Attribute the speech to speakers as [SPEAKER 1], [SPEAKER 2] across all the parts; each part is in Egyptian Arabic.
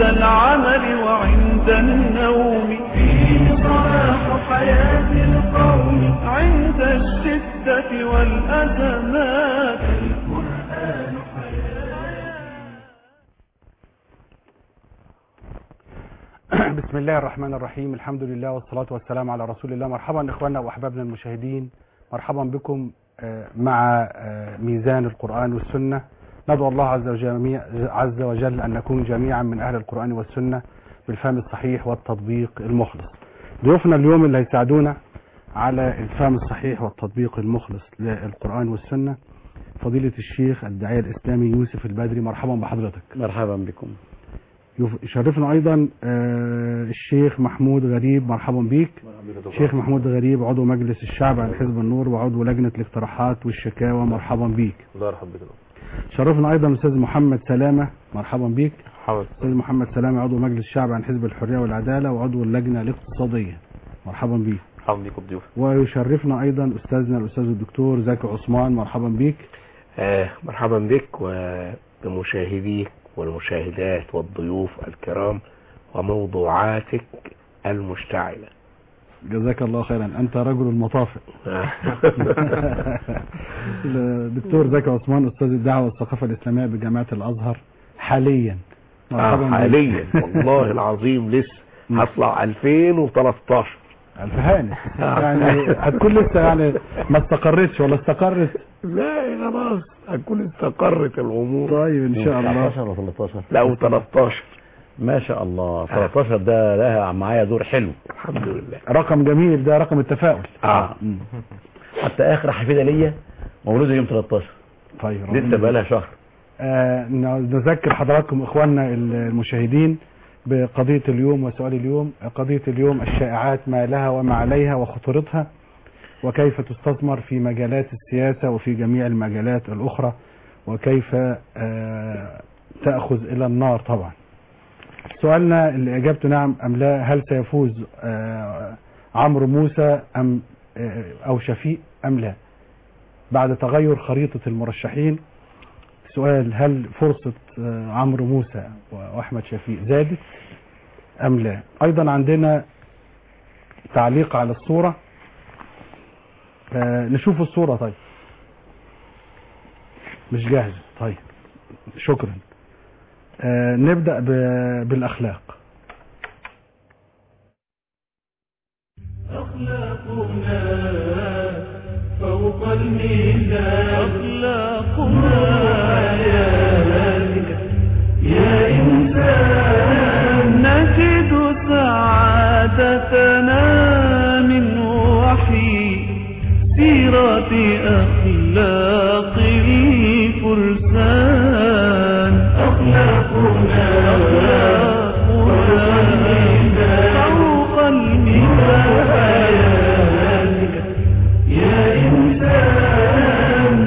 [SPEAKER 1] العمل وعند النوم فيه صلاح حياة القوم عند الشدة والأزمات القرآن
[SPEAKER 2] بسم الله الرحمن الرحيم الحمد لله والصلاة والسلام على رسول الله مرحبا إخواننا وأحبابنا المشاهدين مرحبا بكم آه، مع آه، ميزان القرآن والسنة ندعو الله عز وجل, عز وجل أن نكون جميعا من أهل القرآن والسنة بالفهم الصحيح والتطبيق المخلص ضيوفنا اليوم اللي هيساعدونا على الفهم الصحيح والتطبيق المخلص للقرآن والسنة فضيلة الشيخ الداعية الإسلامي يوسف البدري مرحبا بحضرتك
[SPEAKER 3] مرحبا بكم
[SPEAKER 2] يف- يشرفنا ايضا آه، الشيخ محمود غريب مرحبا بيك الشيخ محمود غريب عضو مجلس الشعب عن حزب النور وعضو لجنة الاقتراحات والشكاوى مرحبا بيك
[SPEAKER 4] الله يرحم بك
[SPEAKER 2] شرفنا ايضا الاستاذ محمد سلامة مرحبا بيك
[SPEAKER 4] حاضر
[SPEAKER 2] الاستاذ محمد سلامة عضو مجلس الشعب عن حزب الحرية والعدالة وعضو اللجنة الاقتصادية مرحبا بيك
[SPEAKER 4] مرحبا بكم ضيوف
[SPEAKER 2] ويشرفنا ايضا استاذنا الاستاذ الدكتور زكي عثمان مرحبا بيك
[SPEAKER 3] آه مرحبا بك وبمشاهديك والمشاهدات والضيوف الكرام وموضوعاتك المشتعلة
[SPEAKER 2] جزاك الله خيرا انت رجل المطافئ
[SPEAKER 3] آه.
[SPEAKER 2] الدكتور زكي عثمان استاذ الدعوه والثقافه الاسلاميه بجامعه الازهر حاليا مرحبا
[SPEAKER 3] آه
[SPEAKER 2] بك.
[SPEAKER 3] حاليا والله العظيم لسه هطلع 2013
[SPEAKER 2] الف هاني يعني هتكون لسه يعني ما استقرتش ولا استقرت
[SPEAKER 3] لا خلاص هتكون استقرت الامور
[SPEAKER 2] طيب ان شاء الله
[SPEAKER 5] 19 ولا 13
[SPEAKER 3] لا 13
[SPEAKER 5] ما شاء الله 13 ده لها معايا دور حلو
[SPEAKER 3] الحمد لله
[SPEAKER 2] رقم جميل ده رقم التفاؤل
[SPEAKER 3] اه
[SPEAKER 2] مم.
[SPEAKER 5] حتى اخر حفيده ليا مولوده يوم 13
[SPEAKER 2] طيب
[SPEAKER 5] لسه بقى لها شهر
[SPEAKER 2] آه نذكر حضراتكم اخواننا المشاهدين بقضية اليوم وسؤال اليوم قضية اليوم الشائعات ما لها وما عليها وخطورتها وكيف تستثمر في مجالات السياسة وفي جميع المجالات الأخرى وكيف آه تأخذ إلى النار طبعا سؤالنا اللي إجابته نعم أم لا هل سيفوز آه عمرو موسى أم آه أو شفيق أم لا بعد تغير خريطة المرشحين سؤال هل فرصة آه، عمرو موسى وأحمد شفيق زادت أم لا أيضا عندنا تعليق على الصورة آه، نشوف الصورة طيب مش جاهزة طيب شكرا آه، نبدأ ب- بالأخلاق
[SPEAKER 1] أخلاقنا فوق الميزان أخلاقنا حياتك يا إنسان نجد سعادتنا من وحي سيرة أخلاق الفرسان أخلاقنا فوق الميزان حياتك يا إنسان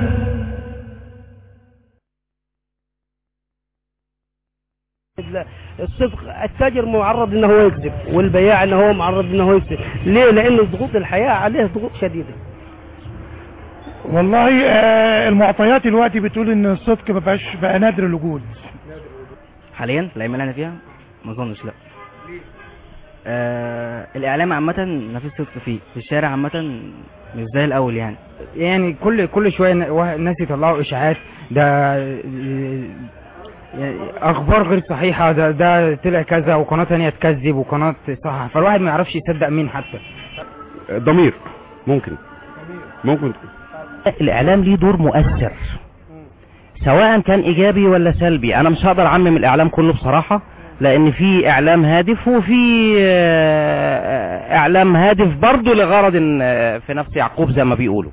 [SPEAKER 6] الصدق التاجر معرض ان هو يكذب والبياع ان هو معرض ان هو يكذب ليه لان ضغوط الحياه عليه ضغوط شديده
[SPEAKER 7] والله آه، المعطيات دلوقتي بتقول ان الصدق ما بقاش بقى نادر الوجود
[SPEAKER 8] حاليا في الايام اللي احنا فيها ما اظنش لا آه الاعلام عامه ما فيش صدق فيه في الشارع عامه مش زي الاول يعني
[SPEAKER 9] يعني كل كل شويه ن- وا- ناس يطلعوا اشاعات ده يعني اخبار غير صحيحه ده ده طلع كذا وقناه ثانيه تكذب وقناه صح فالواحد ما يعرفش يصدق مين حتى
[SPEAKER 10] ضمير ممكن ممكن
[SPEAKER 11] الاعلام ليه دور مؤثر سواء كان ايجابي ولا سلبي انا مش هقدر اعمم الاعلام كله بصراحة لان في اعلام هادف وفي آه، اعلام هادف برضه لغرض آه، في نفس يعقوب زي ما بيقولوا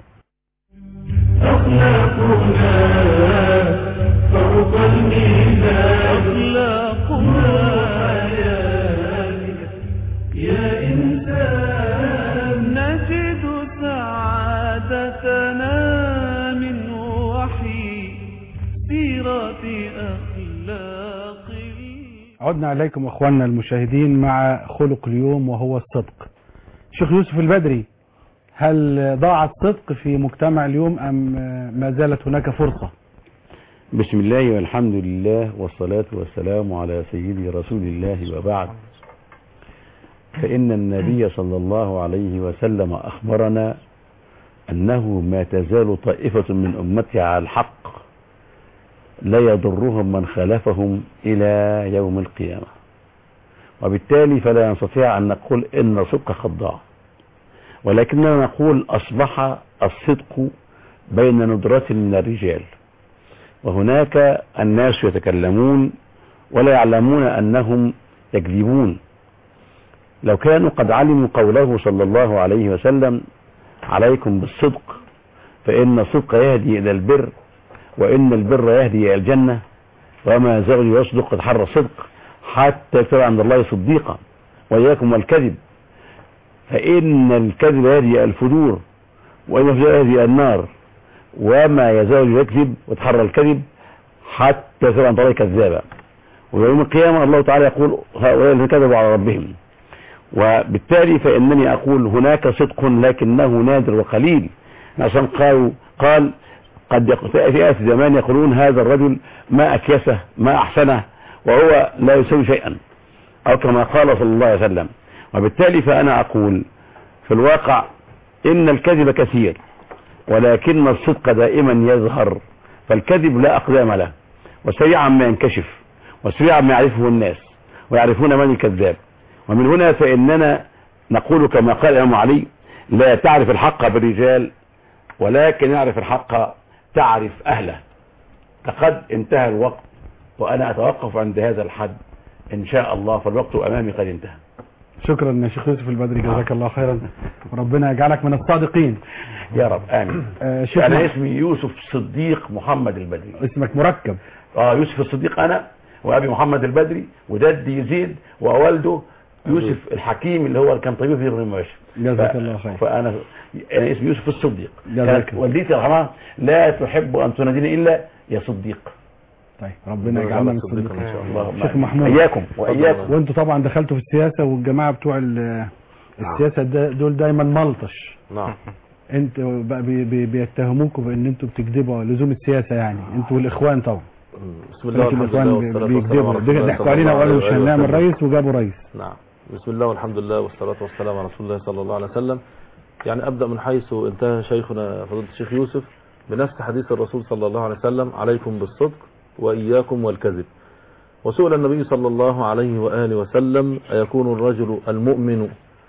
[SPEAKER 1] فوق الميزان أخلاقنا حياتك يا إنسان نجد سعادتنا من وحي سيرة أخلاق
[SPEAKER 2] عدنا إليكم أخواننا المشاهدين مع خلق اليوم وهو الصدق شيخ يوسف البدري هل ضاع الصدق في مجتمع اليوم أم ما زالت هناك فرصة
[SPEAKER 5] بسم الله والحمد لله والصلاة والسلام على سيدي رسول الله وبعد فإن النبي صلى الله عليه وسلم أخبرنا أنه ما تزال طائفة من أمتي على الحق لا يضرهم من خالفهم إلى يوم القيامة وبالتالي فلا نستطيع أن نقول إن الصدق قد ضاع ولكننا نقول أصبح الصدق بين ندرة من الرجال وهناك الناس يتكلمون ولا يعلمون أنهم يكذبون لو كانوا قد علموا قوله صلى الله عليه وسلم عليكم بالصدق فإن الصدق يهدي إلى البر وإن البر يهدي إلى الجنة وما زغل يصدق قد حر الصدق حتى يكتب عند الله صديقا وإياكم والكذب فإن الكذب يهدي إلى الفجور وإن الفجور يهدي إلى النار وما يزال يكذب وتحرى الكذب حتى يكتب عند الله كذابا ويوم القيامة الله تعالى يقول هؤلاء الذين كذبوا على ربهم وبالتالي فإنني أقول هناك صدق لكنه نادر وقليل عشان قالوا قال قد في زمان يقولون هذا الرجل ما أكيسه ما أحسنه وهو لا يسوي شيئا أو كما قال صلى الله عليه وسلم وبالتالي فأنا أقول في الواقع إن الكذب كثير ولكن الصدق دائما يظهر فالكذب لا أقدام له وسريعا ما ينكشف وسريعا ما يعرفه الناس ويعرفون من الكذاب ومن هنا فإننا نقول كما قال الإمام علي لا تعرف الحق بالرجال ولكن يعرف الحق تعرف أهله لقد انتهى الوقت وأنا أتوقف عند هذا الحد إن شاء الله فالوقت أمامي قد انتهى
[SPEAKER 2] شكرا يا شيخ يوسف البدري جزاك الله خيرا وربنا يجعلك من الصادقين
[SPEAKER 5] يا رب آمين
[SPEAKER 2] آه شيخ
[SPEAKER 5] أنا
[SPEAKER 2] مح-
[SPEAKER 5] اسمي يوسف صديق محمد البدري
[SPEAKER 2] اسمك مركب
[SPEAKER 5] اه يوسف الصديق أنا وأبي محمد البدري وجدي يزيد ووالده يوسف الحكيم اللي هو اللي كان طبيب في ابن المباشر
[SPEAKER 2] جزاك
[SPEAKER 5] ف-
[SPEAKER 2] الله خير
[SPEAKER 5] فأنا أنا اسمي يوسف الصديق
[SPEAKER 2] جزاك
[SPEAKER 5] كانت
[SPEAKER 2] الله.
[SPEAKER 5] والدتي رحمها لا تحب أن تناديني إلا يا صديق
[SPEAKER 2] طيب ربنا يجعلنا من الصديقين
[SPEAKER 5] إن شاء الله
[SPEAKER 2] شيخ محمود
[SPEAKER 5] إياكم وإياكم
[SPEAKER 2] وانتوا طبعا دخلتوا في السياسة والجماعة بتوع ال- السياسة دا- دول دايما ملطش
[SPEAKER 4] نعم
[SPEAKER 2] انتوا بقى بي بي بيتهموكم بان انتوا بتكذبوا لزوم السياسة يعني انتوا والاخوان طبعا
[SPEAKER 4] بسم الله
[SPEAKER 2] لكن
[SPEAKER 4] والحمد لله
[SPEAKER 2] الاخوان
[SPEAKER 4] والصلاة
[SPEAKER 2] بي-
[SPEAKER 4] والسلام
[SPEAKER 2] بيكذبوا
[SPEAKER 4] على رسول الله
[SPEAKER 2] ضحكوا
[SPEAKER 4] صلى
[SPEAKER 2] علينا
[SPEAKER 4] الله
[SPEAKER 2] وقالوا
[SPEAKER 4] عليه
[SPEAKER 2] مش هنعمل
[SPEAKER 4] وسلم.
[SPEAKER 2] رئيس وجابوا رئيس
[SPEAKER 4] نعم بسم الله والحمد لله والصلاة والسلام على رسول الله صلى الله عليه وسلم يعني أبدأ من حيث انتهى شيخنا فضيلة الشيخ يوسف بنفس حديث الرسول صلى الله عليه وسلم عليكم بالصدق وإياكم والكذب وسئل النبي صلى الله عليه وآله وسلم أيكون الرجل المؤمن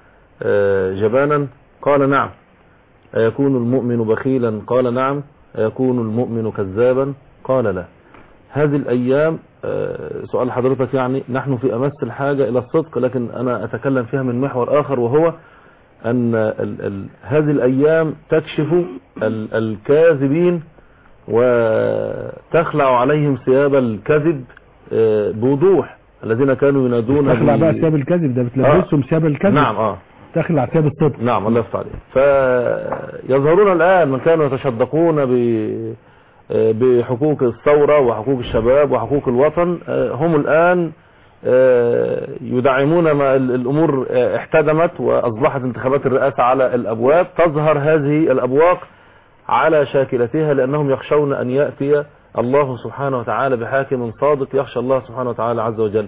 [SPEAKER 4] آه، جبانا قال نعم أيكون المؤمن بخيلا قال نعم أيكون المؤمن كذابا قال لا هذه الأيام آه، سؤال حضرتك يعني نحن في أمس الحاجة إلى الصدق لكن أنا أتكلم فيها من محور آخر وهو أن ال ال هذه الأيام تكشف ال الكاذبين وتخلع عليهم ثياب الكذب آه، بوضوح الذين كانوا ينادون
[SPEAKER 2] تخلع
[SPEAKER 4] ب-
[SPEAKER 2] بقى ثياب الكذب ده بتلبسهم ثياب الكذب
[SPEAKER 4] نعم اه
[SPEAKER 2] تخلع ثياب الصدق
[SPEAKER 4] نعم الله يفتح عليك فيظهرون الآن من كانوا يتشدقون ب بحقوق الثورة وحقوق الشباب وحقوق الوطن آه، هم الآن آه، يدعمون ما ال- الأمور آه، احتدمت وأصبحت انتخابات الرئاسة على الأبواب تظهر هذه الأبواق على شاكلتها لأنهم يخشون أن يأتي الله سبحانه وتعالى بحاكم صادق يخشى الله سبحانه وتعالى عز وجل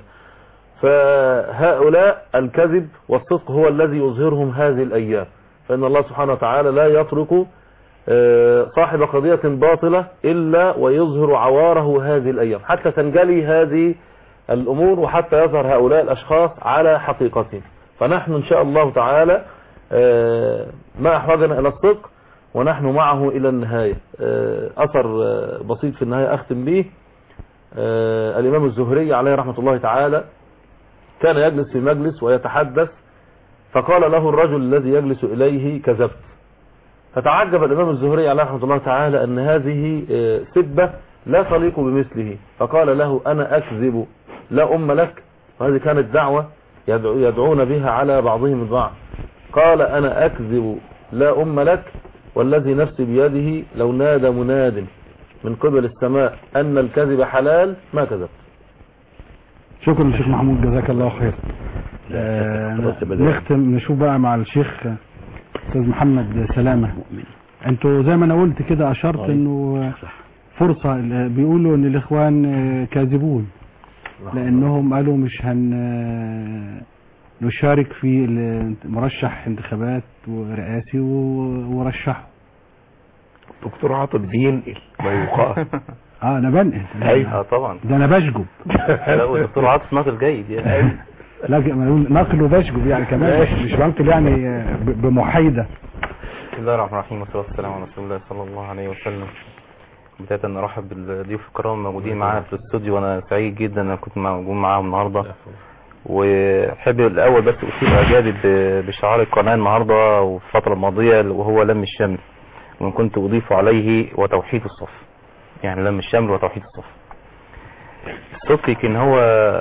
[SPEAKER 4] فهؤلاء الكذب والصدق هو الذي يظهرهم هذه الأيام فإن الله سبحانه وتعالى لا يترك آه، صاحب قضية باطلة إلا ويظهر عواره هذه الأيام حتى تنجلي هذه الأمور وحتى يظهر هؤلاء الأشخاص على حقيقتهم فنحن إن شاء الله تعالى آه، ما أحوجنا إلى الصدق ونحن معه إلى النهاية آه، أثر آه، بسيط في النهاية أختم به آه، الإمام الزهري عليه رحمة الله تعالى كان يجلس في مجلس ويتحدث فقال له الرجل الذي يجلس إليه كذبت فتعجب الإمام الزهري عليه رحمة الله تعالى أن هذه آه، سبة لا تليق بمثله فقال له أنا أكذب لا أم لك وهذه كانت دعوة يدعو يدعون بها على بعضهم البعض قال أنا أكذب لا أم لك والذي نفسي بيده لو نادى مناد من قبل السماء أن الكذب حلال ما كذبت
[SPEAKER 2] شكرا للشيخ محمود جزاك الله خير آه، نختم نشوف بقى مع الشيخ استاذ محمد سلامة انتوا زي ما انا قلت كده اشرت
[SPEAKER 5] طيب.
[SPEAKER 2] انه فرصة ال- بيقولوا ان الاخوان آه، كاذبون لانهم قالوا مش هن آه، نشارك في ال- مرشح انتخابات ورئاسي و- ورشحه
[SPEAKER 3] دكتور عاطف بينقل ما يقال
[SPEAKER 2] اه انا بنقل
[SPEAKER 3] أيوة.
[SPEAKER 12] اه طبعا
[SPEAKER 2] ده انا بشجب
[SPEAKER 12] لا والدكتور عاطف ناقل جيد يعني
[SPEAKER 2] لا ما نقول نقل وبشجب يعني كمان مش مش بنقل يعني آه، ب- بمحايدة
[SPEAKER 12] بسم الله الرحمن الرحيم والصلاة والسلام على رسول الله صلى الله عليه وسلم بداية نرحب بالضيوف الكرام الموجودين معانا في الاستوديو وانا سعيد جدا ان أنا كنت موجود معاهم النهارده واحب الاول بس اثير اعجابي ب- بشعار القناه النهارده وفي الفتره الماضيه وهو لم الشمل وان كنت اضيف عليه وتوحيد الصف يعني لم الشمل وتوحيد الصف الصدق يمكن هو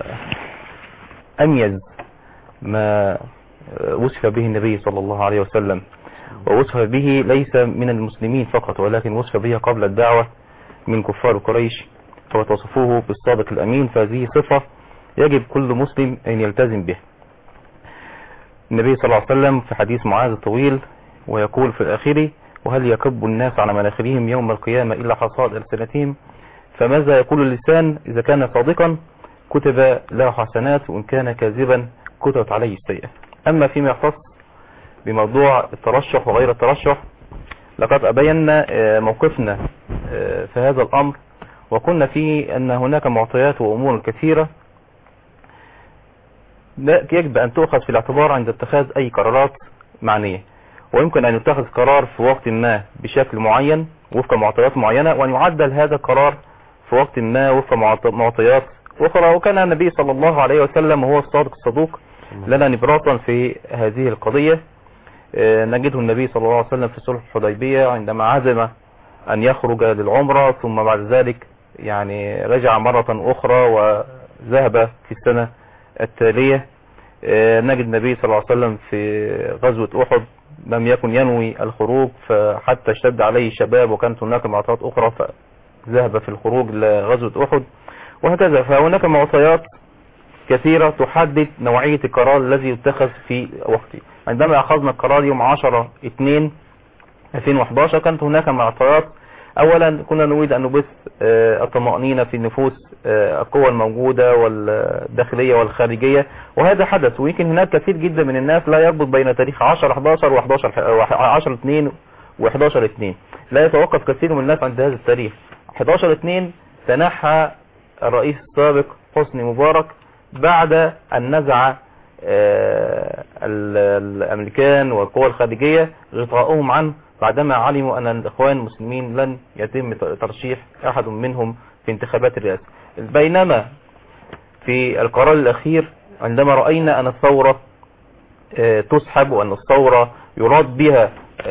[SPEAKER 12] اميز ما وصف به النبي صلى الله عليه وسلم ووصف به ليس من المسلمين فقط ولكن وصف به قبل الدعوة من كفار قريش وتصفوه بالصادق الأمين فهذه صفة يجب كل مسلم أن يلتزم به النبي صلى الله عليه وسلم في حديث معاذ الطويل ويقول في الآخر وهل يكب الناس على مناخرهم يوم القيامة إلا حصاد ألسنتهم فماذا يقول اللسان إذا كان صادقا كتب له حسنات وإن كان كاذبا كتبت عليه السيئة أما فيما يختص بموضوع الترشح وغير الترشح لقد أبينا آه، موقفنا آه، في هذا الأمر وقلنا فيه أن هناك معطيات وأمور كثيرة لا يجب أن تؤخذ في الاعتبار عند اتخاذ أي قرارات معنية ويمكن أن يتخذ قرار في وقت ما بشكل معين وفق معطيات معينة وأن يعدل هذا القرار في وقت ما وفق معط- معطيات أخرى وكان النبي صلى الله عليه وسلم هو الصادق الصدوق لنا نبراطا في هذه القضية آه، نجده النبي صلى الله عليه وسلم في صلح الحديبية عندما عزم أن يخرج للعمرة ثم بعد ذلك يعني رجع مرة أخرى وذهب في السنة التالية آه، نجد النبي صلى الله عليه وسلم في غزوة أحد لم يكن ينوي الخروج فحتى اشتد عليه الشباب وكانت هناك معطيات أخرى فذهب في الخروج لغزوة أحد وهكذا فهناك معطيات كثيرة تحدد نوعية القرار الذي يتخذ في وقته عندما أخذنا القرار يوم 10 2 2011 كانت هناك معطيات أولا كنا نريد أن نبث آه، الطمأنينة في نفوس آه، القوى الموجودة والداخلية والخارجية وهذا حدث ويمكن هناك كثير جدا من الناس لا يربط بين تاريخ 10 11 و 11 10 2 و 11 2 لا يتوقف كثير من الناس عند هذا التاريخ 11 2 تنحى الرئيس السابق حسني مبارك بعد أن نزع آه، ال- الأمريكان والقوى الخارجية غطاؤهم عنه بعدما علموا أن الإخوان المسلمين لن يتم ترشيح أحد منهم في انتخابات الرئاسة بينما في القرار الأخير عندما رأينا أن الثورة آه، تسحب وأن الثورة يراد بها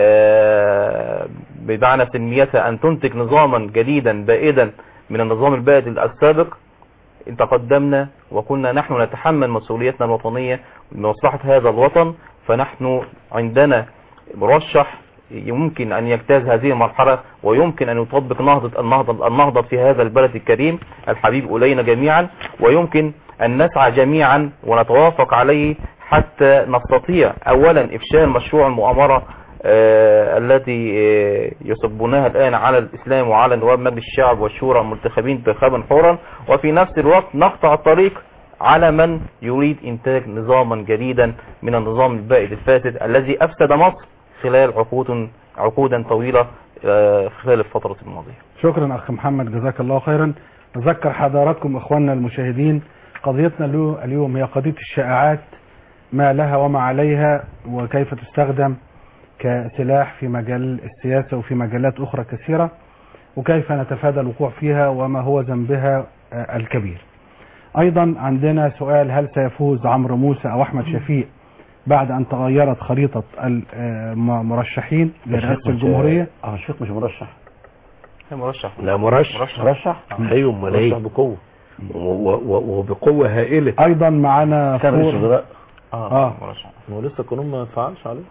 [SPEAKER 12] آه، بمعنى تنميتها أن تنتج نظاما جديدا بائدا من النظام البائد السابق تقدمنا وكنا نحن نتحمل مسؤوليتنا الوطنية لمصلحة هذا الوطن فنحن عندنا مرشح يمكن أن يجتاز هذه المرحلة ويمكن أن يطبق نهضة النهضة, النهضة في هذا البلد الكريم الحبيب إلينا جميعا ويمكن أن نسعى جميعا ونتوافق عليه حتى نستطيع أولا إفشال مشروع المؤامرة آه التي آه يصبونها الآن على الإسلام وعلى نواب مجلس الشعب والشورى المنتخبين انتخابا حورا وفي نفس الوقت نقطع الطريق على من يريد إنتاج نظاما جديدا من النظام البائد الفاسد الذي أفسد مصر خلال عقود عقودا طويلة آه خلال الفترة الماضية
[SPEAKER 2] شكرا أخ محمد جزاك الله خيرا نذكر حضراتكم إخواننا المشاهدين قضيتنا اليو- اليوم هي قضية الشائعات ما لها وما عليها وكيف تستخدم كسلاح في مجال السياسة وفي مجالات أخرى كثيرة وكيف نتفادى الوقوع فيها وما هو ذنبها آه، الكبير أيضا عندنا سؤال هل سيفوز عمرو موسى أو أحمد شفيق بعد أن تغيرت خريطة المرشحين لرئاسة الجمهورية
[SPEAKER 5] اه شوف مش مرشح
[SPEAKER 12] مرشح
[SPEAKER 3] لا مرشح
[SPEAKER 5] مرشح
[SPEAKER 3] ايوه امال ايه
[SPEAKER 5] مرشح بقوه
[SPEAKER 3] و- و- و- وبقوه هائله
[SPEAKER 2] أيضا معنا
[SPEAKER 5] كان رئيس
[SPEAKER 2] صورة
[SPEAKER 5] وزراء
[SPEAKER 2] آه.
[SPEAKER 12] مرشح
[SPEAKER 4] هو لسه القانون ما اتفعلش عليه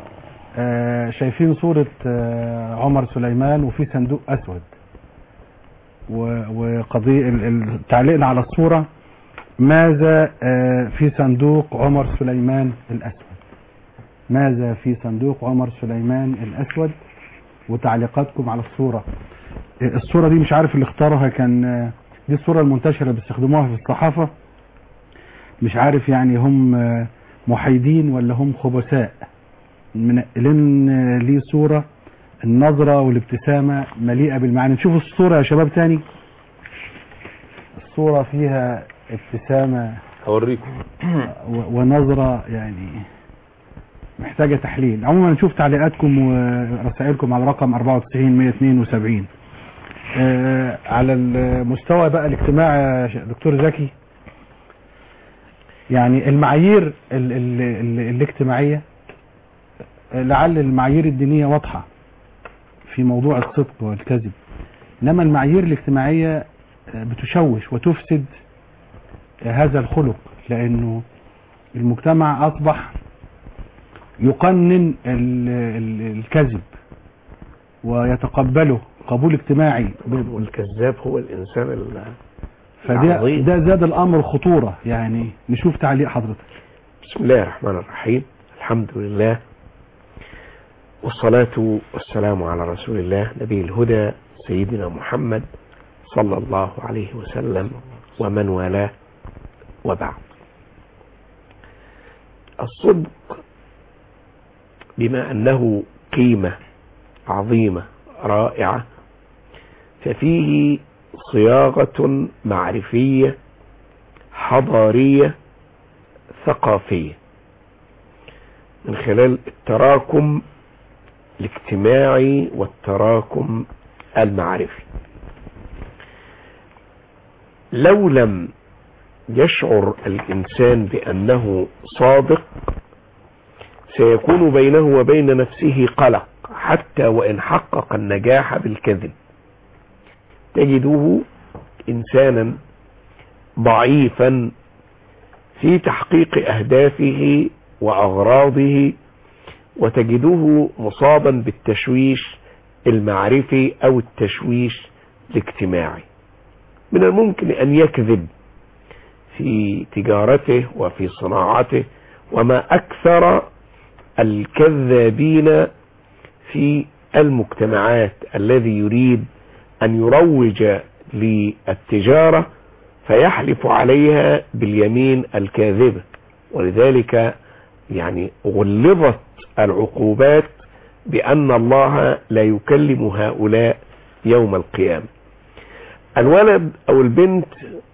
[SPEAKER 2] آه، شايفين صورة آه، عمر سليمان وفي صندوق أسود و- وقضية ال- ال- تعليقنا على الصورة ماذا آه، في صندوق عمر سليمان الأسود ماذا في صندوق عمر سليمان الأسود وتعليقاتكم على الصورة الصورة دي مش عارف اللي اختارها كان آه، دي الصورة المنتشرة بيستخدموها في الصحافة مش عارف يعني هم آه، محايدين ولا هم خبثاء منقلين آه، ليه صورة النظرة والابتسامة مليئة بالمعاني نشوف الصورة يا شباب تاني الصورة فيها ابتسامة
[SPEAKER 4] اوريكم
[SPEAKER 2] و- ونظرة يعني محتاجة تحليل عموما نشوف تعليقاتكم ورسائلكم على رقم 94 172 آه على المستوى بقى الاجتماعي يا ش- دكتور زكي يعني المعايير ال ال ال الاجتماعية آه، لعل المعايير الدينية واضحة في موضوع الصدق والكذب انما المعايير الاجتماعية آه، بتشوش وتفسد هذا الخلق لانه المجتمع اصبح يقنن ال- ال- الكذب ويتقبله قبول اجتماعي
[SPEAKER 3] والكذاب هو الانسان ال-
[SPEAKER 2] فده
[SPEAKER 3] العظيم.
[SPEAKER 2] ده زاد الامر خطورة يعني نشوف تعليق حضرتك
[SPEAKER 3] بسم الله الرحمن الرحيم الحمد لله والصلاة والسلام على رسول الله نبي الهدى سيدنا محمد صلى الله عليه وسلم ومن والاه وبعد الصدق بما أنه قيمة عظيمة رائعة ففيه صياغة معرفية حضارية ثقافية من خلال التراكم الاجتماعي والتراكم المعرفي لو لم يشعر الإنسان بأنه صادق سيكون بينه وبين نفسه قلق حتى وإن حقق النجاح بالكذب تجده إنسانا ضعيفا في تحقيق أهدافه وأغراضه وتجده مصابا بالتشويش المعرفي أو التشويش الاجتماعي من الممكن أن يكذب في تجارته وفي صناعته وما أكثر الكذابين في المجتمعات الذي يريد أن يروج للتجارة فيحلف عليها باليمين الكاذبة ولذلك يعني غلظت العقوبات بأن الله لا يكلم هؤلاء يوم القيامة الولد أو البنت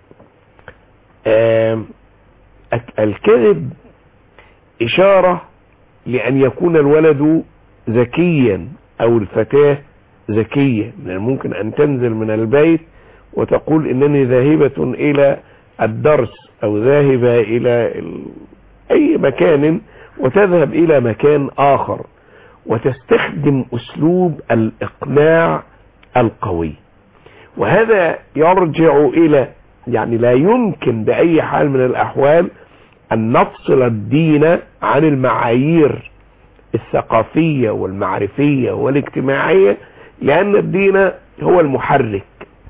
[SPEAKER 3] آم، الك- الكذب إشارة لأن يكون الولد ذكيا أو الفتاة ذكية من الممكن أن تنزل من البيت وتقول إنني ذاهبة إلى الدرس أو ذاهبة إلى ال- أي مكان وتذهب إلى مكان آخر وتستخدم أسلوب الإقناع القوي وهذا يرجع إلى يعني لا يمكن بأي حال من الأحوال أن نفصل الدين عن المعايير الثقافية والمعرفية والاجتماعية لأن الدين هو المحرك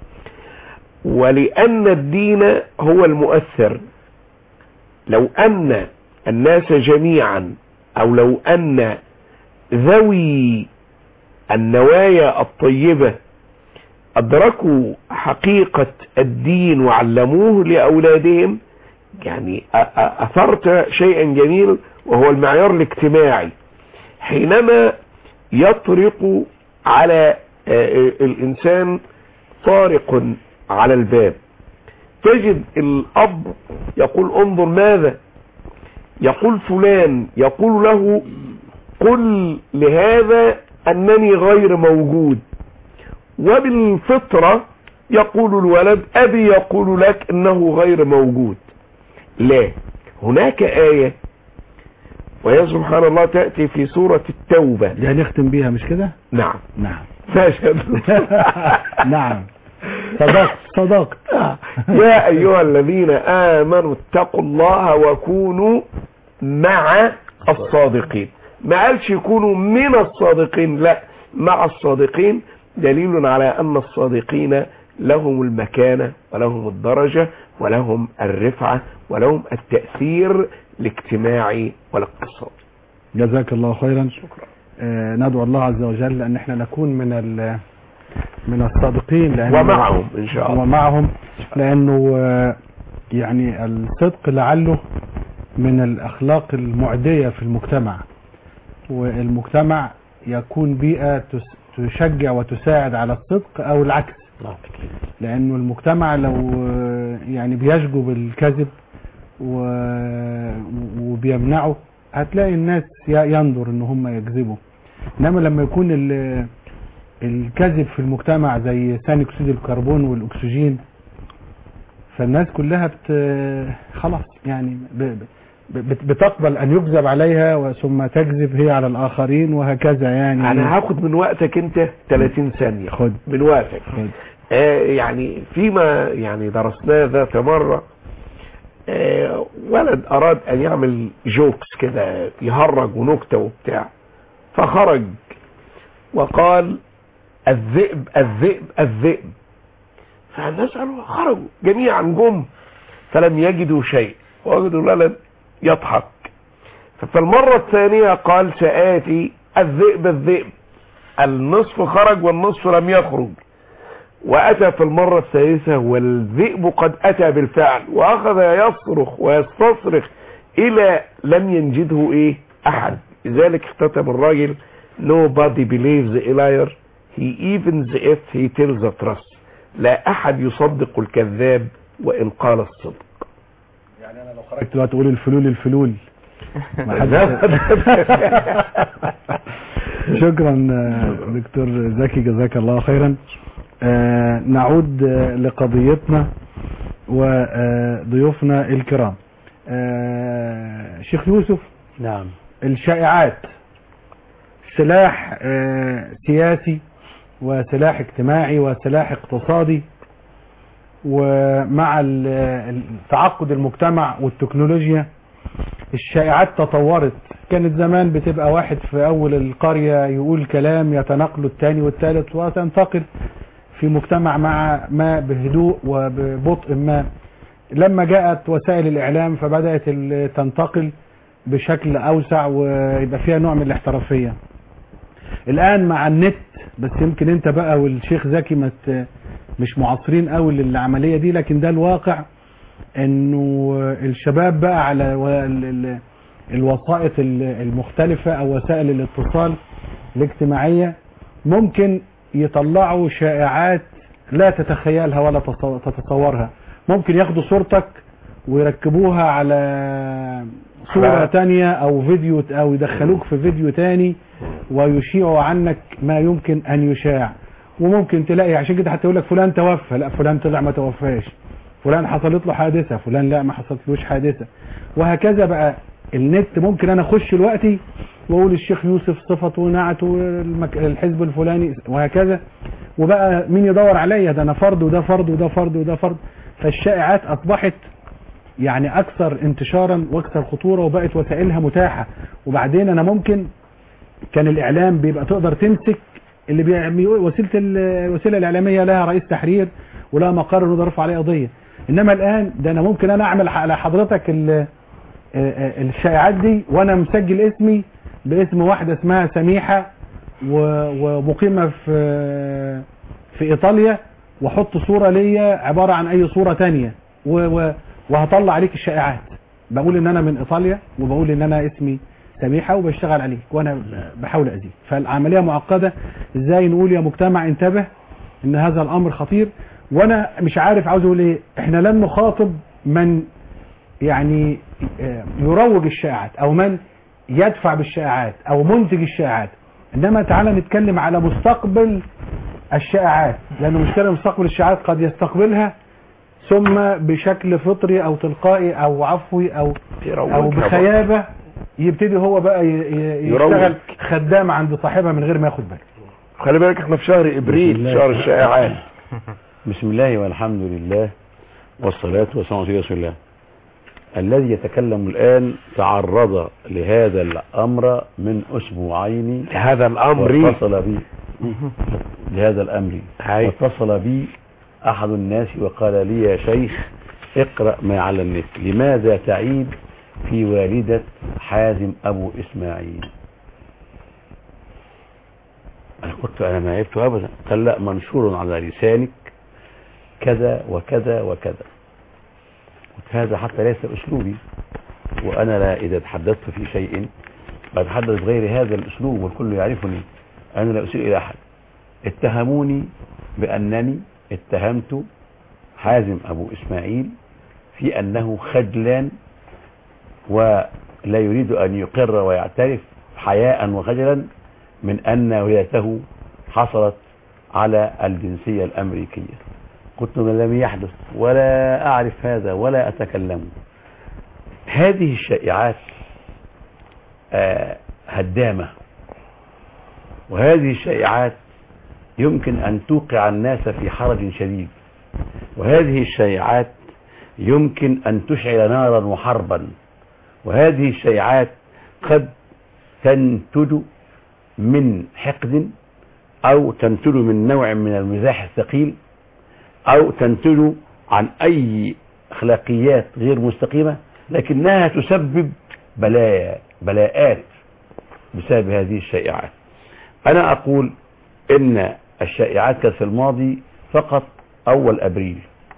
[SPEAKER 3] ولأن الدين هو المؤثر لو أن الناس جميعا أو لو أن ذوي النوايا الطيبة أدركوا حقيقة الدين وعلموه لأولادهم يعني أ- أ- أثرت شيئا جميل وهو المعيار الاجتماعي حينما يطرق على آه، الإنسان طارق على الباب تجد الأب يقول انظر ماذا يقول فلان يقول له قل لهذا أنني غير موجود وبالفطرة يقول الولد أبي يقول لك أنه غير موجود لا هناك آية وهي سبحان الله تأتي في سورة التوبة
[SPEAKER 2] دي هنختم بيها مش كده
[SPEAKER 3] نعم
[SPEAKER 2] نعم
[SPEAKER 3] فاشهد
[SPEAKER 2] نعم صدقت صدقت
[SPEAKER 3] يا أيها الذين آمنوا اتقوا الله وكونوا مع الصادقين ما قالش يكونوا من الصادقين لا مع الصادقين دليل على أن الصادقين لهم المكانة ولهم الدرجة ولهم الرفعة ولهم التأثير الاجتماعي والاقتصادي
[SPEAKER 2] جزاك الله خيرا شكرا آه ندعو الله عز وجل ان احنا نكون من ال- من الصادقين لأنه
[SPEAKER 3] ومعهم إن شاء الله.
[SPEAKER 2] ومعهم لأنه آه، يعني الصدق لعله من الأخلاق المعدية في المجتمع والمجتمع يكون بيئة تس- تشجع وتساعد على الصدق أو العكس لأنه المجتمع لو آه، يعني بيشجب الكذب و- وبيمنعه هتلاقي الناس ي- ينظر ان هم يكذبوا انما لما يكون ال- الكذب في المجتمع زي ثاني اكسيد الكربون والاكسجين فالناس كلها بت خلاص يعني ب... ب... بت- بتقبل ان يكذب عليها وثم تكذب هي على الاخرين وهكذا يعني
[SPEAKER 3] انا هاخد من وقتك انت 30 ثانية
[SPEAKER 2] خد
[SPEAKER 3] من وقتك آه يعني فيما يعني درسناه ذات مرة آه ولد اراد ان يعمل جوكس كده يهرج ونكتة وبتاع فخرج وقال الذئب الذئب الذئب فالناس قالوا خرجوا جميعا جم فلم يجدوا شيء وجدوا الولد يضحك ففي المرة الثانية قال سآتي الذئب الذئب النصف خرج والنصف لم يخرج وأتى في المرة الثالثة والذئب قد أتى بالفعل وأخذ يصرخ ويستصرخ إلى لم ينجده إيه أحد لذلك اختتم الراجل nobody believes a liar he even if he tells the truth لا أحد يصدق الكذاب وإن قال الصدق
[SPEAKER 2] خرجت بقى تقول الفلول الفلول ما حدش شكرا آه، دكتور زكي جزاك الله خيرا آه، نعود آه، لقضيتنا وضيوفنا الكرام آه، شيخ يوسف
[SPEAKER 5] نعم
[SPEAKER 2] الشائعات سلاح آه، سياسي وسلاح اجتماعي وسلاح اقتصادي ومع ال- ال- تعقد المجتمع والتكنولوجيا الشائعات تطورت كانت زمان بتبقى واحد في اول القرية يقول كلام يتنقله الثاني والثالث وتنتقل في مجتمع مع ما بهدوء وببطء ما لما جاءت وسائل الاعلام فبدأت ال- تنتقل بشكل اوسع ويبقى فيها نوع من الاحترافية الان مع النت بس يمكن انت بقى والشيخ زكي ما ت- مش معاصرين قوي للعملية دي لكن ده الواقع انه الشباب بقى على و- ال- ال- الوسائط ال- المختلفة او وسائل الاتصال الاجتماعية ممكن يطلعوا شائعات لا تتخيلها ولا تصو- تتصورها ممكن ياخدوا صورتك ويركبوها على صورة
[SPEAKER 3] على-
[SPEAKER 2] تانية او فيديو او يدخلوك في فيديو تاني ويشيعوا عنك ما يمكن ان يشاع وممكن تلاقي عشان كده حتى يقول لك فلان توفى لا فلان طلع ما توفاش فلان حصلت له حادثة فلان لا ما حصلتلوش حادثة وهكذا بقى النت ممكن انا اخش دلوقتي واقول الشيخ يوسف صفته ونعته المك... الحزب الفلاني وهكذا وبقى مين يدور عليا ده انا فرد وده فرد وده فرد وده فرد فالشائعات اصبحت يعني اكثر انتشارا واكثر خطورة وبقت وسائلها متاحة وبعدين انا ممكن كان الاعلام بيبقى تقدر تمسك اللي بيعمل وسيله ال- الوسيله الاعلاميه لها رئيس تحرير ولها مقر انه يرفع عليه قضيه انما الان ده انا ممكن انا اعمل على حضرتك ال- آه، آه، الشائعات دي وانا مسجل اسمي باسم واحده اسمها سميحه و- ومقيمه في في ايطاليا واحط صوره ليا عباره عن اي صوره تانية و- و- وهطلع عليك الشائعات بقول ان انا من ايطاليا وبقول ان انا اسمي سميحة وبشتغل عليك وانا بحاول اذيك فالعملية معقدة ازاي نقول يا مجتمع انتبه ان هذا الامر خطير وانا مش عارف عاوز اقول ايه احنا لم نخاطب من يعني آه، يروج الشائعات او من يدفع بالشائعات او منتج الشائعات انما تعالى نتكلم على مستقبل الشائعات لان مشكلة مستقبل الشائعات قد يستقبلها ثم بشكل فطري او تلقائي او عفوي او او بخيابة يبتدي هو بقى ي- ي-
[SPEAKER 3] يروج.
[SPEAKER 2] يشتغل خدام عند صاحبها من غير ما ياخد باله
[SPEAKER 3] خلي بالك احنا في شهر ابريل شهر الشائعات
[SPEAKER 5] بسم الله والحمد لله والصلاة والسلام على رسول الله الذي يتكلم الآن تعرض لهذا الأمر من أسبوعين
[SPEAKER 3] هذا الأمر
[SPEAKER 5] واتصل بي لهذا الأمر واتصل بي أحد الناس وقال لي يا شيخ اقرأ ما على النت لماذا تعيد في والدة حازم أبو إسماعيل قلت انا ما عيبت ابدا قال لا منشور على لسانك كذا وكذا وكذا قلت هذا حتى ليس اسلوبي وانا لا اذا تحدثت في شيء بتحدث بغير هذا الاسلوب والكل يعرفني انا لا اسيء الى احد اتهموني بانني اتهمت حازم ابو اسماعيل في انه خجلان ولا يريد ان يقر ويعترف حياء وخجلا من ان ولادته حصلت على الجنسية الامريكية قلت ما لم يحدث ولا اعرف هذا ولا اتكلم هذه الشائعات آه، هدامة وهذه الشائعات يمكن أن توقع الناس في حرج شديد وهذه الشائعات يمكن أن تشعل نارا وحربا وهذه الشائعات قد تنتج من حقد أو تنتج من نوع من المزاح الثقيل أو تنتج عن أي أخلاقيات غير مستقيمة لكنها تسبب بلايا بلاءات بسبب هذه الشائعات أنا أقول إن الشائعات كانت في الماضي فقط أول أبريل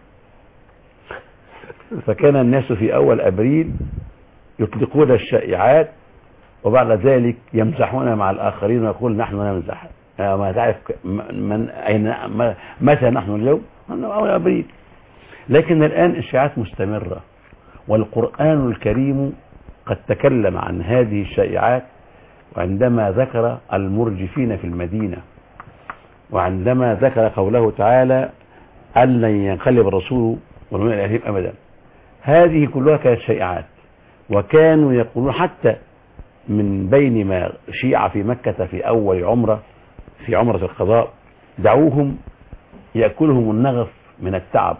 [SPEAKER 5] فكان الناس في أول أبريل يطلقون الشائعات وبعد ذلك يمزحون مع الآخرين ويقول نحن نمزح آه، ما تعرف ك- م- من أين ما- متى نحن اليوم؟ نحن أول أبريل لكن الآن الشائعات مستمرة والقرآن الكريم قد تكلم عن هذه الشائعات وعندما ذكر المرجفين في المدينة وعندما ذكر قوله تعالى أن لن ينقلب الرسول والمؤمن إلى أهلهم أبدا هذه كلها كانت شائعات وكانوا يقولون حتى من بين ما شيع في مكة في أول عمرة في عمرة القضاء دعوهم يأكلهم النغف من التعب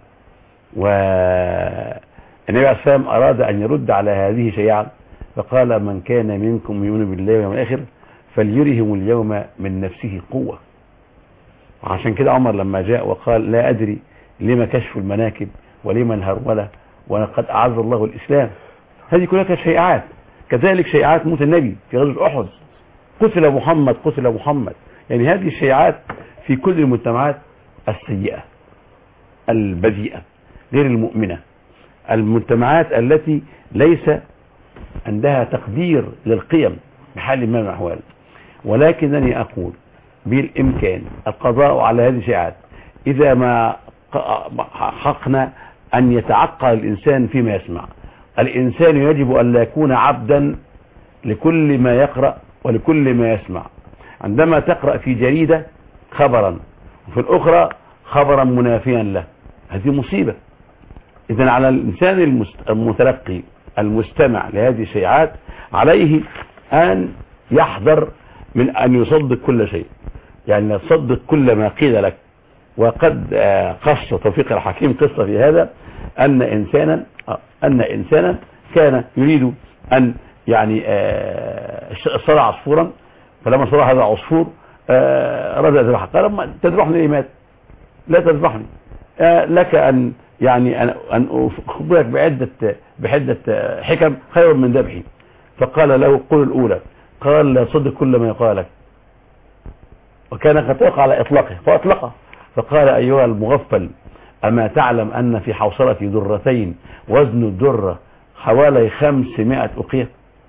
[SPEAKER 5] والنبي عليه الصلاة والسلام أراد أن يرد على هذه شيعا فقال من كان منكم يؤمن بالله واليوم الآخر فليرهم اليوم من نفسه قوة وعشان كده عمر لما جاء وقال لا أدري لما كشف المناكب ولما الهرولة ولقد أعز الله الإسلام هذه كلها كانت شيعات كذلك شيعات موت النبي في غزوة أحد قتل محمد قتل محمد يعني هذه الشيعات في كل المجتمعات السيئة البذيئة غير المؤمنة المجتمعات التي ليس عندها تقدير للقيم بحال ما من الأحوال ولكنني أقول بالإمكان القضاء على هذه الشيعات إذا ما حقنا أن يتعقل الإنسان فيما يسمع الإنسان يجب أن لا يكون عبدا لكل ما يقرأ ولكل ما يسمع عندما تقرأ في جريدة خبرا وفي الأخرى خبرا منافيا له هذه مصيبة إذا على الإنسان المست- المتلقي المستمع لهذه الشيعات عليه أن يحذر من أن يصدق كل شيء يعني لا تصدق كل ما قيل لك وقد آه، قص توفيق الحكيم قصة في هذا أن إنسانا آه، أن إنسانا كان يريد أن يعني آه، صرع عصفورا فلما صرع هذا العصفور آه، أراد أن يذبحه قال ما تذبحني ليه مات لا تذبحني آه، لك أن يعني أن أن أخبرك بعدة بعدة آه، حكم خير من ذبحي فقال له قل الأولى قال لا صدق كل ما يقال لك وكان قد وقع على إطلاقه فأطلقه فقال أيها المغفل أما تعلم أن في حوصلة درتين وزن الدرة حوالي خمسمائة أقية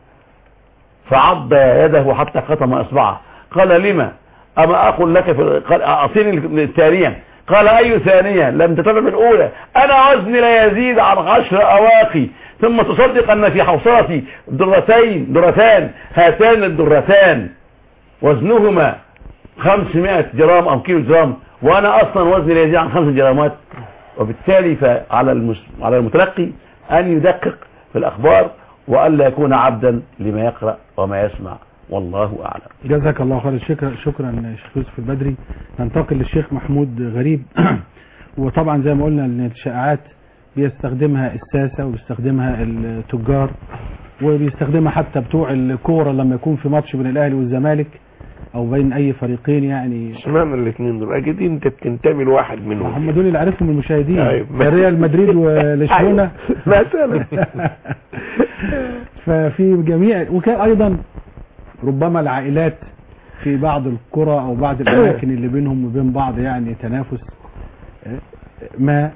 [SPEAKER 5] فعض يده حتى قطم إصبعه قال لما أما أقول لك في قال أعطيني الثانية قال أي ثانية لم تتبع بالأولى أنا وزني لا يزيد عن عشر أواقي ثم تصدق أن في حوصلتي درتين درتان هاتان الدرتان وزنهما 500 جرام أو كيلو جرام وأنا أصلا وزني لا يزيد عن 5 جرامات وبالتالي فعلى المس... على المتلقي أن يدقق في الأخبار وألا يكون عبدا لما يقرأ وما يسمع والله أعلم
[SPEAKER 2] جزاك الله خير شكرا شكرا شيخ يوسف البدري ننتقل للشيخ محمود غريب وطبعا زي ما قلنا ان الشائعات بيستخدمها الساسة وبيستخدمها التجار وبيستخدمها حتى بتوع الكورة لما يكون في ماتش بين الاهلي والزمالك او بين اي فريقين يعني
[SPEAKER 3] اشمعنى الاثنين دول اكيد انت بتنتمي لواحد منهم
[SPEAKER 2] هم دول اللي عارفهم المشاهدين
[SPEAKER 3] أيوة.
[SPEAKER 2] ريال مدريد ولشبونه
[SPEAKER 3] أيوة. مثلا
[SPEAKER 2] ففي جميع وكان ايضا ربما العائلات في بعض القرى او بعض الاماكن اللي بينهم وبين بعض يعني تنافس آه، ما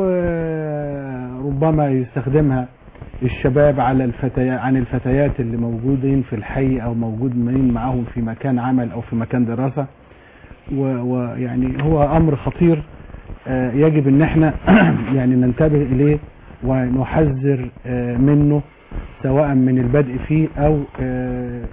[SPEAKER 2] وربما يستخدمها الشباب على الفتيات عن الفتيات اللي موجودين في الحي او موجودين معاهم في مكان عمل او في مكان دراسة و- ويعني هو امر خطير آه، يجب ان احنا يعني ننتبه اليه ونحذر آه، منه سواء من البدء فيه او آه،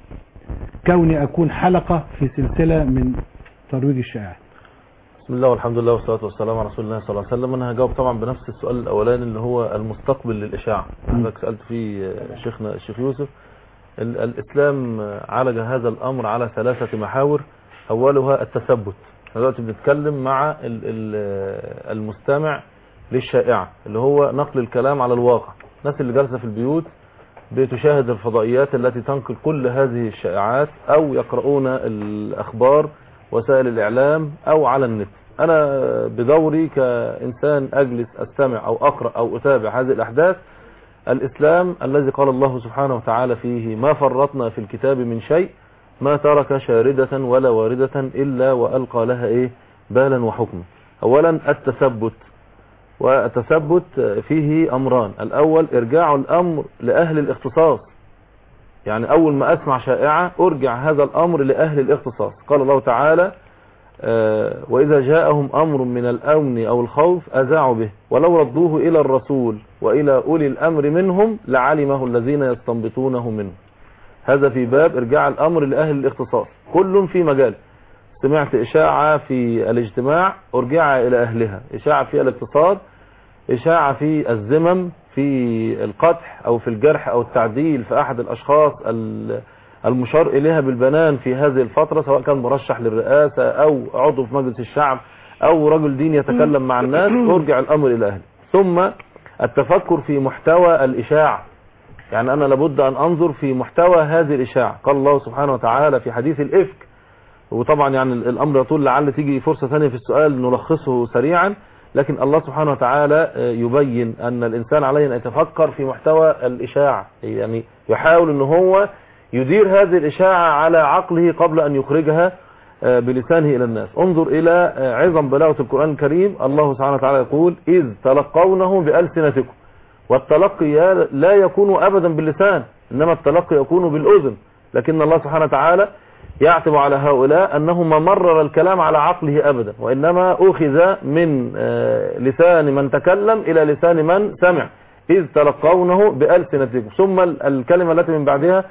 [SPEAKER 2] كوني اكون حلقة في سلسلة من ترويج الشائعات
[SPEAKER 4] بسم الله والحمد لله والصلاة والسلام على رسول الله صلى الله عليه وسلم انا هجاوب طبعا بنفس السؤال الاولاني اللي هو المستقبل للاشاعة حضرتك سألت فيه آه، شيخنا الشيخ يوسف ال- الاسلام آه، عالج هذا الامر على ثلاثة محاور اولها التثبت احنا دلوقتي بنتكلم مع ال- ال- آه، المستمع للشائعة اللي هو نقل الكلام على الواقع الناس اللي جالسة في البيوت بتشاهد الفضائيات التي تنقل كل هذه الشائعات او يقرؤون الاخبار وسائل الاعلام او على النت انا بدوري كانسان اجلس استمع او اقرا او اتابع هذه الاحداث الاسلام الذي قال الله سبحانه وتعالى فيه ما فرطنا في الكتاب من شيء ما ترك شاردة ولا واردة الا والقى لها ايه بالا وحكما اولا التثبت والتثبت فيه امران الاول ارجاع الامر لاهل الاختصاص يعني اول ما اسمع شائعة ارجع هذا الامر لاهل الاختصاص قال الله تعالى آه، واذا جاءهم امر من الامن او الخوف اذاعوا به ولو ردوه الى الرسول والى اولي الامر منهم لعلمه الذين يستنبطونه منه هذا في باب ارجاع الامر لاهل الاختصاص كل في مجال سمعت اشاعة في الاجتماع ارجع الى اهلها اشاعة في الاقتصاد اشاعة في الزمم في القدح او في الجرح او التعديل في احد الاشخاص ال- المشار اليها بالبنان في هذه الفترة سواء كان مرشح للرئاسة او عضو في مجلس الشعب او رجل دين يتكلم مع الناس ارجع الامر الى اهله ثم التفكر في محتوى الاشاعة يعني انا لابد ان انظر في محتوى هذه الاشاعة قال الله سبحانه وتعالى في حديث الافك وطبعا يعني الامر يطول لعل تيجي فرصة ثانية في السؤال نلخصه سريعا لكن الله سبحانه وتعالى آه، يبين ان الانسان عليه ان يتفكر في محتوى الاشاعة يعني يحاول ان هو يدير هذه الاشاعة على عقله قبل ان يخرجها آه، بلسانه الى الناس انظر الى آه، عظم بلاغة القرآن الكريم الله سبحانه وتعالى يقول اذ تلقونه بألسنتكم والتلقي لا يكون ابدا باللسان انما التلقي يكون بالاذن لكن الله سبحانه وتعالى يعتب على هؤلاء أنه ما مرر الكلام على عقله أبدا وإنما أخذ من آه، لسان من تكلم إلى لسان من سمع إذ تلقونه بألسنتكم ثم ال- الكلمة التي من بعدها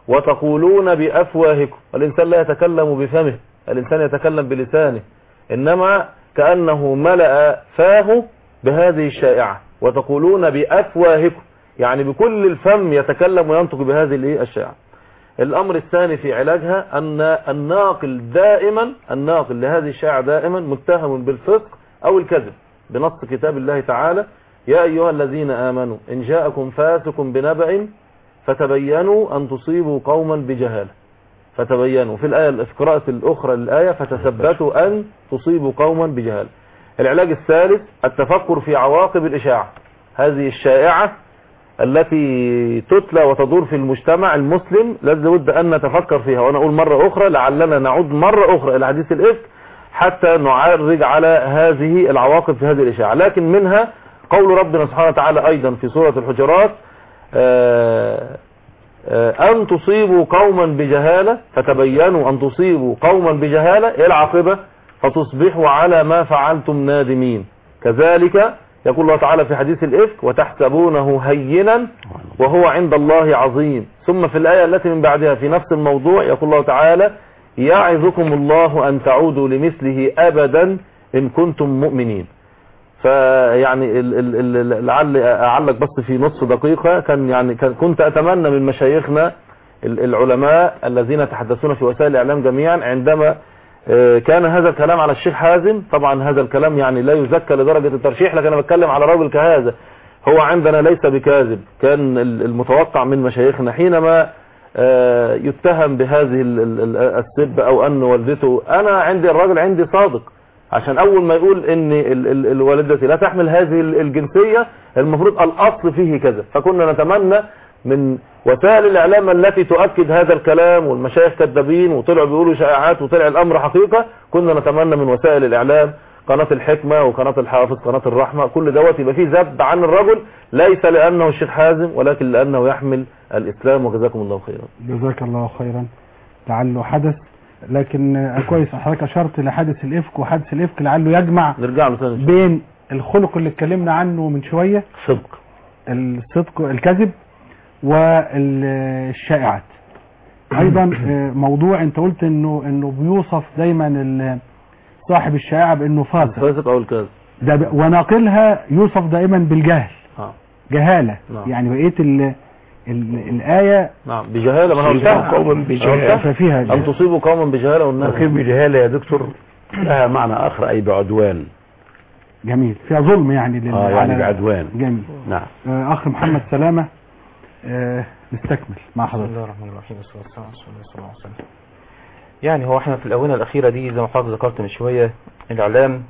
[SPEAKER 4] وتقولون بأفواهكم الإنسان لا يتكلم بفمه الإنسان يتكلم بلسانه إنما كأنه ملأ فاه بهذه الشائعة وتقولون بأفواهكم يعني بكل الفم يتكلم وينطق بهذه الإيه؟ الشائعة الامر الثاني في علاجها ان الناقل دائما الناقل لهذه الشائعة دائما متهم بالفسق او الكذب بنص كتاب الله تعالى يا ايها الذين امنوا ان جاءكم فاسق بنبأ فتبينوا ان تصيبوا قوما بجهالة فتبينوا في الآية في قراءة الأخرى للآية فتثبتوا أن تصيبوا قوما بجهالة العلاج الثالث التفكر في عواقب الإشاعة هذه الشائعة التي تتلى وتدور في المجتمع المسلم لابد أن نتفكر فيها وأنا أقول مرة أخرى لعلنا نعود مرة أخرى إلى حديث الإفك حتى نعرج على هذه العواقب في هذه الإشاعة لكن منها قول ربنا سبحانه وتعالى أيضا في سورة الحجرات آه، آه، أن تصيبوا قوما بجهالة فتبينوا أن تصيبوا قوما بجهالة إيه العاقبة فتصبحوا على ما فعلتم نادمين كذلك يقول الله تعالى في حديث الإفك وتحسبونه هينا وهو عند الله عظيم ثم في الآية التي من بعدها في نفس الموضوع يقول الله تعالى يعظكم الله أن تعودوا لمثله أبدا إن كنتم مؤمنين فيعني ال- ال- ال- لعل اعلق بس في نصف دقيقة كان يعني كان كنت اتمنى من مشايخنا ال- العلماء الذين يتحدثون في وسائل الاعلام جميعا عندما آه، كان هذا الكلام على الشيخ حازم طبعا هذا الكلام يعني لا يزكى لدرجة الترشيح لكن انا بتكلم على راجل كهذا هو عندنا ليس بكاذب كان ال- المتوقع من مشايخنا حينما آه، يتهم بهذه ال- ال- ال- السب او ان والدته انا عندي الراجل عندي صادق عشان اول ما يقول ان ال- ال- الوالدة لا تحمل هذه ال- الجنسية المفروض الاصل فيه كذا فكنا نتمنى من وسائل الاعلام التي تؤكد هذا الكلام والمشايخ كذابين وطلعوا بيقولوا شائعات وطلع الامر حقيقه كنا نتمنى من وسائل الاعلام قناة الحكمة وقناة الحافظ قناة الرحمة كل دوت يبقى فيه ذب عن الرجل ليس لأنه الشيخ حازم ولكن لأنه يحمل الإسلام وجزاكم الله خيرا
[SPEAKER 2] جزاك الله خيرا لعله حدث لكن آه، كويس حضرتك اشرت لحادث الافك وحادث الافك لعله يجمع
[SPEAKER 4] نرجع له ثاني
[SPEAKER 2] بين الخلق اللي اتكلمنا عنه من شويه
[SPEAKER 5] صدق
[SPEAKER 2] الصدق الكذب والشائعات ايضا آه، موضوع انت قلت انه انه بيوصف دايما ال- صاحب الشائعه بانه فاسق
[SPEAKER 4] الفاسق أو الكاذب
[SPEAKER 2] ده ب- وناقلها يوصف دائما بالجهل
[SPEAKER 4] آه.
[SPEAKER 2] جهاله
[SPEAKER 4] نعم.
[SPEAKER 2] يعني بقيه ال ال الايه
[SPEAKER 4] نعم بجهالة ما أنا قلتها
[SPEAKER 5] قوما بجهالة.
[SPEAKER 2] ففيها
[SPEAKER 4] أن تصيبوا قوما بجهالة والناس
[SPEAKER 5] أخير بجهالة يا دكتور لها معنى آخر أي بعدوان
[SPEAKER 2] جميل فيها ظلم يعني لل...
[SPEAKER 5] آه يعني
[SPEAKER 2] على-
[SPEAKER 5] بعدوان
[SPEAKER 2] جميل
[SPEAKER 5] نعم
[SPEAKER 2] آه، اخ محمد سلامه آه، نستكمل مع
[SPEAKER 12] بسم
[SPEAKER 2] حضرتك
[SPEAKER 12] الله الرحمن الرحيم والصلاة والسلام على رسول الله صلى الله عليه وسلم يعني هو احنا في الآونة الأخيرة دي زي ما حضرتك ذكرت من شوية الإعلام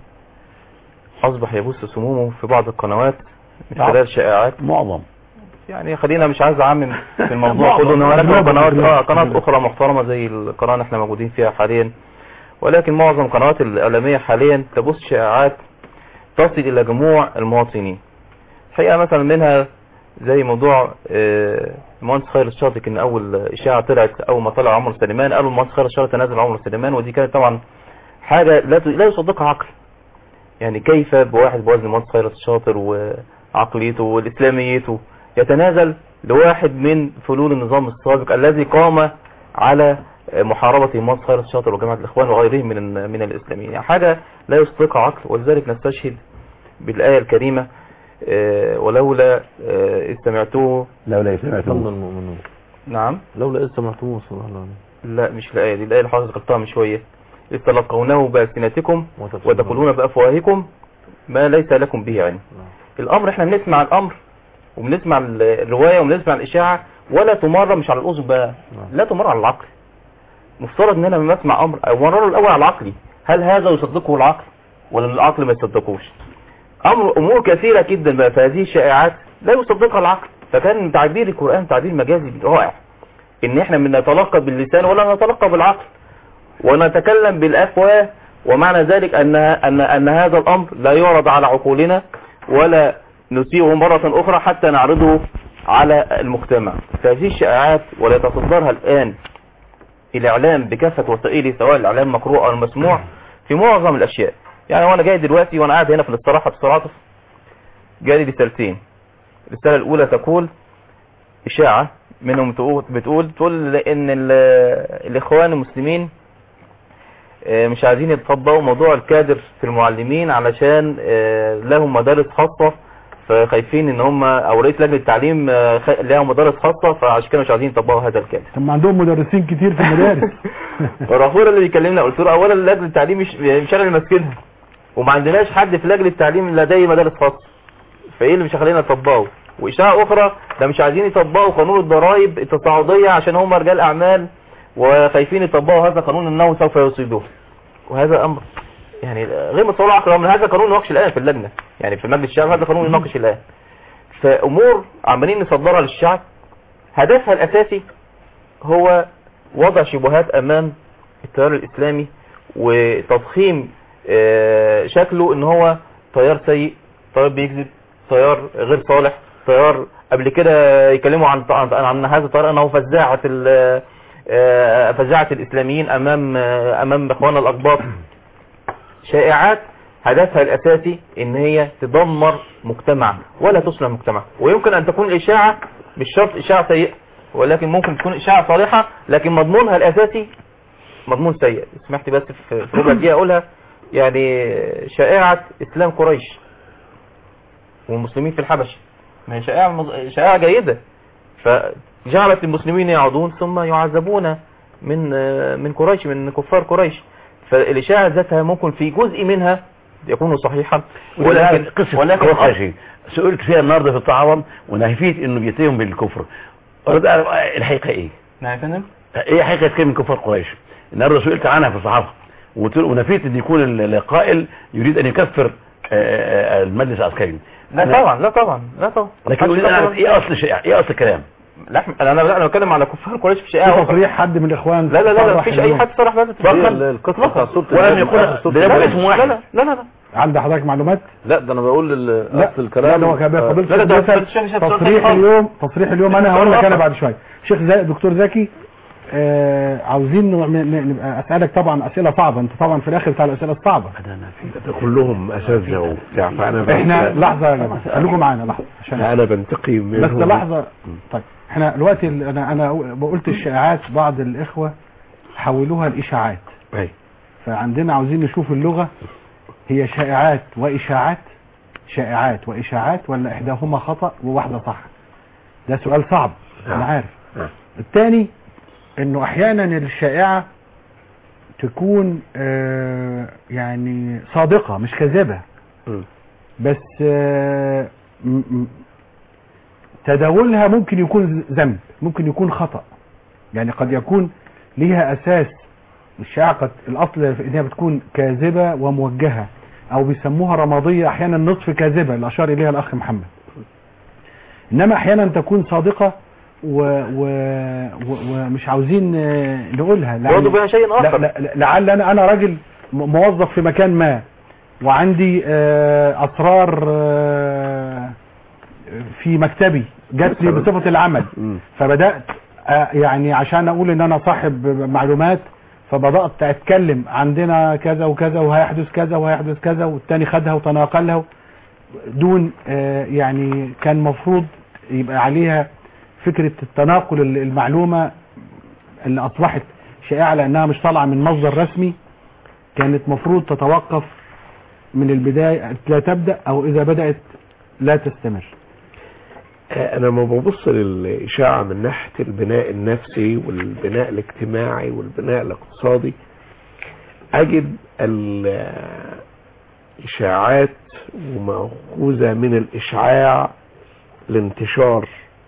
[SPEAKER 12] أصبح يبث سمومه في بعض القنوات من
[SPEAKER 5] نعم.
[SPEAKER 12] خلال شائعات
[SPEAKER 5] معظم
[SPEAKER 12] يعني خلينا مش عايز أعمم في الموضوع
[SPEAKER 5] معظم.
[SPEAKER 12] كله إن هناك
[SPEAKER 5] معظم.
[SPEAKER 12] قنوات اه قنوات أخرى محترمة زي القناة اللي احنا موجودين فيها حاليا ولكن معظم القنوات الإعلامية حاليا تبث شائعات تصل إلى جموع المواطنين الحقيقة مثلا منها زي موضوع آه، المهندس خير الشاطئ ان اول اشاعه طلعت اول ما طلع عمرو سليمان قالوا المهندس خير الشاطئ تنازل عمرو سليمان ودي كانت طبعا حاجه لا ت- لا يصدقها عقل يعني كيف بواحد بوزن المهندس خير الشاطر وعقليته والاسلاميته يتنازل لواحد من فلول النظام السابق الذي قام على محاربة المهندس خير الشاطر وجماعة الإخوان وغيرهم من من الإسلاميين يعني حاجة لا يصدقها عقل ولذلك نستشهد بالآية الكريمة آه، ولولا آه، إذ سمعتوه
[SPEAKER 5] لولا
[SPEAKER 4] ظن
[SPEAKER 5] سمعتم
[SPEAKER 4] المؤمنون
[SPEAKER 12] نعم
[SPEAKER 4] لولا إذ سمعتموه صلى الله عليه وسلم
[SPEAKER 12] لا مش الآية دي الآية اللي حضرتك قلتها من شوية إذ تلقونه بألسنتكم
[SPEAKER 4] وتقولون
[SPEAKER 12] وتقولون بأفواهكم ما ليس لكم به علم الأمر احنا بنسمع الأمر وبنسمع ال- الرواية وبنسمع الإشاعة ولا تمر مش على الأذن بقى لا تمر على العقل مفترض ان انا لما اسمع امر امرره الاول على عقلي هل هذا يصدقه العقل ولا العقل ما يصدقوش امر امور كثيرة جدا بقى في هذه الشائعات لا يصدقها العقل فكان تعبير القرآن تعبير مجازي رائع ان احنا من نتلقى باللسان ولا نتلقى بالعقل ونتكلم بالافواه ومعنى ذلك ان ان ان هذا الامر لا يعرض على عقولنا ولا نسيئه مرة اخرى حتى نعرضه على المجتمع فهذه الشائعات ولا يتصدرها الان الاعلام بكافة وسائله سواء الاعلام المقروء او المسموع في معظم الاشياء يعني وانا جاي دلوقتي وانا قاعد هنا في الاستراحة في التعاطف جالي رسالتين الرسالة الاولى تقول اشاعة منهم تقول بتقول تقول ان ال- الاخوان المسلمين آه، مش عايزين يتطبقوا موضوع الكادر في المعلمين علشان آه، لهم مدارس خاصة فخايفين ان هم او رئيس لجنة التعليم آه، خ- لهم مدارس خاصة فعشان كده مش عايزين يطبقوا هذا الكادر
[SPEAKER 2] طب ما عندهم مدرسين كتير في المدارس
[SPEAKER 12] الرافور اللي بيكلمنا قلت له اولا لجنة التعليم مش مش انا اللي ماسكينها وما عندناش حد في لجنة التعليم لديه مدارس خاصة فايه اللي مش هيخلينا نطبقه واشاعة اخرى ده مش عايزين يطبقوا قانون الضرائب التصاعدية عشان هم رجال اعمال وخايفين يطبقوا هذا القانون انه سوف يصيبه وهذا امر يعني غير متصور عقل من هذا قانون يناقش الان في اللجنة يعني في مجلس الشعب هذا قانون يناقش الان فامور عمالين نصدرها للشعب هدفها الاساسي هو وضع شبهات امام التيار الاسلامي وتضخيم آه، شكله ان هو تيار سيء تيار بيكذب تيار غير صالح تيار قبل كده يكلموا عن عن, عن هذا التيار انه فزاعة ال- آه، فزاعة الاسلاميين امام آه، امام اخواننا الاقباط شائعات هدفها الاساسي ان هي تدمر مجتمع ولا تصلح مجتمع ويمكن ان تكون الاشاعة مش شرط اشاعة سيئة ولكن ممكن تكون اشاعة صالحة لكن مضمونها الاساسي مضمون سيء سمحت بس في في ربع دقيقة اقولها يعني شائعة اسلام قريش والمسلمين في الحبش ما هي شائعة مز- شائعة جيدة فجعلت المسلمين يعودون ثم يعذبون من من قريش من كفار قريش فالإشاعة ذاتها ممكن في جزء منها يكون صحيحا
[SPEAKER 5] ولكن قصة
[SPEAKER 12] ولكن
[SPEAKER 5] ولكن يا شيء سئلت فيها النهارده في التعاون ونهفيت انه بيتهم بالكفر اريد اعرف الحقيقه ايه؟
[SPEAKER 12] نعم يا فندم
[SPEAKER 5] ايه حقيقه كلمه كفار قريش؟ النهارده سئلت عنها في الصحافه وقلت له- ونفيت ان يكون ال- القائل يريد ان يكفر آه، آه، المجلس العسكري
[SPEAKER 12] لا طبعا لا طبعا لا طبعا
[SPEAKER 5] لكن
[SPEAKER 12] محدش
[SPEAKER 5] اريد ان اعرف
[SPEAKER 12] طبعاً.
[SPEAKER 5] ايه اصل الشيء ايه اصل الكلام؟
[SPEAKER 12] لا انا انا انا بتكلم على كفار قريش في
[SPEAKER 2] في
[SPEAKER 12] شقاء
[SPEAKER 2] تصريح حد من الاخوان
[SPEAKER 12] لا لا لا لا
[SPEAKER 2] صرح
[SPEAKER 12] مفيش اي
[SPEAKER 2] اليوم.
[SPEAKER 12] حد صرح بهذا
[SPEAKER 4] هي
[SPEAKER 12] التصريح
[SPEAKER 4] القصه بتاع صوت
[SPEAKER 12] ولم
[SPEAKER 4] النبي،
[SPEAKER 12] يقول
[SPEAKER 4] صوت
[SPEAKER 12] ده
[SPEAKER 4] النبي.
[SPEAKER 12] اسم واحد لا لا لا لا
[SPEAKER 2] عند حضرتك معلومات
[SPEAKER 4] لا ده انا بقول ال-
[SPEAKER 2] لا
[SPEAKER 4] اصل الكلام
[SPEAKER 2] لا هو كان
[SPEAKER 4] آه،
[SPEAKER 2] فضيلة
[SPEAKER 12] لا، لا،
[SPEAKER 2] الشيخ
[SPEAKER 12] ده
[SPEAKER 2] بيسأل
[SPEAKER 12] الشيخ شاف سؤال
[SPEAKER 2] تصريح
[SPEAKER 12] تاني
[SPEAKER 2] اليوم تصريح اليوم انا هقول لك انا
[SPEAKER 12] آخر.
[SPEAKER 2] بعد شويه شيخ زي دكتور زكي آه عاوزين ن- ن- نبقى اسالك طبعا اسئله صعبه انت طبعا في الاخر بتاع الاسئله الصعبه
[SPEAKER 3] ده كلهم اساتذه وبتاع فانا
[SPEAKER 2] احنا
[SPEAKER 3] بنت-
[SPEAKER 2] لحظه يا جماعه خليكم معانا لحظه عشان
[SPEAKER 3] انا بنتقي منهم
[SPEAKER 2] بس لحظه طيب احنا دلوقتي ال- انا انا قلت الشائعات بعض الاخوه حولوها لاشاعات
[SPEAKER 3] أي.
[SPEAKER 2] فعندنا عاوزين نشوف اللغه هي شائعات واشاعات شائعات واشاعات ولا احداهما خطا وواحده صح ده سؤال صعب انا
[SPEAKER 3] آه.
[SPEAKER 2] عارف
[SPEAKER 3] آه.
[SPEAKER 2] الثاني انه احيانا الشائعه تكون آه يعني صادقه مش كاذبه
[SPEAKER 3] م.
[SPEAKER 2] بس آه م- م- تداولها ممكن يكون ذنب ممكن يكون خطأ يعني قد يكون ليها أساس الشائعة قد الأصل في إنها بتكون كاذبة وموجهة أو بيسموها رمادية أحيانا نصف كاذبة اللي أشار إليها الأخ محمد إنما أحيانا تكون صادقة و... و... و... ومش عاوزين آه، نقولها لعل-
[SPEAKER 12] برضه بها شيء
[SPEAKER 2] لا
[SPEAKER 12] اخر
[SPEAKER 2] لا لا- لعل انا انا راجل م- موظف في مكان ما وعندي آه، اسرار آه، في مكتبي جات لي بصفه العمل
[SPEAKER 3] م.
[SPEAKER 2] فبدات آه، يعني عشان اقول ان انا صاحب معلومات فبدات اتكلم عندنا كذا وكذا وهيحدث كذا وهيحدث كذا والتاني خدها وتناقلها دون آه، يعني كان مفروض يبقى عليها فكره التناقل ال- المعلومه اللي اصبحت شائعه لانها مش طالعه من مصدر رسمي كانت مفروض تتوقف من البدايه لا تبدا او اذا بدات لا تستمر
[SPEAKER 3] آه، انا لما ببص للاشاعه من ناحيه البناء النفسي والبناء الاجتماعي والبناء الاقتصادي اجد الاشاعات ومأخوذة من الاشعاع الانتشار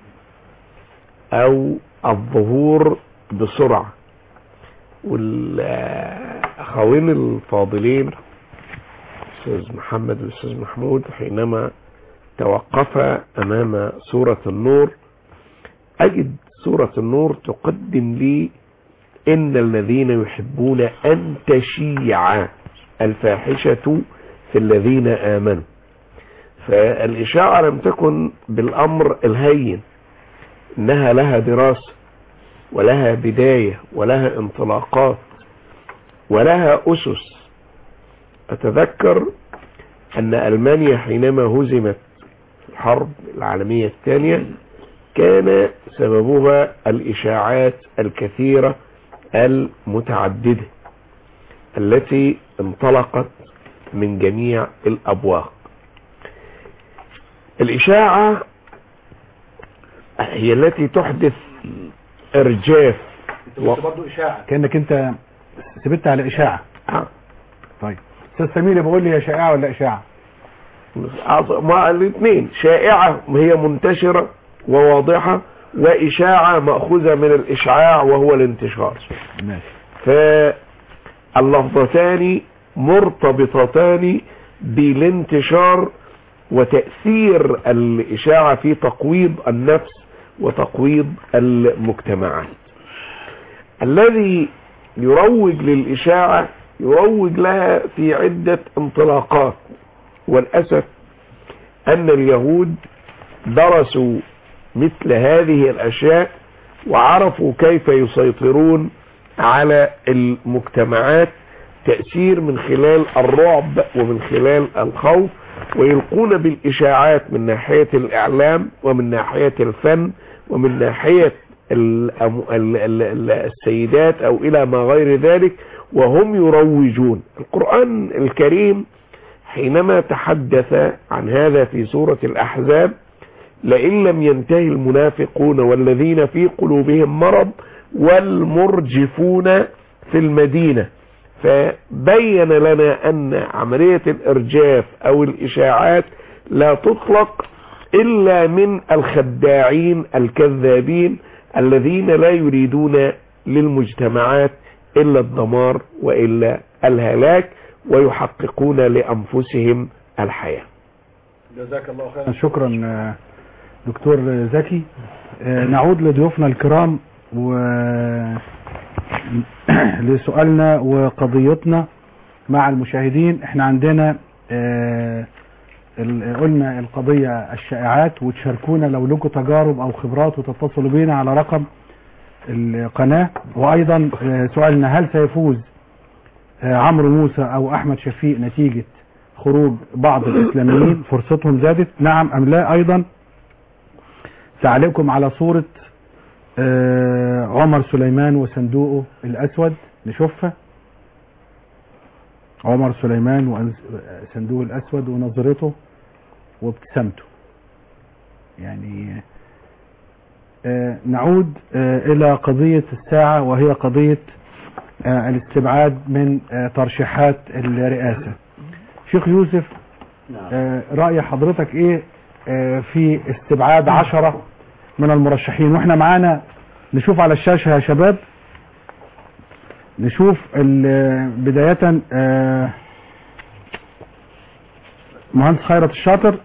[SPEAKER 3] او الظهور بسرعة والاخوين الفاضلين الاستاذ محمد والاستاذ محمود حينما توقفا امام سورة النور اجد سورة النور تقدم لي ان الذين يحبون ان تشيع الفاحشة في الذين امنوا فالاشاعة لم تكن بالامر الهين انها لها دراسة ولها بداية ولها انطلاقات ولها اسس اتذكر ان المانيا حينما هزمت الحرب العالمية الثانية كان سببها الاشاعات الكثيرة المتعددة التي انطلقت من جميع الابواق الاشاعة هي التي تحدث ارجاف و...
[SPEAKER 2] برضه اشاعه كانك انت سبت على اشاعه
[SPEAKER 3] آه.
[SPEAKER 2] طيب استاذ سمير بقول لي هي شائعه ولا اشاعه
[SPEAKER 3] مع الاثنين شائعة هي منتشرة وواضحة وإشاعة مأخوذة من الإشعاع وهو الانتشار
[SPEAKER 2] ماشي
[SPEAKER 3] فاللفظتان مرتبطتان بالانتشار وتأثير الإشاعة في تقويض النفس وتقويض المجتمعات الذي يروج للإشاعة يروج لها في عدة انطلاقات والأسف أن اليهود درسوا مثل هذه الأشياء وعرفوا كيف يسيطرون على المجتمعات تأثير من خلال الرعب ومن خلال الخوف ويلقون بالإشاعات من ناحية الإعلام ومن ناحية الفن ومن ناحية الأم- ال- ال- ال- السيدات أو إلى ما غير ذلك وهم يروجون القرآن الكريم حينما تحدث عن هذا في سورة الأحزاب لئن لم ينتهي المنافقون والذين في قلوبهم مرض والمرجفون في المدينة فبين لنا أن عملية الإرجاف أو الإشاعات لا تطلق إلا من الخداعين الكذابين الذين لا يريدون للمجتمعات إلا الدمار وإلا الهلاك ويحققون لأنفسهم الحياة
[SPEAKER 2] جزاك الله خيرا شكرا آه، دكتور زكي آه، نعود لضيوفنا الكرام و لسؤالنا وقضيتنا مع المشاهدين احنا عندنا آه، ال- قلنا القضية الشائعات وتشاركونا لو لكم تجارب او خبرات وتتصلوا بينا على رقم القناة وايضا آه، سؤالنا هل سيفوز آه، عمرو موسى او احمد شفيق نتيجة خروج بعض الاسلاميين فرصتهم زادت نعم ام لا ايضا تعليقكم على صورة آه، عمر سليمان وصندوقه الاسود نشوفها عمر سليمان وصندوقه الاسود ونظرته وابتسامته يعني آه، نعود آه، الى قضية الساعة وهي قضية آه، الاستبعاد من آه، ترشيحات الرئاسة شيخ يوسف آه، رأي حضرتك ايه آه، في استبعاد عشرة من المرشحين واحنا معانا نشوف على الشاشة يا شباب نشوف ال- بداية آه، مهندس خيرت الشاطر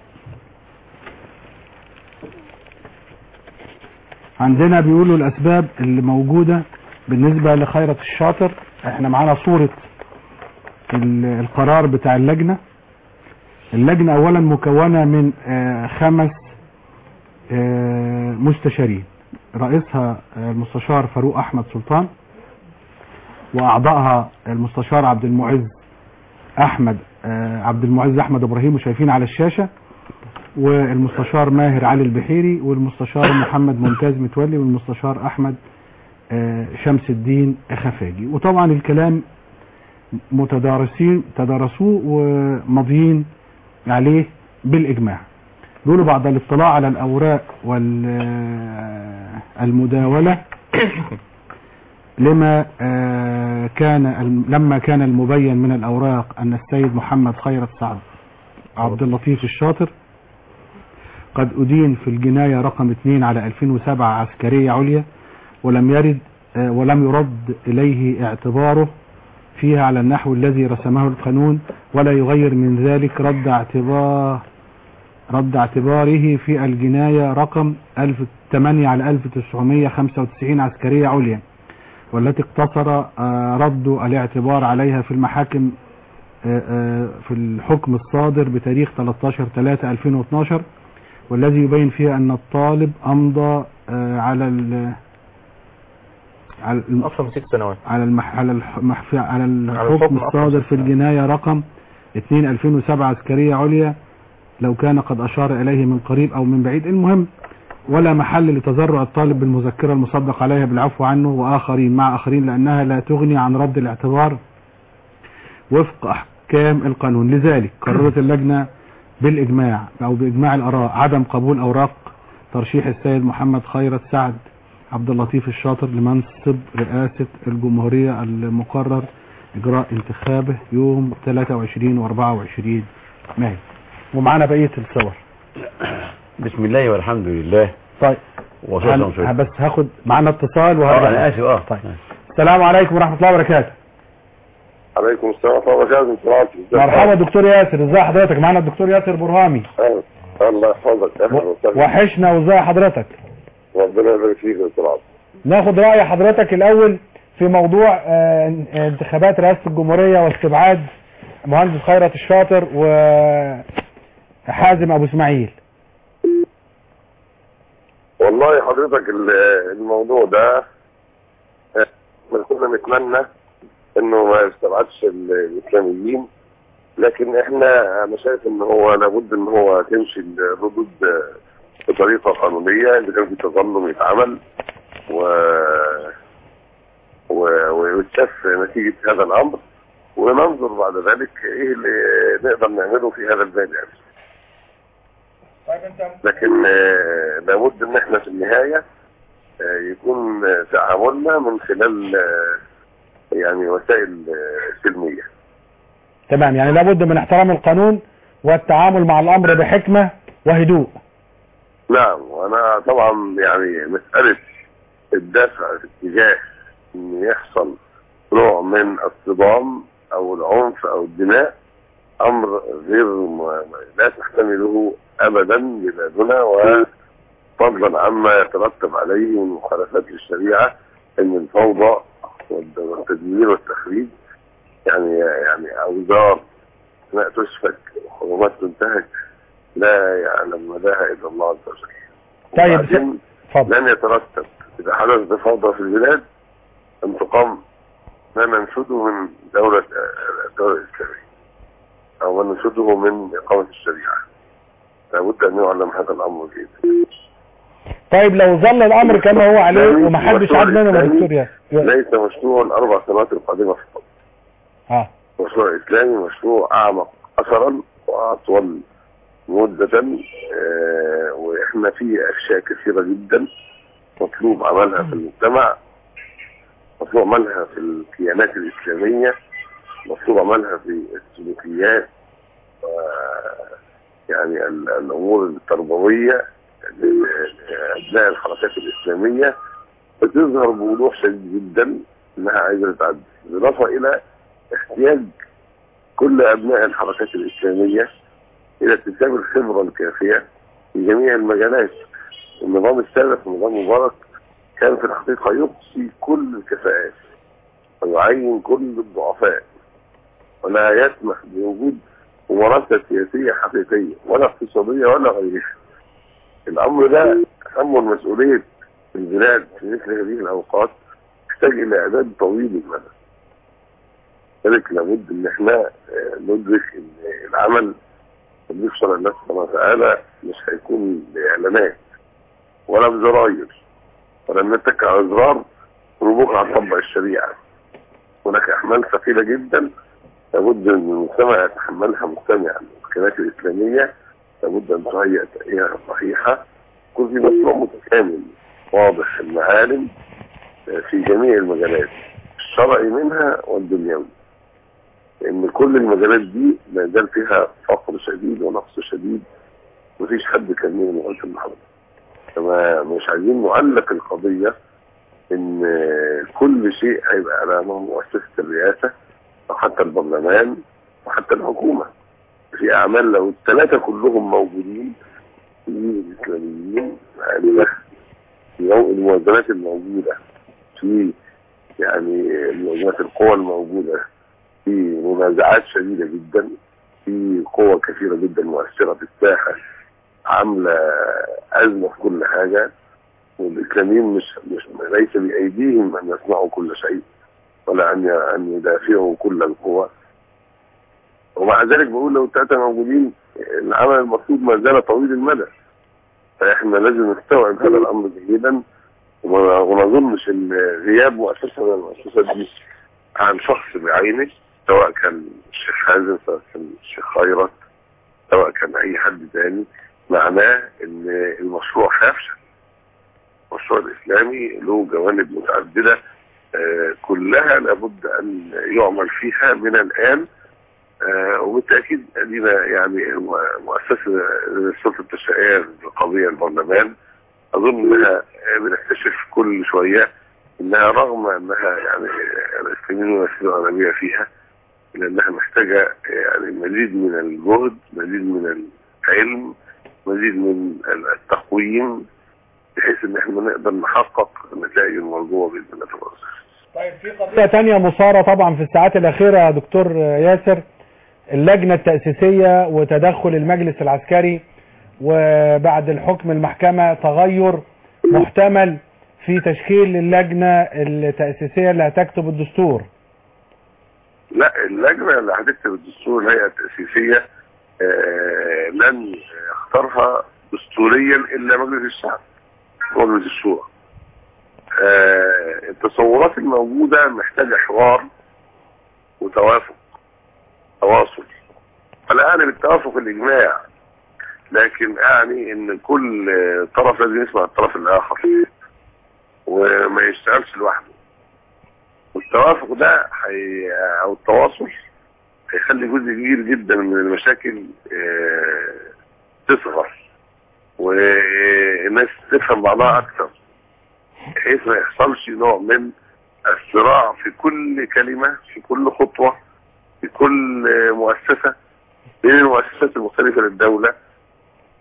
[SPEAKER 2] عندنا بيقولوا الاسباب اللي موجودة بالنسبة لخيرت الشاطر احنا معانا صورة ال- القرار بتاع اللجنة اللجنة اولا مكونة من آه، خمس آه، مستشارين رئيسها آه، المستشار فاروق احمد سلطان واعضائها المستشار عبد المعز احمد آه، عبد المعز احمد ابراهيم وشايفين على الشاشة والمستشار ماهر علي البحيري والمستشار محمد ممتاز متولي والمستشار احمد آه، شمس الدين خفاجي وطبعا الكلام متدارسين تدارسوه وماضيين عليه بالاجماع بيقولوا بعد الاطلاع على الاوراق والمداولة لما آه، كان الم- لما كان المبين من الاوراق ان السيد محمد خيرت سعد عبد اللطيف الشاطر قد أدين في الجناية رقم 2 على 2007 عسكرية عليا ولم يرد آه، ولم يرد إليه اعتباره فيها على النحو الذي رسمه القانون ولا يغير من ذلك رد اعتبار رد اعتباره في الجناية رقم 1008 على 1995 عسكرية عليا والتي اقتصر آه، رد الاعتبار عليها في المحاكم آه، آه، في الحكم الصادر بتاريخ 13 3 2012 والذي يبين فيها ان الطالب امضى آه، على ال على الم-
[SPEAKER 12] اكثر من ست سنوات
[SPEAKER 2] على المح على المح على
[SPEAKER 12] على
[SPEAKER 2] الحكم
[SPEAKER 12] الحكم
[SPEAKER 2] الصادر في الجناية رقم 2 2007 عسكرية عليا لو كان قد أشار إليه من قريب أو من بعيد المهم ولا محل لتزرع الطالب بالمذكرة المصدق عليها بالعفو عنه وآخرين مع آخرين لأنها لا تغني عن رد الاعتبار وفق أحكام القانون لذلك قررت اللجنة بالإجماع أو بإجماع الآراء عدم قبول أوراق ترشيح السيد محمد خيرت سعد عبد اللطيف الشاطر لمنصب رئاسة الجمهورية المقرر إجراء انتخابه يوم 23 و 24 مايو ومعانا بقية الصور
[SPEAKER 5] بسم الله والحمد لله
[SPEAKER 2] طيب
[SPEAKER 5] وصلى
[SPEAKER 2] هن-
[SPEAKER 5] الله
[SPEAKER 2] بس هاخد معانا اتصال
[SPEAKER 5] اه
[SPEAKER 2] وهرجع
[SPEAKER 5] انا اسف اه
[SPEAKER 2] طيب السلام عليكم ورحمة الله وبركاته
[SPEAKER 13] عليكم السلام ورحمة الله وبركاته انت معاك
[SPEAKER 2] مرحبا دكتور ياسر ازي حضرتك معانا الدكتور ياسر برهامي
[SPEAKER 13] أهلا. الله يحفظك اهلا وسهلا
[SPEAKER 2] وحشنا وازي حضرتك
[SPEAKER 13] ربنا يبارك فيك يا استاذ عبد
[SPEAKER 2] ناخد رأي حضرتك الأول في موضوع آه، انتخابات رئاسة الجمهورية واستبعاد مهندس خيرت الشاطر وحازم أبو إسماعيل
[SPEAKER 13] والله حضرتك ال- الموضوع ده آه، من كنا نتمنى انه ما يستبعدش ال- الاسلاميين لكن احنا انا شايف ان هو لابد ان هو تمشي الردود آه، بطريقه قانونيه اذا كان في تظلم يتعمل و و- ويتشاف نتيجه هذا الامر وننظر بعد ذلك ايه اللي نقدر نعمله في هذا الباب يعني لكن آه، لابد ان احنا في النهاية آه، يكون آه، تعاملنا من خلال آه، يعني وسائل آه، سلمية
[SPEAKER 2] تمام يعني لابد من احترام القانون والتعامل مع الأمر بحكمة وهدوء
[SPEAKER 13] نعم وانا طبعا يعني مسألة الدفع في اتجاه ان يحصل نوع من الصدام او العنف او الدماء امر غير م- لا تحتمله ابدا بلادنا فضلا عما يترتب عليه من مخالفات للشريعة ان الفوضى والد- والتدمير والتخريب يعني يعني اوزار لا تسفك وحرمات تنتهك لا يعلم مداها الا الله عز وجل
[SPEAKER 2] طيب
[SPEAKER 13] وبعدين
[SPEAKER 2] اتفضل
[SPEAKER 13] لن يترتب اذا حدث فوضى في البلاد ان تقام ما ننشده من دولة الدولة الإسلامية أو ما ننشده من إقامة الشريعة لابد أن يعلم هذا الأمر جيدا
[SPEAKER 2] طيب لو ظل الامر كما هو عليه ومحدش عاد منهم يا دكتور ياسر
[SPEAKER 13] ليس مشروع الأربع سنوات القادمة فقط
[SPEAKER 2] اه
[SPEAKER 13] مشروع إسلامي مشروع أعمق أثرا وأطول مدة آه، وإحنا في أشياء كثيرة جدا مطلوب عملها في المجتمع مطلوب عملها في الكيانات الإسلامية مطلوب عملها في السلوكيات و- يعني ال- الأمور التربوية لأبناء الحركات الإسلامية بتظهر بوضوح شديد جدا إنها عايزة تتعدل بالإضافة إلى احتياج كل أبناء الحركات الإسلامية إلى اكتساب الخبرة الكافية في جميع المجالات النظام السابق نظام مبارك كان في الحقيقة يقصي كل الكفاءات ويعين كل الضعفاء ولا يسمح بوجود ممارسة سياسية حقيقية ولا اقتصادية ولا غيرها الأمر ده تحمل مسؤولية البلاد في مثل هذه الأوقات يحتاج إلى إعداد طويل المدى لذلك لابد ان احنا آه، ندرك ان العمل تطبيق شرع الله سبحانه وتعالى مش هيكون باعلانات ولا بزراير ولا نتك على زرار ونبكره هنطبق الشريعه هناك احمال ثقيله جدا لابد ان المجتمع يتحملها مجتمعا الكنائس الاسلاميه لابد ان تهيئ تهيئه صحيحه يكون في مشروع متكامل واضح المعالم آه، في جميع المجالات الشرعي منها والدنيوي لان كل المجالات دي ما زال فيها فقر شديد ونقص شديد مفيش حد كان لغايه النهارده فما مش عايزين نعلق القضيه ان كل شيء هيبقى على مؤسسه الرئاسه او حتى البرلمان وحتى الحكومه في اعمال لو الثلاثه كلهم موجودين الاسلاميين يعني ده الموازنات الموجوده في يعني موازنات القوى الموجوده في منازعات شديدة جدا في قوة كثيرة جدا مؤثرة في الساحة عاملة أزمة في كل حاجة والإسلاميين مش, مش ليس بأيديهم أن يصنعوا كل شيء ولا أن أن يدافعوا كل القوى ومع ذلك بقول لو الثلاثة موجودين العمل المطلوب ما زال طويل المدى فإحنا لازم نستوعب هذا الأمر جيدا وما وما نظنش ان غياب مؤسسه من المؤسسات دي عن شخص بعينه سواء كان الشيخ حازم سواء كان الشيخ خيرت سواء كان اي حد تاني معناه ان المشروع هيفشل المشروع الاسلامي له جوانب متعدده آه، كلها لابد ان يعمل فيها من الان آه، وبالتاكيد ادينا يعني مؤسسه السلطه التشريعيه القضيه البرلمان اظن انها بنكتشف كل شويه انها رغم انها يعني الاسلاميين والاسلام العربيه فيها الا انها محتاجه يعني مزيد من الجهد مزيد من العلم مزيد من التقويم بحيث ان احنا نقدر نحقق النتائج المرجوه باذن الله تبارك
[SPEAKER 2] قضية تانية مثارة طبعا في الساعات الأخيرة يا دكتور ياسر اللجنة التأسيسية وتدخل المجلس العسكري وبعد الحكم المحكمة تغير محتمل في تشكيل اللجنة التأسيسية اللي هتكتب الدستور
[SPEAKER 13] لا اللجنه اللي هتكتب الدستور الهيئه التاسيسيه آه لن يختارها دستوريا الا مجلس الشعب مجلس الشورى آه التصورات الموجوده محتاجه حوار وتوافق تواصل فلا اعني بالتوافق الاجماع لكن اعني ان كل طرف لازم يسمع الطرف الاخر وما يشتغلش لوحده والتوافق ده حي... او التواصل هيخلي جزء كبير جدا من المشاكل آه، تصغر والناس تفهم بعضها اكثر بحيث ما يحصلش نوع من الصراع في كل كلمة في كل خطوة في كل آه، مؤسسة بين المؤسسات المختلفة للدولة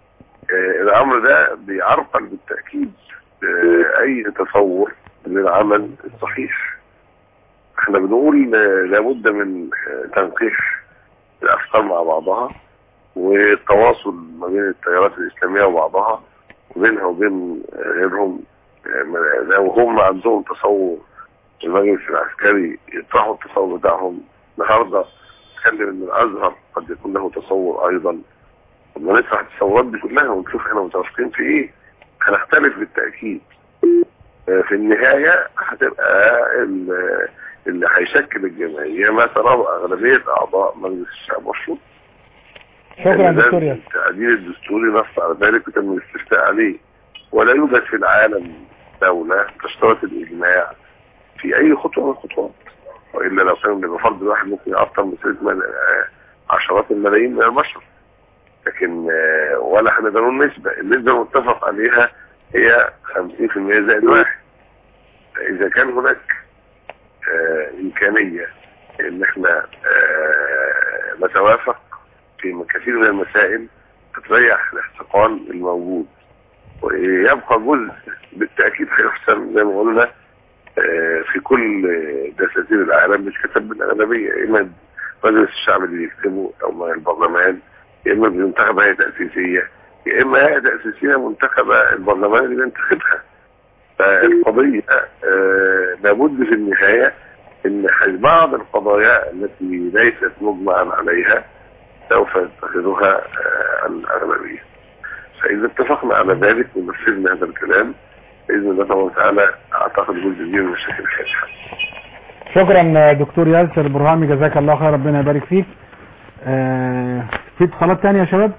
[SPEAKER 13] آه، الامر ده بيعرقل بالتاكيد آه، اي تصور للعمل الصحيح احنا بنقول آه، لابد من آه، تنقيح الافكار مع بعضها والتواصل ما بين التيارات الاسلاميه وبعضها وبينها وبين آه، غيرهم آه، ما- لو هم عندهم تصور المجلس العسكري يطرحوا التصور بتاعهم النهارده نتكلم ان الازهر قد يكون له تصور ايضا لما نطرح التصورات دي كلها ونشوف احنا متوافقين في ايه هنختلف بالتاكيد آه، في النهايه هتبقى ال- اللي هيشكل الجمعيه ما تراه اغلبيه اعضاء مجلس الشعب والشورى
[SPEAKER 2] شكرا
[SPEAKER 13] يعني ده
[SPEAKER 2] دكتور ياسر
[SPEAKER 13] التعديل الدستوري نص على ذلك وتم الاستفتاء عليه ولا يوجد في العالم دولة تشترط الإجماع في أي خطوة من الخطوات وإلا لو كان بيبقى فرد واحد ممكن يعطل مسيرة مل- آه، عشرات الملايين من البشر لكن آه، ولا هنقدر نقول نسبة النسبة المتفق عليها هي 50% زائد واحد فإذا كان هناك آه، إمكانية إن احنا آه، نتوافق في كثير من المسائل تتريح الاحتقان الموجود ويبقى جزء بالتأكيد هيحسن زي ما قلنا آه، في كل آه، دساتير العالم بيتكتب بالأغلبية إما مجلس الشعب اللي يكتبه أو ما البرلمان يا إما بينتخب هيئة تأسيسية يا إما هيئة تأسيسية منتخبة البرلمان اللي بينتخبها فالقضية آه، لابد في النهاية إن بعض القضايا التي ليست مجمعا عليها سوف يتخذها آه، الأغلبية فإذا اتفقنا على ذلك ونفذنا هذا الكلام بإذن الله سبحانه وتعالى أعتقد جزء كبير من المشاكل هيتحل
[SPEAKER 2] شكرا دكتور ياسر برهامي جزاك الله خير ربنا يبارك فيك آه، في اتصالات تانية يا شباب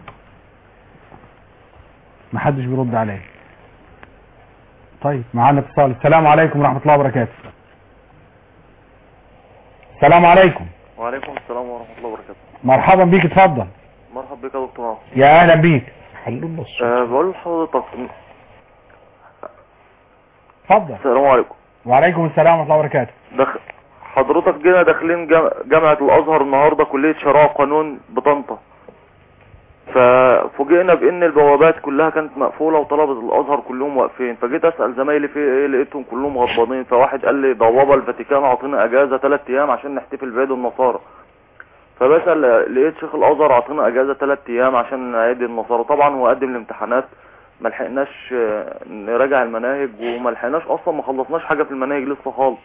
[SPEAKER 2] محدش بيرد عليا طيب معانا اتصال السلام عليكم ورحمة الله وبركاته السلام عليكم
[SPEAKER 14] وعليكم السلام ورحمة الله وبركاته
[SPEAKER 2] مرحبا بيك اتفضل
[SPEAKER 14] مرحبا بك يا دكتور عاصم.
[SPEAKER 2] يا اهلا بيك
[SPEAKER 14] أه بقول لحضرتك
[SPEAKER 2] اتفضل
[SPEAKER 14] السلام عليكم
[SPEAKER 2] وعليكم السلام ورحمة الله وبركاته
[SPEAKER 14] دخ... حضرتك جينا داخلين جام... جامعة الأزهر النهاردة كلية شرائع قانون بطنطا ففوجئنا بان البوابات كلها كانت مقفولة وطلبة الازهر كلهم واقفين فجيت اسأل زمايلي في ايه لقيتهم كلهم غضبانين فواحد قال لي ده بابا الفاتيكان عطينا اجازة ثلاث ايام عشان نحتفل بعيد النصارى فبسأل لقيت شيخ الازهر عطينا اجازة ثلاث ايام عشان عيد النصارى طبعا هو قدم الامتحانات ما لحقناش آه، نراجع المناهج وما لحقناش اصلا ما خلصناش حاجة في المناهج لسه خالص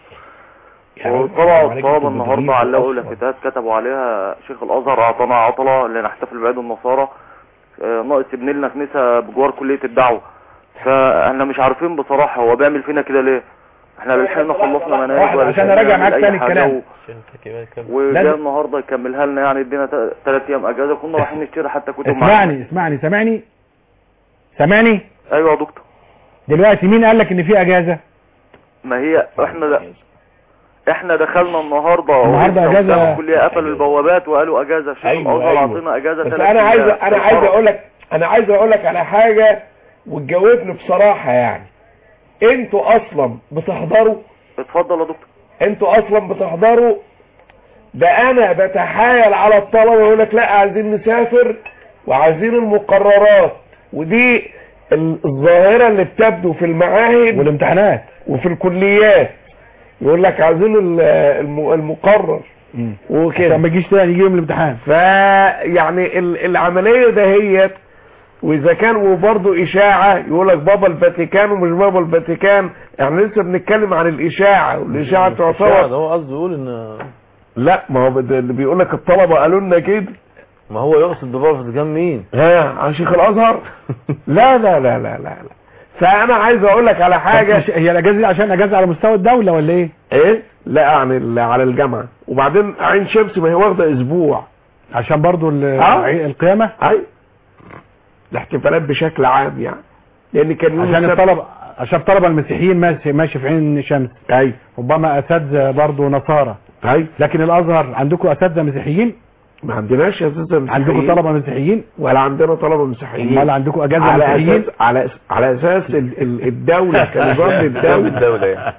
[SPEAKER 14] وطبعا الطلبة النهاردة علقوا لافتات كتبوا عليها شيخ الازهر اعطانا عطلة لنحتفل بعيد النصارى آه، ناقص يبني لنا كنيسة بجوار كلية الدعوة فاحنا مش عارفين بصراحة هو بيعمل فينا كده ليه احنا لا لحقنا خلصنا مناهج
[SPEAKER 2] واحد
[SPEAKER 14] ولا
[SPEAKER 2] عشان
[SPEAKER 14] لحقنا
[SPEAKER 2] أراجع
[SPEAKER 14] نعمل
[SPEAKER 2] معاك
[SPEAKER 14] أي
[SPEAKER 2] تاني
[SPEAKER 14] حاجة
[SPEAKER 2] الكلام.
[SPEAKER 14] و- وجاء
[SPEAKER 2] لازم-
[SPEAKER 14] النهاردة يكملها لنا يعني ادينا ثلاث ايام اجازة كنا رايحين نشتري حتى كتب معانا.
[SPEAKER 2] اسمعني اسمعني سامعني سامعني
[SPEAKER 14] ايوه يا دكتور
[SPEAKER 2] دلوقتي مين قال لك ان في اجازة
[SPEAKER 14] ما هي احنا ده احنا دخلنا النهارده
[SPEAKER 2] النهاردة
[SPEAKER 14] ولسه
[SPEAKER 2] أجازة.
[SPEAKER 14] قدام الكليه قفلوا البوابات وقالوا اجازه شيخ
[SPEAKER 15] أيوة،
[SPEAKER 14] الازهر
[SPEAKER 15] أيوة.
[SPEAKER 14] عطينا اجازه
[SPEAKER 15] بس
[SPEAKER 14] ثلاث
[SPEAKER 15] انا عايز
[SPEAKER 14] أيام.
[SPEAKER 15] انا عايز اقول لك انا عايز اقول لك على حاجه وتجاوبني بصراحه يعني انتوا اصلا بتحضروا
[SPEAKER 14] اتفضل يا دكتور
[SPEAKER 15] انتوا اصلا بتحضروا ده انا بتحايل على الطلبه يقول لك لا عايزين نسافر وعايزين المقررات ودي ال- الظاهره اللي بتبدو في المعاهد
[SPEAKER 2] والامتحانات
[SPEAKER 15] وفي الكليات يقول لك عايزين ال- الم- المقرر وكده
[SPEAKER 2] عشان ما يجيش تاني يجي يوم الامتحان
[SPEAKER 15] فيعني ال- العملية دهيت واذا كان وبرضه اشاعة يقول لك بابا الفاتيكان ومش بابا الفاتيكان يعني لسه بنتكلم عن الاشاعة والاشاعة
[SPEAKER 4] ده
[SPEAKER 15] تعتبر
[SPEAKER 4] هو قصده يقول ان
[SPEAKER 15] لا ما هو بد- اللي بيقول لك الطلبة قالوا لنا كده
[SPEAKER 4] ما هو يقصد ببابا الفاتيكان مين
[SPEAKER 15] ها عن شيخ الازهر لا لا لا لا لا لا فانا عايز اقول لك على حاجة
[SPEAKER 2] مش- هي الاجازة دي عشان اجازة على مستوى الدولة ولا ايه
[SPEAKER 15] ايه لا عن ال- على الجامعة وبعدين عين شمس ما هي واخدة اسبوع
[SPEAKER 2] عشان برضو ال-
[SPEAKER 15] آه.
[SPEAKER 2] القيامة
[SPEAKER 15] اي الاحتفالات بشكل عام يعني لان كان يوم
[SPEAKER 2] عشان
[SPEAKER 15] السبت-
[SPEAKER 2] الطلبة عشان الطلبة المسيحيين ماشي ماشي في عين شمس
[SPEAKER 15] اي
[SPEAKER 2] ربما اساتذة برضو نصارى
[SPEAKER 15] اي
[SPEAKER 2] لكن الازهر عندكم اساتذة مسيحيين
[SPEAKER 15] ما عندناش اساسا
[SPEAKER 2] عندكم طلبة مسيحيين
[SPEAKER 15] ولا عندنا طلبة مسيحيين
[SPEAKER 2] امال عندكم اجازة
[SPEAKER 15] على
[SPEAKER 2] مسيحيين
[SPEAKER 15] اساس على أس- على اساس ال- ال- الدولة كنظام الدولة
[SPEAKER 12] الدولة يعني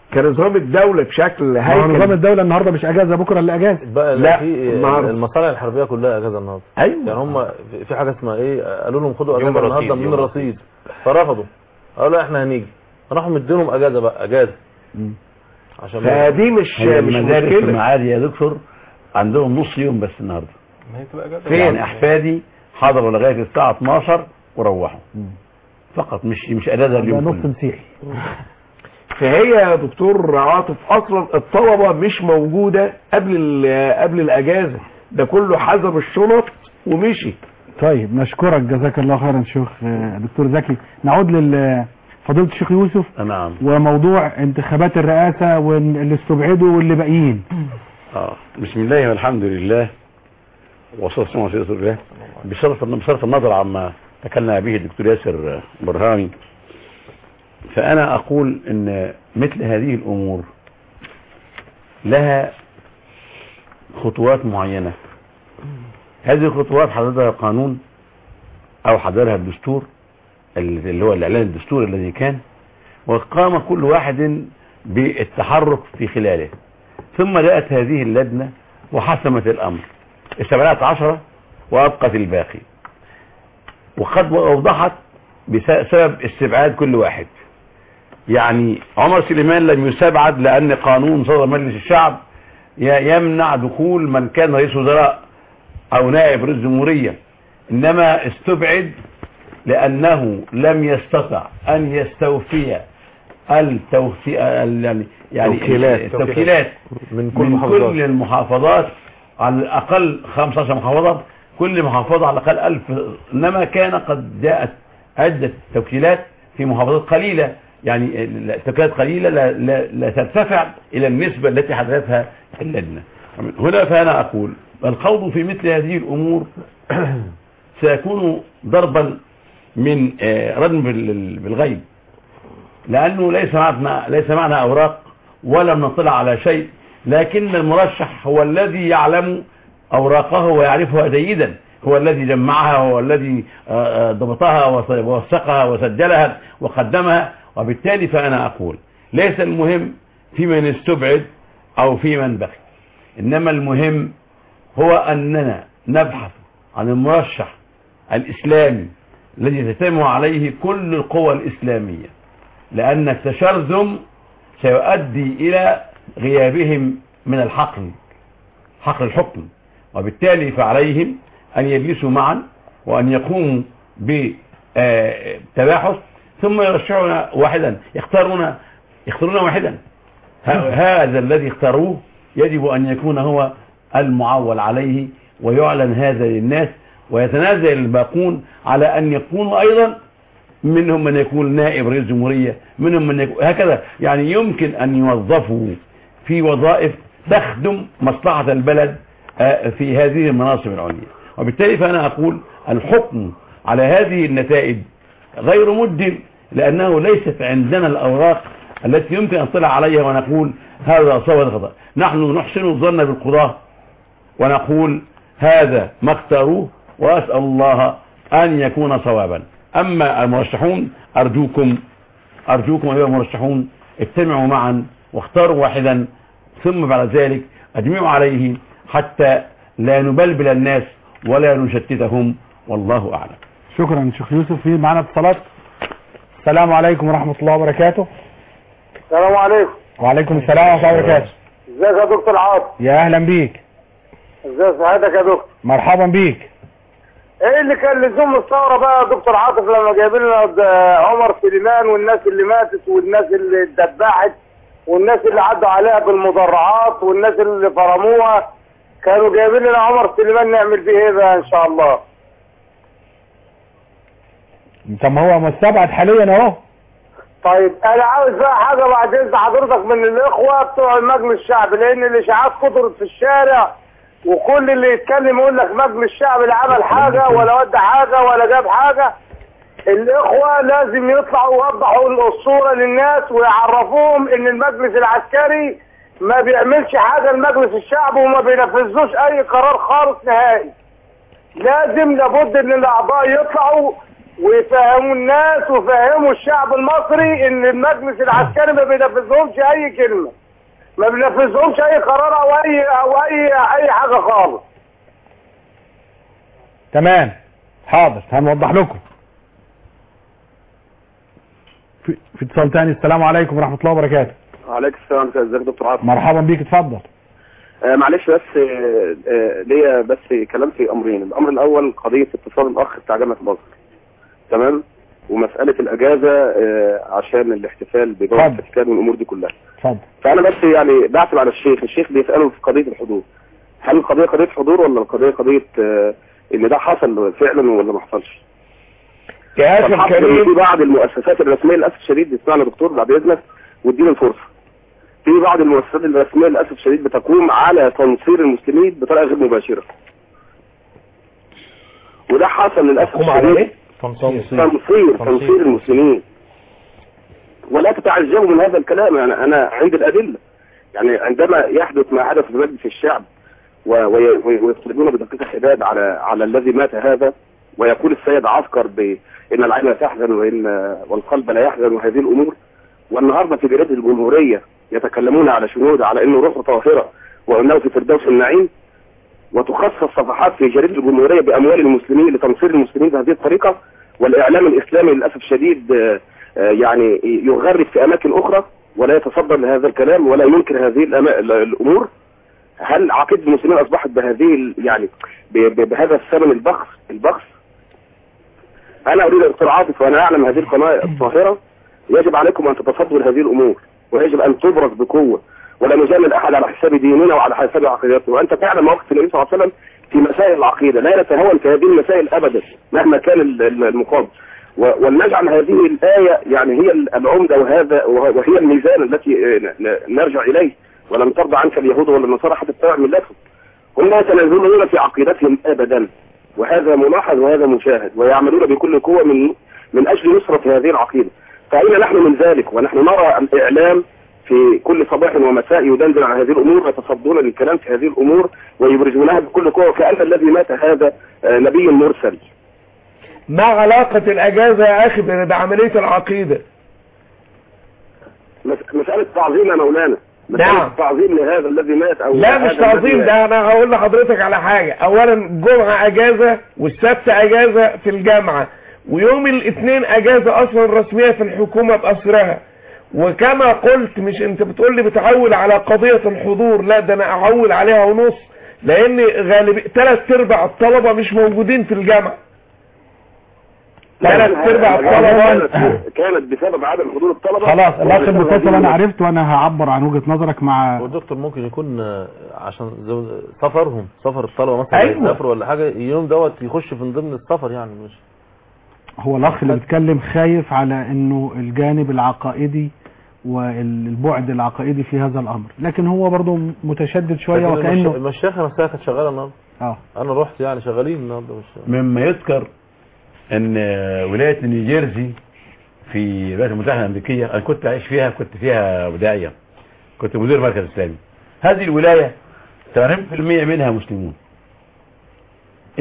[SPEAKER 3] كنظام الدولة بشكل
[SPEAKER 2] ما هو
[SPEAKER 3] هيكل
[SPEAKER 2] نظام الدولة النهاردة مش اجازة بكرة اللي اجازة
[SPEAKER 4] بقى
[SPEAKER 3] لا،
[SPEAKER 4] لا في
[SPEAKER 3] النهاردة.
[SPEAKER 4] المصانع الحربيه كلها اجازه النهارده
[SPEAKER 3] ايوه
[SPEAKER 4] يعني هم في- في حاجه اسمها ايه قالوا لهم خدوا
[SPEAKER 12] يوم
[SPEAKER 4] اجازه
[SPEAKER 12] الرصيد،
[SPEAKER 4] النهارده من
[SPEAKER 12] يوم
[SPEAKER 4] الرصيد فرفضوا قالوا لا احنا هنيجي راحوا مدينهم اجازه بقى اجازه عشان ما-
[SPEAKER 3] فدي مش
[SPEAKER 5] هي
[SPEAKER 3] مش
[SPEAKER 5] المدارس
[SPEAKER 3] مشكلة
[SPEAKER 5] المعادي يا دكتور عندهم نص يوم بس النهارده
[SPEAKER 12] ما هي تبقى اجازه
[SPEAKER 5] فين يعني احفادي حضروا لغايه الساعه 12 وروحوا فقط مش مش اجازه
[SPEAKER 2] ده
[SPEAKER 5] اليوم
[SPEAKER 2] نص
[SPEAKER 5] كله.
[SPEAKER 2] مسيحي
[SPEAKER 3] فهي يا دكتور عاطف اصلا الطلبة مش موجودة قبل ال- قبل الاجازة ده كله حزم الشنط ومشي
[SPEAKER 2] طيب نشكرك جزاك الله خيرا شيخ آه، دكتور زكي نعود لل فضيلة الشيخ يوسف
[SPEAKER 5] نعم
[SPEAKER 2] وموضوع انتخابات الرئاسة واللي استبعدوا واللي باقيين
[SPEAKER 5] اه بسم الله والحمد لله وصلى الله على رسول الله بصرف بصرف النظر عما تكلم به الدكتور ياسر برهامي فانا اقول ان مثل هذه الامور لها خطوات معينة هذه الخطوات حددها القانون او حددها الدستور اللي هو الاعلان الدستوري الذي كان وقام كل واحد بالتحرك في خلاله ثم جاءت هذه اللجنة وحسمت الأمر استبعدت عشرة وأبقت الباقي وقد أوضحت بسبب استبعاد كل واحد يعني عمر سليمان لم يستبعد لأن قانون صدر مجلس الشعب ي- يمنع دخول من كان رئيس وزراء أو نائب رئيس جمهورية إنما استبعد لأنه لم يستطع أن يستوفي التوفي يعني يعني
[SPEAKER 3] توكيلات.
[SPEAKER 5] التوكيلات
[SPEAKER 4] من كل
[SPEAKER 5] من
[SPEAKER 4] محافظات.
[SPEAKER 5] كل المحافظات على الأقل 15 محافظة كل محافظة على الأقل 1000 إنما كان قد جاءت عدة توكيلات في محافظات قليلة يعني التوكيلات قليلة لا, لا, لا ترتفع إلى النسبة التي حدثتها اللجنة هنا فأنا أقول الخوض في مثل هذه الأمور سيكون ضربا من آه، ردم بال- بالغيب لأنه ليس معنا ليس معنا أوراق ولم نطلع على شيء لكن المرشح هو الذي يعلم أوراقه ويعرفها جيدا هو الذي جمعها هو الذي آه، آه، ضبطها وص- ووثقها وسجلها وقدمها وبالتالي فأنا أقول ليس المهم في من استبعد أو في من بقي إنما المهم هو أننا نبحث عن المرشح الإسلامي الذي تجتمع عليه كل القوى الإسلامية لأن التشرذم سيؤدي إلى غيابهم من الحقل حقل الحكم وبالتالي فعليهم أن يجلسوا معا وأن يقوموا بتباحث ثم يرشحون واحدا يختارون يختارون واحدا ه- هذا الذي اختاروه يجب أن يكون هو المعول عليه ويعلن هذا للناس ويتنازل الباقون على أن يكونوا أيضا منهم من يكون نائب رئيس جمهورية منهم من يكون هكذا يعني يمكن أن يوظفوا في وظائف تخدم مصلحة البلد آه، في هذه المناصب العليا وبالتالي فأنا أقول الحكم على هذه النتائج غير مد لأنه ليست عندنا الأوراق التي يمكن أن نطلع عليها ونقول هذا صواب هذا خطأ نحن نحسن الظن بالقضاة ونقول هذا ما اختاروه وأسأل الله أن يكون صوابا أما المرشحون أرجوكم أرجوكم أيها المرشحون اجتمعوا معا واختاروا واحدا ثم بعد ذلك أجمعوا عليه حتى لا نبلبل الناس ولا نشتتهم والله أعلم
[SPEAKER 2] شكرا شيخ يوسف في معنا اتصالات السلام عليكم ورحمة الله وبركاته
[SPEAKER 16] السلام عليكم
[SPEAKER 2] وعليكم السلام ورحمة الله وبركاته
[SPEAKER 16] ازيك يا دكتور عاطف
[SPEAKER 2] يا أهلا بيك
[SPEAKER 16] ازي سعادتك يا دكتور
[SPEAKER 2] مرحبا بيك
[SPEAKER 16] ايه اللي كان لزوم الثوره بقى يا دكتور عاطف لما جايبين لنا د- عمر سليمان والناس اللي ماتت والناس اللي اتدبحت والناس اللي عدوا عليها بالمدرعات والناس اللي فرموها كانوا جايبين لنا عمر سليمان نعمل بيه ايه بقى ان شاء الله
[SPEAKER 2] طب ما هو مستبعد حاليا اهو
[SPEAKER 16] طيب انا عاوز بقى حاجه بعد اذن حضرتك من الاخوه بتوع المجلس الشعبي لان الاشاعات كترت في الشارع وكل اللي يتكلم يقول لك مجلس الشعب لا عمل حاجه ولا ودى حاجه ولا جاب حاجه الاخوه لازم يطلعوا يوضحوا الصوره للناس ويعرفوهم ان المجلس العسكري ما بيعملش حاجه لمجلس الشعب وما بينفذوش اي قرار خالص نهائي لازم لابد ان الاعضاء يطلعوا ويفهموا الناس ويفهموا الشعب المصري ان المجلس العسكري ما بينفذهمش اي كلمه ما بينفذهمش اي قرار او اي او اي اي حاجه خالص
[SPEAKER 2] تمام حاضر هنوضح لكم في في اتصال تاني السلام عليكم ورحمة الله وبركاته
[SPEAKER 17] عليك السلام ازيك يا دكتور عاطف
[SPEAKER 2] مرحبا بيك اتفضل
[SPEAKER 17] آه معلش بس آه آه ليا بس كلام في امرين الامر الاول قضيه اتصال الاخ بتاع جامعه الازهر تمام ومساله الاجازه آه عشان الاحتفال بدور
[SPEAKER 2] اتفضل.
[SPEAKER 17] الفاتيكان والامور دي كلها
[SPEAKER 2] اتفضل
[SPEAKER 17] فانا بس يعني بعتب على الشيخ الشيخ بيساله في قضيه الحضور هل القضيه قضيه حضور ولا القضيه قضيه آه ان ده حصل فعلا ولا ما حصلش
[SPEAKER 15] يا اخي
[SPEAKER 17] فالحق إن
[SPEAKER 15] الكريم
[SPEAKER 17] في بعض المؤسسات الرسميه للاسف الشديد اسمعنا دكتور بعد اذنك وادينا الفرصه في بعض المؤسسات الرسميه للاسف الشديد بتقوم على تنصير المسلمين بطريقه غير مباشره وده حصل للاسف
[SPEAKER 15] تقوم على
[SPEAKER 17] الشديد
[SPEAKER 15] ايه؟
[SPEAKER 17] تنصير تنصير تنصير المسلمين ولا تتعجبوا من هذا الكلام يعني انا عندي الادله يعني عندما يحدث ما حدث في مجلس الشعب و- وي- وي- ويطلبون بدقيقه حداد على على الذي مات هذا ويقول السيد عسكر بان العين لا تحزن وان والقلب لا يحزن وهذه الامور والنهارده في جريده الجمهوريه يتكلمون على شنود على انه روحه طاهره وانه في فردوس النعيم وتخصص صفحات في جريده الجمهوريه باموال المسلمين لتنصير المسلمين بهذه الطريقه والاعلام الاسلامي للاسف الشديد آه، آه، يعني يغرد في اماكن اخرى ولا يتصدر لهذا الكلام ولا ينكر هذه الأما- الامور هل عقيده المسلمين اصبحت بهذه ال- يعني ب- ب- بهذا الثمن البخس البخس انا اريد يا دكتور عاطف وانا اعلم هذه القناه الطاهره يجب عليكم ان تتصدوا لهذه الامور ويجب ان تبرز بقوه ولا نجامل احد على حساب ديننا وعلى حساب عقيدته وانت تعلم موقف النبي صلى الله عليه وسلم في مسائل العقيده لا نتهاون في هذه المسائل ابدا مهما كان ال- ال- المقابل و- ولنجعل هذه الايه يعني هي العمده وهذا وه- وهي الميزان التي آه، ن- نرجع اليه ولن ترضى عنك اليهود ولا النصارى حتى تتبع ملتهم هم لا يتنازلون في عقيدتهم ابدا وهذا ملاحظ وهذا مشاهد ويعملون بكل قوه من من اجل نصره هذه العقيده فاين نحن من ذلك ونحن نرى الاعلام في كل صباح ومساء يدندن على هذه الامور ويتصدون للكلام في هذه الامور ويبرزونها بكل قوه كان الذي مات هذا آه، نبي مرسل
[SPEAKER 15] ما علاقة الاجازة يا اخي ب- بعملية العقيدة
[SPEAKER 17] مس- مساله تعظيم يا مولانا
[SPEAKER 15] نعم.
[SPEAKER 17] مساله تعظيم لهذا الذي مات او
[SPEAKER 15] لا
[SPEAKER 17] هذا
[SPEAKER 15] مش
[SPEAKER 17] الذي
[SPEAKER 15] تعظيم
[SPEAKER 17] مات.
[SPEAKER 15] ده انا هقول لحضرتك على حاجة اولا الجمعة اجازة والسبت اجازة في الجامعة ويوم الاثنين اجازة اصلا رسمية في الحكومة باسرها وكما قلت مش انت بتقول لي بتعول على قضية الحضور لا ده انا اعول عليها ونص لان غالب ثلاث ارباع الطلبة مش موجودين في الجامعة ثلاث ارباع الطلبة
[SPEAKER 17] كانت- كانت بسبب عدم حضور الطلبه
[SPEAKER 2] خلاص الاخ
[SPEAKER 17] وبسبب
[SPEAKER 2] المتصل
[SPEAKER 17] هذه
[SPEAKER 2] انا عرفت وانا هعبر عن وجهة نظرك مع
[SPEAKER 4] والدكتور ممكن يكون آه، عشان زو- سفرهم سفر الطلبه مثلا
[SPEAKER 2] أيوة.
[SPEAKER 4] يسافروا ولا حاجه اليوم دوت يخش في ضمن السفر يعني مش
[SPEAKER 2] هو الاخ اللي بيتكلم خايف على انه الجانب العقائدي والبعد العقائدي في هذا الامر لكن هو برضه متشدد شوية
[SPEAKER 4] لكن المش-
[SPEAKER 2] وكأنه
[SPEAKER 4] المشيخه نفسها كانت شغاله النهارده
[SPEAKER 2] اه
[SPEAKER 4] انا رحت يعني شغالين النهارده مش
[SPEAKER 5] مما يذكر ان ولايه نيوجيرسي في الولايات المتحده الامريكيه انا كنت عايش فيها كنت فيها وداعيه كنت مدير مركز اسلامي هذه الولايه 80% منها مسلمون 80%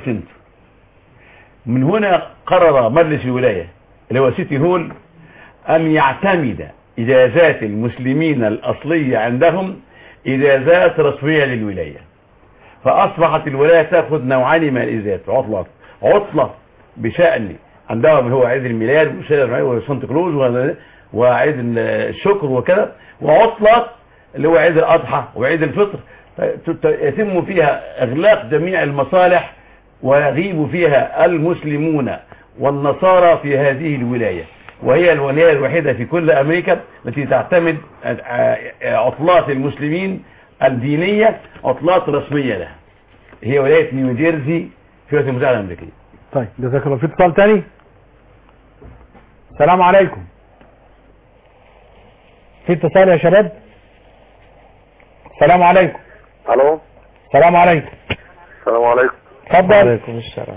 [SPEAKER 5] من هنا قرر مجلس الولايه اللي هو سيتي هول ان يعتمد اجازات المسلمين الاصليه عندهم اجازات رسميه للولايه فاصبحت الولايه تاخذ نوعين من الاجازات عطله عطله بشان عندهم هو عيد الميلاد وسانتا كلوز وهذا- وعيد الشكر وكذا وعطله اللي هو عيد الاضحى وعيد الفطر ت- ت- يتم فيها اغلاق جميع المصالح ويغيب فيها المسلمون والنصارى في هذه الولايه وهي الولايه الوحيده في كل امريكا التي تعتمد ع- عطلات المسلمين الدينيه عطلات رسميه لها هي ولايه نيوجيرسي في الولايات المتحده الامريكيه
[SPEAKER 2] طيب جزاك الله في اتصال تاني السلام عليكم في اتصال يا شباب السلام عليكم
[SPEAKER 13] الو
[SPEAKER 2] السلام عليكم
[SPEAKER 13] السلام عليكم
[SPEAKER 2] اتفضل
[SPEAKER 15] عليكم السلام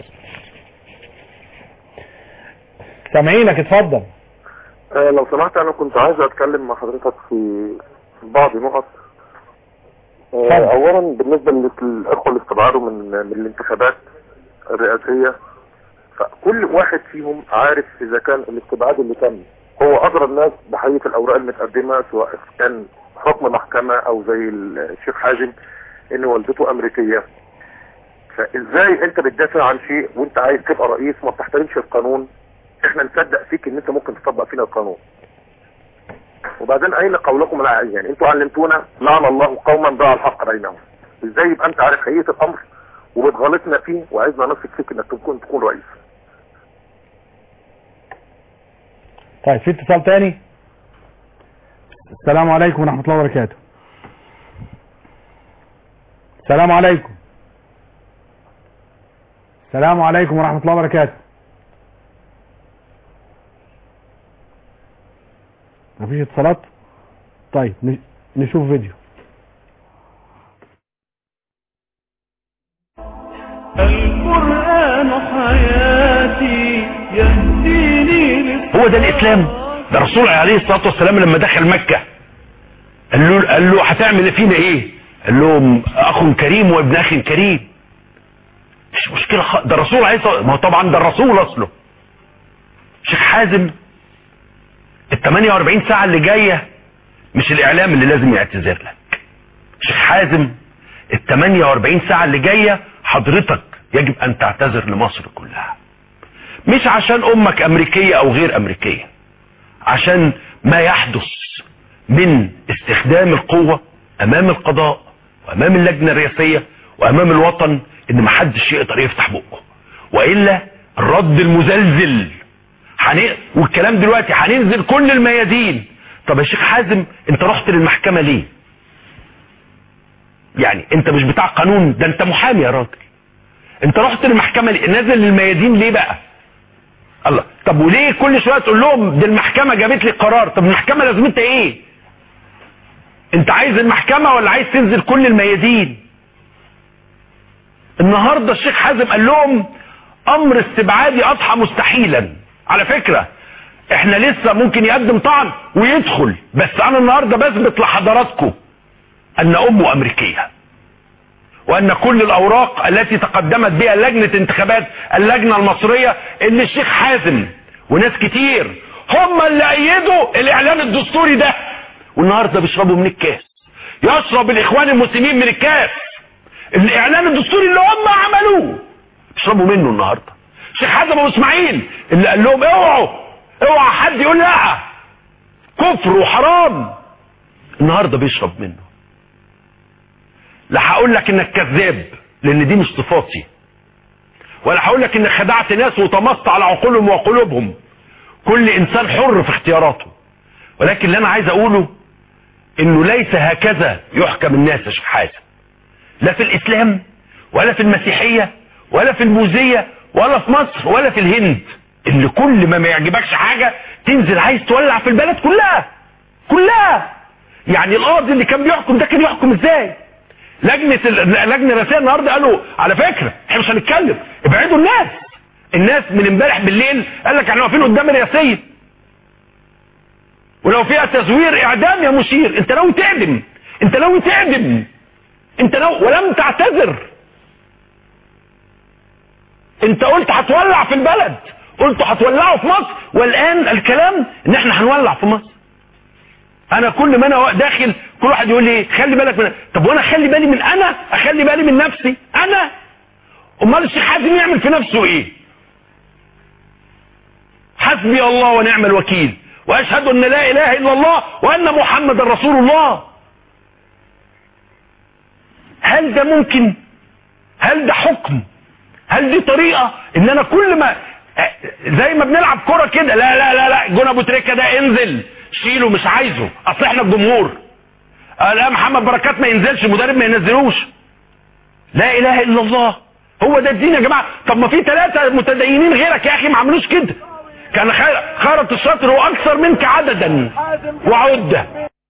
[SPEAKER 2] سامعينك اتفضل
[SPEAKER 13] آه لو سمحت انا كنت عايز اتكلم مع حضرتك في في بعض نقط آه
[SPEAKER 2] اتفضل.
[SPEAKER 13] اولا بالنسبه للاخوه اللي استبعدوا من من الانتخابات الرئاسيه
[SPEAKER 18] فكل واحد فيهم عارف اذا كان الاستبعاد اللي تم هو اضرى الناس بحقيقه الاوراق المتقدمه سواء كان حكم محكمه او زي الشيخ حازم ان والدته امريكيه فازاي انت بتدافع عن شيء وانت عايز تبقى رئيس ما بتحترمش القانون احنا نصدق فيك ان انت ممكن تطبق فينا القانون وبعدين اين قولكم العائل يعني انتوا علمتونا لعن الله قوما ضاع الحق بينهم ازاي يبقى انت عارف حقيقه الامر وبتغلطنا فيه وعايزنا نثق فيك انك تكون تكون رئيس
[SPEAKER 2] طيب في اتصال تاني السلام عليكم ورحمة الله وبركاته السلام عليكم السلام عليكم ورحمة الله وبركاته مفيش اتصالات طيب ن- نشوف فيديو
[SPEAKER 1] القرآن حياتي يهديني
[SPEAKER 19] هو ده الاسلام ده الرسول عليه الصلاه والسلام لما دخل مكه قال له قال له هتعمل فينا ايه قال لهم اخ كريم وابن اخ كريم مش مشكله خ... ده الرسول عليه الصلاه ما هو طبعا ده الرسول اصله شيخ حازم ال 48 ساعه اللي جايه مش الاعلام اللي لازم يعتذر لك شيخ حازم ال 48 ساعه اللي جايه حضرتك يجب ان تعتذر لمصر كلها مش عشان امك امريكيه او غير امريكيه عشان ما يحدث من استخدام القوة امام القضاء وامام اللجنة الرئاسية وامام الوطن ان محدش يقدر يفتح بقه والا الرد المزلزل حن... والكلام دلوقتي هننزل كل الميادين طب يا شيخ حازم انت رحت للمحكمة ليه يعني انت مش بتاع قانون ده انت محامي يا راجل انت رحت للمحكمة ليه نازل للميادين ليه بقى الله طب وليه كل شويه تقول لهم دي المحكمه جابت لي قرار طب المحكمه لازمتها ايه انت عايز المحكمه ولا عايز تنزل كل الميادين النهارده الشيخ حازم قال لهم امر استبعادي اضحى مستحيلا على فكره احنا لسه ممكن يقدم طعن ويدخل بس انا النهارده بثبت لحضراتكم ان امه امريكيه وان كل الاوراق التي تقدمت بها لجنة انتخابات اللجنة المصرية اللي الشيخ حازم وناس كتير هم اللي ايدوا الاعلان الدستوري ده والنهاردة بيشربوا من الكاس يشرب الاخوان المسلمين من الكاس الاعلان الدستوري اللي هم عملوه بيشربوا منه النهاردة الشيخ حازم ابو اسماعيل اللي قال لهم اوعوا اوعى حد يقول لا كفر وحرام النهاردة بيشرب منه لا هقول لك انك كذاب لان دي مش صفاتي ولا هقول لك انك خدعت ناس وطمست على عقولهم وقلوبهم كل انسان حر في اختياراته ولكن اللي انا عايز اقوله انه ليس هكذا يحكم الناس يا شيخ حازم لا في الاسلام ولا في المسيحية ولا في البوذية ولا في مصر ولا في الهند اللي كل ما ما يعجبكش حاجة تنزل عايز تولع في البلد كلها كلها يعني القاضي اللي كان بيحكم ده كان يحكم ازاي لجنة اللجنة الرئاسية النهاردة قالوا على فكرة احنا مش هنتكلم ابعدوا الناس الناس من امبارح بالليل قال لك احنا واقفين قدام الرئاسية ولو فيها تزوير اعدام يا مشير انت ناوي تعدم انت ناوي تعدم انت ناوي ولم تعتذر انت قلت هتولع في البلد قلت هتولعوا في مصر والان الكلام ان احنا هنولع في مصر انا كل ما انا داخل كل واحد يقول لي خلي بالك من طب وانا اخلي بالي من انا اخلي بالي من نفسي انا امال الشيخ حازم يعمل في نفسه ايه حسبي الله ونعم الوكيل واشهد ان لا اله الا الله وان محمد رسول الله هل ده ممكن هل ده حكم هل دي طريقة ان انا كل ما زي ما بنلعب كرة كده لا لا لا لا جون ابو تريكة ده انزل شيله مش عايزه اصل احنا الجمهور لا محمد بركات ما ينزلش المدرب ما ينزلوش لا اله الا الله هو ده الدين يا جماعة طب ما في ثلاثة متدينين غيرك يا اخي ما عملوش كده كان خيرة الشاطر هو اكثر منك عددا وعدة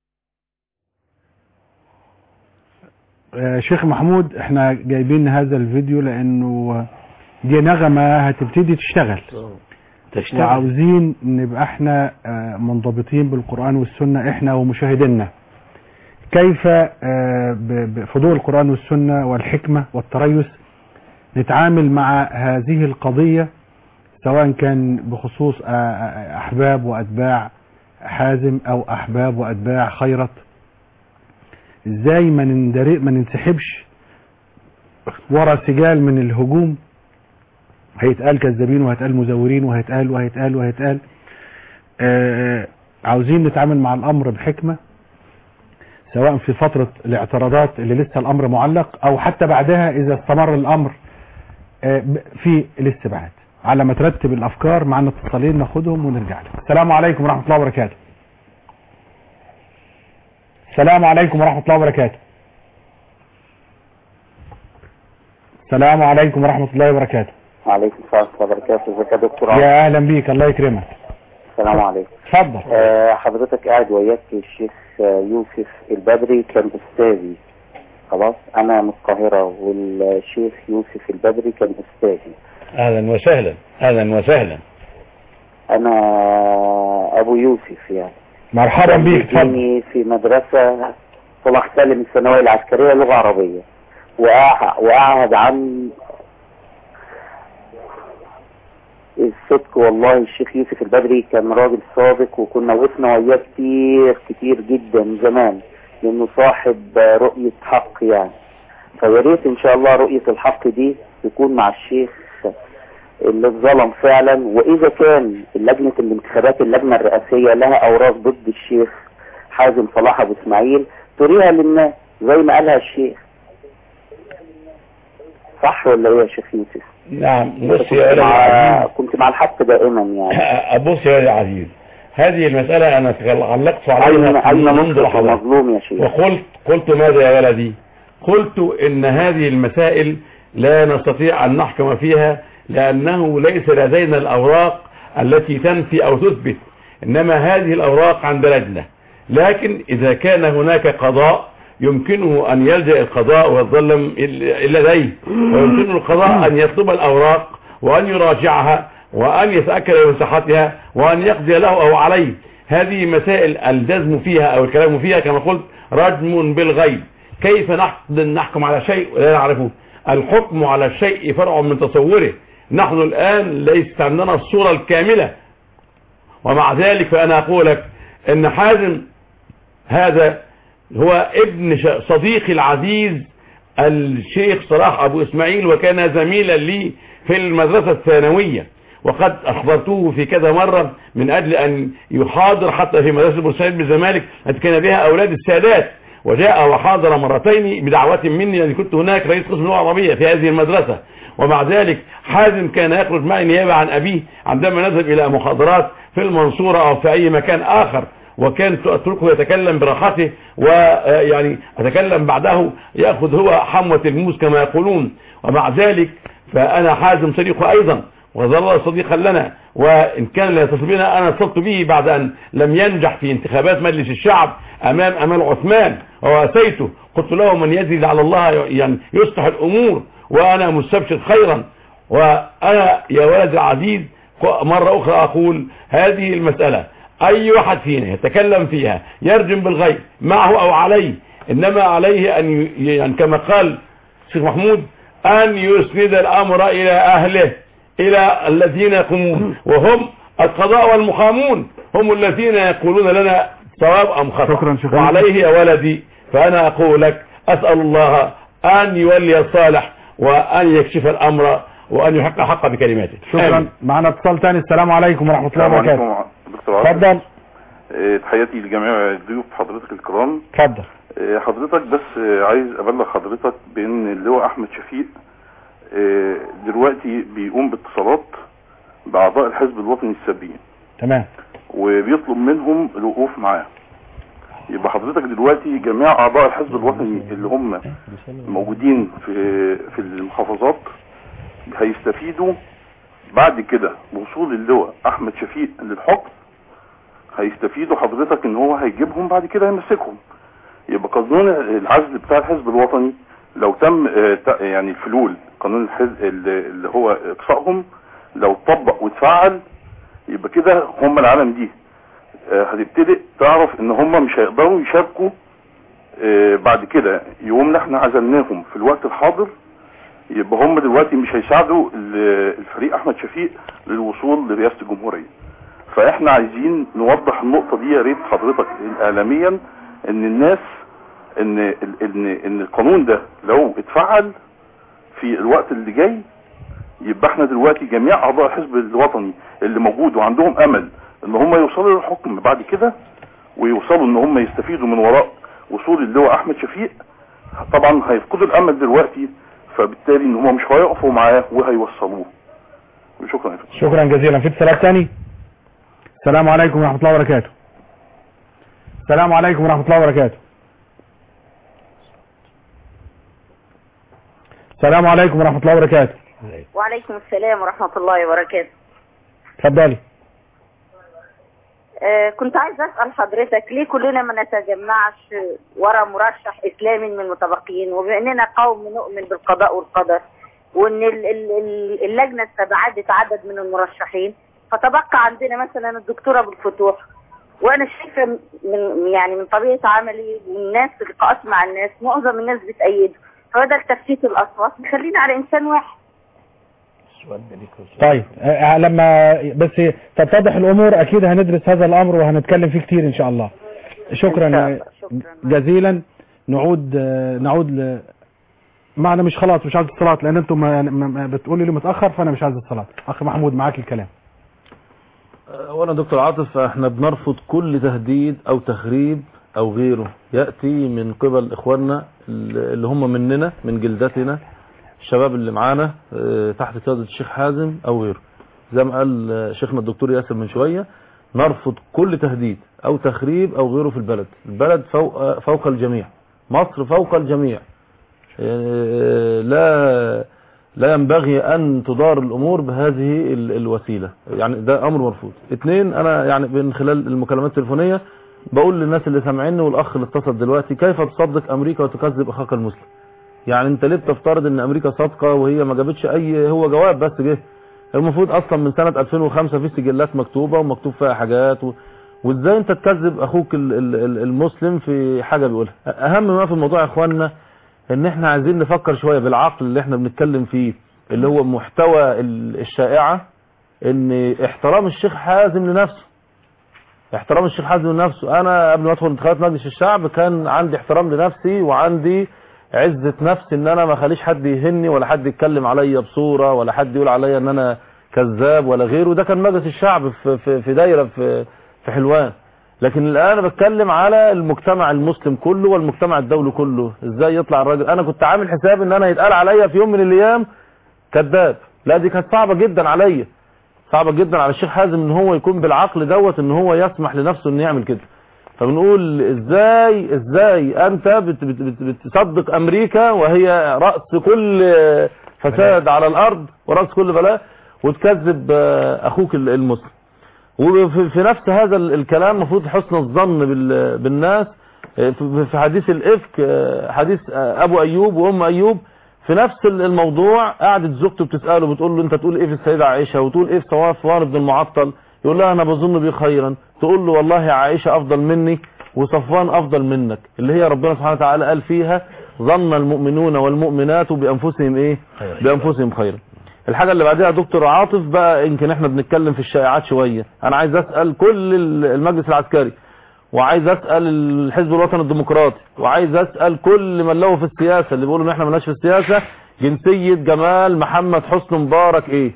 [SPEAKER 2] آه، شيخ محمود احنا جايبين هذا الفيديو لانه دي نغمة هتبتدي تشتغل
[SPEAKER 5] تشتغل.
[SPEAKER 2] وعاوزين نبقى احنا آه، منضبطين بالقرآن والسنة احنا ومشاهدينا كيف آه، ب- بفضوء القرآن والسنة والحكمة والتريث نتعامل مع هذه القضية سواء كان بخصوص آه، آه، احباب واتباع حازم او احباب واتباع خيرت ازاي ما نندرق ما ننسحبش ورا سجال من الهجوم هيتقال كذابين وهيتقال مزورين وهيتقال وهيتقال وهيتقال آه عاوزين نتعامل مع الامر بحكمة سواء في فترة الاعتراضات اللي لسه الامر معلق او حتى بعدها اذا استمر الامر آه ب- في الاستبعاد على ما ترتب الافكار معنا اتصالين ناخدهم ونرجع لهم السلام عليكم ورحمة الله وبركاته السلام عليكم ورحمة الله وبركاته السلام عليكم ورحمة الله وبركاته
[SPEAKER 20] وعليكم السلام ورحمة الله وبركاته ازيك يا دكتور عمرو؟
[SPEAKER 2] يا اهلا بيك الله يكرمك
[SPEAKER 20] السلام عليكم
[SPEAKER 2] اتفضل
[SPEAKER 20] آه حضرتك قاعد وياك الشيخ آه، يوسف البدري كان استاذي خلاص انا من القاهرة والشيخ يوسف البدري كان استاذي
[SPEAKER 5] اهلا وسهلا اهلا وسهلا
[SPEAKER 20] انا ابو يوسف يعني
[SPEAKER 2] مرحبا
[SPEAKER 20] كان
[SPEAKER 2] بيك اتفضل
[SPEAKER 20] بيديني في مدرسة صلاح سالم الثانوية العسكرية لغة عربية وأع- وأعهد عن الصدق والله الشيخ يوسف البدري كان راجل صادق وكنا وقفنا وياه كتير كتير جدا زمان لأنه صاحب رؤية حق يعني فيا ريت إن شاء الله رؤية الحق دي تكون مع الشيخ اللي اتظلم فعلا واذا كان لجنة الانتخابات اللجنة الرئاسية لها اوراق ضد الشيخ حازم صلاح ابو اسماعيل تريها للناس زي ما قالها الشيخ صح ولا ايه يا شيخ يوسف
[SPEAKER 5] نعم بص
[SPEAKER 20] كنت
[SPEAKER 5] يا ولد
[SPEAKER 20] مع
[SPEAKER 5] العزيز
[SPEAKER 20] كنت مع الحق دائما يعني
[SPEAKER 5] بص يا ولد العزيز هذه المسألة أنا علقت عليها
[SPEAKER 20] اين اين
[SPEAKER 5] منذ
[SPEAKER 20] نصرة
[SPEAKER 5] لحظات
[SPEAKER 20] المظلوم يا شيخ
[SPEAKER 5] وقلت قلت ماذا يا ولدي قلت ان هذه المسائل لا نستطيع ان نحكم فيها لانه ليس لدينا الاوراق التي تنفي او تثبت انما هذه الاوراق عند لجنة لكن اذا كان هناك قضاء يمكنه ان يلجأ القضاء ويظلم لديه ويمكنه القضاء ان يطلب الاوراق وان يراجعها وان يتأكد من صحتها وان يقضي له او عليه هذه مسائل الجزم فيها او الكلام فيها كما قلت رجم بالغيب كيف نحن نحكم على شيء ولا نعرفه الحكم على الشيء فرع من تصوره نحن الآن ليس عندنا الصورة الكاملة ومع ذلك فأنا أقول لك أن حازم هذا هو ابن ش- صديقي العزيز الشيخ صلاح أبو إسماعيل وكان زميلا لي في المدرسة الثانوية وقد أخبرته في كذا مرة من أجل أن يحاضر حتى في مدرسة بورسعيد بالزمالك التي كان بها أولاد السادات وجاء وحاضر مرتين بدعوة مني لأني كنت هناك رئيس قسم اللغة العربية في هذه المدرسة ومع ذلك حازم كان يخرج معي نيابة عن أبيه عندما نذهب إلى محاضرات في المنصورة أو في أي مكان آخر وكان أتركه يتكلم براحته ويعني أتكلم بعده يأخذ هو حموة الموس كما يقولون ومع ذلك فأنا حازم صديقه أيضا وظل صديقا لنا وإن كان لا يتصل بنا أنا اتصلت به بعد أن لم ينجح في انتخابات مجلس الشعب أمام أمال عثمان وواسيته قلت له من يزيد على الله يعني يصلح الأمور وأنا مستبشر خيرا وأنا يا ولد العزيز مرة أخرى أقول هذه المسألة أي واحد فينا يتكلم فيها يرجم بالغيب معه أو عليه إنما عليه أن ي- يعني كما قال الشيخ محمود أن يسند الأمر إلى أهله إلى الذين يقومون وهم القضاء والمقامون هم الذين يقولون لنا صواب أم خطأ
[SPEAKER 2] شكرا شكرا.
[SPEAKER 5] وعليه يا ولدي فأنا أقول لك أسأل الله أن يولي الصالح وأن يكشف الأمر وأن يحق حق بكلماته
[SPEAKER 2] شكرا
[SPEAKER 5] آمين.
[SPEAKER 2] معنا اتصال تاني السلام عليكم ورحمة الله
[SPEAKER 21] السلام
[SPEAKER 2] وبركاته
[SPEAKER 21] عليكم دكتور عاطف
[SPEAKER 2] اتفضل
[SPEAKER 21] آه، تحياتي لجميع ضيوف حضرتك الكرام
[SPEAKER 2] اتفضل
[SPEAKER 21] آه، حضرتك بس آه، عايز ابلغ حضرتك بان اللواء احمد شفيق آه، دلوقتي بيقوم باتصالات باعضاء الحزب الوطني السابقين
[SPEAKER 2] تمام
[SPEAKER 21] وبيطلب منهم الوقوف معاه يبقى حضرتك دلوقتي جميع اعضاء الحزب الوطني اللي هم موجودين في في المحافظات هيستفيدوا بعد كده بوصول اللواء احمد شفيق للحكم هيستفيدوا حضرتك ان هو هيجيبهم بعد كده يمسكهم يبقى قانون العزل بتاع الحزب الوطني لو تم آه، ت- يعني الفلول قانون الحزب اللي اللي هو اقصائهم لو اتطبق واتفعل يبقى كده هم العالم دي آه، هتبتدئ تعرف ان هم مش هيقدروا يشاركوا آه، بعد كده يومنا احنا عزلناهم في الوقت الحاضر يبقى هم دلوقتي مش هيساعدوا ال- الفريق احمد شفيق للوصول لرئاسه الجمهوريه فاحنا عايزين نوضح النقطه دي يا ريت حضرتك اعلاميا ان الناس ان ال- ان ان القانون ده لو اتفعل في الوقت اللي جاي يبقى احنا دلوقتي جميع اعضاء الحزب الوطني اللي موجود وعندهم امل ان هم يوصلوا للحكم بعد كده ويوصلوا ان هم يستفيدوا من وراء وصول اللواء احمد شفيق طبعا هيفقدوا الامل دلوقتي فبالتالي ان هم مش هيقفوا معاه وهيوصلوه شكرا يا فندم.
[SPEAKER 2] شكرا جزيلا في اتصالات تاني السلام عليكم ورحمة الله وبركاته السلام عليكم ورحمة الله وبركاته السلام عليكم ورحمة الله وبركاته
[SPEAKER 6] وعليكم السلام ورحمة الله وبركاته
[SPEAKER 2] اتفضلي
[SPEAKER 6] آه كنت عايز أسأل حضرتك ليه كلنا ما نتجمعش ورا مرشح إسلامي من المتبقيين وبما إننا قوم نؤمن بالقضاء والقدر وإن ال- ال- ال- اللجنة استبعدت عدد من المرشحين فتبقى عندنا مثلا الدكتورة أبو الفتوح وأنا شايفة من يعني من طبيعة عملي والناس في لقاءات مع الناس معظم الناس بتأيده فبدل تفتيت الأصوات خلينا على إنسان واحد
[SPEAKER 2] طيب آه، لما بس تتضح الامور اكيد هندرس هذا الامر وهنتكلم فيه كتير ان شاء الله شكرا جزيلا نعود آه، نعود ل معنا مش خلاص مش عايز اتصالات لان انتم ما- ما- ما بتقولي لي متاخر فانا مش عايز اتصالات اخ محمود معاك الكلام
[SPEAKER 4] اولا دكتور عاطف احنا بنرفض كل تهديد او تخريب او غيره ياتي من قبل اخواننا اللي هم مننا من جلدتنا الشباب اللي معانا اه، تحت قياده الشيخ حازم او غيره زي ما قال اه، شيخنا الدكتور ياسر من شويه نرفض كل تهديد او تخريب او غيره في البلد البلد فوق فوق الجميع مصر فوق الجميع اه، لا لا ينبغي ان تدار الامور بهذه ال- الوسيله يعني ده امر مرفوض اثنين انا يعني من خلال المكالمات التليفونيه بقول للناس اللي سامعيني والاخ اللي اتصل دلوقتي كيف تصدق امريكا وتكذب اخاك المسلم يعني انت ليه بتفترض ان امريكا صادقه وهي ما جابتش اي هو جواب بس جه المفروض اصلا من سنه 2005 في سجلات مكتوبه ومكتوب فيها حاجات و... وازاي انت تكذب اخوك ال- ال- ال- المسلم في حاجه بيقولها اهم ما في الموضوع يا اخواننا ان احنا عايزين نفكر شويه بالعقل اللي احنا بنتكلم فيه اللي هو محتوى ال- الشائعه ان احترام الشيخ حازم لنفسه احترام الشيخ حازم لنفسه انا قبل ما ادخل انتخابات مجلس الشعب كان عندي احترام لنفسي وعندي عزة نفس ان انا ما اخليش حد يهني ولا حد يتكلم عليا بصورة ولا حد يقول عليا ان انا كذاب ولا غيره ده كان مجلس الشعب في, في, في دايرة في, في حلوان لكن الان انا بتكلم على المجتمع المسلم كله والمجتمع الدولي كله ازاي يطلع الراجل انا كنت عامل حساب ان انا يتقال عليا في يوم من الايام كذاب لا دي كانت صعبة جدا عليا صعبة جدا على الشيخ حازم ان هو يكون بالعقل دوت ان هو يسمح لنفسه انه يعمل كده فبنقول ازاي ازاي انت بت بت بت بتصدق امريكا وهي رأس كل فساد على الارض ورأس كل بلاء وتكذب آه، اخوك ال- المسلم وفي في نفس هذا ال- الكلام المفروض حسن الظن بال- بالناس آه، في في حديث الافك آه، حديث آه، ابو ايوب وام ايوب في نفس ال- الموضوع قعدت زوجته بتساله بتقول له انت تقول ايه في السيده عائشه وتقول ايه في صفوان بن المعطل يقول لها انا بظن بيه خيرا تقول له والله عائشه افضل مني وصفوان افضل منك اللي هي ربنا سبحانه وتعالى قال فيها ظن المؤمنون والمؤمنات بانفسهم ايه بانفسهم خيرا الحاجه اللي بعدها دكتور عاطف بقى يمكن احنا بنتكلم في الشائعات شويه انا عايز اسال كل ال- المجلس العسكري وعايز اسال الحزب الوطني الديمقراطي وعايز اسال كل من له في السياسه اللي بيقولوا ان احنا مالناش في السياسه جنسيه جمال محمد حسني مبارك ايه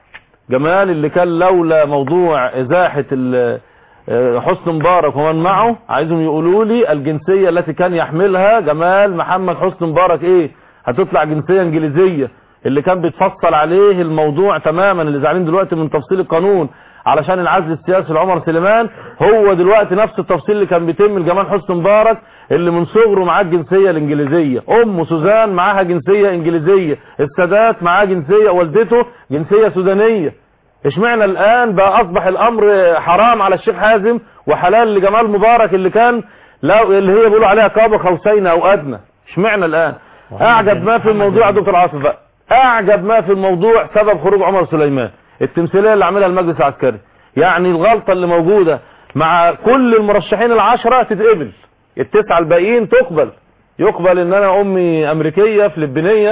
[SPEAKER 4] جمال اللي كان لولا موضوع ازاحه ال- آه، حسني مبارك ومن معه عايزهم يقولوا لي الجنسيه التي كان يحملها جمال محمد حسني مبارك ايه هتطلع جنسيه انجليزيه اللي كان بيتفصل عليه الموضوع تماما اللي زعلين دلوقتي من تفصيل القانون علشان العزل السياسي لعمر سليمان هو دلوقتي نفس التفصيل اللي كان بيتم لجمال حسني مبارك اللي من صغره معاه الجنسيه الانجليزيه امه سوزان معاها جنسيه انجليزيه السادات معاه جنسيه والدته جنسيه سودانيه اشمعنى الان بقى اصبح الامر حرام على الشيخ حازم وحلال لجمال مبارك اللي كان لا اللي هي بيقولوا عليها قاب قوسين او ادنى اشمعنى الان اعجب ما في الموضوع يا دكتور عاصف بقى اعجب ما في الموضوع سبب خروج عمر سليمان التمثيليه اللي عاملها المجلس العسكري يعني الغلطه اللي موجوده مع كل المرشحين العشره تتقبل التسعه الباقيين تقبل يقبل ان انا امي امريكيه فلبينيه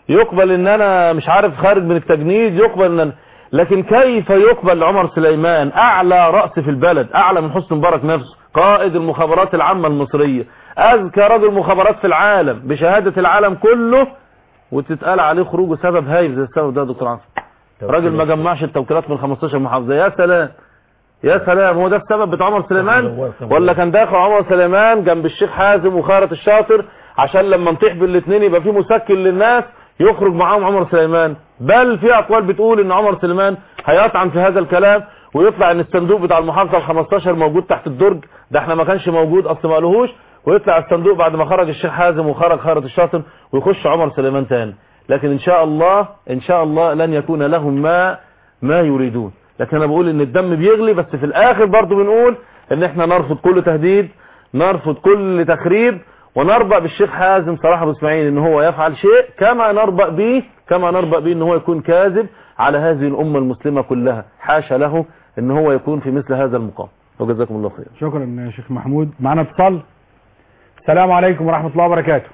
[SPEAKER 4] يقبل ان انا مش عارف خارج من التجنيد يقبل ان أنا لكن كيف يقبل عمر سليمان اعلى رأس في البلد اعلى من حسن مبارك نفسه قائد المخابرات العامة المصرية اذكى رجل مخابرات في العالم بشهادة العالم كله وتتقال عليه خروجه سبب هايل زي السبب ده يا دكتور عاصم راجل ما جمعش التوكيلات من 15 محافظة يا سلام يا سلام هو ده السبب بتاع عمر سليمان ولا كان داخل عمر سليمان جنب الشيخ حازم وخيرت الشاطر عشان لما نطيح بالاثنين يبقى في مسكن للناس يخرج معاهم عمر سليمان بل في اقوال بتقول ان عمر سليمان هيطعن في هذا الكلام ويطلع ان الصندوق بتاع المحافظه ال 15 موجود تحت الدرج ده احنا ما كانش موجود اصل ما قالوهوش ويطلع الصندوق بعد ما خرج الشيخ حازم وخرج خيرت الشاطر ويخش عمر سليمان تاني لكن ان شاء الله ان شاء الله لن يكون لهم ما ما يريدون لكن انا بقول ان الدم بيغلي بس في الاخر برضو بنقول ان احنا نرفض كل تهديد نرفض كل تخريب ونربأ بالشيخ حازم صلاح ابو اسماعيل ان هو يفعل شيء كما نربأ به كما نربأ به ان هو يكون كاذب على هذه الامة المسلمة كلها حاشا له ان هو يكون في مثل هذا المقام وجزاكم الله خير
[SPEAKER 2] شكرا يا شيخ محمود معنا اتصال السلام عليكم ورحمة الله وبركاته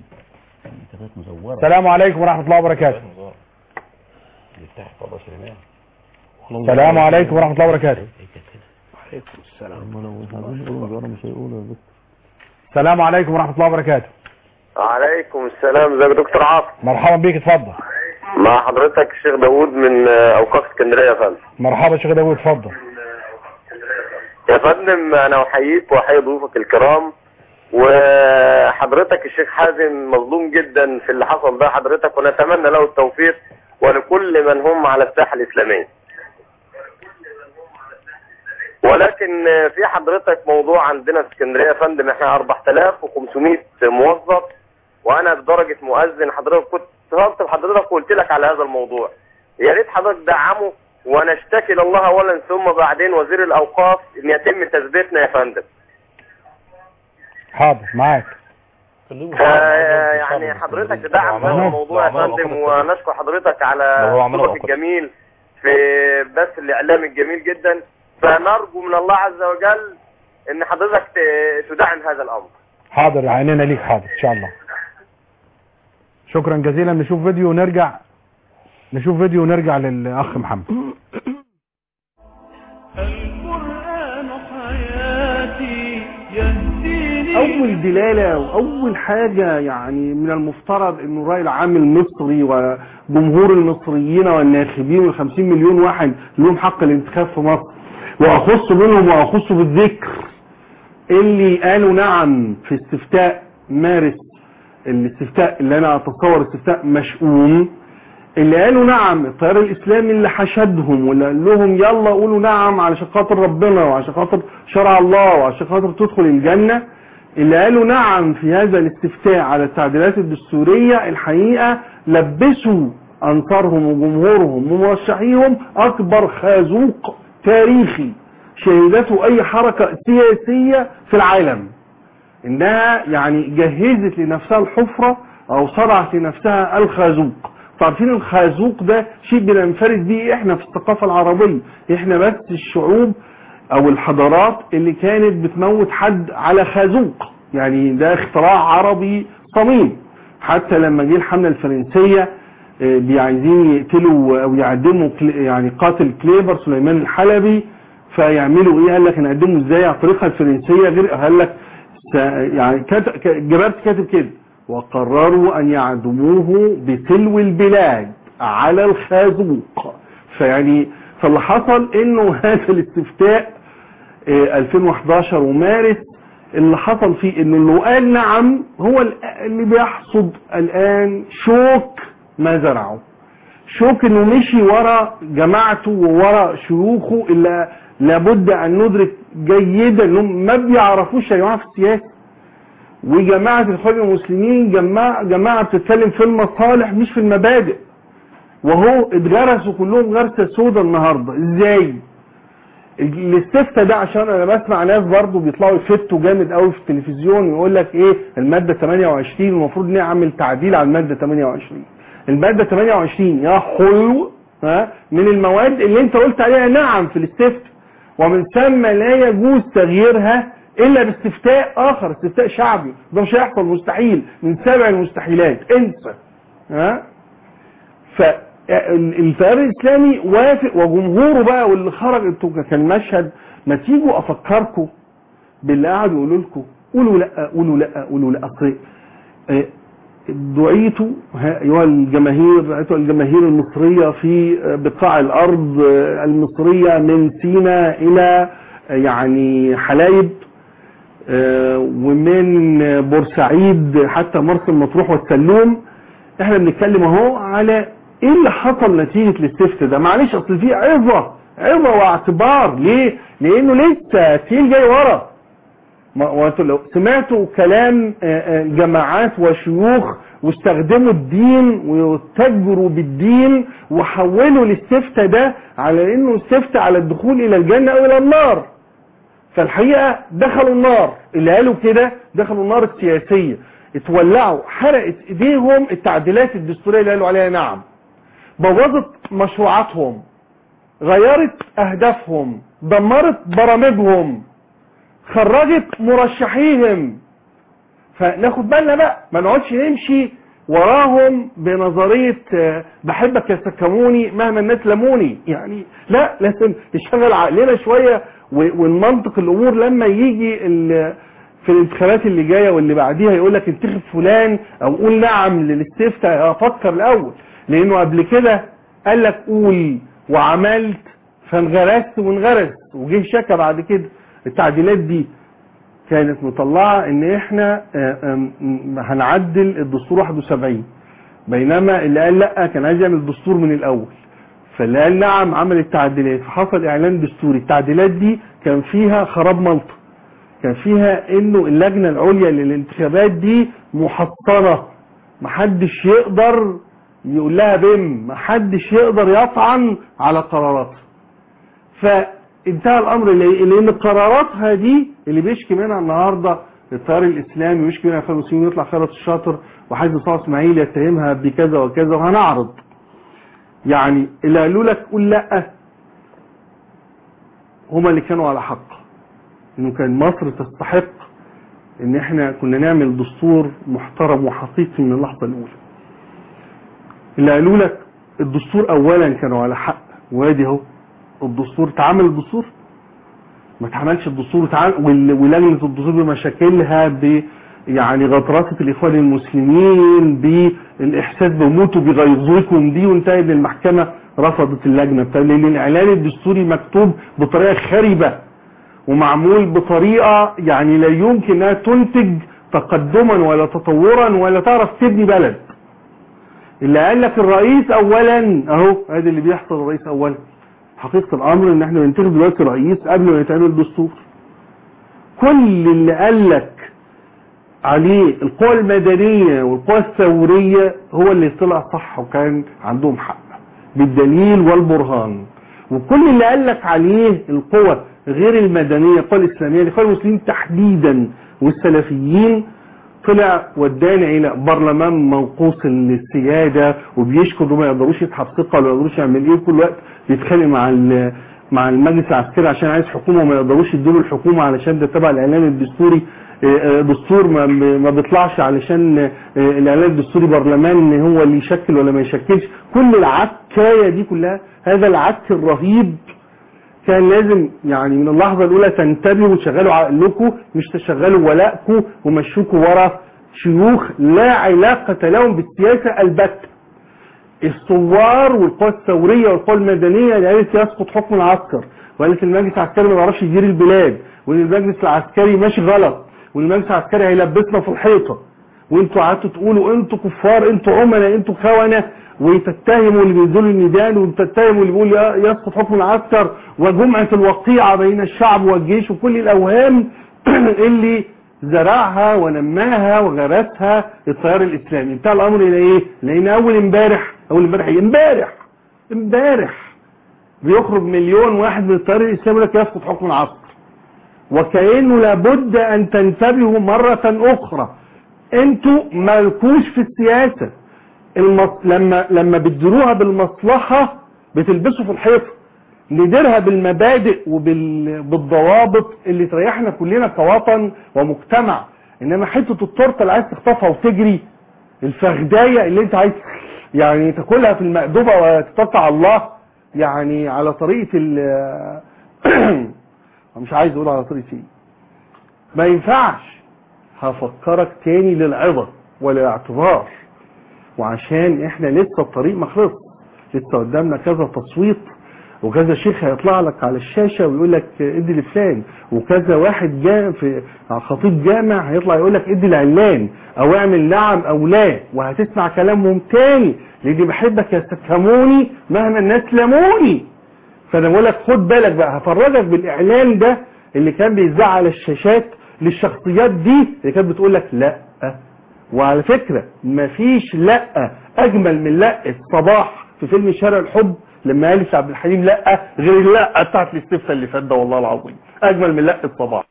[SPEAKER 2] السلام عليكم ورحمة الله وبركاته السلام عليكم ورحمة الله وبركاته
[SPEAKER 3] عليكم السلام
[SPEAKER 2] السلام عليكم ورحمة الله وبركاته
[SPEAKER 7] عليكم السلام ازيك يا دكتور عاطف
[SPEAKER 2] مرحبا بيك اتفضل
[SPEAKER 7] مع حضرتك الشيخ داوود من آه، اوقاف اسكندريه يا فندم
[SPEAKER 2] مرحبا شيخ داوود اتفضل
[SPEAKER 7] يا فندم انا احييك واحيي ضيوفك الكرام وحضرتك الشيخ حازم مظلوم جدا في اللي حصل ده حضرتك ونتمنى له التوفيق ولكل من هم على الساحه الاسلاميه ولكن آه، في حضرتك موضوع عندنا في اسكندريه يا فندم احنا 4500 موظف وانا بدرجه مؤذن حضرتك كنت اتصلت بحضرتك وقلت لك على هذا الموضوع يا ريت حضرتك دعمه ونشتكي لله اولا ثم بعدين وزير الاوقاف ان يتم تثبيتنا يا فندم
[SPEAKER 2] حاضر معاك
[SPEAKER 7] آه يعني حضرتك تدعم هذا الموضوع يا فندم ونشكر حضرتك على
[SPEAKER 12] لو هو عمله
[SPEAKER 7] اسلوبك
[SPEAKER 12] أوقات.
[SPEAKER 7] الجميل في بث الاعلام الجميل جدا فنرجو من الله عز وجل ان حضرتك ت- تدعم هذا الامر
[SPEAKER 2] حاضر عينينا ليك حاضر ان شاء الله شكرا جزيلا نشوف فيديو ونرجع نشوف فيديو ونرجع للاخ محمد
[SPEAKER 1] القرآن حياتي يهديني
[SPEAKER 22] اول دلالة واول حاجة يعني من المفترض انه الرأي العام المصري وجمهور المصريين والناخبين والخمسين مليون واحد لهم حق الانتخاب في مصر واخص منهم واخص بالذكر اللي قالوا نعم في استفتاء مارس الاستفتاء اللي انا اتصور استفتاء مشؤوم اللي قالوا نعم التيار الاسلامي اللي حشدهم واللي قال لهم يلا قولوا نعم علشان خاطر ربنا وعشان خاطر شرع الله وعشان خاطر تدخل الجنة اللي قالوا نعم في هذا الاستفتاء على التعديلات الدستورية الحقيقة لبسوا انصارهم وجمهورهم ومرشحيهم اكبر خازوق تاريخي شهدته اي حركة سياسية في العالم انها يعني جهزت لنفسها الحفرة او صنعت لنفسها الخازوق عارفين الخازوق ده شيء بننفرد بيه احنا في الثقافة العربية احنا بس الشعوب او الحضارات اللي كانت بتموت حد على خازوق يعني ده اختراع عربي صميم حتى لما جه الحملة الفرنسية آه، بيعايزين يقتلوا او يعدموا كل- يعني قاتل كليبر سليمان الحلبي فيعملوا ايه قال لك نقدمه ازاي على الطريقة الفرنسية غير قال لك س- يعني كت- ك- جبرت كاتب كده وقرروا ان يعدموه بتلو البلاد على الخازوق فيعني فاللي حصل انه هذا الاستفتاء آه، 2011 ومارس اللي حصل فيه انه اللي قال نعم هو ال- اللي بيحصد الان شوك ما زرعه شوك انه مشي ورا جماعته وورا شيوخه اللي لابد ان ندرك جيدا انهم ما بيعرفوش يا جماعه في السياسه وجماعه الاخوان المسلمين جماعه جماعه بتتكلم في المصالح مش في المبادئ وهو اتغرسوا كلهم غرسه سودا النهارده ازاي الاستفتاء ده عشان انا بسمع ناس برضو بيطلعوا يفتوا جامد قوي في التلفزيون يقول لك ايه الماده 28 المفروض نعمل تعديل على الماده 28 الماده 28 يا حلو ها من المواد اللي انت قلت عليها نعم في الاستفتاء ومن ثم لا يجوز تغييرها الا باستفتاء اخر استفتاء شعبي ده مش هيحصل مستحيل من سبع المستحيلات انسى ها فالتيار الاسلامي وافق وجمهوره بقى واللي خرج انتوا كان مشهد ما تيجوا افكركم باللي قعدوا يقولوا لكم قولوا لا قولوا لا قولوا لا اصل آه، دعيتوا ها ايها الجماهير ايها الجماهير المصريه في آه، بقاع الارض آه، المصريه من سيناء الى آه، يعني حلايب آه، ومن آه، بورسعيد حتى مرسى مطروح والسلوم احنا بنتكلم اهو على ايه اللي حصل نتيجه الاستفتاء ده معلش اصل في عظه عظه واعتبار ليه لانه لسه تيل جاي ورا ما- وانتوا لو سمعتوا كلام آه، آه، جماعات وشيوخ واستخدموا الدين وتجروا بالدين وحولوا الاستفتاء ده على انه استفتاء على الدخول الى الجنه او الى النار فالحقيقه دخلوا النار اللي قالوا كده دخلوا النار السياسيه اتولعوا حرقت ايديهم التعديلات الدستوريه اللي قالوا عليها نعم بوظت مشروعاتهم غيرت اهدافهم دمرت برامجهم خرجت مرشحيهم فناخد بالنا بقى ما نقعدش نمشي وراهم بنظرية آه، بحبك يا سكموني مهما الناس لموني يعني لا لازم نشغل عقلنا شوية و- ونمنطق الامور لما يجي ال- في الانتخابات اللي جاية واللي بعديها يقول لك انتخب فلان او قول نعم للاستفتاء افكر الاول لانه قبل كده قال لك قول وعملت فانغرست وانغرست وجه شكا بعد كده التعديلات دي كانت مطلعة ان احنا آه، آم، م- هنعدل الدستور 71 بينما اللي قال لا كان عايز يعمل الدستور من الاول فاللي قال نعم عمل التعديلات فحصل اعلان دستوري التعديلات دي كان فيها خراب ملطة كان فيها انه اللجنة العليا للانتخابات دي محصنة محدش يقدر يقول لها بم محدش يقدر يطعن على قراراتها فانتهى الامر ليه؟ لان قراراتها دي اللي بيشكي منها النهارده التيار الاسلامي ويشكي منها خالد المسلمين يطلع خالد الشاطر وحازم صلاح اسماعيل يتهمها بكذا وكذا وهنعرض يعني اللي قالوا لك قول لا هما اللي كانوا على حق انه كان مصر تستحق ان احنا كنا نعمل دستور محترم وحقيقي من اللحظه الاولى اللي قالوا لك الدستور اولا كانوا على حق وادي اهو الدستور اتعمل الدستور ما اتعملش الدستور اتعمل وال- ولجنه الدستور بمشاكلها ب يعني غطرسه الاخوان المسلمين بالاحساس بموتوا بغيظكم دي وانتهت للمحكمه رفضت اللجنه بتاع لان الاعلان الدستوري مكتوب بطريقه خربه ومعمول بطريقه يعني لا يمكن انها تنتج تقدما ولا تطورا ولا تعرف تبني بلد اللي قال لك الرئيس اولا اهو ادي اللي بيحصل الرئيس اولا حقيقة الامر ان احنا بننتخب دلوقتي رئيس قبل ما يتعمل دستور كل اللي قال لك عليه القوى المدنية والقوى الثورية هو اللي طلع صح وكان عندهم حق بالدليل والبرهان وكل اللي قال لك عليه القوى غير المدنية القوى الإسلامية الإخوان المسلمين تحديدا والسلفيين طلع ودانا الى برلمان منقوص للسياده وبيشكوا انه ما يقدروش يسحب ثقه ولا يقدروش يعمل ايه كل وقت بيتخانق مع ال- مع المجلس العسكري عشان عايز حكومه وما يقدروش يدوا الحكومه علشان ده تبع الاعلان الدستوري آه، آه، دستور ما, ما بيطلعش علشان آه، الاعلان الدستوري برلمان هو اللي يشكل ولا ما يشكلش كل العكايه دي كلها هذا العك الرهيب كان لازم يعني من اللحظة الأولى تنتبهوا وتشغلوا عقلكم مش تشغلوا ولائكم ومشوكوا ورا شيوخ لا علاقة لهم بالسياسة البتة الثوار والقوى الثورية والقوى المدنية اللي قالت يسقط حكم العسكر وقالت المجلس العسكري ما بيعرفش يدير البلاد وان المجلس العسكري ماشي غلط وان المجلس العسكري هيلبسنا في الحيطة وانتوا قعدتوا تقولوا انتوا كفار انتوا عملاء انتوا خونة وتتهموا اللي بينزلوا الميدان وتتهموا اللي بيقول يسقط حكم العسكر وجمعة الوقيعة بين الشعب والجيش وكل الأوهام اللي زرعها ونماها وغرسها التيار الإسلامي انتهى الأمر إلى إيه؟ لأن أول امبارح أول امبارح إيه؟ امبارح امبارح بيخرج مليون واحد من التيار الإسلامي لك يسقط حكم العسكر وكأنه لابد أن تنتبهوا مرة أخرى انتوا مالكوش في السياسة المص... لما لما بتديروها بالمصلحة بتلبسوا في الحيطة نديرها بالمبادئ وبالضوابط اللي تريحنا كلنا كوطن ومجتمع انما حتة التورته اللي عايز تخطفها وتجري الفخداية اللي انت عايز يعني تاكلها في المأدبة وتتطع الله يعني على طريقة ال مش عايز اقول على طريقة ايه ما ينفعش هفكرك تاني للعظة وللاعتبار وعشان احنا لسه الطريق ما خلص لسه قدامنا كذا تصويت وكذا شيخ هيطلع لك على الشاشة ويقول لك ادي لفلان وكذا واحد جاء في خطيب جامع هيطلع يقول لك ادي العلان او اعمل نعم او لا وهتسمع كلامهم تاني لاني بحبك يستفهموني مهما الناس لموني فانا بقول لك خد بالك بقى هفرجك بالاعلان ده اللي كان بيذاع على الشاشات للشخصيات دي اللي كانت بتقول لك لا وعلى فكرة مفيش لا اجمل من لا صباح في فيلم شارع الحب لما قال عبد الحليم لا غير اللا بتاعت الاستفتاء اللي فات ده والله العظيم اجمل من لا صباح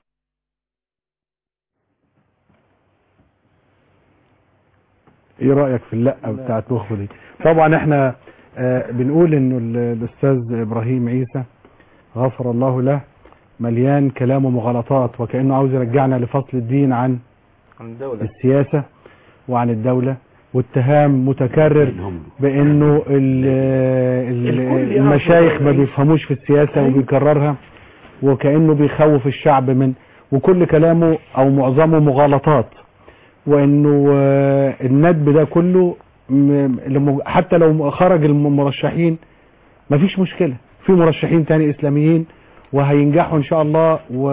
[SPEAKER 2] ايه رأيك في اللقة بتاعت مخه دي طبعا احنا آه بنقول انه ال- الاستاذ ابراهيم عيسى غفر الله له مليان كلام ومغالطات وكأنه عاوز يرجعنا لفصل الدين عن
[SPEAKER 12] عن الدولة
[SPEAKER 2] السياسة وعن الدولة واتهام متكرر بانه ال- ال-
[SPEAKER 3] الكل
[SPEAKER 2] المشايخ
[SPEAKER 3] يعرف
[SPEAKER 2] ما
[SPEAKER 3] الرئيس.
[SPEAKER 2] بيفهموش في السياسة وبيكررها وكأنه بيخوف الشعب من وكل كلامه او معظمه مغالطات وانه آه، الندب ده كله م- لم- حتى لو خرج المرشحين مفيش مشكلة في مرشحين تاني اسلاميين وهينجحوا ان شاء الله و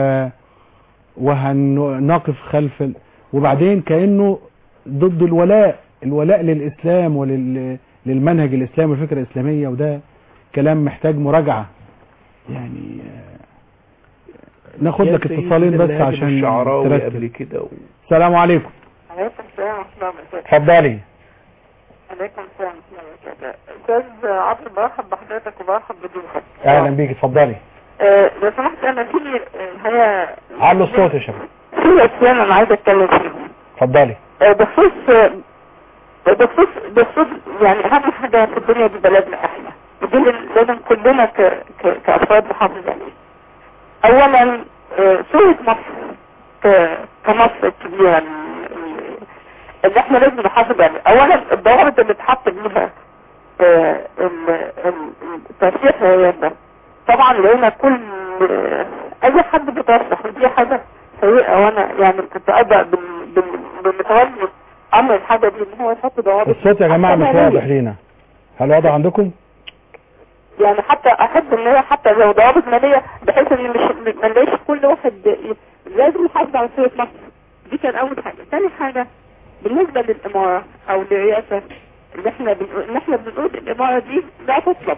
[SPEAKER 2] وهنقف خلف ال... وبعدين كأنه ضد الولاء الولاء للإسلام ولل للمنهج الإسلامي والفكرة الإسلامية وده كلام محتاج مراجعة يعني آه، ناخد لك اتصالين بس عشان
[SPEAKER 3] الشعراوي
[SPEAKER 2] ترتب
[SPEAKER 3] قبل كده و...
[SPEAKER 2] السلام عليكم
[SPEAKER 8] عليكم السلام ورحمة الله وبركاته
[SPEAKER 2] اتفضلي
[SPEAKER 8] عليكم السلام ورحمة الله وبركاته أستاذ عاطف برحب بحضرتك وبرحب بضيوفك
[SPEAKER 2] اهلا بيك اتفضلي
[SPEAKER 8] آه، لو سمحت أنا في آه، هي
[SPEAKER 2] علوا الصوت يا شباب
[SPEAKER 8] في أسئلة أنا عايزة أتكلم فيهم
[SPEAKER 2] اتفضلي
[SPEAKER 8] آه، بخصوص آه، بخصوص بخصوص يعني أهم حاجة في الدنيا دي بلدنا إحنا ودي اللي لازم كلنا ك... ك... كأفراد نحافظ عليه أولا آه، صورة مصر ك... كمصر الكبيرة ال- ال- اللي احنا لازم نحافظ عليها اولا الضوابط اللي اتحط بيها آه، ال- ال- الترشيح ده طبعا لقينا كل آه، اي حد بيترشح ودي حاجة سيئة وانا يعني كنت ابدا بال- بال- بالمتولي امر الحاجة دي ان هو يحط ضوابط
[SPEAKER 2] الصوت يا جماعة مش
[SPEAKER 8] حتى
[SPEAKER 2] واضح
[SPEAKER 8] مالية.
[SPEAKER 2] لينا هل واضح عندكم
[SPEAKER 8] يعني حتى احب ان هي حتى لو ضوابط مالية بحيث ان مش ما نلاقيش كل واحد ي- لازم يحافظ على صورة مصر دي كان اول حاجة تاني حاجة بالنسبة للامارة او للرئاسة اللي احنا بنقول ان احنا بنقول الامارة دي لا تطلب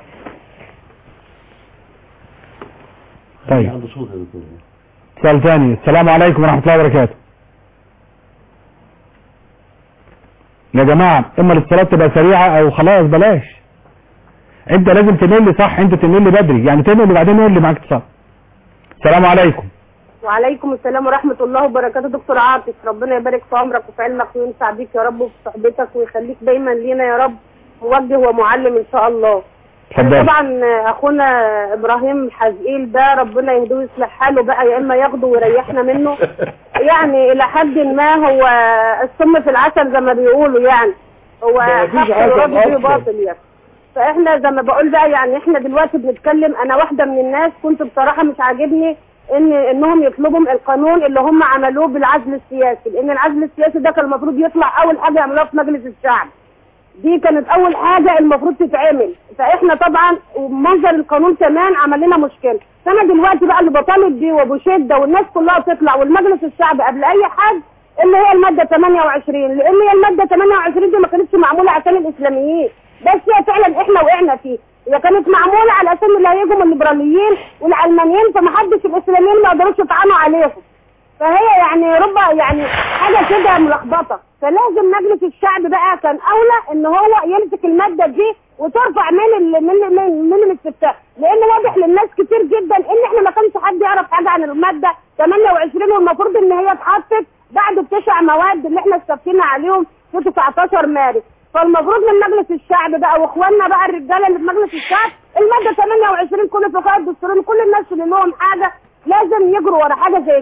[SPEAKER 2] طيب
[SPEAKER 5] عنده صوت يا دكتور
[SPEAKER 2] سؤال ثاني السلام عليكم ورحمة الله وبركاته يا جماعة اما الاتصالات تبقى سريعة او خلاص بلاش انت لازم تنقل لي صح انت تنقل لي بدري يعني تنقل وبعدين نقول لي معاك اتصال السلام عليكم
[SPEAKER 9] وعليكم السلام ورحمة الله وبركاته دكتور عاطف ربنا يبارك في عمرك وفي علمك وينفع بيك يا رب وفي صحبتك ويخليك دايما لينا يا رب موجه ومعلم ان شاء الله
[SPEAKER 2] اتفضل
[SPEAKER 9] طبعا اخونا ابراهيم حزقيل ده ربنا يهديه ويصلح حاله بقى يا اما ياخده ويريحنا منه يعني الى حد ما هو السم في العسل زي ما بيقولوا يعني هو
[SPEAKER 15] ده مفيش
[SPEAKER 9] حق
[SPEAKER 15] عسل
[SPEAKER 9] يراد به
[SPEAKER 15] أصلاً.
[SPEAKER 9] باطل يعني فاحنا زي ما بقول بقى يعني احنا دلوقتي بنتكلم انا واحده من الناس كنت بصراحه مش عاجبني ان انهم يطلبوا القانون اللي هم عملوه بالعزل السياسي لان العزل السياسي ده كان المفروض يطلع اول حاجه يعملوها في مجلس الشعب دي كانت اول حاجه المفروض تتعمل فاحنا طبعا منظر القانون كمان عمل لنا مشكله فانا دلوقتي بقى اللي بطالب بيه وبشده والناس كلها تطلع والمجلس الشعب قبل اي حاجه اللي هي الماده 28 لان هي الماده 28 دي ما كانتش معموله عشان الاسلاميين بس هي فعلا احنا وقعنا فيه هي كانت معموله على اساس اللي هيجوا من الليبراليين والعلمانيين فمحدش الاسلاميين ما يقدروش يطعنوا عليهم فهي يعني ربع يعني حاجة كده ملخبطة فلازم مجلس الشعب بقى كان أولى إن هو يمسك المادة دي وترفع من ال من من من الاستفتاء لأن واضح للناس كتير جدا إن إحنا ما كانش حد يعرف حاجة عن المادة 28 والمفروض إن هي اتحطت بعد التسع مواد اللي إحنا استفتينا عليهم في 19 مارس فالمفروض من مجلس الشعب بقى واخواننا بقى الرجاله اللي في مجلس الشعب الماده 28 كل فقهاء الدستوريين كل الناس اللي لهم حاجه لازم يجروا ورا حاجه زي كده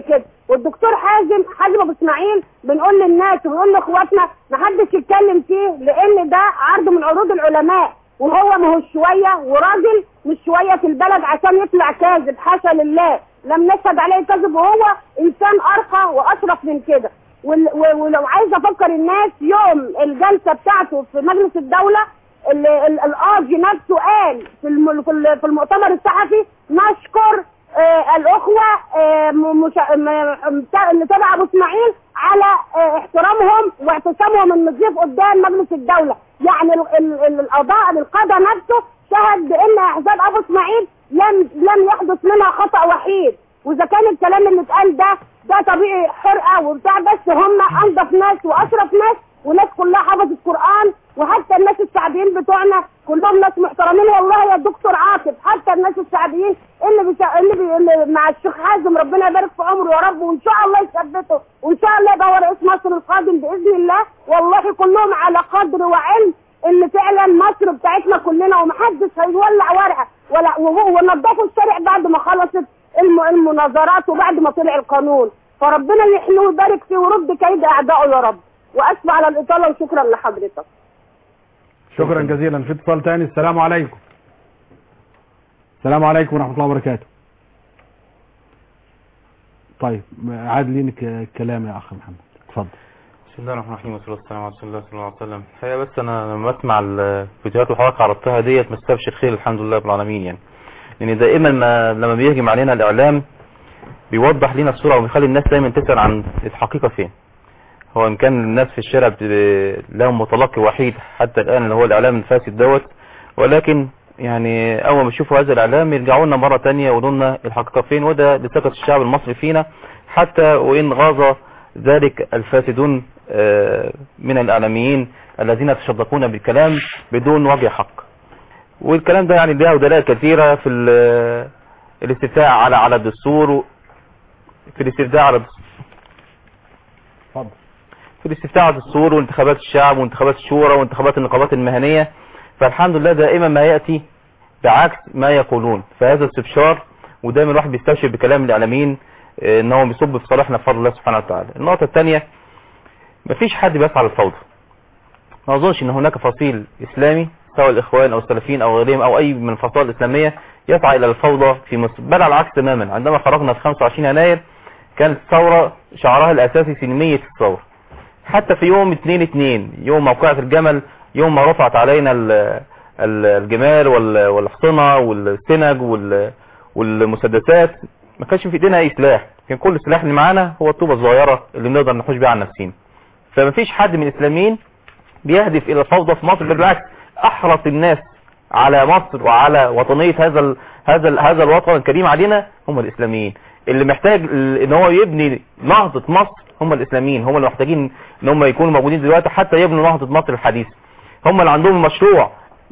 [SPEAKER 9] والدكتور حازم حازم ابو اسماعيل بنقول للناس وبنقول لاخواتنا ما حدش يتكلم فيه لان ده عرض من عروض العلماء وهو ما هو شويه وراجل مش شويه في البلد عشان يطلع كاذب حاشا لله لم نشهد عليه كذب وهو انسان ارقى واشرف من كده وال- و- ولو عايز افكر الناس يوم الجلسه بتاعته في مجلس الدوله ال- ال- القاضي نفسه قال في الم- في ال- في المؤتمر الصحفي نشكر آه، الاخوه آه، م- مش- م- بتاع- اللي تبع ابو اسماعيل على آه، احترامهم واعتصامهم النظيف قدام مجلس الدوله يعني ال- ال- ال- القضاء القضاء نفسه شهد بان احزاب ابو اسماعيل لم لم يحدث منها خطا وحيد واذا كان الكلام اللي اتقال ده ده طبيعي حرقه وبتاع بس هم انضف ناس واشرف ناس وناس كلها حفظت قران وحتى الناس الشعبيين بتوعنا كلهم ناس محترمين والله يا دكتور عاطف حتى الناس الشعبيين اللي بيش... اللي, بي... اللي مع الشيخ حازم ربنا يبارك في عمره يا رب وان شاء الله يثبته وان شاء الله يبقى هو رئيس مصر القادم باذن الله والله كلهم على قدر وعلم ان فعلا مصر بتاعتنا كلنا ومحدش هيولع ورقه ولا و- ونضفوا الشارع بعد ما خلصت الم... المناظرات وبعد ما طلع القانون فربنا يحييه ويبارك فيه ويرد كيد اعدائه يا رب واسف على الاطاله وشكرا لحضرتك
[SPEAKER 2] شكرا جزيلا في اتصال تاني السلام عليكم السلام عليكم ورحمة الله وبركاته طيب عاد لينا ك- كلام يا اخ محمد اتفضل
[SPEAKER 12] بسم الله الرحمن الرحيم والصلاه والسلام على رسول الله صلى الله عليه وسلم الحقيقه بس انا لما بسمع الفيديوهات اللي حضرتك عرضتها ديت مستبشر خير الحمد لله رب العالمين يعني لان دائما ما لما بيهجم علينا الاعلام بيوضح لنا الصوره وبيخلي الناس دايما تسال عن الحقيقه فين هو ان كان الناس في الشارع بت- لهم متلقي وحيد حتى الان اللي هو الاعلام الفاسد دوت ولكن يعني اول ما يشوفوا هذا الاعلام يرجعوا لنا مره ثانيه ويقولوا لنا الحقيقه فين وده لثقه الشعب المصري فينا حتى وان غاظ ذلك الفاسدون آه، من الاعلاميين الذين يتشدقون بالكلام بدون وجه حق والكلام ده يعني له دلائل كثيره في ال- الاستفتاء على على الدستور في الاستفتاء على الدستور
[SPEAKER 2] اتفضل
[SPEAKER 12] في الاستفتاء على الدستور وانتخابات الشعب وانتخابات الشورى وانتخابات النقابات المهنية فالحمد لله دائما ما يأتي بعكس ما يقولون فهذا استبشار ودايما الواحد بيستبشر بكلام الاعلاميين آه، ان هو بيصب في صالحنا بفضل الله سبحانه وتعالى النقطة الثانية مفيش حد بيسعى للفوضى ما اظنش ان هناك فصيل اسلامي سواء الاخوان او السلفيين او غيرهم او اي من الفصائل الاسلامية يسعى الى الفوضى في مصر بل على العكس تماما عندما خرجنا في 25 يناير كانت الثورة شعارها الاساسي سلمية الثورة حتى في يوم 2 2 يوم موقعة الجمل يوم ما رفعت علينا ال- ال- الجمال وال- والحصنة والسنج وال- والمسدسات ما كانش في ايدينا اي سلاح كان كل السلاح اللي معانا هو الطوبة الصغيرة اللي بنقدر نحوش بيها عن نفسينا فما فيش حد من الاسلاميين بيهدف الى الفوضى في مصر بل بالعكس احرص الناس على مصر وعلى وطنية هذا ال هذا ال هذا الوطن الكريم علينا هم الاسلاميين اللي محتاج ال- ان هو يبني نهضة مصر هم الاسلاميين هم اللي محتاجين ان هم يكونوا موجودين دلوقتي حتى يبنوا نهضة مصر الحديثة هم اللي عندهم مشروع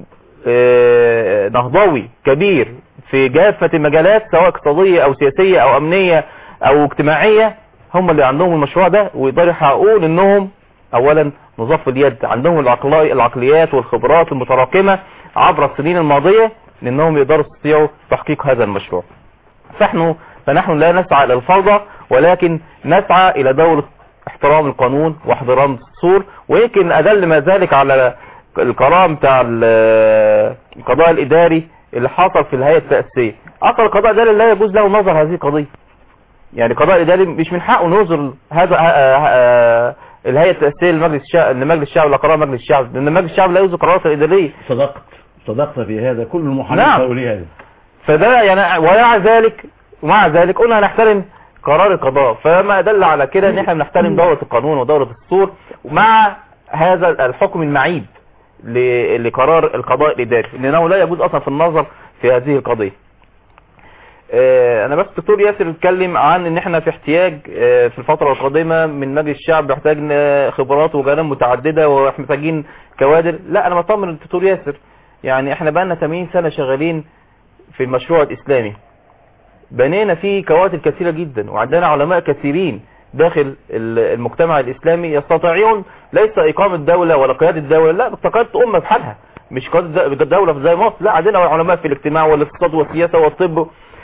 [SPEAKER 12] آه، نهضوي كبير في كافة المجالات سواء اقتصادية او سياسية او امنية او اجتماعية هم اللي عندهم المشروع ده ويقدروا يحققوا انهم اولا نظاف اليد عندهم العقلي- العقليات والخبرات المتراكمة عبر السنين الماضية لانهم يقدروا يستطيعوا تحقيق هذا المشروع فنحن فنحن لا نسعى الى الفوضى ولكن نسعى الى دولة احترام القانون واحترام الدستور ويمكن ادل ما ذلك على القرار بتاع ال- القضاء الاداري اللي حصل في الهيئة التأسيسية اصلا القضاء الاداري لا يجوز له نظر هذه القضية يعني القضاء الاداري مش من حقه نظر هذا آه، آه، الهيئة التأسيسية لمجلس الشعب لمجلس الشعب ولا قرار مجلس الشعب لان مجلس الشعب لا يصدر قرارات الادارية
[SPEAKER 5] صدقت صدقت في هذا كل المحامين
[SPEAKER 12] نعم.
[SPEAKER 5] قالوا لي هذا
[SPEAKER 12] فده يعني ومع ذلك ومع ذلك قلنا هنحترم قرار القضاء فما دل على كده ان احنا بنحترم دولة القانون ودولة الدستور مع هذا الحكم المعيب ل- لقرار القضاء الاداري لانه لا يجوز اصلا في النظر في هذه القضية آه، انا بس الدكتور ياسر اتكلم عن ان احنا في احتياج آه، في الفترة القادمة من مجلس الشعب محتاج آه، خبرات وجوانب متعددة ومحتاجين كوادر لا انا بطمن الدكتور ياسر يعني احنا بقالنا 80 سنة شغالين في المشروع الاسلامي بنينا فيه كوادر كثيرة جدا وعندنا علماء كثيرين داخل ال- المجتمع الاسلامي يستطيعون ليس اقامة دولة ولا قيادة دولة لا قيادة امة بحالها مش قيادة د- دولة زي مصر لا عندنا علماء في الاجتماع والاقتصاد والسياسة والطب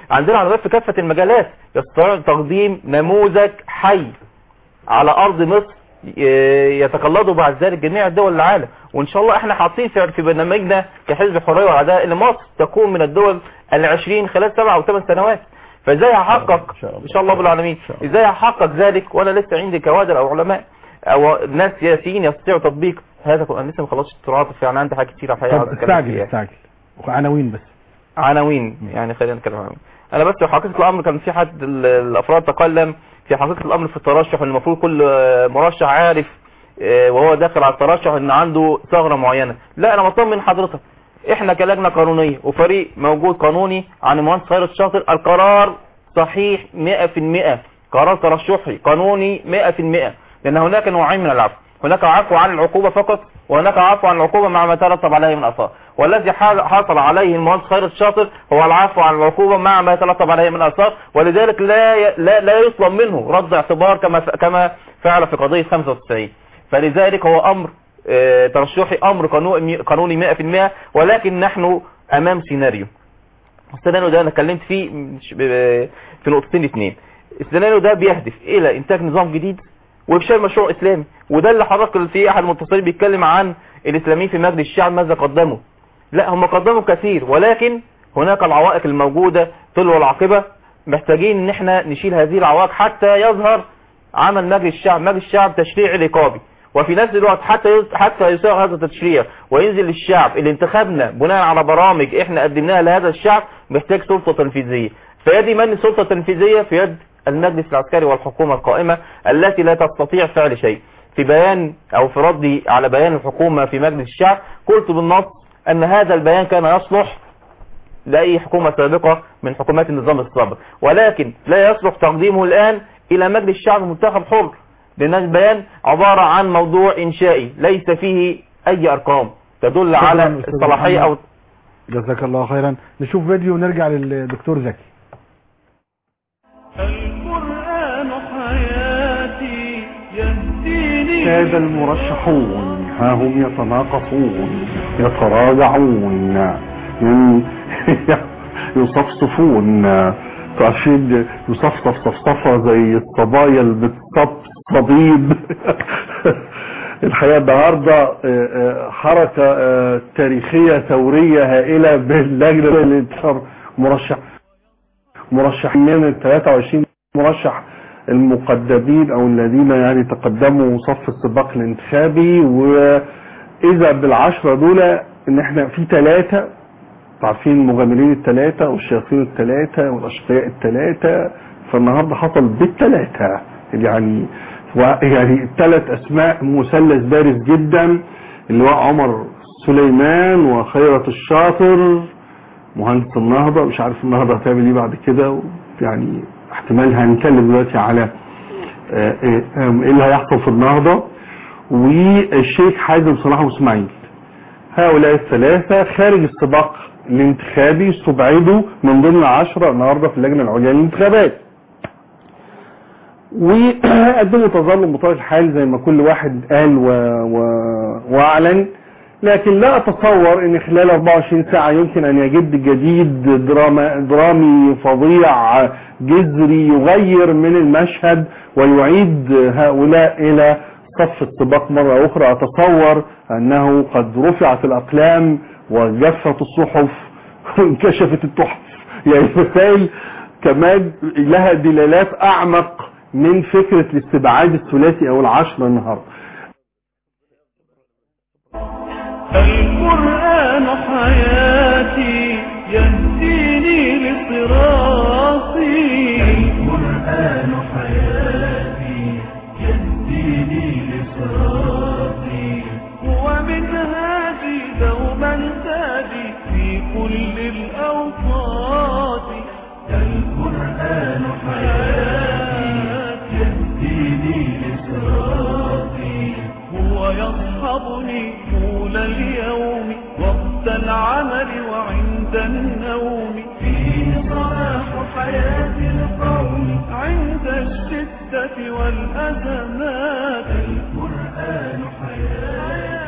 [SPEAKER 12] عندنا علماء في كافة المجالات يستطيعون تقديم نموذج حي على ارض مصر ي- يتقلدوا بعد ذلك جميع دول العالم وان شاء الله احنا حاطين في في برنامجنا كحزب الحريه والعداله ان مصر تكون من الدول العشرين خلال سبع او ثمان سنوات فازاي هحقق ان شاء الله رب العالمين ازاي هحقق ذلك وانا لسه عندي كوادر او علماء او ناس سياسيين يستطيعوا تطبيق هذا انا لسه ما خلصتش التراث يعني عندي حاجات كتير الحقيقه
[SPEAKER 2] طب
[SPEAKER 12] عاوز أتكلم
[SPEAKER 2] استعجل
[SPEAKER 12] فيها.
[SPEAKER 2] استعجل عناوين بس
[SPEAKER 12] عناوين يعني خلينا نتكلم عناوين انا بس في حقيقه الامر كان في حد ال- الافراد تكلم في حقيقه الامر في الترشح ان المفروض كل آه، مرشح عارف آه، وهو داخل على الترشح ان عنده ثغره معينه لا انا بطمن حضرتك احنا كلجنه قانونيه وفريق موجود قانوني عن المهندس خيرت شاطر القرار صحيح 100% قرار ترشحي قانوني 100% لان هناك نوعين من العفو هناك عفو عن العقوبة فقط وهناك عفو عن العقوبة مع ما ترتب عليه من اثار والذي ح- حصل عليه المهندس خيرت الشاطر هو العفو عن العقوبة مع ما ترتب عليه من اثار ولذلك لا ي- لا, لا يطلب منه رد اعتبار كما ف- كما فعل في قضية 95 فلذلك هو امر آه، ترشحي امر قانوني قانوني 100% ولكن نحن امام سيناريو السيناريو ده انا اتكلمت فيه مش ب- في نقطتين اتنين السيناريو ده بيهدف الى انتاج نظام جديد وافشال مشروع اسلامي وده اللي حضرتك في احد المتصلين بيتكلم عن الاسلاميين في مجلس الشعب ماذا قدموا لا هم قدموا كثير ولكن هناك العوائق الموجودة تلو العاقبة محتاجين ان احنا نشيل هذه العوائق حتى يظهر عمل مجلس الشعب مجلس الشعب تشريعي رقابي وفي نفس الوقت حتى يز- حتى يصيغ هذا التشريع وينزل للشعب اللي انتخبنا بناء على برامج احنا قدمناها لهذا الشعب محتاج سلطة تنفيذية فيد من السلطة التنفيذية في يد المجلس العسكري والحكومة القائمة التي لا تستطيع فعل شيء في بيان او في ردي على بيان الحكومة في مجلس الشعب قلت بالنص ان هذا البيان كان يصلح لأي حكومة سابقة من حكومات النظام السابق ولكن لا يصلح تقديمه الآن إلى مجلس الشعب منتخب حر لأن البيان عبارة عن موضوع إنشائي ليس فيه أي أرقام تدل على
[SPEAKER 2] شكراً أستاذ
[SPEAKER 12] الصلاحية أو
[SPEAKER 2] محمد. جزاك الله خيرا نشوف فيديو ونرجع للدكتور زكي
[SPEAKER 1] القرآن حياتي يهديني
[SPEAKER 22] كاد المرشحون ها هم يتناقصون يتراجعون ين- يصفصفون تعشيد يصفصف صفصفة زي الصبايا اللي بتصف صبيب الحقيقة النهاردة آه، آه، حركة آه، تاريخية ثورية هائلة باللجنة اللي انتشر مرشح مرشحين من ال 23 مرشح المقدمين او الذين يعني تقدموا صف السباق الانتخابي واذا بالعشرة دول ان احنا في ثلاثة عارفين المغامرين الثلاثة والشياطين الثلاثة والاشقياء الثلاثة فالنهاردة حصل بالثلاثة يعني و- يعني ثلاث اسماء مثلث بارز جدا اللواء عمر سليمان وخيرة الشاطر مهندس النهضة مش عارف النهضة هتعمل ايه بعد كده يعني احتمال هنتكلم دلوقتي على آه، آه، آه، ايه اللي هيحصل في النهضة والشيخ حازم صلاح واسماعيل هؤلاء الثلاثة خارج السباق الانتخابي استبعدوا من ضمن عشرة النهاردة في اللجنة العليا للانتخابات وقدموا تظلم بطبيعة الحال زي ما كل واحد قال و... و... واعلن لكن لا اتصور ان خلال 24 ساعة يمكن ان يجد جديد دراما درامي فظيع جذري يغير من المشهد ويعيد هؤلاء الى صف السباق مرة اخرى اتصور انه قد رفعت الاقلام وجفت الصحف وانكشفت التحف يعني مسائل كمان لها دلالات اعمق من فكرة الاستبعاد الثلاثي او العشرة النهاردة
[SPEAKER 1] القرآن حياتي يهديني لصراطي القرآن حياتي يهديني لصراطي هو منهاجي دوما تاجي في كل الأوقات القرآن حياتي يهديني لصراطي هو يصحبني طول اليوم وقت العمل وعند النوم فيه صلاح حياة القوم عند الشدة والأزمات القرآن حياتي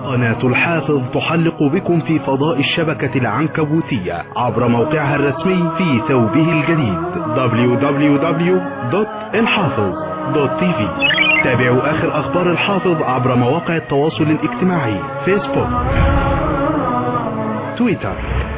[SPEAKER 10] قناة الحافظ تحلق بكم في فضاء الشبكة العنكبوتية عبر موقعها الرسمي في ثوبه الجديد www.الحافظ.tv تابعوا آخر أخبار الحافظ عبر مواقع التواصل الاجتماعي فيسبوك تويتر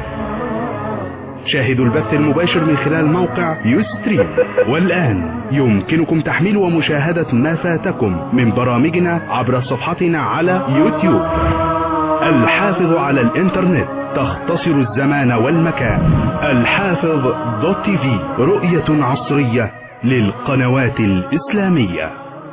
[SPEAKER 10] شاهدوا البث المباشر من خلال موقع يوستريم والآن يمكنكم تحميل ومشاهدة ما فاتكم من برامجنا عبر صفحتنا على يوتيوب الحافظ على الانترنت تختصر الزمان والمكان الحافظ دوت تي في رؤية عصرية للقنوات الإسلامية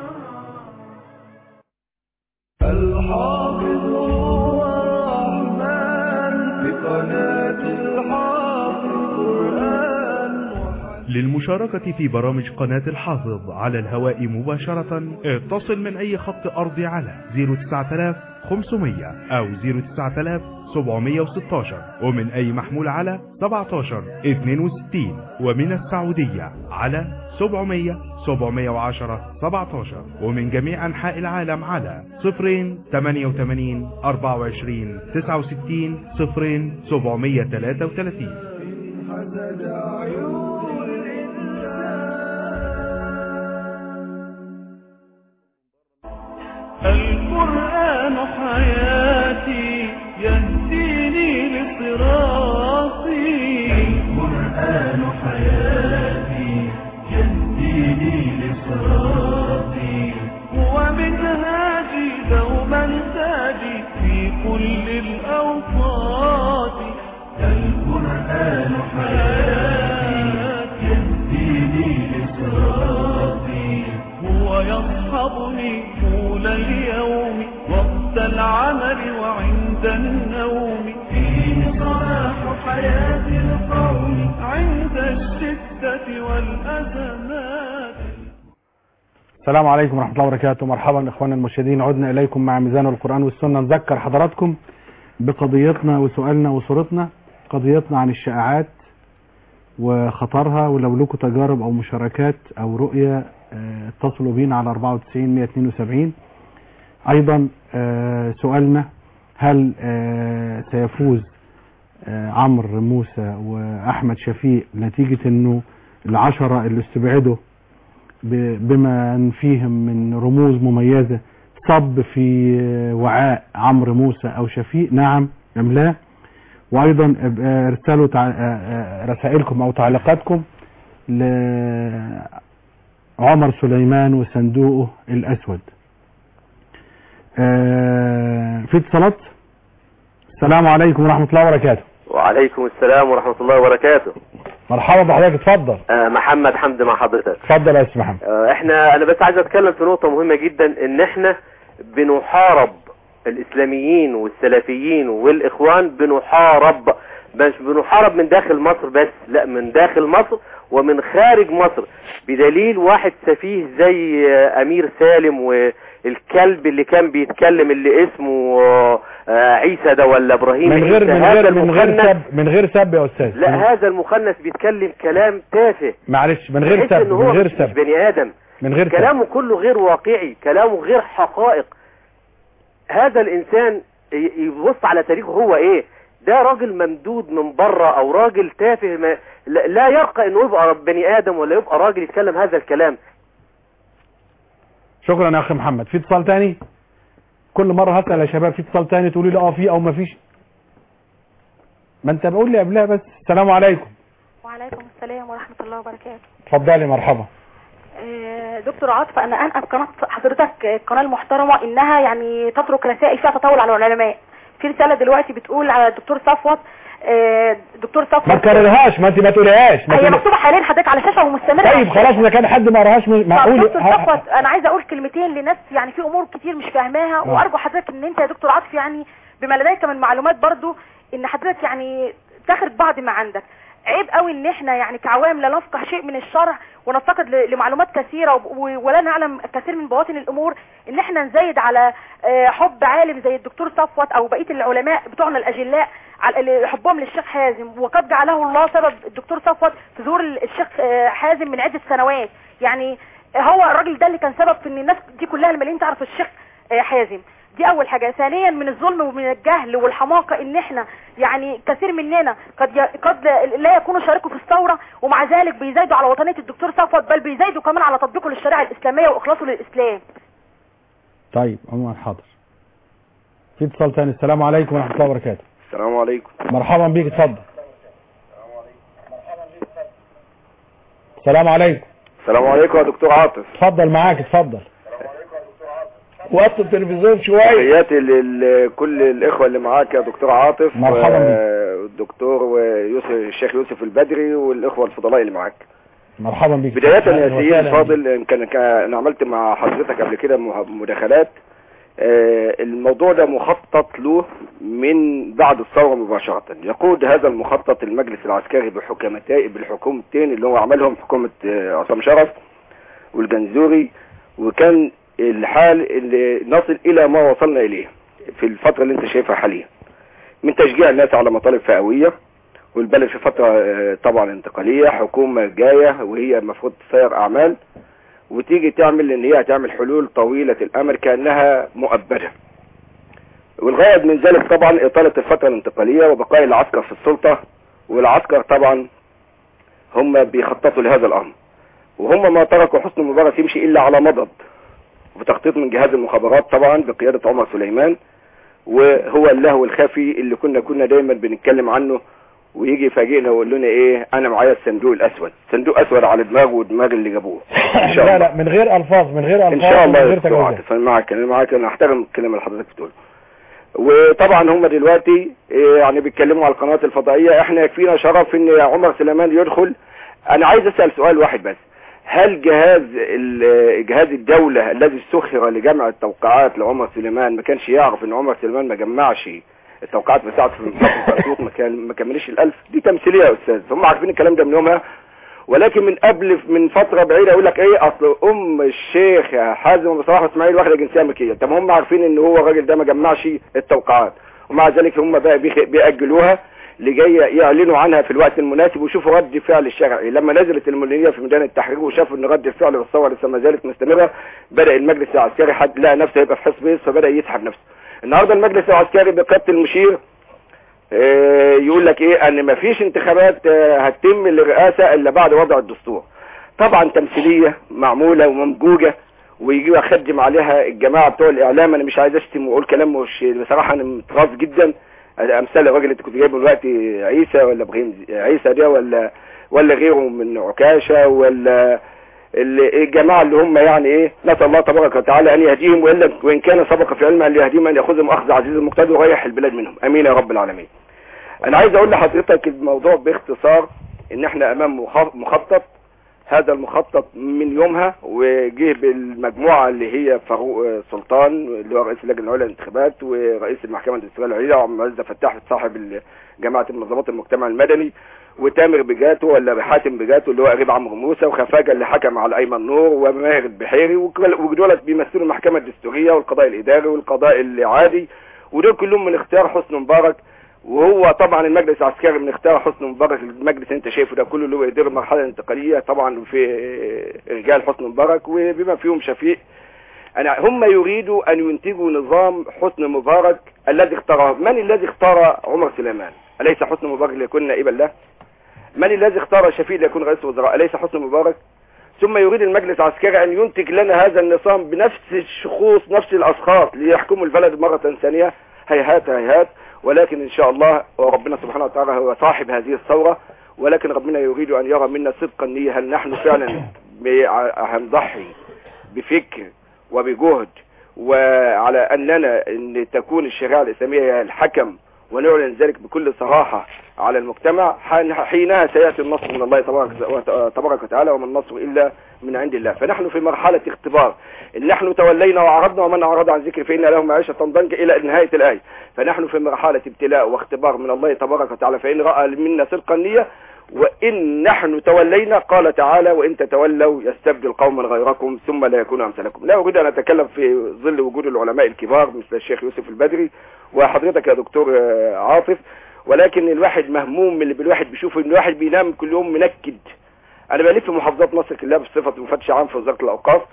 [SPEAKER 1] الحافظ هو الرحمن بقناة الحافظ قرآن
[SPEAKER 10] للمشاركة في برامج قناة الحافظ على الهواء مباشرة اتصل من أي خط أرضي على 09500 أو 09716 ومن أي محمول على 17 62 ومن السعودية على 700 710 17 ومن جميع أنحاء العالم على 0 88 24 69 0 733
[SPEAKER 1] حسد عيون القرآن حياتي يهديني لصراطي القرآن حياتي يهديني لصراطي هو منهاجي دوما تاجي في كل الأوقات القرآن حياتي يهديني لصراطي هو يصحبني طول اليوم وقت العمل وعند النوم فيه صلاح حياة القوم عند الشدة والأزمات
[SPEAKER 2] السلام عليكم ورحمة الله وبركاته مرحبا اخوانا المشاهدين عدنا اليكم مع ميزان القرآن والسنة نذكر حضراتكم بقضيتنا وسؤالنا وصورتنا قضيتنا عن الشائعات وخطرها ولو لكم تجارب او مشاركات او رؤية آه، اتصلوا بينا على 94 172 ايضا آه، سؤالنا هل آه، سيفوز آه، عمرو موسى واحمد شفيق نتيجة انه العشرة اللي استبعدوا ب- بما فيهم من رموز مميزة صب في وعاء عمرو موسى او شفيق نعم ام لا وايضا اب- ارسلوا تع- آه، آه، رسائلكم او تعليقاتكم لعمر سليمان وصندوقه الاسود آه، في اتصالات السلام عليكم ورحمة الله وبركاته
[SPEAKER 11] وعليكم السلام ورحمة الله وبركاته
[SPEAKER 2] مرحبا بحضرتك اتفضل
[SPEAKER 11] آه محمد حمد مع حضرتك
[SPEAKER 2] اتفضل يا استاذ محمد
[SPEAKER 11] آه احنا انا بس عايز اتكلم في نقطة مهمة جدا ان احنا بنحارب الاسلاميين والسلفيين والاخوان بنحارب مش بنحارب من داخل مصر بس لا من داخل مصر ومن خارج مصر بدليل واحد سفيه زي آه، امير سالم والكلب اللي كان بيتكلم اللي اسمه آه، آه، عيسى ده ولا ابراهيم
[SPEAKER 2] من غير
[SPEAKER 11] عيسى
[SPEAKER 2] من
[SPEAKER 11] هذا
[SPEAKER 2] غير من غير
[SPEAKER 11] المخنث-
[SPEAKER 2] سب من غير سب يا استاذ
[SPEAKER 11] لا هذا المخنث بيتكلم كلام تافه
[SPEAKER 2] معلش من غير
[SPEAKER 11] تحس
[SPEAKER 2] سب
[SPEAKER 11] إن هو
[SPEAKER 2] من غير
[SPEAKER 11] مش
[SPEAKER 2] سب
[SPEAKER 11] بني ادم
[SPEAKER 2] من غير سب
[SPEAKER 11] كلامه كله غير واقعي كلامه غير حقائق هذا الانسان ي- يبص على تاريخه هو ايه ده راجل ممدود من بره او راجل تافه ما لا لا يرقى انه يبقى بني ادم ولا يبقى راجل يتكلم هذا الكلام
[SPEAKER 2] شكرا يا اخي محمد في اتصال تاني كل مرة هسأل يا شباب في اتصال تاني تقولي لي اه في او ما فيش ما انت بقول لي قبلها بس السلام عليكم
[SPEAKER 23] وعليكم السلام ورحمة الله وبركاته
[SPEAKER 2] اتفضلي مرحبا
[SPEAKER 23] آه، دكتور عاطف أنا أنقذ قناة حضرتك آه، القناة المحترمة إنها يعني تترك رسائل فيها تطاول على العلماء في رسالة دلوقتي بتقول على الدكتور صفوت آه، دكتور صفوت
[SPEAKER 2] ما تكررهاش ما انت ما تقوليهاش ما
[SPEAKER 23] هي
[SPEAKER 2] تقولي-
[SPEAKER 23] مكتوبة حاليا حضرتك على شاشة ومستمرة
[SPEAKER 2] طيب خلاص اذا كان حد ما قراهاش
[SPEAKER 23] طب
[SPEAKER 2] معقول
[SPEAKER 23] دكتور صفوت انا عايزه اقول كلمتين لناس يعني في امور كتير مش فاهماها
[SPEAKER 2] آه.
[SPEAKER 23] وارجو حضرتك ان انت يا دكتور عاطف يعني بما لديك من معلومات برضو ان حضرتك يعني تخرج بعض ما عندك عيب قوي ان احنا يعني كعوام لا نفقه شيء من الشرع ونفتقد ل- لمعلومات كثيره وب- و- ولا نعلم كثير من بواطن الامور ان احنا نزايد على آه، حب عالم زي الدكتور صفوت او بقيه العلماء بتوعنا الاجلاء على اللي حبهم للشيخ حازم وقد جعله الله سبب الدكتور صفوت في ظهور ال- الشيخ آه، حازم من عده سنوات يعني هو الراجل ده اللي كان سبب في ان الناس دي كلها الملايين تعرف الشيخ آه، حازم دي اول حاجه ثانيا من الظلم ومن الجهل والحماقه ان احنا يعني كثير مننا قد ي... قد لا يكونوا شاركوا في الثوره ومع ذلك بيزايدوا على وطنيه الدكتور صفوت بل بيزايدوا كمان على تطبيقه للشريعه الاسلاميه واخلاصه للاسلام
[SPEAKER 2] طيب عموما حاضر في اتصال تاني السلام عليكم ورحمه الله وبركاته
[SPEAKER 14] السلام عليكم
[SPEAKER 2] مرحبا بيك اتفضل السلام عليكم
[SPEAKER 14] السلام عليكم يا دكتور عاطف
[SPEAKER 2] اتفضل معاك اتفضل
[SPEAKER 15] وطي التلفزيون شويه
[SPEAKER 14] تحياتي لكل الاخوه اللي معاك يا دكتور عاطف
[SPEAKER 2] مرحبا بك.
[SPEAKER 14] والدكتور ويوسف الشيخ يوسف البدري والاخوه الفضلاء اللي معاك
[SPEAKER 2] مرحبا بك
[SPEAKER 14] بداية يا
[SPEAKER 2] أهلا
[SPEAKER 14] سيدي
[SPEAKER 2] وسهلا
[SPEAKER 14] الفاضل يمكن كان انا عملت مع حضرتك قبل كده مه- مداخلات آه، الموضوع ده مخطط له من بعد الثورة مباشرة يقود هذا المخطط المجلس العسكري بحكومتين بالحكومتين اللي هو عملهم حكومة آه، عصام شرف والجنزوري وكان الحال اللي نصل الى ما وصلنا اليه في الفترة اللي انت شايفها حاليا من تشجيع الناس على مطالب فئوية والبلد في فترة آه، طبعا انتقالية حكومة جاية وهي المفروض تسير اعمال وتيجي تعمل ان هي هتعمل حلول طويلة الامد كأنها مؤبدة والغاية من ذلك طبعا اطالة الفترة الانتقالية وبقاء العسكر في السلطة والعسكر طبعا هم بيخططوا لهذا الامر وهم ما تركوا حسن مبارك يمشي الا على مضض وتخطيط من جهاز المخابرات طبعا بقيادة عمر سليمان وهو اللهو الخفي اللي كنا كنا دايما بنتكلم عنه ويجي يفاجئنا ويقول لنا ايه انا معايا الصندوق الاسود صندوق اسود على دماغه ودماغ اللي جابوه ان شاء
[SPEAKER 2] لا
[SPEAKER 14] الله
[SPEAKER 2] لا من غير الفاظ من غير الفاظ
[SPEAKER 14] ان شاء الله
[SPEAKER 2] ومن غير
[SPEAKER 14] يا دكتور
[SPEAKER 2] تجاوزات
[SPEAKER 14] عاطف انا معاك انا معاك انا احترم الكلمه اللي حضرتك بتقوله وطبعا هم دلوقتي إيه، يعني بيتكلموا على القنوات الفضائيه احنا يكفينا شرف ان عمر سليمان يدخل انا عايز اسال سؤال واحد بس هل جهاز ال- جهاز الدولة الذي سخر لجمع التوقيعات لعمر سليمان ما كانش يعرف ان عمر سليمان ما جمعش التوقيعات بتاعته في محافظة اسيوط ما كان ما كملش الالف دي تمثيلية يا استاذ هم عارفين الكلام ده من يومها ولكن من قبل من فترة بعيدة يقول لك ايه اصل ام الشيخ حازم ومصطفى اسماعيل واخدة جنسية امريكية طب هم عارفين ان هو الراجل ده ما جمعش التوقيعات ومع ذلك هم بقى بيخ- بيأجلوها لجاي يعلنوا عنها في الوقت المناسب ويشوفوا رد فعل الشرعي لما نزلت المليونية في ميدان التحرير وشافوا ان رد الفعل والثوره لسه ما زالت مستمره بدا المجلس العسكري حد لقى نفسه يبقى في حزب إيه، فبدا يسحب نفسه النهارده المجلس العسكري بقياده المشير آه، يقول لك ايه ان ما فيش انتخابات آه، هتتم للرئاسه الا بعد وضع الدستور طبعا تمثيليه معموله وممجوجه ويجي يخدم عليها الجماعه بتوع الاعلام انا مش عايز اشتم واقول كلام مش بصراحه انا متغاظ جدا امثال الراجل اللي انت كنت جايبه دلوقتي عيسى ولا ابراهيم عيسى ده ولا ولا غيره من عكاشه ولا ال- الجماعه اللي هم يعني ايه نسال الله تبارك وتعالى ان يهديهم والا وان كان سبق في علمه ان يهديهم ان ياخذهم اخذ عزيز المقتدر ويريح البلاد منهم امين يا رب العالمين انا عايز اقول لحضرتك الموضوع باختصار ان احنا امام مخ- مخطط هذا المخطط من يومها وجه بالمجموعة اللي هي فاروق آه، سلطان اللي هو رئيس اللجنة العليا للانتخابات ورئيس المحكمة الدستورية العليا وعم عزة فتاح صاحب ال- جماعة منظمات المجتمع المدني وتامر بجاتو ولا حاتم بجاتو اللي هو قريب عمرو موسى وخفاجة اللي حكم على ايمن نور وماهر البحيري وكل- ودولت بيمثلوا المحكمة الدستورية والقضاء الاداري والقضاء العادي ودول كلهم من اختيار حسني مبارك وهو طبعا المجلس العسكري من اختيار حسني مبارك المجلس اللي انت شايفه ده كله اللي هو يدير المرحله الانتقاليه طبعا في رجال حسني مبارك وبما فيهم شفيق انا هم يريدوا ان ينتجوا نظام حسني مبارك الذي اختاره من الذي اختار عمر سليمان اليس حسني مبارك ليكون نائبا له من الذي اختار شفيق ليكون رئيس وزراء اليس حسني مبارك ثم يريد المجلس العسكري ان ينتج لنا هذا النظام بنفس الشخوص نفس الاشخاص ليحكموا البلد مرة ثانية هيهات هيهات ولكن ان شاء الله وربنا سبحانه وتعالى هو صاحب هذه الثورة ولكن ربنا يريد ان يرى منا صدق النية هل نحن فعلا بي- هنضحي بفكر وبجهد وعلى اننا ان تكون الشريعة الاسلامية هي الحكم ونعلن ذلك بكل صراحة على المجتمع حين- حينها سيأتي النصر من الله تبارك وت- تبارك وتعالى وما النصر إلا من عند الله فنحن في مرحلة اختبار إن نحن تولينا وعرضنا ومن أعرض عن ذكر فإن له معيشة ضنكا إلى نهاية الآية فنحن في مرحلة ابتلاء واختبار من الله تبارك وتعالى فإن رأى منا صدق النية وإن نحن تولينا قال تعالى وإن تتولوا يستبدل قوما غيركم ثم لا يكونوا أمثالكم لا أريد أن أتكلم في ظل وجود العلماء الكبار مثل الشيخ يوسف البدري وحضرتك يا دكتور آه، عاطف ولكن الواحد مهموم من اللي الواحد بيشوفه ان الواحد بينام كل يوم منكد انا بلف في محافظات مصر كلها بصفه مفتش عام في وزاره الاوقاف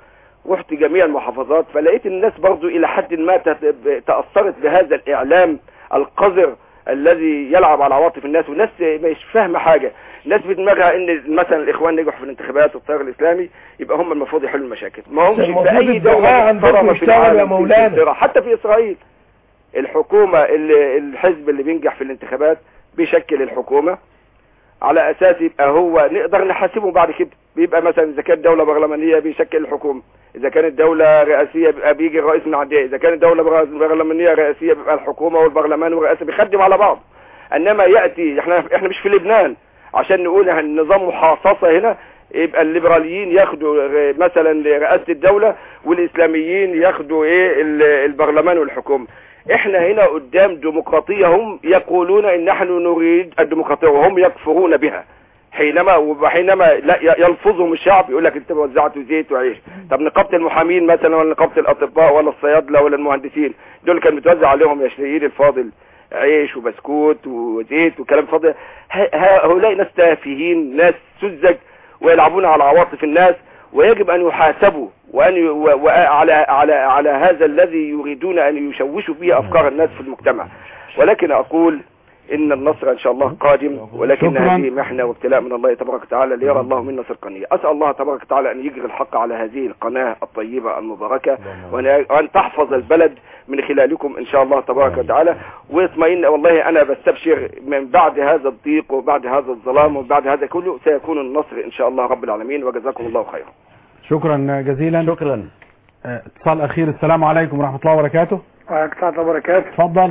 [SPEAKER 14] رحت جميع المحافظات فلقيت الناس برضو الى حد ما تت- تأثرت بهذا الاعلام القذر الذي يلعب على عواطف الناس والناس مش فاهمه حاجه الناس في دماغها ان مثلا الاخوان نجحوا في الانتخابات والتيار الاسلامي يبقى هم المفروض يحلوا المشاكل ما همش
[SPEAKER 15] المفروض
[SPEAKER 14] في اي
[SPEAKER 15] الدعاء
[SPEAKER 14] دوله
[SPEAKER 15] عندكم
[SPEAKER 14] محترمة في
[SPEAKER 15] يشتغل يا
[SPEAKER 14] العالم، في
[SPEAKER 15] مولانا.
[SPEAKER 14] إنجلترا، حتى في اسرائيل الحكومه اللي الحزب اللي بينجح في الانتخابات بيشكل الحكومه على اساس يبقى هو نقدر نحاسبه بعد كده بيبقى مثلا اذا كانت دوله برلمانيه بيشكل الحكومه اذا كانت دوله رئاسيه بيبقى بيجي الرئيس من عندها اذا كانت دوله بر- برلمانيه رئاسيه بيبقى الحكومه والبرلمان والرئاسه بيخدم على بعض انما ياتي احنا احنا مش في لبنان عشان نقول النظام محاصصه هنا يبقى الليبراليين ياخدوا ر- مثلا رئاسه الدوله والاسلاميين ياخدوا ايه ال- البرلمان والحكومه احنا هنا قدام ديمقراطيه هم يقولون ان نحن نريد الديمقراطيه وهم يكفرون بها حينما وحينما لا ي- يلفظهم الشعب يقول لك انت وزعتوا زيت وعيش طب نقابه المحامين مثلا ولا نقابه الاطباء ولا الصيادله ولا المهندسين دول كان متوزع عليهم يا سيدي الفاضل عيش وبسكوت وزيت وكلام فاضي ه- هؤلاء ناس تافهين ناس سذج ويلعبون على عواطف الناس ويجب ان يحاسبوا وان ي... و... وعلى على على هذا الذي يريدون ان يشوشوا به افكار الناس في المجتمع ولكن اقول ان النصر ان شاء الله قادم ولكن
[SPEAKER 2] شكراً.
[SPEAKER 14] هذه محنه وابتلاء من الله تبارك وتعالى ليرى الله منا صدقا نية. اسال الله تبارك وتعالى ان يجري الحق على هذه القناه الطيبه المباركه وأن- وان تحفظ البلد من خلالكم ان شاء الله تبارك وتعالى واطمئن والله انا بستبشر من بعد هذا الضيق وبعد هذا الظلام وبعد هذا كله سيكون النصر ان شاء الله رب العالمين وجزاكم الله خيرا
[SPEAKER 2] شكرا جزيلا
[SPEAKER 5] شكرا
[SPEAKER 2] اتصال اخير السلام عليكم ورحمه الله وبركاته
[SPEAKER 13] وعليكم السلام وبركاته
[SPEAKER 2] اتفضل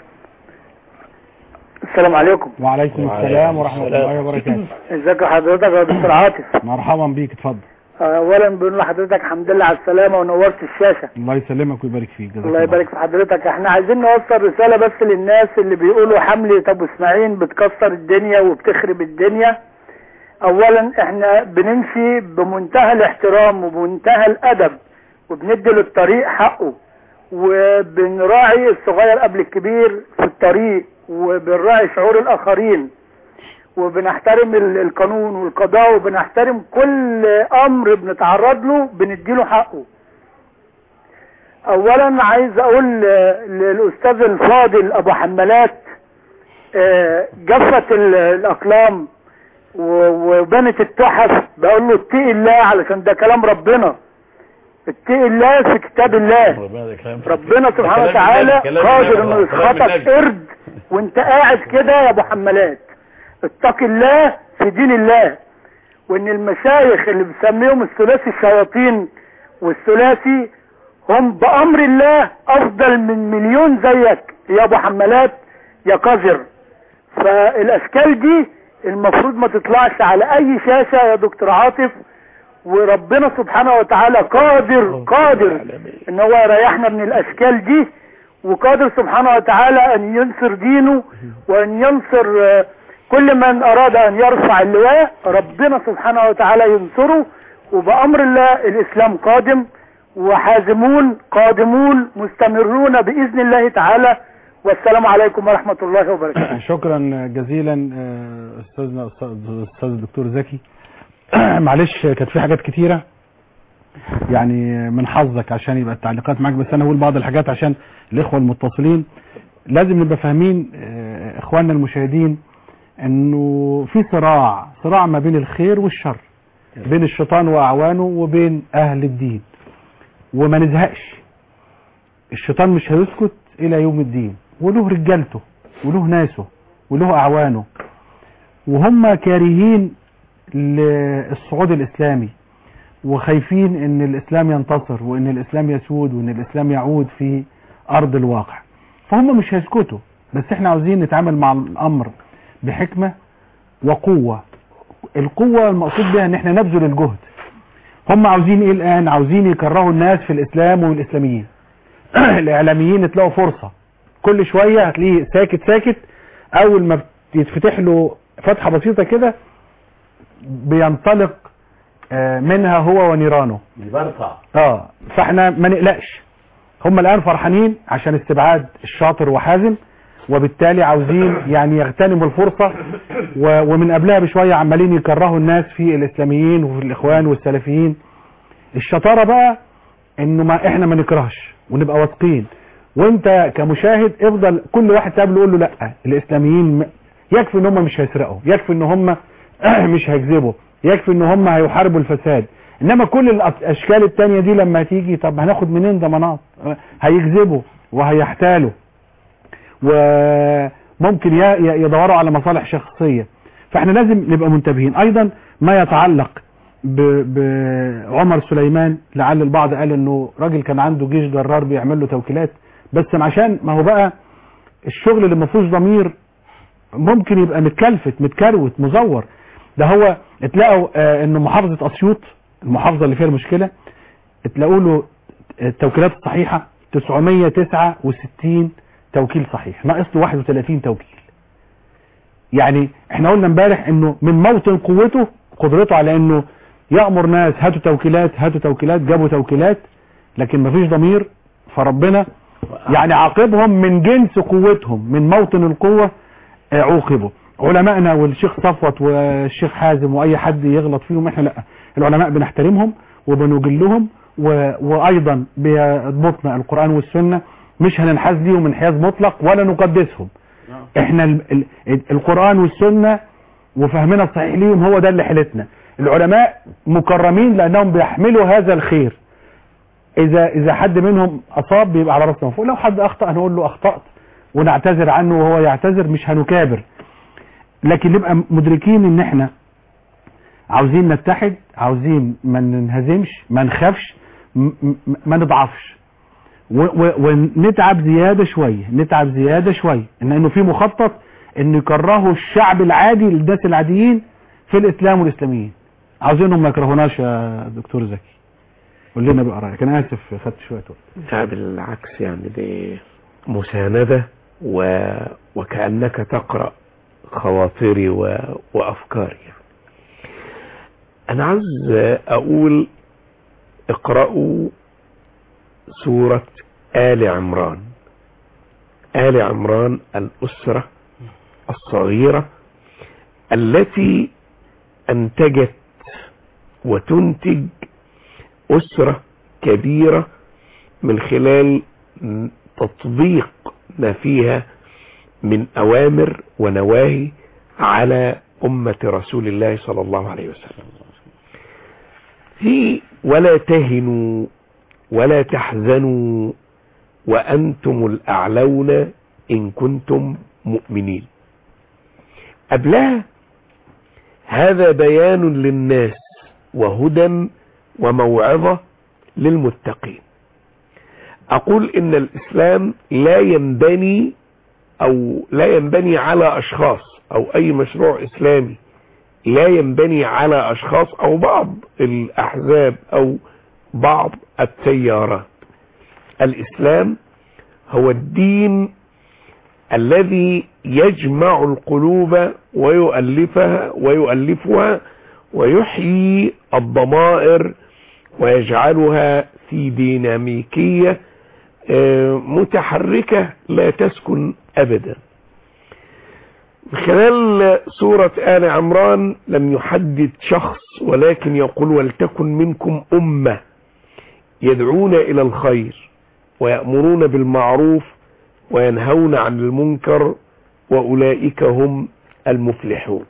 [SPEAKER 13] السلام عليكم
[SPEAKER 2] وعليكم السلام ورحمه الله وبركاته
[SPEAKER 13] ازيك حضرتك يا دكتور عاطف
[SPEAKER 2] مرحبا بيك اتفضل
[SPEAKER 13] اولا بنقول لحضرتك الحمد لله على السلامه ونورت الشاشه
[SPEAKER 2] الله يسلمك ويبارك فيك جزاك
[SPEAKER 13] الله يبارك في حضرتك احنا عايزين نوصل رساله بس للناس اللي بيقولوا حمله ابو اسماعيل بتكسر الدنيا وبتخرب الدنيا اولا احنا بنمشي بمنتهى الاحترام وبمنتهى الادب وبندي للطريق حقه وبنراعي الصغير قبل الكبير في الطريق وبنراعي شعور الاخرين وبنحترم ال- القانون والقضاء وبنحترم كل امر بنتعرض له بنديله حقه اولا عايز اقول آه، للاستاذ الفاضل ابو حمالات آه، جفت ال- الاقلام و- وبنت التحف بقول له اتقي الله علشان ده كلام ربنا اتقي الله في كتاب الله ربنا سبحانه وتعالى قادر انه يسخطك قرد وانت قاعد كده يا ابو حمالات اتق الله في دين الله وان المشايخ اللي بنسميهم الثلاثي الشياطين والثلاثي هم بامر الله افضل من مليون زيك يا ابو حمالات يا قذر فالاشكال دي المفروض ما تطلعش على اي شاشة يا دكتور عاطف وربنا سبحانه وتعالى قادر قادر ان هو يريحنا من الاشكال دي وقادر سبحانه وتعالى ان ينصر دينه وان ينصر آه، كل من اراد ان يرفع اللواء ربنا سبحانه وتعالى ينصره وبامر الله الاسلام قادم وحازمون قادمون مستمرون باذن الله تعالى والسلام عليكم ورحمة الله وبركاته
[SPEAKER 2] شكرا جزيلا آه، استاذنا أستاذ- استاذ الدكتور زكي معلش كانت في حاجات كتيرة يعني من حظك عشان يبقى التعليقات معاك بس انا اقول بعض الحاجات عشان الاخوة المتصلين لازم نبقى فاهمين آه، اخواننا المشاهدين انه في صراع صراع ما بين الخير والشر بين الشيطان واعوانه وبين اهل الدين وما نزهقش الشيطان مش هيسكت الى يوم الدين وله رجالته وله ناسه وله اعوانه وهم كارهين للصعود الاسلامي وخايفين ان الاسلام ينتصر وان الاسلام يسود وان الاسلام يعود في ارض الواقع فهم مش هيسكتوا بس احنا عاوزين نتعامل مع الامر بحكمة وقوة القوة المقصود بها ان احنا نبذل الجهد هم عاوزين ايه الان عاوزين يكرهوا الناس في الاسلام والاسلاميين الاعلاميين تلاقوا فرصة كل شوية هتلاقيه ساكت ساكت اول ما يتفتح له فتحة بسيطة كده بينطلق آه، منها هو ونيرانه
[SPEAKER 5] برطع
[SPEAKER 2] اه فاحنا ما نقلقش هم الان فرحانين عشان استبعاد الشاطر وحازم وبالتالي عاوزين يعني يغتنموا الفرصة و- ومن قبلها بشوية عمالين يكرهوا الناس في الاسلاميين وفي الاخوان والسلفيين الشطارة بقى انه ما احنا ما نكرهش ونبقى واثقين وانت كمشاهد افضل كل واحد تقابله يقول له لا الاسلاميين م- يكفي ان هم مش هيسرقوا يكفي ان هم مش هيكذبوا يكفي ان هم هيحاربوا الفساد انما كل الأط- الاشكال التانية دي لما تيجي طب هناخد منين ضمانات هيكذبوا وهيحتالوا وممكن ي- ي- يدوروا على مصالح شخصية فاحنا لازم نبقى منتبهين ايضا ما يتعلق ب- بعمر سليمان لعل البعض قال انه راجل كان عنده جيش جرار بيعمل له توكيلات بس عشان ما هو بقى الشغل اللي ما فيهوش ضمير ممكن يبقى متكلفت متكروت مزور ده هو اتلاقوا آه انه محافظة اسيوط المحافظة اللي فيها المشكلة اتلاقوا له التوكيلات الصحيحة 969 توكيل صحيح ناقص له 31 توكيل يعني احنا قلنا امبارح انه من موطن قوته قدرته على انه يأمر ناس هاتوا توكيلات هاتوا توكيلات جابوا توكيلات لكن مفيش ضمير فربنا يعني عاقبهم من جنس قوتهم من موطن القوة آه، عوقبوا علمائنا والشيخ صفوت والشيخ حازم واي حد يغلط فيهم احنا لا العلماء بنحترمهم وبنجلهم و... وايضا بيضبطنا القرآن والسنة مش هننحاز ليهم انحياز مطلق ولا نقدسهم احنا ال... ال... القرآن والسنة وفهمنا الصحيح ليهم هو ده اللي حيلتنا العلماء مكرمين لانهم بيحملوا هذا الخير اذا اذا حد منهم اصاب بيبقى على راسنا من فوق لو حد اخطا هنقول له اخطات ونعتذر عنه وهو يعتذر مش هنكابر لكن نبقى مدركين ان احنا عاوزين نتحد عاوزين ما ننهزمش ما نخافش م- م- ما نضعفش و- و- ونتعب زيادة شوية نتعب زيادة شوية ان انه في مخطط انه يكرهوا الشعب العادي الناس العاديين في الاسلام والاسلاميين عاوزينهم ما يكرهوناش يا دكتور زكي قول لنا بقى رايك انا اسف خدت شويه وقت
[SPEAKER 3] لا بالعكس يعني دي مساندة و... وكأنك تقرأ خواطري و... وأفكاري أنا عايز أقول اقرأوا سورة آل عمران آل عمران الأسرة الصغيرة التي أنتجت وتنتج أسرة كبيرة من خلال تطبيق ما فيها من أوامر ونواهي على أمة رسول الله صلى الله عليه وسلم في ولا تهنوا ولا تحزنوا وأنتم الأعلون إن كنتم مؤمنين قبلها هذا بيان للناس وهدى وموعظة للمتقين أقول إن الإسلام لا ينبني أو لا ينبني على أشخاص أو أي مشروع إسلامي لا ينبني على أشخاص أو بعض الأحزاب أو بعض التيارات الإسلام هو الدين الذي يجمع القلوب ويؤلفها ويؤلفها ويحيي الضمائر ويجعلها في ديناميكية آه، متحركة لا تسكن أبدا من خلال سورة آل عمران لم يحدد شخص ولكن يقول ولتكن منكم أمة يدعون إلى الخير ويأمرون بالمعروف وينهون عن المنكر وأولئك هم المفلحون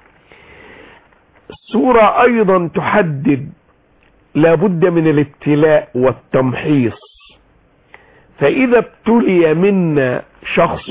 [SPEAKER 3] السورة أيضا تحدد لابد من الابتلاء والتمحيص فإذا ابتلي منا شخص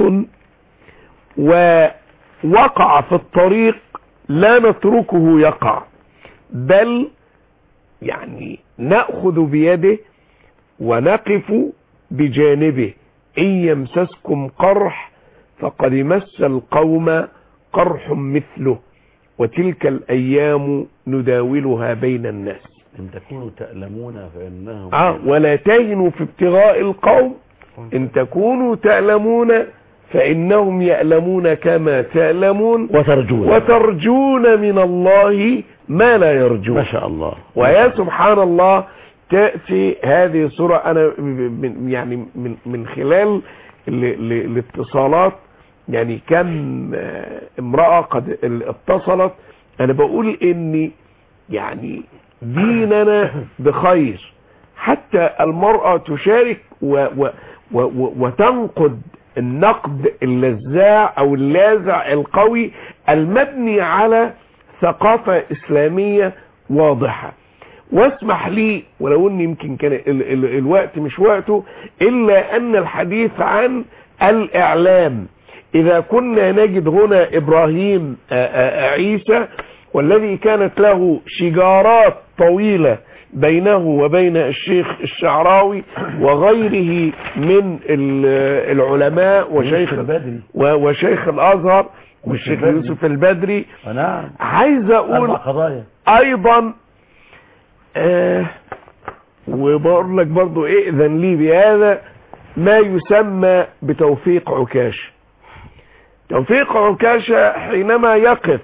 [SPEAKER 3] ووقع في الطريق لا نتركه يقع بل يعني نأخذ بيده ونقف بجانبه إن يمسسكم قرح فقد مس القوم قرح مثله وتلك الأيام نداولها بين الناس
[SPEAKER 5] إن تكونوا تألمون فإنهم
[SPEAKER 3] آه ولا تهنوا في ابتغاء القوم إن تكونوا تألمون فإنهم يألمون كما تألمون
[SPEAKER 5] وترجون
[SPEAKER 3] وترجون من الله ما لا يرجون
[SPEAKER 5] ما شاء الله
[SPEAKER 3] ويا سبحان الله تأتي هذه الصورة أنا من يعني من من خلال ال- ال- الاتصالات يعني كم آه، امرأة قد اتصلت أنا بقول إني يعني ديننا بخير حتى المرأة تشارك و و و و وتنقد النقد اللزاع او اللاذع القوي المبني على ثقافة اسلامية واضحة واسمح لي ولو ان يمكن كان ال ال الوقت مش وقته الا ان الحديث عن الاعلام اذا كنا نجد هنا ابراهيم آآ آآ عيسى والذي كانت له شجارات طويلة بينه وبين الشيخ الشعراوي وغيره من ال- العلماء وشيخ
[SPEAKER 5] البدري.
[SPEAKER 3] و- وشيخ الازهر والشيخ
[SPEAKER 5] البدري.
[SPEAKER 3] يوسف البدري
[SPEAKER 5] نعم
[SPEAKER 3] عايز اقول
[SPEAKER 5] أربع قضايا
[SPEAKER 3] ايضا آه وبقول لك برضو ائذن لي بهذا ما يسمى بتوفيق عكاش توفيق عكاشة حينما يقف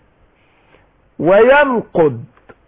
[SPEAKER 3] وينقد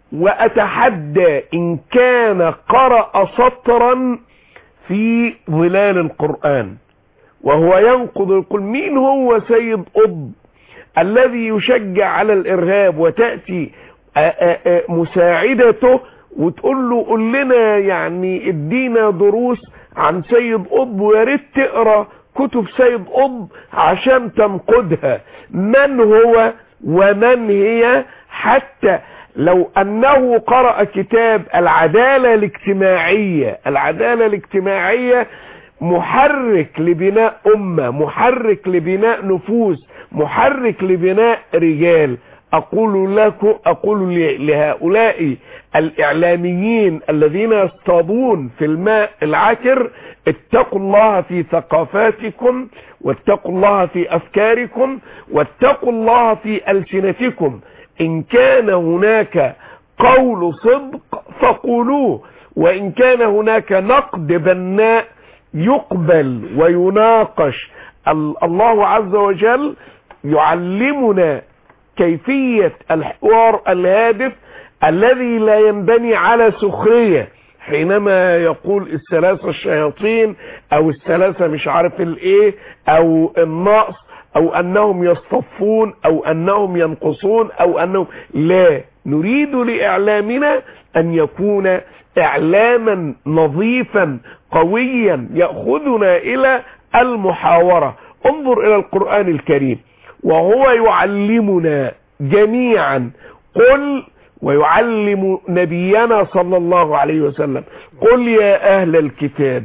[SPEAKER 3] واتحدى ان كان قرأ سطرا في ظلال القرآن وهو ينقض يقول مين هو سيد قطب الذي يشجع على الارهاب وتأتي آ- آ- آ مساعدته وتقول له قول لنا يعني ادينا دروس عن سيد قطب ويا ريت تقرا كتب سيد قطب عشان تنقدها من هو ومن هي حتى لو انه قرأ كتاب العدالة الاجتماعية العدالة الاجتماعية محرك لبناء أمة محرك لبناء نفوس محرك لبناء رجال أقول لكم أقول ل- لهؤلاء الإعلاميين الذين يصطادون في الماء العكر اتقوا الله في ثقافاتكم واتقوا الله في أفكاركم واتقوا الله في ألسنتكم إن كان هناك قول صدق فقولوه وإن كان هناك نقد بناء يقبل ويناقش ال- الله عز وجل يعلمنا كيفية الحوار الهادف الذي لا ينبني على سخرية حينما يقول الثلاثة الشياطين او الثلاثة مش عارف الايه او النقص او انهم يصطفون او انهم ينقصون او انهم لا نريد لاعلامنا ان يكون اعلاما نظيفا قويا يأخذنا الى المحاورة انظر الى القرآن الكريم وهو يعلمنا جميعا قل ويعلم نبينا صلى الله عليه وسلم قل يا اهل الكتاب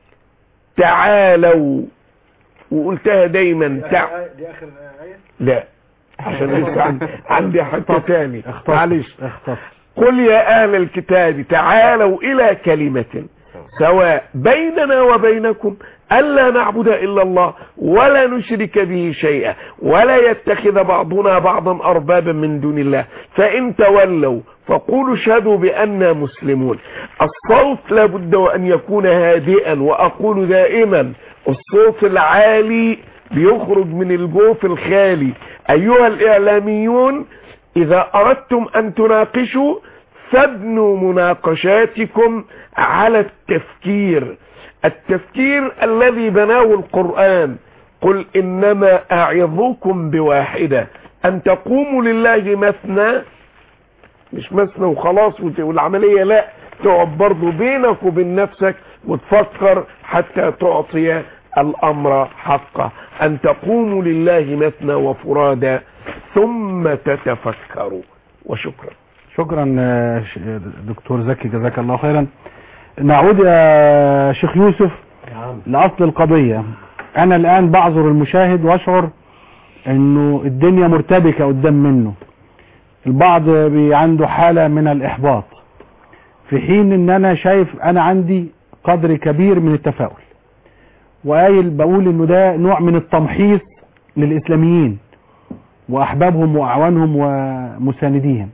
[SPEAKER 3] تعالوا وقلتها دايما تع...
[SPEAKER 2] دي اخر ايه
[SPEAKER 3] لا عشان لسه عندي, عندي حته تاني
[SPEAKER 2] اختصر
[SPEAKER 3] معلش
[SPEAKER 2] اختصر
[SPEAKER 3] قل يا اهل الكتاب تعالوا الى كلمة سواء بيننا وبينكم ألا نعبد إلا الله ولا نشرك به شيئا ولا يتخذ بعضنا بعضا أربابا من دون الله فإن تولوا فقولوا اشهدوا بأننا مسلمون الصوت لابد وأن يكون هادئا وأقول دائما الصوت العالي بيخرج من الجوف الخالي أيها الإعلاميون إذا أردتم أن تناقشوا فابنوا مناقشاتكم على التفكير التفكير الذي بناه القرآن قل إنما أعظكم بواحدة أن تقوموا لله مثنى مش مثنى وخلاص وت- والعملية لا تقعد برضو بينك وبين نفسك وتفكر حتى تعطي الأمر حقه أن تقوموا لله مثنى وفرادا ثم تتفكروا وشكرا
[SPEAKER 2] شكرا آه، ش- دكتور زكي جزاك الله خيرا نعود يا شيخ يوسف لأصل القضية أنا الآن بعذر المشاهد وأشعر أنه الدنيا مرتبكة قدام منه البعض بي عنده حالة من الإحباط في حين أن أنا شايف أنا عندي قدر كبير من التفاؤل وقايل بقول أنه ده نوع من التمحيص للإسلاميين وأحبابهم وأعوانهم ومسانديهم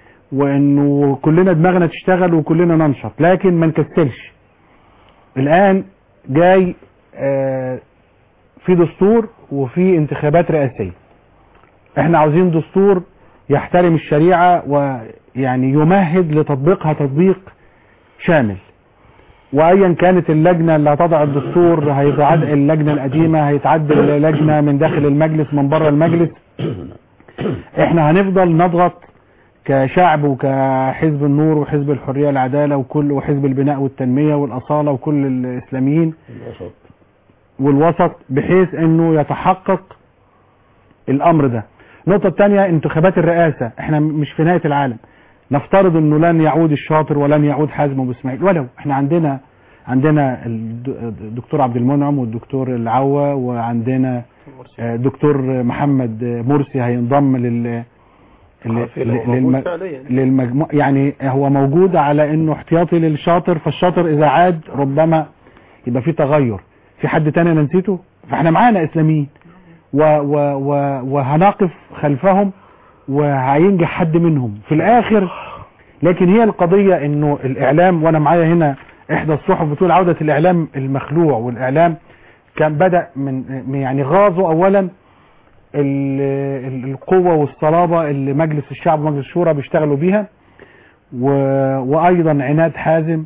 [SPEAKER 2] وانه كلنا دماغنا تشتغل وكلنا ننشط لكن ما نكسلش الان جاي آه، في دستور وفي انتخابات رئاسية احنا عاوزين دستور يحترم الشريعة ويعني يمهد لتطبيقها تطبيق شامل وايا كانت اللجنة اللي هتضع الدستور هيتعدل اللجنة القديمة هيتعدل لجنة من داخل المجلس من بره المجلس احنا هنفضل نضغط كشعب وكحزب النور وحزب الحرية والعدالة وكل وحزب البناء والتنمية والأصالة وكل الإسلاميين
[SPEAKER 5] الوسط
[SPEAKER 2] والوسط بحيث انه يتحقق الامر ده النقطة الثانية انتخابات الرئاسة احنا مش في نهاية العالم نفترض انه لن يعود الشاطر ولن يعود حازم ابو اسماعيل ولو احنا عندنا عندنا الد- الدكتور عبد المنعم والدكتور العوا وعندنا آه، دكتور محمد مرسي هينضم لل
[SPEAKER 4] عافية لو
[SPEAKER 2] لل-
[SPEAKER 4] موجود
[SPEAKER 2] للم-
[SPEAKER 4] فعليا.
[SPEAKER 2] للمجموع يعني هو موجود على انه احتياطي للشاطر فالشاطر اذا عاد ربما يبقى في تغير في حد تاني انا نسيته فاحنا معانا اسلاميين و و و وهنقف خلفهم وهينجح حد منهم في الاخر لكن هي القضية انه الاعلام وانا معايا هنا احدى الصحف بتقول عودة الاعلام المخلوع والاعلام كان بدأ من من- يعني غاظوا اولا ال- ال- القوة والصلابة اللي مجلس الشعب ومجلس الشورى بيشتغلوا بيها و... وايضا عناد حازم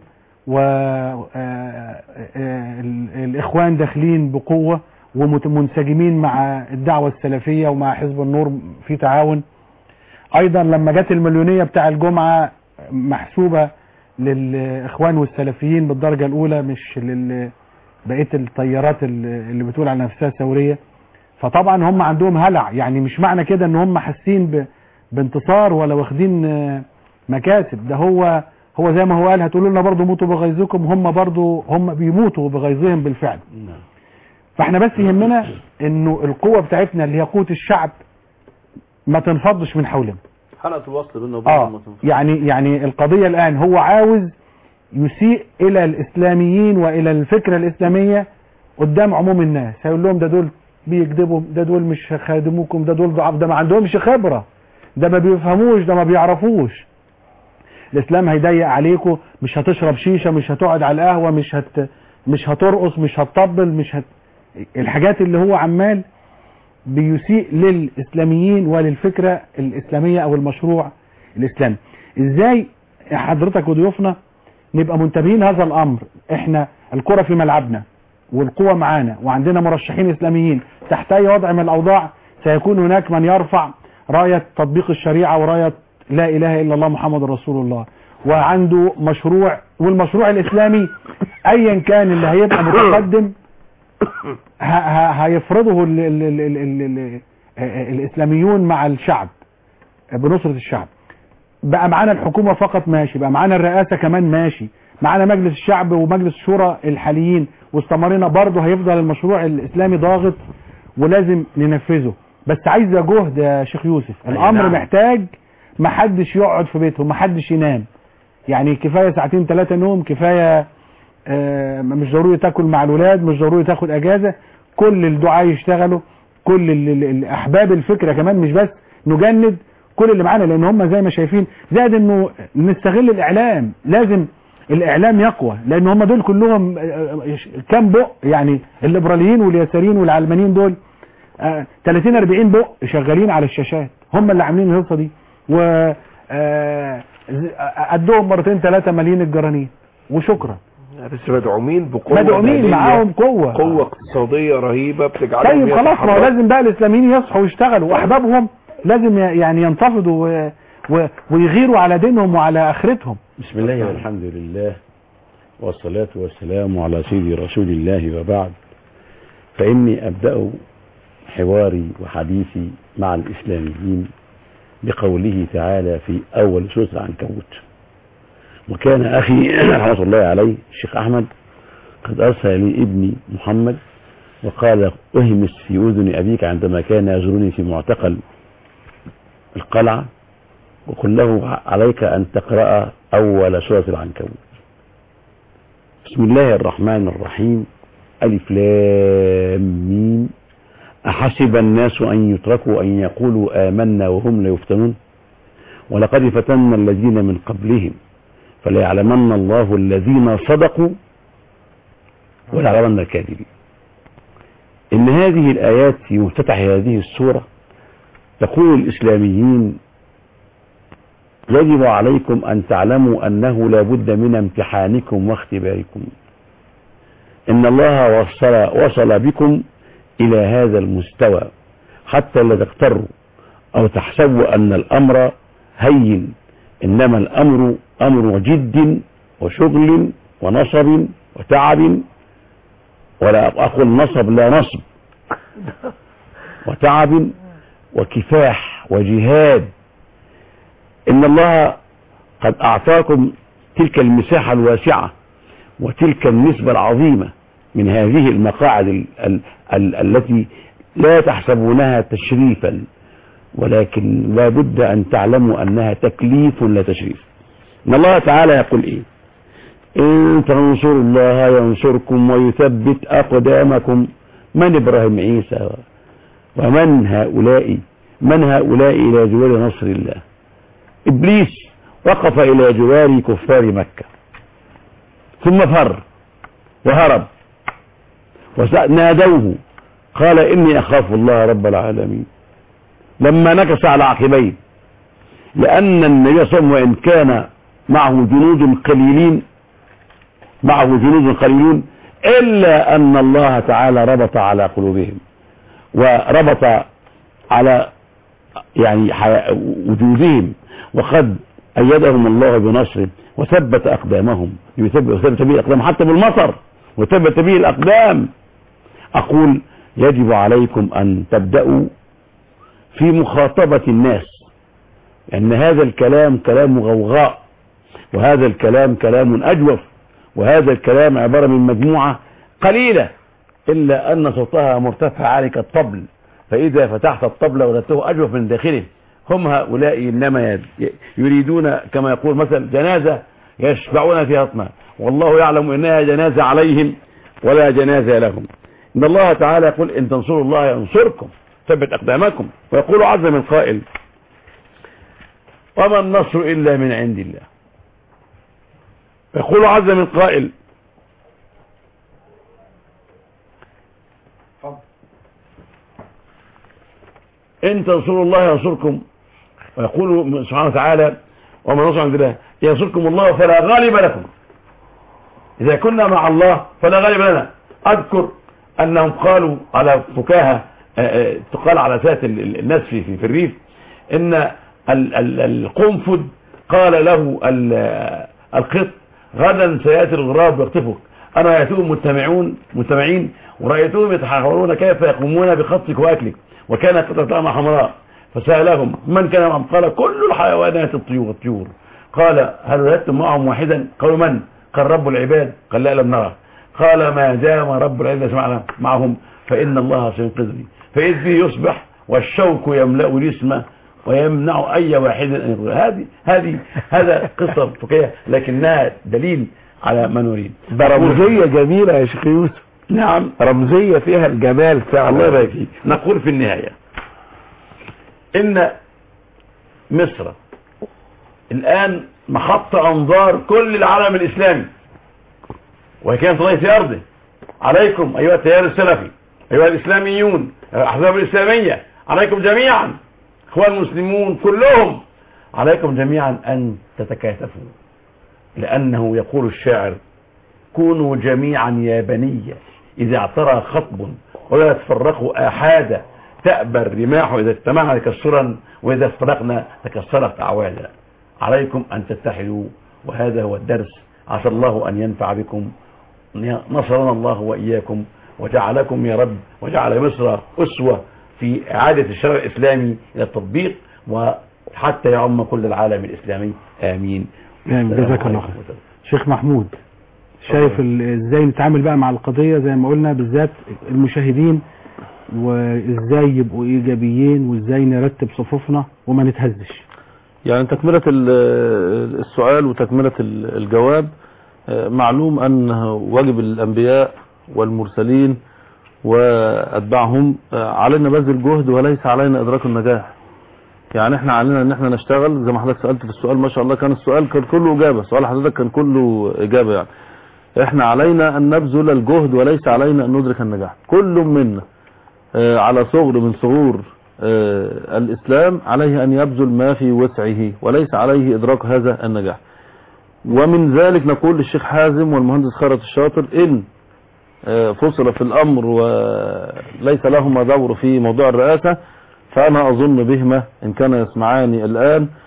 [SPEAKER 2] والإخوان داخلين بقوة ومنسجمين مع الدعوة السلفية ومع حزب النور في تعاون ايضا لما جت المليونية بتاع الجمعة محسوبة للاخوان والسلفيين بالدرجة الاولى مش لل بقية الطيارات اللي اللي بتقول على نفسها ثورية فطبعا هم عندهم هلع يعني مش معنى كده ان هم حاسين ب... بانتصار ولا واخدين آه، مكاسب ده هو هو زي ما هو قال هتقولوا لنا برضه موتوا بغيظكم هم برضه هم بيموتوا بغيظهم بالفعل فاحنا بس يهمنا انه القوة بتاعتنا اللي هي قوة الشعب ما تنفضش من حولنا
[SPEAKER 4] حلقة الوصل بيننا وبينهم
[SPEAKER 2] اه
[SPEAKER 4] ما تنفعش.
[SPEAKER 2] يعني يعني القضية الان هو عاوز يسيء الى الاسلاميين والى الفكرة الاسلامية قدام عموم الناس هيقول لهم ده دول بيكذبوا ده دول مش خادموكم ده دول ضعاف ده ما عندهمش خبرة ده ما بيفهموش ده ما بيعرفوش الاسلام هيضيق عليكم مش هتشرب شيشة مش هتقعد على القهوة مش هت مش هترقص مش هتطبل مش هت الحاجات اللي هو عمال بيسيء للإسلاميين وللفكرة الإسلامية أو المشروع الإسلامي إزاي حضرتك وضيوفنا نبقى منتبهين هذا الأمر إحنا الكرة في ملعبنا والقوة معانا وعندنا مرشحين إسلاميين تحت أي وضع من الأوضاع سيكون هناك من يرفع راية تطبيق الشريعة وراية لا إله إلا الله محمد رسول الله وعنده مشروع والمشروع الإسلامي أيا كان اللي هيبقى متقدم ه- ه- هيفرضه ال ال ال ال ال ال الاسلاميون مع الشعب بنصرة الشعب بقى معانا الحكومة فقط ماشي بقى معانا الرئاسة كمان ماشي معانا مجلس الشعب ومجلس الشورى الحاليين واستمرنا برضه هيفضل المشروع الاسلامي ضاغط ولازم ننفذه بس عايزه جهد يا شيخ يوسف الامر
[SPEAKER 3] نعم.
[SPEAKER 2] محتاج محدش يقعد في بيته محدش ينام يعني كفاية ساعتين ثلاثة نوم كفاية آه، مش ضروري تاكل مع الولاد مش ضروري تاخد اجازة كل الدعاء يشتغلوا كل ال- ال- ال- احباب الفكرة كمان مش بس نجند كل اللي معانا لان هم زي ما شايفين زائد انه نستغل الاعلام لازم الاعلام يقوى لان هم دول كلهم آه، آه، كام بق يعني الليبراليين واليساريين والعلمانيين دول آه، 30 40 بق شغالين على الشاشات هم اللي عاملين الهيصه دي و آه، ز- قدهم مرتين ثلاثة مليين الجرانين وشكرا
[SPEAKER 3] بس مدعومين بقوة
[SPEAKER 2] مدعومين
[SPEAKER 3] مالية،
[SPEAKER 2] معاهم قوة
[SPEAKER 3] قوة اقتصادية رهيبة بتجعلهم
[SPEAKER 2] طيب خلاص ما هو
[SPEAKER 3] يتحركوا.
[SPEAKER 2] لازم بقى الاسلاميين يصحوا ويشتغلوا واحبابهم لازم ي- يعني ينتفضوا و... و... ويغيروا على دينهم وعلى اخرتهم
[SPEAKER 5] بسم الله والحمد لله والصلاة والسلام على سيدي رسول الله وبعد فإني أبدأ حواري وحديثي مع الإسلاميين بقوله تعالى في أول سورة العنكبوت وكان أخي رحمة الله عليه الشيخ أحمد قد أرسل لي ابني محمد وقال أهمس في أذن أبيك عندما كان يزورني في معتقل القلعة وقل له عليك أن تقرأ أول سورة العنكبوت بسم الله الرحمن الرحيم ألف لام ميم أحسب الناس أن يتركوا أن يقولوا آمنا وهم لا يفتنون ولقد فتنا الذين من قبلهم فليعلمن الله الذين صدقوا وليعلمن الكاذبين إن هذه الآيات في مفتتح هذه السورة تقول الإسلاميين يجب عليكم أن تعلموا أنه لا بد من امتحانكم واختباركم إن الله وصل, وصل بكم إلى هذا المستوى حتى لا تغتروا أو تحسبوا أن الأمر هين إنما الأمر أمر جد وشغل ونصب وتعب ولا أقول نصب لا نصب وتعب وكفاح وجهاد إن الله قد أعطاكم تلك المساحة الواسعة وتلك النسبة العظيمة من هذه المقاعد ال ال ال التي لا تحسبونها تشريفا ولكن لا بد أن تعلموا أنها تكليف لا تشريف إن الله تعالى يقول إيه إن تنصروا الله ينصركم ويثبت أقدامكم من إبراهيم عيسى ومن هؤلاء من هؤلاء إلى جوار نصر الله إبليس وقف إلى جوار كفار مكة ثم فر وهرب ونادوه قال إني أخاف الله رب العالمين لما نكس على عقبيه لأن النبي صلى الله عليه وسلم وإن كان معه جنود قليلين معه جنود قليلون إلا أن الله تعالى ربط على قلوبهم وربط على يعني وجودهم وقد أيدهم الله بنصره وثبت أقدامهم وثبت به الأقدام حتى بالمطر وثبت به الأقدام أقول يجب عليكم أن تبدأوا في مخاطبة الناس أن هذا الكلام كلام غوغاء وهذا الكلام كلام أجوف وهذا الكلام عبارة من مجموعة قليلة إلا أن صوتها مرتفع عالي كالطبل فإذا فتحت الطبل وجدته أجوف من داخله هم هؤلاء إنما يريدون كما يقول مثل جنازة يشفعون فيها اطماء والله يعلم إنها جنازة عليهم ولا جنازة لهم إن الله تعالى يقول إن تنصروا الله ينصركم ثبت أقدامكم ويقول عز من قائل وما النصر إلا من عند الله يقول عز من قائل إن تنصروا الله ينصركم ويقول سبحانه وتعالى وما نصر عند الله ينصركم الله فلا غالب لكم إذا كنا مع الله فلا غالب لنا أذكر أنهم قالوا على فكاهة تقال على أساس الناس في, في, في الريف إن القنفذ قال له القط غدا سيأتي الغراب يقطفك أنا رأيتهم مجتمعون مجتمعين ورأيتهم يتحاورون كيف يقومون بخطفك وأكلك وكان قطعة طعمة حمراء فسألهم من كان معهم قال كل الحيوانات الطيور الطيور قال هل وجدتم معهم واحدا قالوا من قال رب العباد قال لا لم نره قال ما دام رب العباد معنا معهم فإن الله سينقذني فإذ به يصبح والشوك يملأ جسمه ويمنع أي واحد أن يقول هذه هذه هذا قصة فكية لكنها دليل على ما نريد
[SPEAKER 3] ده رمزية جميلة يا شيخ يوسف
[SPEAKER 5] نعم
[SPEAKER 3] رمزية فيها الجمال فعلا
[SPEAKER 5] الله يبارك فيك نقول في النهاية إن مصر الآن محط أنظار كل العالم الإسلامي وهي كانت الله في أرضه عليكم أيها التيار السلفي أيها الإسلاميون الأحزاب الإسلامية عليكم جميعا إخوان المسلمون كلهم عليكم جميعا أن تتكاتفوا لأنه يقول الشاعر كونوا جميعا يا بني إذا اعترى خطب ولا تفرقوا آحادا تأبى الرماح إذا اجتمعنا تكسرا وإذا افترقنا تكسرت أعوادا عليكم أن تتحدوا وهذا هو الدرس عسى الله أن ينفع بكم نصرنا الله وإياكم وجعلكم يا رب وجعل مصر أسوة في إعادة الشرع الإسلامي إلى التطبيق وحتى يعم كل العالم الإسلامي آمين
[SPEAKER 2] جزاك الله خير شيخ محمود شايف ازاي نتعامل بقى مع القضية زي ما قلنا بالذات المشاهدين وازاي يبقوا ايجابيين وازاي نرتب صفوفنا وما نتهزش
[SPEAKER 4] يعني تكملة السؤال وتكملة الجواب معلوم أن واجب الأنبياء والمرسلين وأتباعهم علينا بذل جهد وليس علينا إدراك النجاح يعني احنا علينا ان احنا نشتغل زي ما حضرتك سألت في السؤال ما شاء الله كان السؤال كان كله إجابة سؤال حضرتك كان كله إجابة يعني احنا علينا أن نبذل الجهد وليس علينا أن ندرك النجاح كل منا على صغر من صغور الإسلام عليه أن يبذل ما في وسعه وليس عليه إدراك هذا النجاح ومن ذلك نقول للشيخ حازم والمهندس خيرت الشاطر إن فصل في الأمر وليس لهما دور في موضوع الرئاسة فأنا أظن بهما إن كان يسمعاني الآن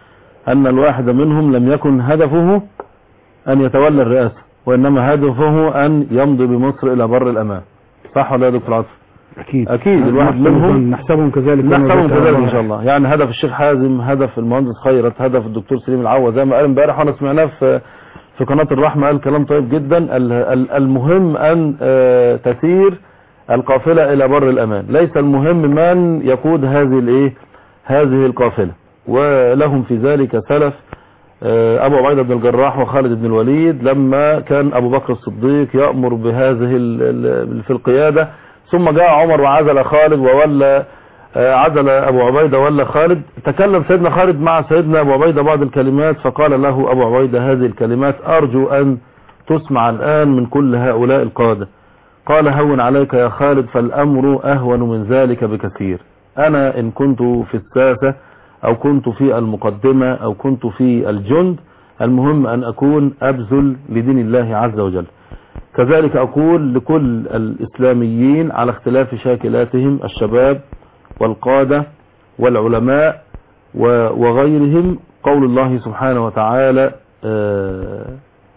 [SPEAKER 4] أن الواحد منهم لم يكن هدفه أن يتولى الرئاسة وإنما هدفه أن يمضي بمصر إلى بر الأمان صح ولا يا دكتور عاطف؟
[SPEAKER 2] اكيد
[SPEAKER 4] أكيد الواحد
[SPEAKER 2] نحسبهم-
[SPEAKER 4] منهم
[SPEAKER 2] نحسبهم كذلك
[SPEAKER 4] نحسبهم كذلك ان شاء الله يعني هدف الشيخ حازم هدف المهندس خيرت هدف الدكتور سليم العوا زي ما قال امبارح وانا سمعناه في في قناه الرحمه قال كلام طيب جدا ال- ال- المهم ان آه، تسير القافله الى بر الامان ليس المهم من يقود هذه الايه هذه القافله ولهم في ذلك سلف آه، ابو عبيده بن الجراح وخالد بن الوليد لما كان ابو بكر الصديق يامر بهذه ال- ال- في القياده ثم جاء عمر وعزل خالد وولى آه، عزل ابو عبيده ولا خالد تكلم سيدنا خالد مع سيدنا ابو عبيده بعض الكلمات فقال له ابو عبيده هذه الكلمات ارجو ان تسمع الان من كل هؤلاء القاده قال هون عليك يا خالد فالامر اهون من ذلك بكثير انا ان كنت في الساسه او كنت في المقدمه او كنت في الجند المهم ان اكون ابذل لدين الله عز وجل كذلك أقول لكل الإسلاميين على اختلاف شاكلاتهم الشباب والقادة والعلماء و- وغيرهم قول الله سبحانه وتعالى آه،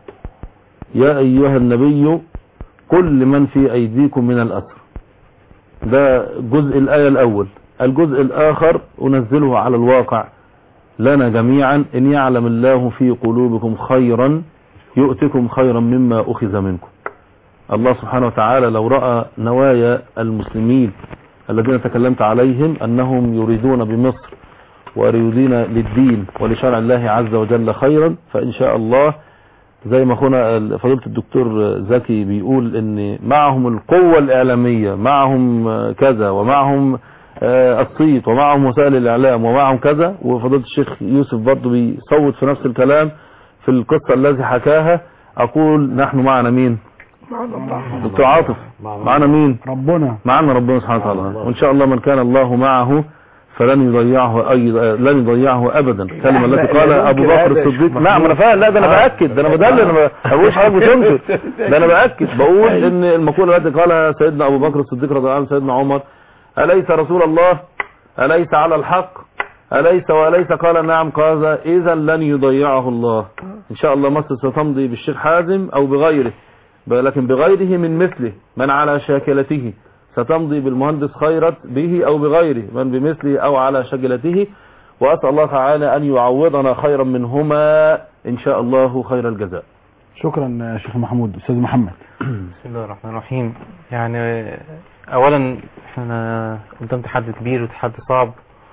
[SPEAKER 4] يا أيها النبي قل لمن في أيديكم من الأسر ده جزء الآية الأول الجزء الآخر أنزله على الواقع لنا جميعا إن يعلم الله في قلوبكم خيرا يؤتكم خيرا مما أخذ منكم الله سبحانه وتعالى لو رأى نوايا المسلمين الذين تكلمت عليهم أنهم يريدون بمصر ويريدون للدين ولشرع الله عز وجل خيرا فإن شاء الله زي ما اخونا فضيلة الدكتور زكي بيقول ان معهم القوة الاعلامية معهم كذا ومعهم آه، الصيت ومعهم وسائل الاعلام ومعهم كذا وفضيلة الشيخ يوسف برضه بيصوت في نفس الكلام في القصة التي حكاها اقول نحن معنا مين دكتور عاطف معنا مين
[SPEAKER 2] ربنا
[SPEAKER 4] معنا ربنا سبحانه وتعالى وان شاء الله من كان الله معه فلن يضيعه ايضا لن يضيعه ابدا الكلمه التي قال ابو بكر الصديق لا ما انا فاهم لا ده انا باكد ده انا بدلل انا ما بقولش حاجه بتنكر ده انا باكد بقول ان المقوله التي قالها سيدنا ابو بكر الصديق رضي الله عنه سيدنا عمر اليس رسول الله اليس على الحق اليس واليس قال نعم قال اذا لن يضيعه الله ان شاء الله مصر ستمضي بالشيخ حازم او بغيره لكن بغيره من مثله من على شاكلته ستمضي بالمهندس خيرت به او بغيره من بمثله او على شاكلته واسال الله تعالى ان يعوضنا خيرا منهما ان شاء الله خير الجزاء
[SPEAKER 2] شكرا يا شيخ محمود استاذ محمد
[SPEAKER 12] بسم الله الرحمن الرحيم يعني اولا احنا قدام تحدي كبير وتحدي صعب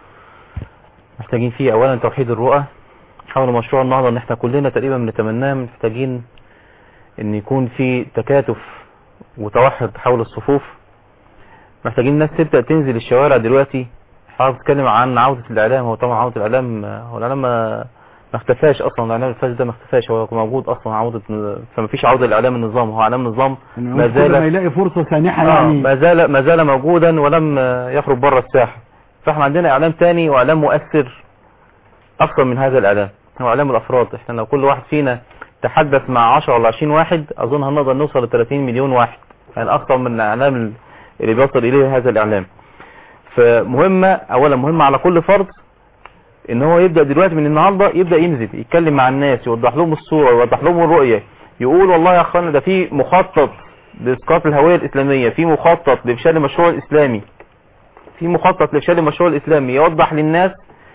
[SPEAKER 12] محتاجين فيه اولا توحيد الرؤى حول مشروع النهضه ان احنا كلنا تقريبا بنتمناه محتاجين ان يكون في تكاتف وتوحد حول الصفوف محتاجين الناس تبدا تنزل الشوارع دلوقتي حضرتك بتتكلم عن عوده الاعلام هو طبعا عوده الاعلام هو الاعلام ما ما اختفاش اصلا الاعلام الفاسد ده ما اختفاش هو موجود اصلا عوده فما فيش عوده لاعلام النظام هو اعلام نظام ما
[SPEAKER 2] كل ما
[SPEAKER 12] زال
[SPEAKER 2] يلاقي فرصة سانحة
[SPEAKER 12] آه
[SPEAKER 2] يعني
[SPEAKER 12] ما زال ما زال موجودا ولم آه، يخرج بره الساحه فاحنا عندنا اعلام تاني واعلام مؤثر اكثر من هذا الاعلام هو اعلام الافراد احنا لو كل واحد فينا تحدث مع 10 ولا 20 واحد اظن هنقدر نوصل ل 30 مليون واحد يعني اكثر من الاعلام اللي بيصل اليه هذا الاعلام فمهمه اولا مهمه على كل فرد ان هو يبدا دلوقتي من النهارده يبدا ينزل يتكلم مع الناس يوضح لهم الصوره يوضح لهم الرؤيه يقول والله يا اخوانا ده في مخطط لاسقاط الهويه الاسلاميه في مخطط لافشال المشروع الاسلامي في مخطط لافشال المشروع الاسلامي يوضح للناس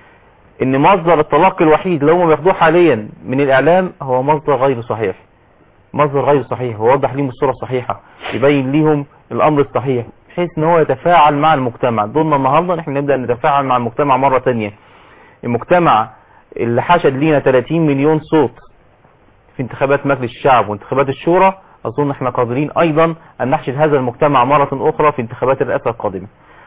[SPEAKER 12] ان مصدر التلقي الوحيد اللي هم بياخدوه حاليا من الاعلام هو مصدر غير صحيح مصدر غير صحيح هو يوضح لهم الصوره الصحيحه يبين لهم الامر الصحيح بحيث ان هو يتفاعل مع المجتمع دورنا النهارده ان احنا نبدا نتفاعل مع المجتمع مره تانية المجتمع اللي حشد لينا 30 مليون صوت في انتخابات مجلس الشعب وانتخابات الشورى اظن احنا قادرين ايضا ان نحشد هذا المجتمع مرة اخرى في انتخابات الرئاسة القادمة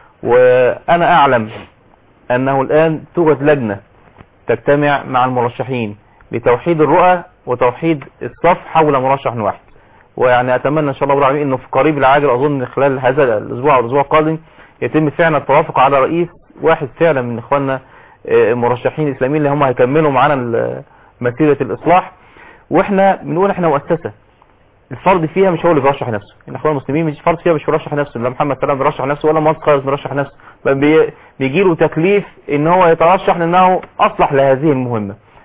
[SPEAKER 12] وانا اعلم انه الان توجد لجنة تجتمع مع المرشحين لتوحيد الرؤى وتوحيد الصف حول مرشح واحد ويعني اتمنى ان شاء الله رب العالمين انه في قريب العاجل اظن خلال هذا الاسبوع او الاسبوع القادم يتم فعلا التوافق على رئيس واحد فعلا من اخواننا آه، المرشحين الاسلاميين اللي هم هيكملوا معانا ال- مسيره الاصلاح واحنا بنقول احنا مؤسسه الفرد فيها مش هو اللي بيرشح نفسه الاخوان المسلمين مش فرد فيها مش بيرشح نفسه لا محمد سلام بيرشح نفسه ولا مهندس خالد بيرشح نفسه بل بي- بيجي له تكليف ان هو يترشح لانه اصلح لهذه المهمه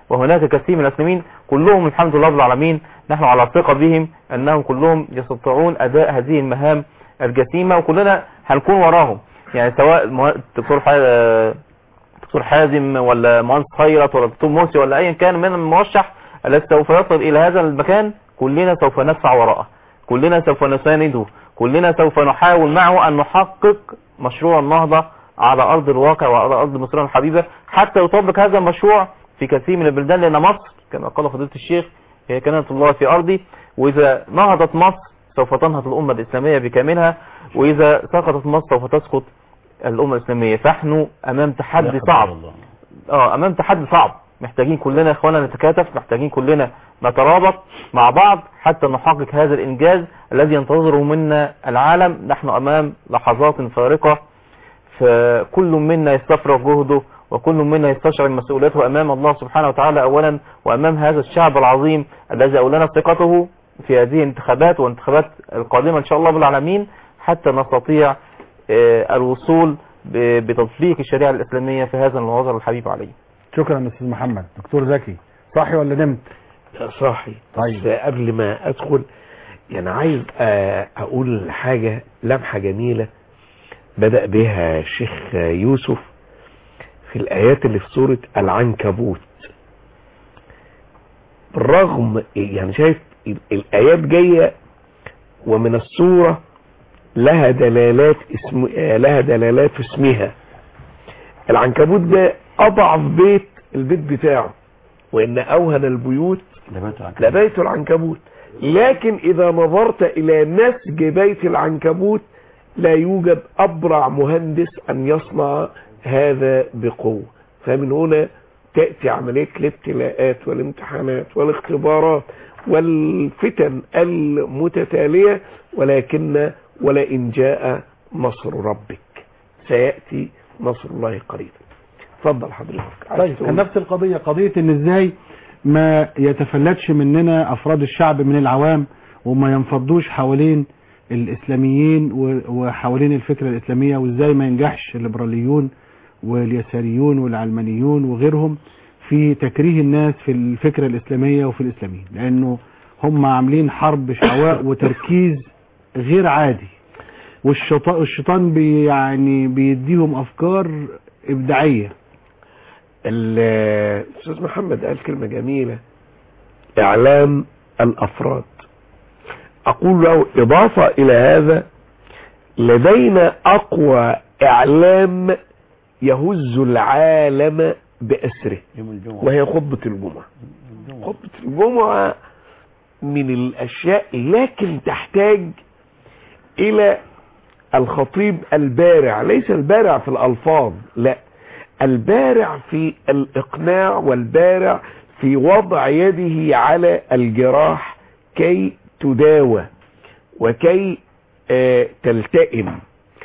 [SPEAKER 12] وهناك كثير من المسلمين كلهم الحمد لله رب العالمين نحن على ثقة بهم أنهم كلهم يستطيعون أداء هذه المهام الجسيمة وكلنا هنكون وراهم يعني سواء المه- الدكتور ح- دكتور حازم ولا مهندس خيرت ولا دكتور مرسي ولا ايا كان من المرشح الذي سوف يصل الى هذا المكان كلنا سوف ندفع وراءه كلنا سوف نسانده كلنا سوف نحاول معه ان نحقق مشروع النهضة على ارض الواقع وعلى ارض مصرنا الحبيبة حتى يطبق هذا المشروع في كثير من البلدان لان مصر كما قال فضيلة الشيخ هي كانت الله في ارضي واذا نهضت مصر سوف تنهض الامة الاسلامية بكاملها واذا سقطت مصر سوف تسقط الامة الاسلامية فنحن امام تحدي صعب اه امام تحدي صعب محتاجين كلنا يا اخوانا نتكاتف محتاجين كلنا نترابط مع بعض حتى نحقق هذا الانجاز الذي ينتظره منا العالم نحن امام لحظات فارقة فكل منا يستفرغ جهده وكل منا يستشعر مسؤوليته امام الله سبحانه وتعالى اولا وامام هذا الشعب العظيم الذي اولنا ثقته في هذه الانتخابات والانتخابات القادمة ان شاء الله بالعالمين حتى نستطيع آه، الوصول ب- بتطبيق الشريعة الإسلامية في هذا الوطن الحبيب عليه
[SPEAKER 2] شكرا استاذ محمد دكتور زكي صاحي ولا نمت
[SPEAKER 3] لا صاحي
[SPEAKER 2] طيب.
[SPEAKER 3] بس قبل ما ادخل يعني عايز آه، اقول حاجة لمحة جميلة بدأ بها الشيخ يوسف في الآيات اللي في سورة العنكبوت بالرغم يعني شايف ال- الآيات جاية ومن السورة لها دلالات اسم آه، لها دلالات في اسمها العنكبوت ده أضعف بيت البيت بتاعه وإن أوهن البيوت لبيت العنكبوت لكن إذا نظرت إلى نسج بيت العنكبوت لا يوجد أبرع مهندس أن يصنع هذا بقوة فمن هنا تأتي عملية الابتلاءات والامتحانات والاختبارات والفتن المتتالية ولكن ولئن جاء نصر ربك سيأتي نصر الله قريبا اتفضل حضرتك عايز
[SPEAKER 2] طيب
[SPEAKER 3] تقول؟
[SPEAKER 2] كان نفس القضية قضية ان ازاي ما يتفلتش مننا افراد الشعب من العوام وما ينفضوش حوالين الاسلاميين و- وحوالين الفكرة الاسلامية وازاي ما ينجحش الليبراليون واليساريون والعلمانيون وغيرهم في تكريه الناس في الفكرة الاسلامية وفي الاسلاميين لانه هم عاملين حرب شعواء وتركيز غير عادي والشيطان الشيطان بي يعني بيديهم افكار ابداعيه
[SPEAKER 3] الاستاذ محمد قال كلمة جميلة اعلام الافراد اقول له اضافة الى هذا لدينا اقوى اعلام يهز العالم باسره وهي خطبة الجمعة خطبة الجمعة من الاشياء لكن تحتاج الى الخطيب البارع ليس البارع في الالفاظ لا البارع في الاقناع والبارع في وضع يده على الجراح كي تداوى وكي آه، تلتئم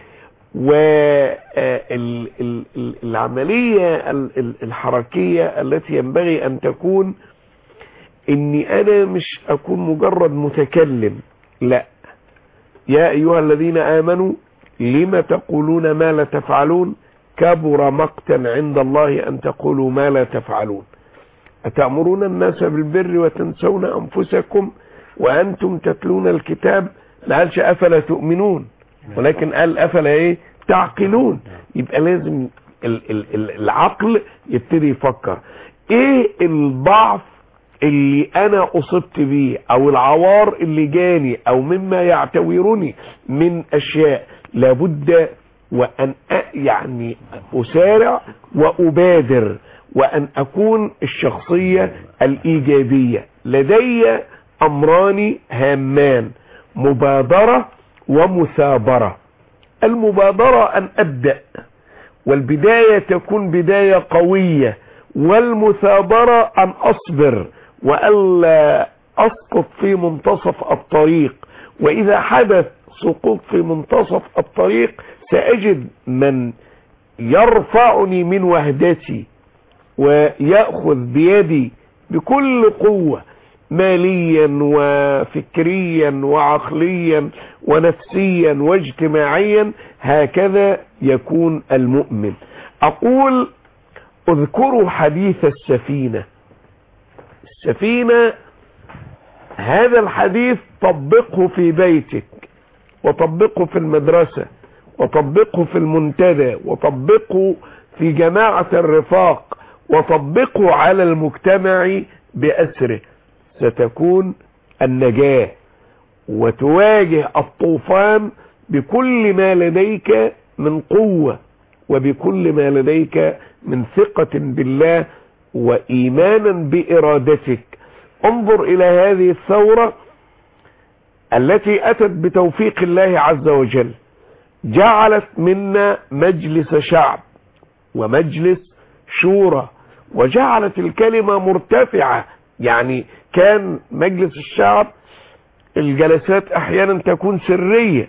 [SPEAKER 3] والعملية الحركية التي ينبغي أن تكون إني أنا مش أكون مجرد متكلم لا يا أيها الذين آمنوا لم تقولون ما لا تفعلون كبر مقتا عند الله أن تقولوا ما لا تفعلون أتأمرون الناس بالبر وتنسون أنفسكم وأنتم تتلون الكتاب ما قالش أفلا تؤمنون ولكن قال أفلا إيه تعقلون يبقى لازم ال- ال- ال- العقل يبتدي يفكر إيه الضعف اللي أنا أصبت بيه أو العوار اللي جاني أو مما يعتورني من أشياء لابد وأن أ- يعني أسارع وأبادر وأن أكون الشخصية الإيجابية لدي أمران هامان مبادرة ومثابرة المبادرة أن أبدأ والبداية تكون بداية قوية والمثابرة أن أصبر وألا أسقط في منتصف الطريق وإذا حدث سقوط في منتصف الطريق سأجد من يرفعني من وهدتي ويأخذ بيدي بكل قوة ماليا وفكريا وعقليا ونفسيا واجتماعيا هكذا يكون المؤمن أقول اذكروا حديث السفينة سفينة هذا الحديث طبقه في بيتك وطبقه في المدرسة وطبقه في المنتدى وطبقه في جماعة الرفاق وطبقه على المجتمع بأسره ستكون النجاة وتواجه الطوفان بكل ما لديك من قوة وبكل ما لديك من ثقة بالله وإيمانا بإرادتك انظر إلى هذه الثورة التي أتت بتوفيق الله عز وجل جعلت منا مجلس شعب ومجلس شورى وجعلت الكلمة مرتفعة يعني كان مجلس الشعب الجلسات احيانا تكون سرية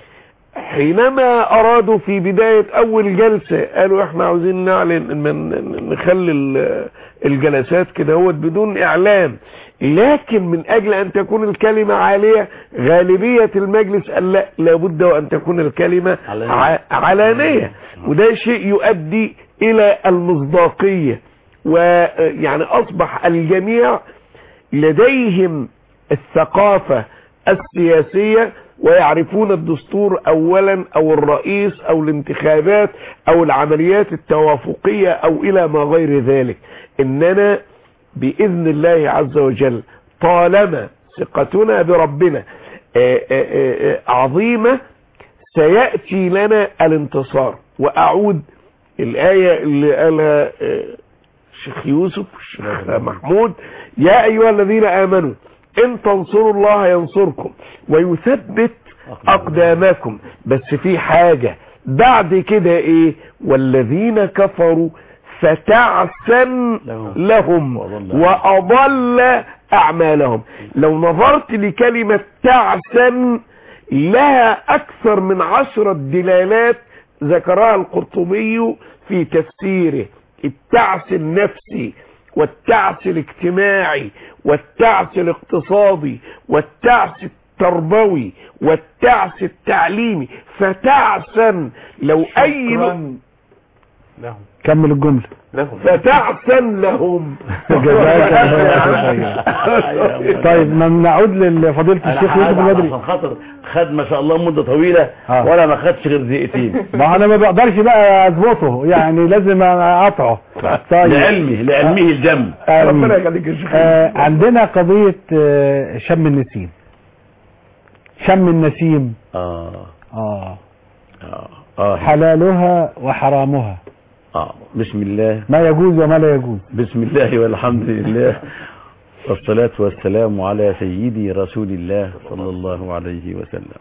[SPEAKER 3] حينما ارادوا في بداية اول جلسة قالوا احنا عاوزين نعلن من نخلي ال- الجلسات كده هو بدون اعلام لكن من اجل ان تكون الكلمة عالية غالبية المجلس قال لا لابد وان تكون الكلمة ع- علانية وده شيء يؤدي الى المصداقية ويعني اصبح الجميع لديهم الثقافة السياسية ويعرفون الدستور اولا او الرئيس او الانتخابات او العمليات التوافقية او الى ما غير ذلك اننا باذن الله عز وجل طالما ثقتنا بربنا آه، آه، آه، عظيمة سيأتي لنا الانتصار واعود الاية اللي قالها آه، الشيخ يوسف الشيخ محمود يا ايها الذين امنوا ان تنصروا الله ينصركم ويثبت اقدامكم بس في حاجة بعد كده ايه والذين كفروا فتعسا لهم واضل اعمالهم لو نظرت لكلمة تعسا لها اكثر من عشرة دلالات ذكرها القرطبي في تفسيره التعس النفسي والتعس الاجتماعي والتعس الاقتصادي والتعس التربوي والتعس التعليمي فتعسا لو اي
[SPEAKER 2] كمل الجملة
[SPEAKER 3] فتعسا لهم
[SPEAKER 2] جزاك الله خير. طيب ما نعود لفضيلة الشيخ يوسف البدري
[SPEAKER 5] عشان خاطر خد ما شاء الله مدة طويلة
[SPEAKER 2] آه.
[SPEAKER 5] ولا ما خدش غير دقيقتين
[SPEAKER 2] ما انا ما بقدرش بقى اظبطه يعني لازم اقطعه طيب
[SPEAKER 5] لعلمه لعلمه الجم
[SPEAKER 2] آمين.
[SPEAKER 3] ربنا يخليك يا شيخ
[SPEAKER 2] آه عندنا قضية آه شم النسيم شم النسيم
[SPEAKER 5] اه
[SPEAKER 2] اه
[SPEAKER 5] اه اه
[SPEAKER 2] حلالها وحرامها
[SPEAKER 5] اه بسم الله
[SPEAKER 2] ما يجوز وما لا يجوز
[SPEAKER 5] بسم الله والحمد لله والصلاة والسلام على سيدي رسول الله صلى الله عليه وسلم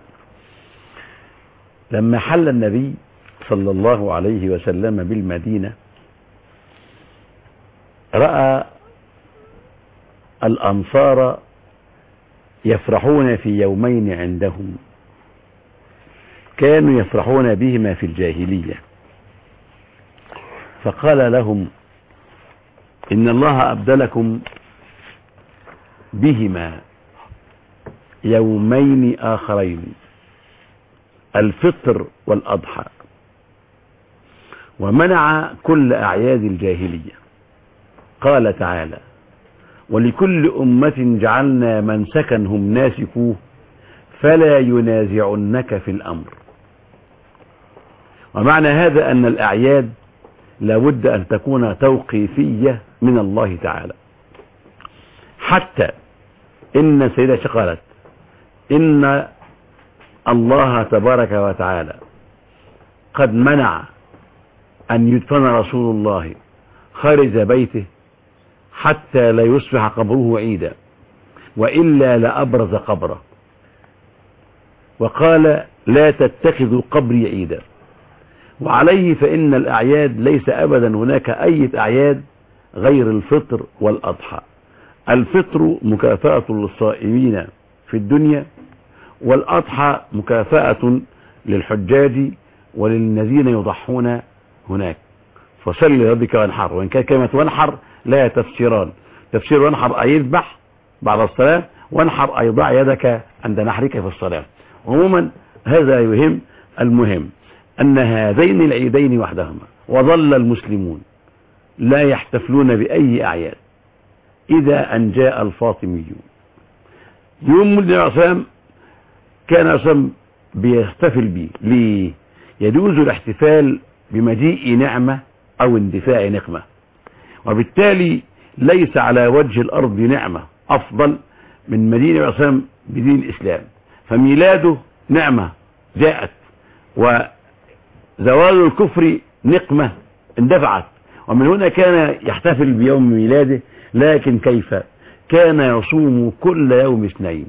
[SPEAKER 5] لما حل النبي صلى الله عليه وسلم بالمدينة رأى الأنصار يفرحون في يومين عندهم كانوا يفرحون بهما في الجاهلية فقال لهم إن الله أبدلكم بهما يومين آخرين الفطر والأضحى ومنع كل أعياد الجاهلية قال تعالى ولكل أمة جعلنا منسكا هم ناسكوه فلا ينازعنك في الأمر ومعنى هذا أن الأعياد لابد أن تكون توقيفية من الله تعالى حتى إن سيدة قالت إن الله تبارك وتعالى قد منع أن يدفن رسول الله خارج بيته حتى لا يصبح قبره عيدا وإلا لأبرز قبره وقال لا تتخذوا قبري عيدا وعليه فإن الأعياد ليس أبدا هناك أي أعياد غير الفطر والأضحى الفطر مكافأة للصائمين في الدنيا والأضحى مكافأة للحجاج وللذين يضحون هناك فصل لربك وانحر وإن كان كلمة وانحر لها تفسيران تفسير وانحر أي يذبح بعد الصلاة وانحر أي ضع يدك عند نحرك في الصلاة عموما هذا يهم المهم أن هذين العيدين وحدهما وظل المسلمون لا يحتفلون بأي أعياد إذا أن جاء الفاطميون يوم مولد النبي عليه الصلاة والسلام كان عصام بيحتفل به ليه يجوز الاحتفال بمجيء نعمة أو اندفاع نقمة وبالتالي ليس على وجه الأرض نعمة أفضل من مدينة عصام بدين الإسلام فميلاده نعمة جاءت وزوال الكفر نقمة اندفعت ومن هنا كان يحتفل بيوم ميلاده لكن كيف كان يصوم كل يوم اثنين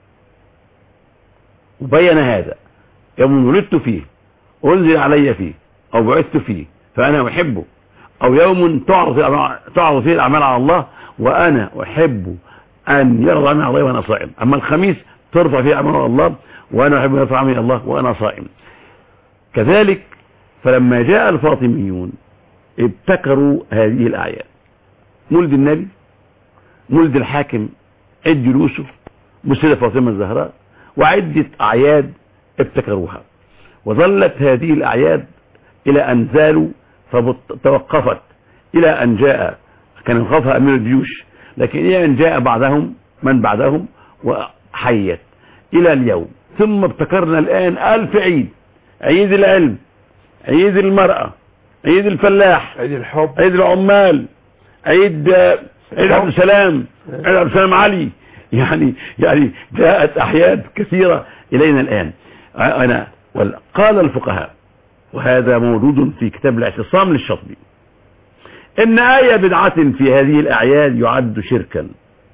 [SPEAKER 5] وبين هذا يوم ولدت فيه أنزل علي فيه أو بعثت فيه فأنا أحبه أو يوم تعرض تعرض فيه الأعمال على الله وأنا أحب أن يرضى عني الله وأنا صائم أما الخميس ترفع فيه أعمال على الله وأنا أحب أن يرفع عني الله وأنا صائم كذلك فلما جاء الفاطميون ابتكروا هذه الأعياد مولد النبي مولد الحاكم عيد جلوسه مسجد فاطمة الزهراء وعدة أعياد ابتكروها وظلت هذه الأعياد إلى أن زالوا فتوقفت إلى أن جاء كان يوقفها أمير الجيوش لكن إلى أن جاء بعدهم من بعدهم وحيت إلى اليوم ثم ابتكرنا الآن ألف عيد عيد العلم عيد المرأة عيد الفلاح
[SPEAKER 3] عيد الحب
[SPEAKER 5] عيد العمال عيد عيد عبد السلام عيد عبد السلام علي يعني يعني جاءت أحياد كثيرة إلينا الآن أنا قال الفقهاء وهذا موجود في كتاب الاعتصام للشطبي إن آية بدعة في هذه الأعياد يعد شركا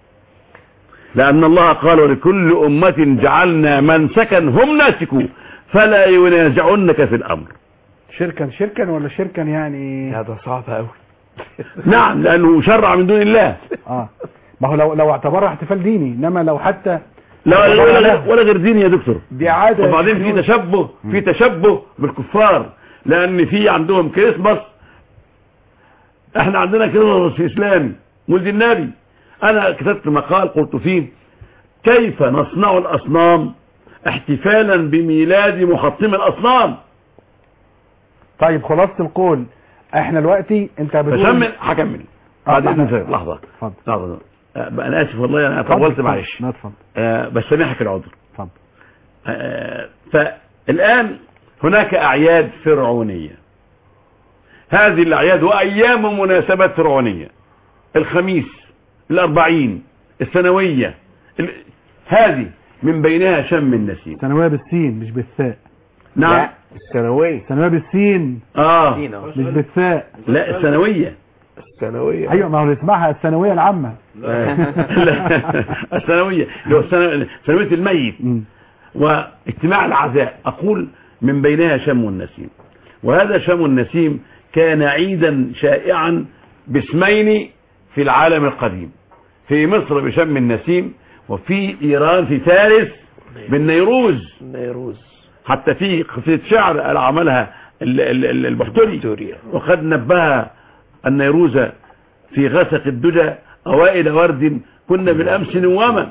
[SPEAKER 5] لأن الله قال ولكل أمة جعلنا منسكا هم ناسكوا فلا ينازعنك في الأمر
[SPEAKER 2] شركا شركا ولا شركا يعني
[SPEAKER 3] هذا صعب قوي
[SPEAKER 5] نعم لأنه شرع من دون الله
[SPEAKER 2] اه ما هو لو لو اعتبرها احتفال ديني انما لو حتى
[SPEAKER 5] لا ولا, ولا, ولا غير ديني يا دكتور
[SPEAKER 2] دي عاده
[SPEAKER 5] وبعدين في تشبه في تشبه بالكفار لان في عندهم كريسماس احنا عندنا كريسماس اسلامي مولد النبي انا كتبت مقال قلت فيه كيف نصنع الاصنام احتفالا بميلاد محطم الاصنام
[SPEAKER 2] طيب خلاصة القول احنا دلوقتي انت بتقول
[SPEAKER 5] فشمل هكمل
[SPEAKER 2] آه،
[SPEAKER 5] بعد
[SPEAKER 2] لحظة.
[SPEAKER 5] اذن لحظه
[SPEAKER 2] اتفضل.
[SPEAKER 5] لحظه آه، انا اسف والله انا
[SPEAKER 2] اتفضل،
[SPEAKER 5] طولت
[SPEAKER 2] اتفضل.
[SPEAKER 5] معلش
[SPEAKER 2] لا اتفضل
[SPEAKER 5] آه، بسامحك العذر
[SPEAKER 2] اتفضل.
[SPEAKER 5] آه، فالآن هناك أعياد فرعونية هذه الأعياد وأيام مناسبات فرعونية الخميس الأربعين السنوية ال- هذه من بينها شم النسيم
[SPEAKER 2] ثانوية بالسين مش بالثاء
[SPEAKER 5] نعم
[SPEAKER 3] لا الثانوية
[SPEAKER 2] ثانوية بالسين
[SPEAKER 5] اه
[SPEAKER 2] مش بالثاء
[SPEAKER 5] لا الثانوية
[SPEAKER 3] الثانوية
[SPEAKER 2] ايوه ما هو اللي اسمها الثانوية العامة
[SPEAKER 5] لا الثانوية اللي هو الثانو- ثانوية الميت واجتماع العزاء أقول من بينها شم النسيم وهذا شم النسيم كان عيدا شائعا باسمين في العالم القديم في مصر بشم النسيم وفي إيران في فارس بالنيروز
[SPEAKER 3] نيروز
[SPEAKER 5] حتى في قصيدة شعر قال عملها ال- ال- ال- البحتري وقد نبه النيروز في غسق الدجى أوائل ورد كنا بالأمس نواما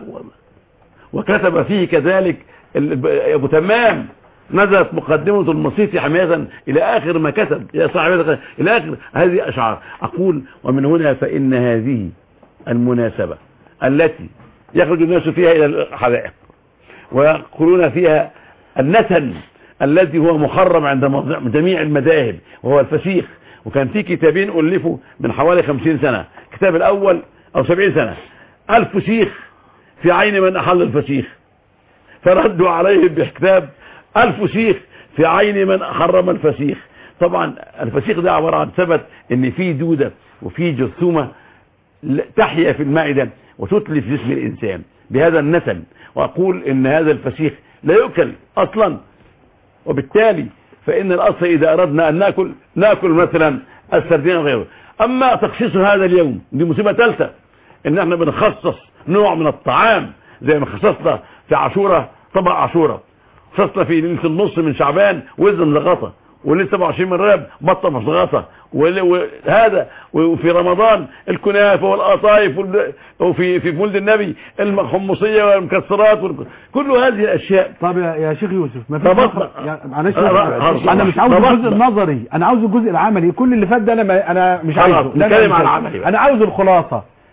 [SPEAKER 5] وكتب فيه كذلك ال- أبو تمام نزلت مقدمة المصيف حماية إلى آخر ما كتب يا صاحب هذا- إلى آخر هذه أشعار أقول ومن هنا فإن هذه المناسبة التي يخرج الناس فيها إلى الحدائق ويقولون فيها النتن الذي هو محرم عند موضع- جميع المذاهب وهو الفسيخ وكان في كتابين ألفوا من حوالي خمسين سنة الكتاب الأول أو سبعين سنة الفسيخ في عين من أحل الفسيخ فردوا عليه بكتاب الفسيخ في عين من حرم الفسيخ طبعا الفسيخ ده عبارة عن ثبت ان في دودة وفي جرثومة ل- تحيا في المعدة وتتلف جسم الإنسان بهذا النتن وأقول إن هذا الفسيخ لا يؤكل أصلا وبالتالي فإن الأصل إذا أردنا أن نأكل نأكل مثلا السردين وغيره أما تخصيص هذا اليوم دي مصيبة ثالثة إن احنا بنخصص نوع من الطعام زي ما خصصنا في عاشورة طبق عاشورة خصصنا في ليلة النص من شعبان وزن زغطة وليلة 27 من راب بطة مصغطة ول- وهذا وفي رمضان الكنافة والقطايف وال- وفي في مولد النبي الحمصية والمكسرات وال- كل هذه الأشياء
[SPEAKER 2] طب يا يا شيخ يوسف ما فيش
[SPEAKER 5] طبطنا.
[SPEAKER 2] نظر- يا- معلش
[SPEAKER 5] أه، أه،
[SPEAKER 2] انا مش عاوز
[SPEAKER 5] طبطنا.
[SPEAKER 2] الجزء النظري انا عاوز الجزء العملي كل اللي فات ده انا ما انا مش
[SPEAKER 5] خلاص،
[SPEAKER 2] عايزه لا،
[SPEAKER 5] نتكلم
[SPEAKER 2] لا،
[SPEAKER 5] عن
[SPEAKER 2] مش
[SPEAKER 5] العملي
[SPEAKER 2] عايزه.
[SPEAKER 5] بقى.
[SPEAKER 2] انا عاوز الخلاصه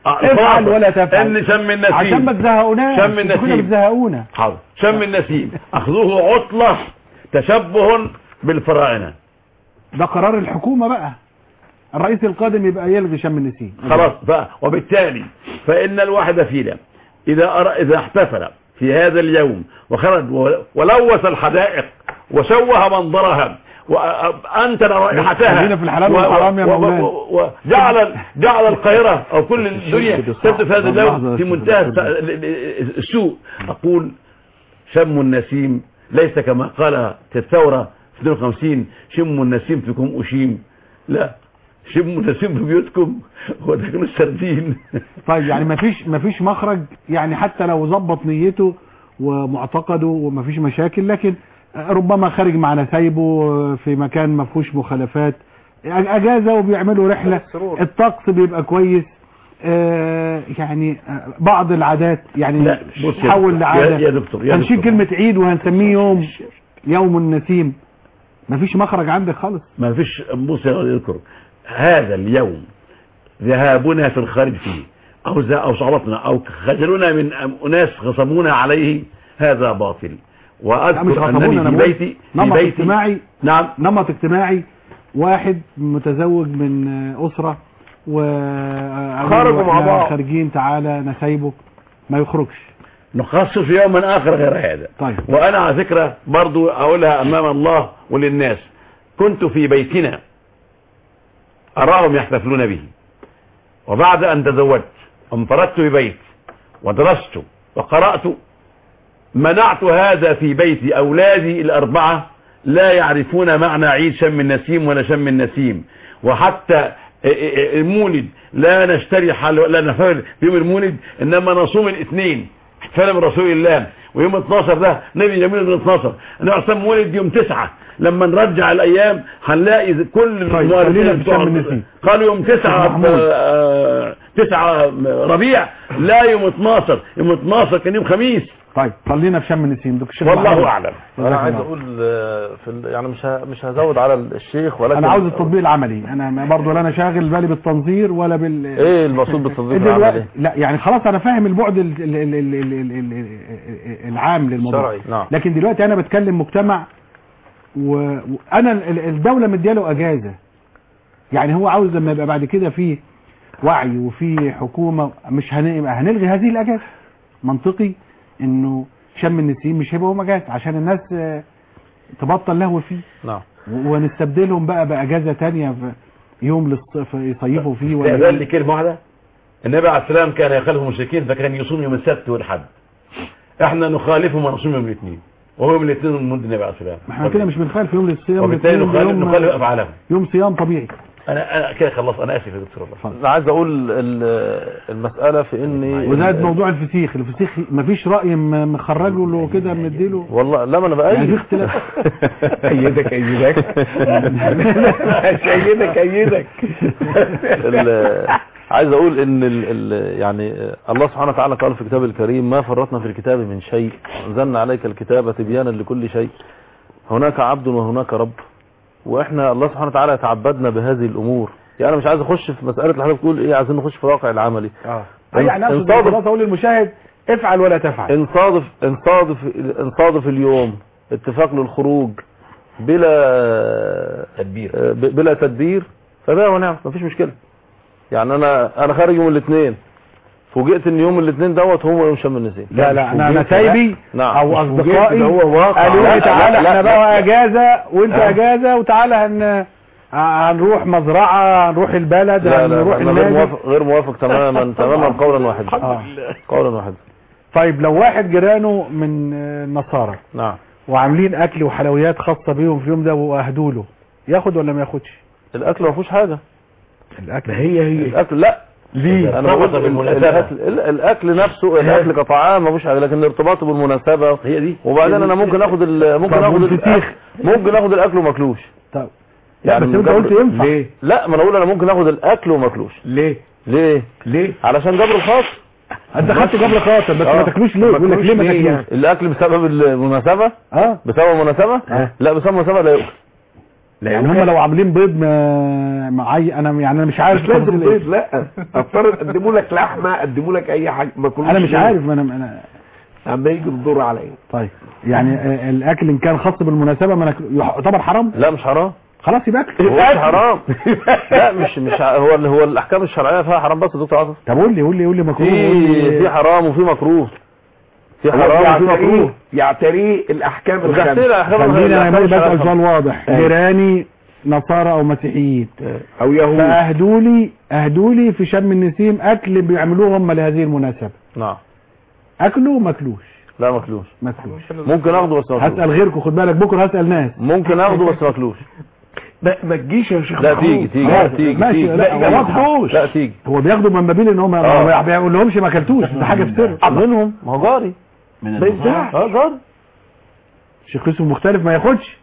[SPEAKER 2] افعل ولا تفعل
[SPEAKER 5] ان شم النسيم
[SPEAKER 2] عشان ما تزهقوناش
[SPEAKER 5] شم
[SPEAKER 2] انتوا كده
[SPEAKER 5] النسيم
[SPEAKER 2] بتزهقونا
[SPEAKER 5] حاضر شم النسيم اخذوه عطلة تشبه بالفراعنة
[SPEAKER 2] ده قرار الحكومة بقى الرئيس القادم يبقى يلغي شم النسيم
[SPEAKER 5] خلاص بقى وبالتالي فإن الواحد فينا إذا أر... إذا احتفل في هذا اليوم وخرج و- ولوث الحدائق وشوه منظرها وأنتن رائحتها
[SPEAKER 2] خلينا في الحلال والحرام يا مولانا.
[SPEAKER 5] وجعل جعل القاهرة أو كل الدنيا تبدو في هذا اليوم في منتهى الس- ال- ال- السوء أقول شم النسيم ليس كما قال في الثورة في 52 شم النسيم فيكم أشيم لا شموا النسيم في بيوتكم وتاكلوا السردين
[SPEAKER 2] طيب يعني مفيش مفيش مخرج يعني حتى لو ظبط نيته ومعتقده ومفيش مشاكل لكن ربما خارج مع نسايبه في مكان ما فيهوش مخالفات اجازه وبيعملوا رحله الطقس بيبقى كويس آه، يعني آه، بعض العادات يعني
[SPEAKER 5] لا، بص يا
[SPEAKER 2] تحول
[SPEAKER 5] دكتور،
[SPEAKER 2] لعاده
[SPEAKER 5] يا- يا دكتور، يا
[SPEAKER 2] هنشيل
[SPEAKER 5] دكتور.
[SPEAKER 2] كلمه عيد وهنسميه يوم يوم النسيم مفيش مخرج عندك خالص
[SPEAKER 5] ما فيش بص يا يذكر هذا اليوم ذهابنا في الخارج فيه او ز- او صعبتنا او خجلنا من أم- اناس خصمونا عليه هذا باطل
[SPEAKER 2] لا، مش
[SPEAKER 5] واذكر
[SPEAKER 2] غصبونا،
[SPEAKER 5] انني
[SPEAKER 2] أنا
[SPEAKER 5] في
[SPEAKER 2] بقول
[SPEAKER 5] بيتي في
[SPEAKER 2] نمط
[SPEAKER 5] بيتي
[SPEAKER 2] اجتماعي
[SPEAKER 5] نعم
[SPEAKER 2] نمط اجتماعي واحد متزوج من أسرة و
[SPEAKER 5] خرجوا مع بعض.
[SPEAKER 2] خارجين تعالى نسايبه ما يخرجش
[SPEAKER 5] نخصص يوما اخر غير هذا
[SPEAKER 2] طيب
[SPEAKER 5] وانا على فكرة برضو اقولها امام الله وللناس كنت في بيتنا اراهم يحتفلون به وبعد ان تزوجت انفردت ببيت ودرست وقرأت منعت هذا في بيت اولادي الاربعة لا يعرفون معنى عيد شم النسيم ولا شم النسيم وحتى المولد لا نشتري حل لا نفعل في يوم المولد انما نصوم الاثنين احتفال برسول الله ويوم 12 ده نبي جميل يوم 12 انا عشان مولد يوم 9 لما نرجع الايام هنلاقي كل
[SPEAKER 2] طيب،
[SPEAKER 5] المؤرخين
[SPEAKER 2] خلينا في
[SPEAKER 5] بتوع-
[SPEAKER 2] شم النسيم.
[SPEAKER 5] قالوا يوم 9
[SPEAKER 2] محمود.
[SPEAKER 5] آه، 9 ربيع لا يوم 12 يوم 12 كان يوم خميس
[SPEAKER 2] طيب خلينا في شم النسيم دكتور الشيخ
[SPEAKER 5] والله
[SPEAKER 2] محمود.
[SPEAKER 5] أعلم.
[SPEAKER 2] جزاك
[SPEAKER 4] انا عايز
[SPEAKER 2] الله.
[SPEAKER 4] اقول آه، في ال- يعني مش ه- مش هزود على الشيخ ولكن
[SPEAKER 2] انا عاوز التطبيق العملي انا ما- برضه لا انا شاغل بالي بالتنظير ولا بال
[SPEAKER 4] ايه المقصود بالتنظيف
[SPEAKER 2] دلوقتي-
[SPEAKER 4] العملي
[SPEAKER 2] لا يعني خلاص انا فاهم البعد ال ال ال ال ال ال ال العام للموضوع
[SPEAKER 4] شرعي نعم
[SPEAKER 2] لكن دلوقتي انا بتكلم مجتمع و- وانا ال- الدوله مدياله اجازه يعني هو عاوز لما يبقى بعد كده في وعي وفي حكومه مش هن- هنلغي هذه الاجازه منطقي انه شم النسيم مش هيبقى هو اجازه عشان الناس آه، تبطل لهو فيه
[SPEAKER 4] نعم
[SPEAKER 2] و- ونستبدلهم بقى باجازه تانية في يوم للص- يصيفوا فيه ولا
[SPEAKER 5] استعداد
[SPEAKER 2] يوم-
[SPEAKER 5] لكلمة واحدة النبي عليه السلام كان يخالف المشركين فكان يصوم يوم السبت والحد احنا نخالفهم ونصوم يوم الاثنين وهو يوم الاثنين من مد النبي عليه السلام
[SPEAKER 2] ما احنا كده مش بنخالف يوم للصيام
[SPEAKER 5] وبالتالي
[SPEAKER 2] الاثنين
[SPEAKER 5] نخالف
[SPEAKER 2] يوم-
[SPEAKER 5] نخالف افعالهم
[SPEAKER 2] يوم صيام طبيعي
[SPEAKER 5] انا انا كده خلاص انا اسف يا دكتور الله
[SPEAKER 4] انا عايز اقول ال- المسألة في ان
[SPEAKER 2] وزاد موضوع الفسيخ الفسيخ مفيش رأي م- مخرجه له كده مديله
[SPEAKER 4] والله لا ما انا بقى
[SPEAKER 2] يعني في اختلاف
[SPEAKER 5] ايدك ايدك ايدك ايدك
[SPEAKER 4] ال- عايز اقول ان ال ال يعني الله سبحانه وتعالى قال في كتابه الكريم ما فرطنا في الكتاب من شيء انزلنا عليك الكتاب تبيانا لكل شيء هناك عبد وهناك رب واحنا الله سبحانه وتعالى يتعبدنا بهذه الامور يعني انا مش عايز اخش في مساله اللي حضرتك بتقول ايه عايزين نخش في الواقع العملي
[SPEAKER 2] اه يعني اقصد
[SPEAKER 4] انصادف-
[SPEAKER 2] خلاص اقول للمشاهد افعل ولا تفعل
[SPEAKER 4] ان صادف ان صادف ان صادف اليوم اتفاق للخروج بلا
[SPEAKER 5] تدبير
[SPEAKER 4] بلا تدبير فبقى ونعم مفيش مشكله يعني انا انا خارج يوم الاثنين فوجئت ان يوم الاثنين دوت هو يوم شم النسيم
[SPEAKER 2] لا لا انا انا سايبي
[SPEAKER 4] نعم
[SPEAKER 2] او
[SPEAKER 4] مش فوجئت،
[SPEAKER 2] اصدقائي
[SPEAKER 4] ده هو واقع.
[SPEAKER 2] قالوا
[SPEAKER 4] لا،
[SPEAKER 2] لي
[SPEAKER 4] لا،
[SPEAKER 2] تعالى
[SPEAKER 4] لا،
[SPEAKER 2] احنا
[SPEAKER 4] لا،
[SPEAKER 2] بقى
[SPEAKER 4] لا.
[SPEAKER 2] اجازه وانت
[SPEAKER 4] آه.
[SPEAKER 2] اجازه وتعالى هن هنروح مزرعه هنروح البلد
[SPEAKER 4] لا لا
[SPEAKER 2] هنروح
[SPEAKER 4] انا غير
[SPEAKER 2] النادي
[SPEAKER 4] موافق غير موافق تماما تماما قولا واحدا
[SPEAKER 2] آه.
[SPEAKER 4] قولا واحدا
[SPEAKER 2] طيب لو واحد جيرانه من آه، النصارى
[SPEAKER 4] نعم
[SPEAKER 2] وعاملين اكل وحلويات خاصه بيهم في اليوم ده واهدوا له ياخد ولا ما ياخدش
[SPEAKER 4] الاكل ما فيهوش حاجه
[SPEAKER 2] الاكل
[SPEAKER 5] هي هي
[SPEAKER 4] الاكل لا
[SPEAKER 2] ليه
[SPEAKER 4] انا
[SPEAKER 5] ارتبط
[SPEAKER 4] بقول
[SPEAKER 5] بالمناسبة.
[SPEAKER 4] الاكل ال- الاكل نفسه الاكل كطعام ما فيهوش حاجه لكن ارتباطه بالمناسبه
[SPEAKER 5] هي دي
[SPEAKER 4] وبعدين انا ممكن اخد ال- ممكن
[SPEAKER 2] طب
[SPEAKER 4] اخد
[SPEAKER 2] والفسيخ؟
[SPEAKER 4] الأكل- ممكن اخد الاكل وماكلوش
[SPEAKER 2] طب لا بس انت
[SPEAKER 4] من
[SPEAKER 2] قلت
[SPEAKER 4] جبر-
[SPEAKER 2] ينفع
[SPEAKER 5] ليه
[SPEAKER 4] لا ما انا اقول انا ممكن اخد الاكل وماكلوش
[SPEAKER 5] ليه
[SPEAKER 4] ليه
[SPEAKER 5] ليه
[SPEAKER 4] علشان جبر الخاص
[SPEAKER 2] انت خدت جبر خاطر بس ما
[SPEAKER 4] آه.
[SPEAKER 2] تاكلوش ليه يقول لك ليه ما
[SPEAKER 5] ليه
[SPEAKER 2] تاكلوش
[SPEAKER 5] يعني؟
[SPEAKER 4] الاكل بسبب المناسبه
[SPEAKER 2] اه
[SPEAKER 4] بسبب المناسبه
[SPEAKER 2] آه.
[SPEAKER 4] لا بسبب المناسبه لا يؤكل
[SPEAKER 2] يعني هم لو عاملين بيض ما- معي انا يعني انا مش عارف
[SPEAKER 3] مش لازم
[SPEAKER 2] تفاصيل إيه.
[SPEAKER 3] بيض لا افترض قدموا لك لحمه قدموا لك اي حاجه ما كلوش
[SPEAKER 2] انا مش
[SPEAKER 3] ليه؟
[SPEAKER 2] عارف ما انا انا
[SPEAKER 3] اما يجي الدور عليا
[SPEAKER 2] طيب يعني آه، الاكل ان كان خاص بالمناسبه ما ناكل- يعتبر حرام
[SPEAKER 4] لا مش حرام
[SPEAKER 2] خلاص يبقى اكل
[SPEAKER 4] هو مش حرام لا مش مش ع- هو هو الاحكام الشرعيه فيها حرام بس يا دكتور عاطف
[SPEAKER 2] طب قول لي قول لي قول لي مكروه قول
[SPEAKER 4] في
[SPEAKER 2] لي-
[SPEAKER 4] في حرام وفي مكروه في
[SPEAKER 3] هو
[SPEAKER 4] حرام وفي
[SPEAKER 3] يعتريه
[SPEAKER 4] مكروه
[SPEAKER 3] يعتريه الاحكام
[SPEAKER 4] وتحتيه
[SPEAKER 3] الخمسه
[SPEAKER 4] الأحكام
[SPEAKER 2] خلينا انا
[SPEAKER 4] الأحكام
[SPEAKER 2] بسال
[SPEAKER 4] الشرعية.
[SPEAKER 2] سؤال واضح
[SPEAKER 3] أيوة.
[SPEAKER 2] جيراني نصارى او مسيحيين
[SPEAKER 3] او يهود
[SPEAKER 2] فاهدوا لي اهدوا لي في شم النسيم اكل بيعملوه هم لهذه المناسبه
[SPEAKER 4] نعم
[SPEAKER 2] اكله ماكلوش
[SPEAKER 4] لا ماكلوش
[SPEAKER 2] ماكلوش
[SPEAKER 4] ممكن اخده بس ما
[SPEAKER 2] هسال
[SPEAKER 4] ماكلوش
[SPEAKER 2] غيركم خد بالك بكره هسال ناس
[SPEAKER 4] ممكن اخده بس ما ماكلوش
[SPEAKER 3] ما ما تجيش يا شيخ
[SPEAKER 4] لا
[SPEAKER 3] محمود.
[SPEAKER 4] تيجي تيجي
[SPEAKER 2] خلاص،
[SPEAKER 4] تيجي
[SPEAKER 2] ماشي،
[SPEAKER 4] تيجي
[SPEAKER 2] لا،
[SPEAKER 3] لا
[SPEAKER 2] هو
[SPEAKER 3] ما
[SPEAKER 2] واضحة.
[SPEAKER 3] تاخدوش
[SPEAKER 4] لا تيجي
[SPEAKER 2] هو بياخدوا من بابين ان هم
[SPEAKER 4] آه.
[SPEAKER 2] ما بيقول لهمش ما اكلتوش ده حاجه في سر
[SPEAKER 4] منهم ما هو جاري
[SPEAKER 5] من
[SPEAKER 3] ما ينفعش
[SPEAKER 4] اه جاري
[SPEAKER 2] شيخ يوسف مختلف ما ياخدش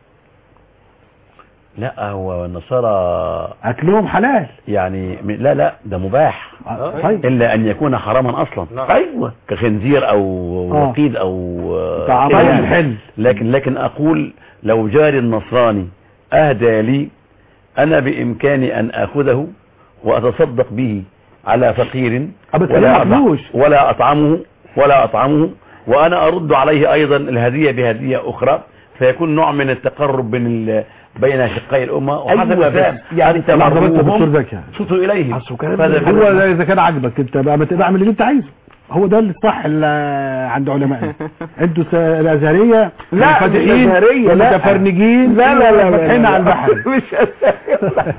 [SPEAKER 5] لا هو النصارى
[SPEAKER 2] اكلهم حلال
[SPEAKER 5] يعني م- لا لا ده مباح
[SPEAKER 2] آه، طيب
[SPEAKER 5] الا ان يكون حراما اصلا
[SPEAKER 3] ايوه
[SPEAKER 5] كخنزير او
[SPEAKER 2] آه.
[SPEAKER 5] وقيد او
[SPEAKER 2] طعام
[SPEAKER 5] كده يعني.
[SPEAKER 2] حل
[SPEAKER 5] لكن لكن اقول لو جاري النصراني اهدى لي انا بامكاني ان اخذه واتصدق به على فقير
[SPEAKER 2] آه، بس
[SPEAKER 5] ولا
[SPEAKER 2] ليه مفلوش؟
[SPEAKER 5] أطع- ولا اطعمه ولا اطعمه وانا ارد عليه ايضا الهديه بهديه اخرى فيكون نوع من التقرب بين ال- بين شقي الامه وحسب
[SPEAKER 3] أيوة،
[SPEAKER 5] الإسلام.
[SPEAKER 3] بس يعني
[SPEAKER 5] انت
[SPEAKER 2] لحظه بس يا دكتور
[SPEAKER 5] مرغوب
[SPEAKER 2] زكي
[SPEAKER 5] شوتوا اليه
[SPEAKER 3] أصل كلام
[SPEAKER 5] فهذا
[SPEAKER 3] ده-
[SPEAKER 2] هو
[SPEAKER 5] بالنسبة-
[SPEAKER 2] ده اذا كان عاجبك انت بقى ما تبقى اعمل اللي انت عايزه هو ده الصح اللي عند علمائنا انتوا س- الازهريه
[SPEAKER 3] لا، مش
[SPEAKER 2] منفتحين
[SPEAKER 3] أزهرية، لا.
[SPEAKER 2] ومتفرنجين
[SPEAKER 3] لا لا لا
[SPEAKER 2] فاتحين
[SPEAKER 3] لا،
[SPEAKER 2] على
[SPEAKER 3] لا.
[SPEAKER 2] البحر
[SPEAKER 3] مش أزهرية.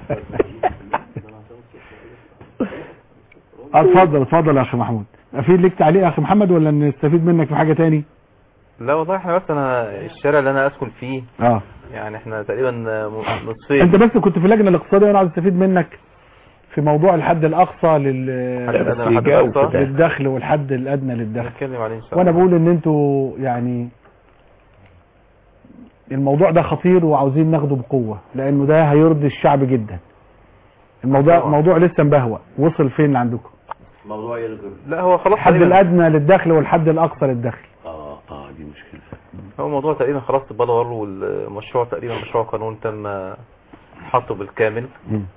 [SPEAKER 2] اتفضل اتفضل يا اخي محمود في ليك تعليق يا اخي محمد ولا نستفيد منك في حاجه تاني
[SPEAKER 12] لا والله احنا بس انا الشارع اللي انا اسكن فيه
[SPEAKER 2] اه
[SPEAKER 12] يعني احنا تقريبا م- نصفين
[SPEAKER 2] انت بس كنت في اللجنه الاقتصاديه وانا عايز استفيد منك في موضوع الحد الاقصى لل
[SPEAKER 12] حد الأدنى لحد
[SPEAKER 3] جاوب
[SPEAKER 12] الأقصى.
[SPEAKER 2] للدخل والحد الادنى للدخل
[SPEAKER 12] نتكلم عليه ان شاء
[SPEAKER 2] وانا
[SPEAKER 12] الله
[SPEAKER 2] بقول ان انتوا يعني الموضوع ده خطير وعاوزين ناخده بقوة لانه ده هيرضي الشعب جدا الموضوع
[SPEAKER 12] طبعا.
[SPEAKER 2] موضوع لسه مبهوأ وصل فين عندكم
[SPEAKER 5] موضوع يلغي
[SPEAKER 12] لا هو خلاص
[SPEAKER 2] الحد
[SPEAKER 12] تقريبا
[SPEAKER 2] الادنى للدخل والحد الاقصى للدخل
[SPEAKER 5] اه اه دي مشكله
[SPEAKER 12] هو الموضوع تقريبا خلاص اتبلور والمشروع تقريبا مشروع قانون تم حطه بالكامل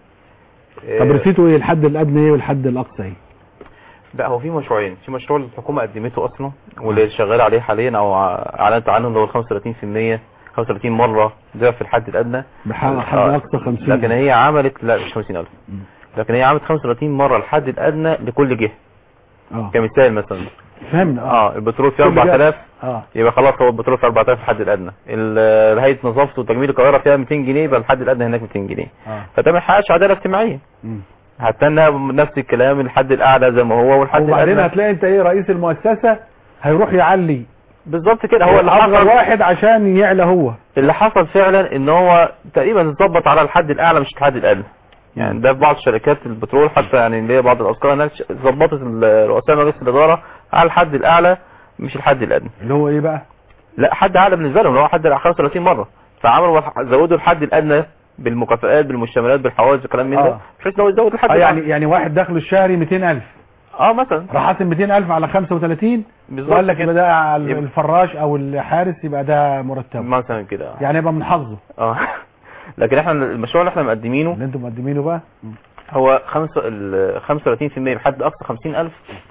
[SPEAKER 12] إيه،
[SPEAKER 2] طب رسيتوا ايه الحد الادنى ايه والحد الاقصى ايه
[SPEAKER 12] لا هو في مشروعين في مشروع الحكومة قدمته اصلا واللي شغال عليه حاليا او ع- اعلنت عنه اللي هو ال 35% 35 مرة ضعف الحد الادنى
[SPEAKER 2] بحد حد
[SPEAKER 12] آه.
[SPEAKER 2] اقصى 50
[SPEAKER 12] لكن هي عملت لا مش 50000 لكن هي عملت 35 مرة الحد الادنى لكل جهة
[SPEAKER 2] اه
[SPEAKER 12] كمثال مثلا
[SPEAKER 2] فهمنا اه
[SPEAKER 12] اه البترول فيه
[SPEAKER 2] كل جهة.
[SPEAKER 12] 4000
[SPEAKER 2] اه
[SPEAKER 12] يبقى خلاص هو البترول فيه 4000 الحد الادنى ال- هيئه نظافه وتجميل القاهره فيها 200 جنيه يبقى الحد الادنى هناك 200 جنيه
[SPEAKER 2] اه
[SPEAKER 12] فده ما يحققش عداله اجتماعيه
[SPEAKER 2] مم.
[SPEAKER 12] هتستنى نفس الكلام الحد الاعلى زي ما هو والحد
[SPEAKER 2] وبعدين
[SPEAKER 12] الادنى
[SPEAKER 2] هتلاقي انت ايه رئيس المؤسسة هيروح يعلي
[SPEAKER 12] بالظبط كده هو اللي
[SPEAKER 2] اصغر
[SPEAKER 12] حصل
[SPEAKER 2] واحد عشان يعلى هو
[SPEAKER 12] اللي حصل فعلا ان هو تقريبا اتظبط على الحد الاعلى مش الحد الادنى يعني ده في بعض شركات البترول حتى يعني اللي هي بعض الافكار انها ش- ظبطت ال- رؤساء مجلس الاداره على الحد الاعلى مش الحد الادنى
[SPEAKER 2] اللي هو ايه بقى
[SPEAKER 12] لا حد اعلى بالنسبه لهم اللي هو حد 35 مره فعملوا الح- زودوا الحد الادنى بالمكافآت بالمشتملات بالحوافز الكلام من
[SPEAKER 2] آه.
[SPEAKER 12] ده بحيث ان هو يزود الحد
[SPEAKER 2] اه
[SPEAKER 12] الأعلى.
[SPEAKER 2] يعني يعني واحد دخله الشهري 200000
[SPEAKER 12] اه مثلا
[SPEAKER 2] راح قاسم 200000 على 35
[SPEAKER 12] بالظبط
[SPEAKER 2] وقال لك
[SPEAKER 12] كده.
[SPEAKER 2] يبقى ده على
[SPEAKER 12] يبقى-
[SPEAKER 2] الفراش او الحارس يبقى ده مرتبه
[SPEAKER 12] مثلا كده
[SPEAKER 2] يعني يبقى من حظه
[SPEAKER 12] اه لكن احنا المشروع اللي احنا مقدمينه
[SPEAKER 2] اللي انتم مقدمينه بقى
[SPEAKER 12] هو خمسة ال 35% لحد اقصى 50000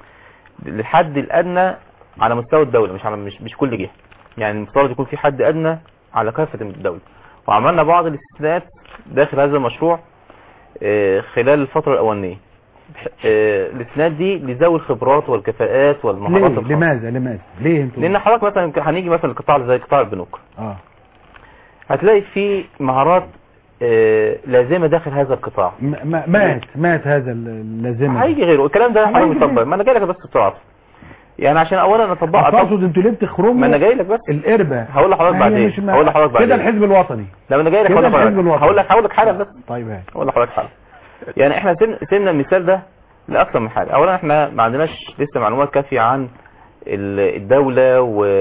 [SPEAKER 12] للحد الادنى على مستوى الدوله مش على مش مش كل جهه يعني المفترض يكون في حد ادنى على كافه الدوله وعملنا بعض الاستثناءات داخل هذا المشروع آه، خلال الفتره الاولانيه آه، الاستثناءات دي لذوي الخبرات والكفاءات
[SPEAKER 2] ليه
[SPEAKER 12] والمهارات الخاصة.
[SPEAKER 2] لماذا لماذا ليه انتم
[SPEAKER 12] لان حضرتك مثلا هنيجي مثلا لقطاع زي قطاع البنوك
[SPEAKER 2] اه
[SPEAKER 12] هتلاقي في مهارات آه، لازمه داخل هذا القطاع
[SPEAKER 2] م- م- مات مات هذا ال- اللازمه
[SPEAKER 12] هيجي غيره الكلام ده حضرتك
[SPEAKER 2] هيجي
[SPEAKER 12] بيطبق
[SPEAKER 2] غيره.
[SPEAKER 12] ما انا جاي لك بس بسرعه يعني عشان اولا نطبقها
[SPEAKER 2] أصل اقصد انتوا ليه بتخرجوا
[SPEAKER 12] ما انا جاي لك بس
[SPEAKER 2] القربة
[SPEAKER 12] هقول لحضرتك
[SPEAKER 2] ما هي
[SPEAKER 12] بعدين
[SPEAKER 2] مش ما-
[SPEAKER 12] هقول لحضرتك بعدين
[SPEAKER 2] كده الحزب الوطني
[SPEAKER 12] لا ما انا جاي لك
[SPEAKER 2] كده
[SPEAKER 12] هقول لك
[SPEAKER 2] الحزب الوطني.
[SPEAKER 12] هقول لك هقول لك حاجه بس
[SPEAKER 2] طيب هات
[SPEAKER 12] هقول لحضرتك حاجه يعني احنا سيبنا سيبنا المثال ده لاكثر من حاجه اولا احنا ما عندناش لسه معلومات كافيه عن ال- الدوله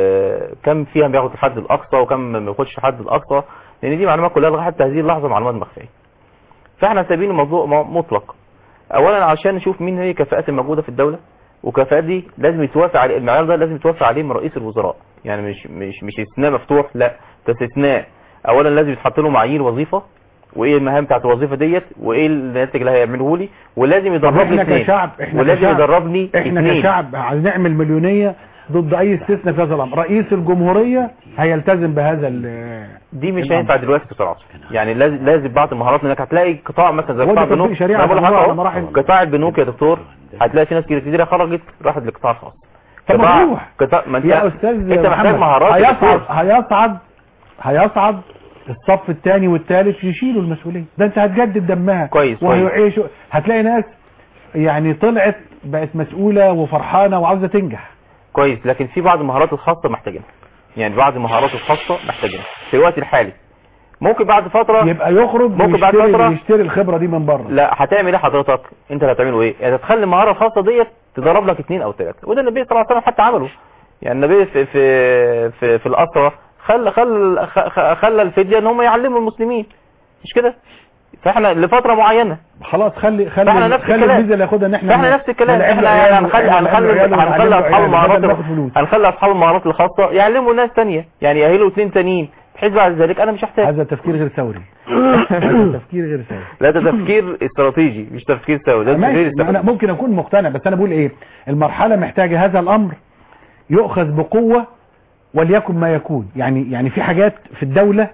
[SPEAKER 12] وكم فيها بياخد الحد الاقصى وكم ما بياخدش الحد الاقصى لان دي معلومات كلها لغايه حتى هذه اللحظه معلومات مخفيه فاحنا سايبين الموضوع م- مطلق اولا عشان نشوف مين هي الكفاءات الموجوده في الدوله والكفاءات دي لازم يتوافق عليه المعيار ده لازم يتوافق عليه من رئيس الوزراء يعني مش مش مش استثناء مفتوح لا ده استثناء اولا لازم يتحط له معايير وظيفه وايه المهام بتاعت الوظيفه ديت وايه الناتج اللي هيعمله لي ولازم
[SPEAKER 2] طب
[SPEAKER 12] يدربني
[SPEAKER 2] احنا
[SPEAKER 12] اثنين
[SPEAKER 2] كشعب احنا
[SPEAKER 12] ولازم
[SPEAKER 2] كشعب
[SPEAKER 12] يدربني
[SPEAKER 2] احنا
[SPEAKER 12] اثنين
[SPEAKER 2] كشعب عايزين نعمل مليونيه ضد اي استثناء في هذا الامر رئيس الجمهوريه هيلتزم بهذا ال-
[SPEAKER 12] دي مش
[SPEAKER 2] الأمر.
[SPEAKER 12] هينفع دلوقتي بسرعه يعني لازم لازم بعض المهارات انك هتلاقي قطاع مثلا زي
[SPEAKER 2] وده
[SPEAKER 12] قطاع
[SPEAKER 2] تطبيق
[SPEAKER 12] البنوك
[SPEAKER 2] شريعة
[SPEAKER 12] أنا بقول
[SPEAKER 2] في
[SPEAKER 12] لحضرتك
[SPEAKER 2] على
[SPEAKER 12] أهو،
[SPEAKER 2] مراحل.
[SPEAKER 12] قطاع البنوك يا دكتور هتلاقي في ناس كتير كتير خرجت راحت للقطاع الخاص
[SPEAKER 2] طب
[SPEAKER 12] قطاع-
[SPEAKER 2] مروح.
[SPEAKER 12] قطاع ما انت
[SPEAKER 2] يا استاذ
[SPEAKER 12] انت محتاج
[SPEAKER 2] محمد،
[SPEAKER 12] مهارات يا
[SPEAKER 2] هيصعد
[SPEAKER 12] دكتور.
[SPEAKER 2] هيصعد هيصعد الصف الثاني والثالث يشيلوا المسؤوليه ده انت هتجدد دمها
[SPEAKER 12] كويس،
[SPEAKER 2] وهيعيشوا هتلاقي ناس يعني طلعت بقت مسؤوله وفرحانه وعاوزه تنجح
[SPEAKER 12] كويس لكن في بعض المهارات الخاصه محتاجينها يعني بعض المهارات الخاصه محتاجينها في الوقت الحالي ممكن بعد فتره
[SPEAKER 2] يبقى يخرج
[SPEAKER 12] ممكن بعد
[SPEAKER 2] ويشتري
[SPEAKER 12] فتره
[SPEAKER 2] يشتري الخبره دي من بره
[SPEAKER 12] لا هتعمل ايه حضرتك انت اللي هتعمله ايه يعني تخلي المهاره الخاصه ديت تدرب لك اثنين او ثلاثه وده النبي صلى الله عليه وسلم حتى عمله يعني النبي في في في, في الاسرى خلى خلى خ- خلى الفديه ان هم يعلموا المسلمين مش كده فاحنا لفتره معينه
[SPEAKER 2] خلاص خلي خلي
[SPEAKER 12] فاحنا نفس
[SPEAKER 2] خلي
[SPEAKER 12] الكلام.
[SPEAKER 2] الميزه اللي ياخدها ان احنا
[SPEAKER 12] فاحنا نفس الكلام
[SPEAKER 2] نلعب
[SPEAKER 12] احنا
[SPEAKER 2] عيال
[SPEAKER 12] هنخلي
[SPEAKER 2] ونلعب
[SPEAKER 12] هنخلي
[SPEAKER 2] عيال
[SPEAKER 12] هنخلي
[SPEAKER 2] ونعلم
[SPEAKER 12] اصحاب
[SPEAKER 2] عيال
[SPEAKER 12] المهارات
[SPEAKER 2] بدل ما ناخد فلوس.
[SPEAKER 12] هنخلي اصحاب المهارات الخاصه يعلموا ناس تانية يعني يأهلوا اثنين تانيين بحيث بعد ذلك انا مش هحتاج
[SPEAKER 2] هذا تفكير غير ثوري هذا تفكير غير ثوري
[SPEAKER 12] لا ده تفكير استراتيجي مش تفكير سوي ده تفكير
[SPEAKER 2] ماشي انا
[SPEAKER 12] استراتيجي
[SPEAKER 2] ممكن اكون مقتنع بس انا بقول ايه المرحله محتاجه هذا الامر يؤخذ بقوه وليكن ما يكون يعني يعني في حاجات في الدوله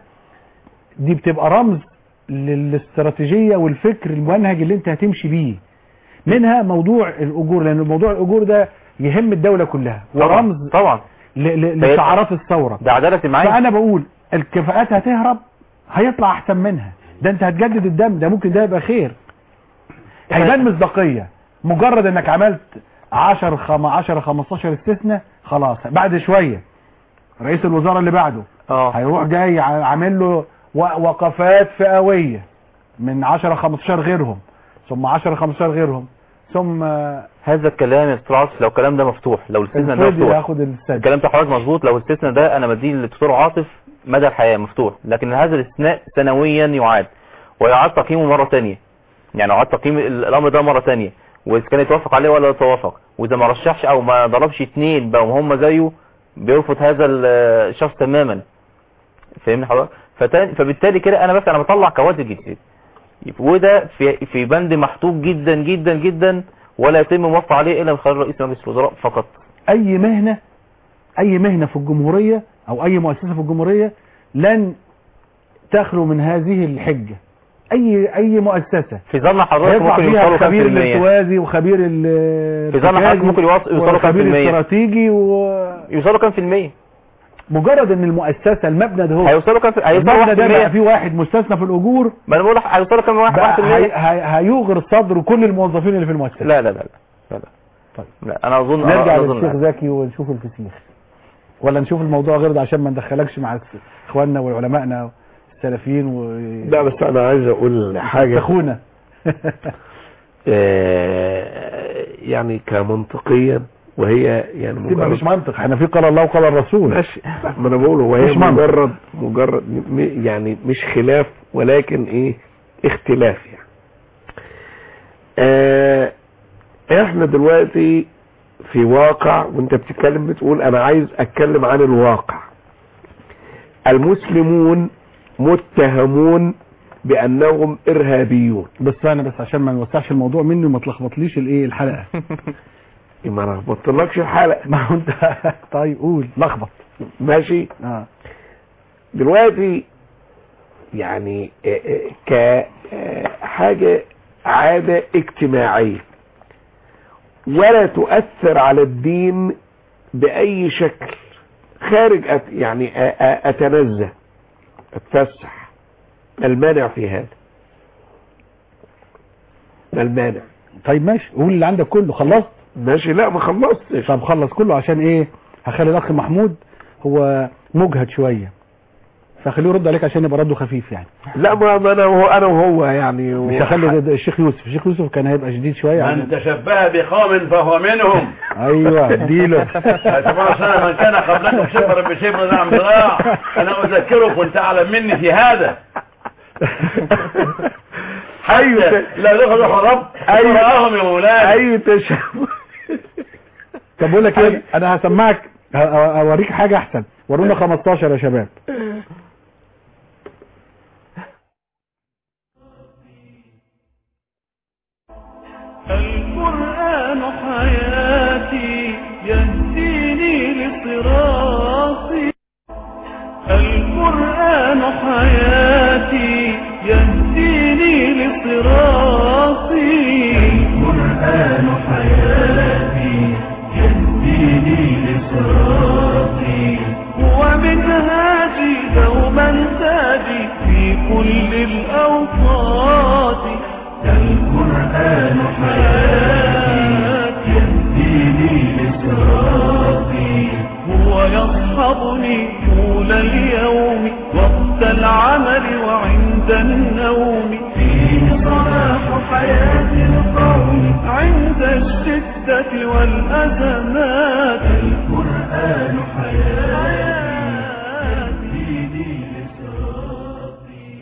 [SPEAKER 2] دي بتبقى رمز للاستراتيجيه والفكر المنهج اللي انت هتمشي بيه منها موضوع الاجور لان موضوع الاجور ده يهم الدوله كلها ورمز
[SPEAKER 12] طبعا
[SPEAKER 2] ل- ل-
[SPEAKER 12] فهي-
[SPEAKER 2] لشعارات الثوره
[SPEAKER 12] ده عداله معايا
[SPEAKER 2] فانا بقول الكفاءات هتهرب هيطلع احسن منها ده انت هتجدد الدم ده ممكن ده يبقى خير هيبان مصداقيه مجرد انك عملت 10 خم 10 15 استثناء خلاص بعد شويه رئيس الوزراء اللي بعده
[SPEAKER 12] اه
[SPEAKER 2] هيروح جاي ع- عامل له و- وقفات فئويه من 10 15 غيرهم ثم 10 15 غيرهم ثم
[SPEAKER 12] هذا الكلام يا استاذ عاطف لو الكلام ده مفتوح لو الاستثناء ده
[SPEAKER 2] الفرد
[SPEAKER 12] مفتوح
[SPEAKER 2] ياخد السد
[SPEAKER 12] الكلام بتاع حضرتك مظبوط لو الاستثناء ده انا بديه للدكتور عاطف مدى الحياه مفتوح لكن هذا الاستثناء سنويا يعاد ويعاد تقييمه مره ثانيه يعني يعاد تقييم ال- الامر ده مره ثانيه واذا كان يتوافق عليه ولا يتوافق واذا ما رشحش او ما ضربش اثنين بقوا هم زيه بيرفض هذا ال- الشخص تماما فاهمني حضرتك فتاني فبالتالي كده انا بس انا بطلع كوادر جديد وده في في بند محطوط جدا جدا جدا ولا يتم موافقه عليه الا من خلال رئيس مجلس الوزراء فقط
[SPEAKER 2] اي مهنة اي مهنة في الجمهورية او اي مؤسسة في الجمهورية لن تخلو من هذه الحجة اي اي مؤسسة
[SPEAKER 12] في ظن حضرتك
[SPEAKER 2] هيطلع
[SPEAKER 12] ممكن
[SPEAKER 2] فيها
[SPEAKER 12] يوصلوا كام في
[SPEAKER 2] خبير
[SPEAKER 12] المية
[SPEAKER 2] الارتوازي وخبير ال
[SPEAKER 12] في ظن حضرتك ممكن يوص- يوصلوا كام في
[SPEAKER 2] وخبير
[SPEAKER 12] المية؟
[SPEAKER 2] استراتيجي و...
[SPEAKER 12] يوصلوا كام في المية
[SPEAKER 2] مجرد ان المؤسسة المبنى ده هو
[SPEAKER 12] هيوصلوا كام في هيوصلوا
[SPEAKER 2] المبنى
[SPEAKER 12] واحد في
[SPEAKER 2] ده بقى
[SPEAKER 12] المية
[SPEAKER 2] فيه واحد مستثنى في الاجور
[SPEAKER 12] ما انا بقول لك هيوصلوا كام واحد واحد في
[SPEAKER 2] بقى هي...
[SPEAKER 12] المية
[SPEAKER 2] هي... هيغر صدر كل الموظفين اللي في المؤسسة
[SPEAKER 12] لا لا لا لا لا لا
[SPEAKER 2] طيب.
[SPEAKER 12] لا انا اظن
[SPEAKER 2] نرجع
[SPEAKER 12] أنا
[SPEAKER 2] للشيخ
[SPEAKER 12] اظن
[SPEAKER 2] زكي ونشوف الفسيخ ولا نشوف الموضوع غير ده عشان ما ندخلكش مع اخواننا وعلمائنا السلفيين و
[SPEAKER 3] لا بس انا عايز اقول حاجة
[SPEAKER 2] اخونا
[SPEAKER 3] آه، يعني كمنطقيا وهي يعني
[SPEAKER 2] تبقى مش منطق احنا في قال الله وقال الرسول
[SPEAKER 3] ماشي ما انا بقوله وهي
[SPEAKER 2] مش منطق.
[SPEAKER 3] مجرد مجرد م- يعني مش خلاف ولكن ايه اختلاف يعني آه احنا دلوقتي في واقع وانت بتتكلم بتقول انا عايز اتكلم عن الواقع المسلمون متهمون بانهم ارهابيون
[SPEAKER 2] بس انا بس عشان ما نوسعش الموضوع مني وما تلخبطليش الايه الحلقه
[SPEAKER 3] ما انا بطلكش الحلقه
[SPEAKER 2] ما هو انت طيب قول لخبط
[SPEAKER 3] ماشي
[SPEAKER 2] اه
[SPEAKER 3] دلوقتي يعني كحاجة عادة اجتماعية ولا تؤثر على الدين بأي شكل خارج أت يعني أ- أ- أتنزه أتفسح ما المانع في هذا ما المانع
[SPEAKER 2] طيب ماشي قول اللي عندك كله خلصت
[SPEAKER 3] ماشي لا ما خلصتش
[SPEAKER 2] طب خلص كله عشان ايه هخلي الاخ محمود هو مجهد شويه فخليه يرد عليك عشان يبقى رده خفيف يعني
[SPEAKER 3] لا ما ما انا وهو انا وهو يعني
[SPEAKER 2] مش هخلي ده- الشيخ يوسف الشيخ يوسف كان هيبقى شديد شويه
[SPEAKER 16] من تشبه بقوم فهو منهم
[SPEAKER 2] ايوه اديله
[SPEAKER 16] سبحان سنة من كان قبلكم شبرا بشبر نعم ذراع انا اذكرك وانت اعلم مني في هذا حتى لا دخل رب ايهم يا مولانا
[SPEAKER 3] اي تشبه
[SPEAKER 2] طب بقول لك ايه انا هسمعك ه- ه- اوريك حاجه احسن ورونا 15 يا شباب
[SPEAKER 1] كل الأوقات القرآن حياتي يهديني لصراطي هو يصحبني طول اليوم وقت العمل وعند النوم فيه صلاح حياة القوم عند الشدة والأزمات القرآن حياتي يهديني لصراطي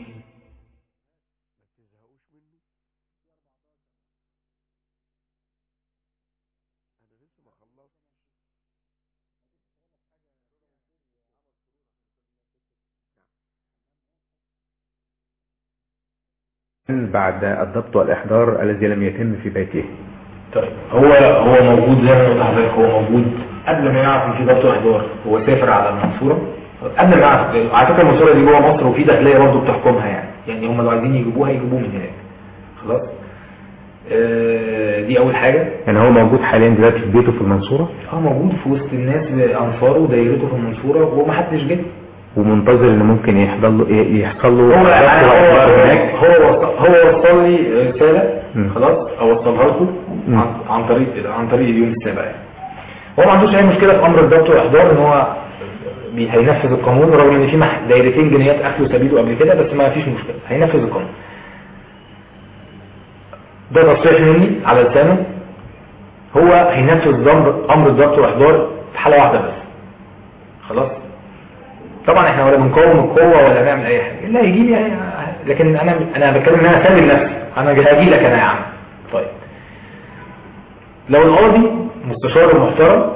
[SPEAKER 17] بعد الضبط والإحضار الذي لم يتم في بيته
[SPEAKER 18] طيب هو هو موجود زي ما قلت لحضرتك هو موجود قبل ما يعرف ان في ضبط واحضار هو سافر على المنصوره قبل ما يعرف على فكره المنصوره دي جوه مصر وفي داخليه برضه بتحكمها يعني يعني هم لو عايزين يجيبوها يجيبوه من هناك خلاص آه دي اول حاجه
[SPEAKER 17] يعني هو موجود حاليا دلوقتي في بيته في المنصورة
[SPEAKER 18] اه موجود في وسط الناس بانصاره ودايرته في المنصوره ومحدش جه
[SPEAKER 17] ومنتظر ان ممكن يحصل له يحصل له
[SPEAKER 18] هو
[SPEAKER 17] ضبط
[SPEAKER 18] هو
[SPEAKER 17] وإحضار هناك
[SPEAKER 18] هو وصل- هو وصل لي رساله خلاص اوصلها لكم عن, عن طريق عن طريق اليوم السابع يعني. هو ما عندوش اي مشكله في امر الضبط والاحضار ان هو بي- هينفذ القانون رغم ان في مح- دايرتين جنيات اخلوا سبيله قبل كده بس ما فيش مشكله هينفذ القانون ده تصريح مني على لسانه هو هينفذ امر امر الضبط والاحضار في حاله واحده بس خلاص طبعا احنا ولا بنقاوم القوه ولا نعمل اي حاجه الا يجي لي يعني- لكن انا انا بتكلم ان انا اسلم نفسي انا هاجي لك انا يا عم طيب لو القاضي مستشار محترم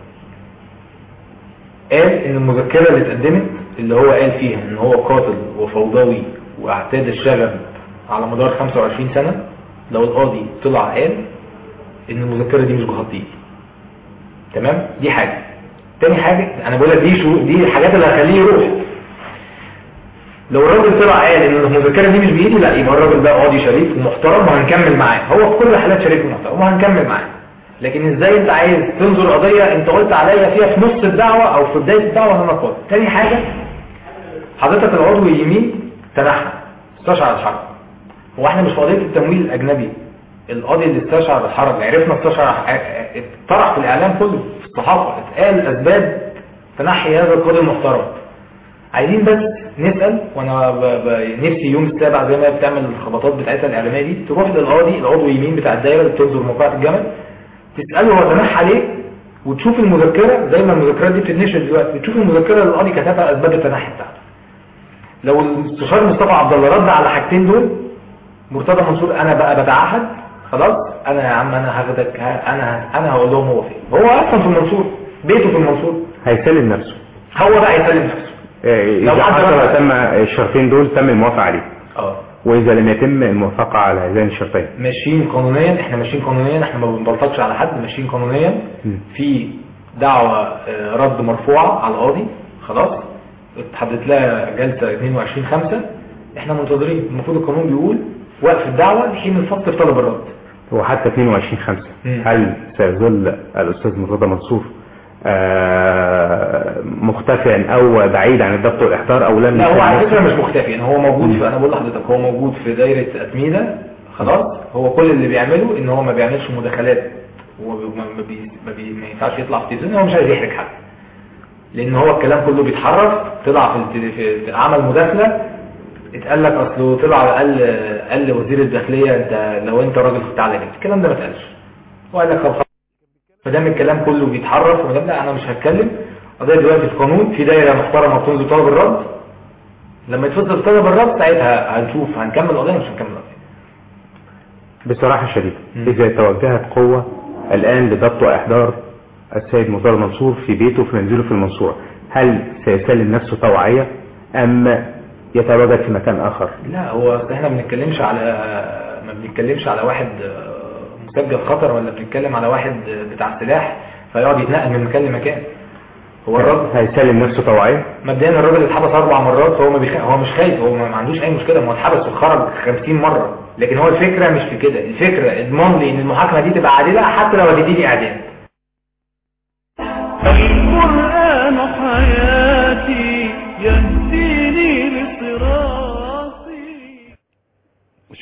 [SPEAKER 18] قال ان المذكره اللي اتقدمت اللي هو قال فيها ان هو قاتل وفوضوي واعتاد الشغب على مدار 25 سنه لو القاضي طلع قال ان المذكره دي مش بخط ايدي تمام دي حاجه تاني حاجه انا بقول لك دي شو دي الحاجات اللي هخليه يروح لو الراجل طلع قال ان المذكره دي مش بايدي لا يبقى الراجل ده قاضي شريف ومحترم وهنكمل معاه هو في كل الحالات شريف ومحترم وهنكمل معاه لكن ازاي انت عايز تنظر قضيه انت قلت عليا فيها في نص الدعوه او في بدايه الدعوه ان انا قاضي تاني حاجه حضرتك العضو اليمين تنحى استشعر الحرب هو احنا مش في قضيه التمويل الاجنبي القاضي اللي استشعر الحرب عرفنا استشعر اتطرح في الاعلام كله في الصحافه اتقال اسباب تنحي هذا القاضي المحترم عايزين بس نسال وانا ب... ب... نفسي يوم السابع زي ما هي بتعمل الخبطات بتاعتها الاعلاميه دي تروح للقاضي العضو يمين بتاع الدايره اللي بتنظر موقعة الجمل تساله هو تنحى ليه وتشوف المذكره زي ما المذكرات دي بتتنشر دلوقتي تشوف المذكره اللي القاضي كتبها اسباب التنحي بتاعته لو المستشار مصطفى عبد الله رد على الحاجتين دول مرتضى منصور انا بقى بتعهد خلاص انا يا عم انا هاخدك ه- انا انا هقول لهم هو فين هو اصلا في المنصور بيته في المنصور
[SPEAKER 17] هيسلم نفسه
[SPEAKER 18] هو بقى يسلم نفسه
[SPEAKER 17] آه،
[SPEAKER 18] لو
[SPEAKER 17] إذا
[SPEAKER 18] حد
[SPEAKER 17] حصل
[SPEAKER 18] مثلا-
[SPEAKER 17] تم الشرطين دول تم الموافقة عليه
[SPEAKER 18] اه
[SPEAKER 17] وإذا لم يتم الموافقة على هذين الشرطين
[SPEAKER 18] ماشيين قانونيا احنا ماشيين قانونيا احنا ما بنبلطجش على حد ماشيين قانونيا في دعوة آه، رد مرفوعة على القاضي خلاص اتحدد لها جلسة 22 5 احنا منتظرين المفروض القانون بيقول وقف الدعوة لحين الفصل في طلب الرد
[SPEAKER 17] هو حتى 22 5
[SPEAKER 18] مم.
[SPEAKER 17] هل سيظل الأستاذ مرتضى منصور آه، مختفيا أو بعيد عن الضبط والإحضار أو لم
[SPEAKER 18] لا هو
[SPEAKER 17] يكن
[SPEAKER 18] على
[SPEAKER 17] نفسه؟
[SPEAKER 18] فكرة مش مختفي يعني هو موجود في انا بقول لحضرتك هو موجود في دايرة اتميدة خلاص هو كل اللي بيعمله ان هو ما بيعملش مداخلات وما ما بي ما, بي ما ينفعش يطلع في التلفزيون هو مش عايز يحرج حد لان هو الكلام كله بيتحرف طلع في, التل- في عمل مداخلة اتقال لك اصله طلع قال قال وزير الداخلية انت لو انت راجل كنت على كده الكلام ده ما اتقالش وقال لك طب خلاص ما دام الكلام كله بيتحرف وما دام لا انا مش هتكلم قضيه دلوقتي في قانون في دايره محترمه بتنزل طلب الرد لما يتفضل طلب الرد ساعتها هنشوف هنكمل القضيه مش هنكمل القضيه
[SPEAKER 17] بصراحة شديدة إذا توجهت قوة الآن لضبط وإحضار السيد مرتضى منصور في بيته في منزله في المنصورة هل سيسلم نفسه طوعية أم يتواجد في مكان آخر
[SPEAKER 18] لا هو أصل احنا ما بنتكلمش على ما بنتكلمش على واحد آه، مسجل خطر ولا بنتكلم على واحد آه، بتاع سلاح فيقعد يتنقل من مكان لمكان هو الراجل
[SPEAKER 17] هيسلم نفسه طوعية
[SPEAKER 18] مبدئيا الراجل اتحبس اربع مرات فهو ما بيخ... هو مش خايف هو ما ما عندوش اي مشكله ما هو اتحبس وخرج 50 مره لكن هو الفكره مش في كده الفكره اضمن لي ان المحاكمه دي تبقى عادله حتى لو هتديني اعدام
[SPEAKER 1] القرآن حياتي يهديني لصراطي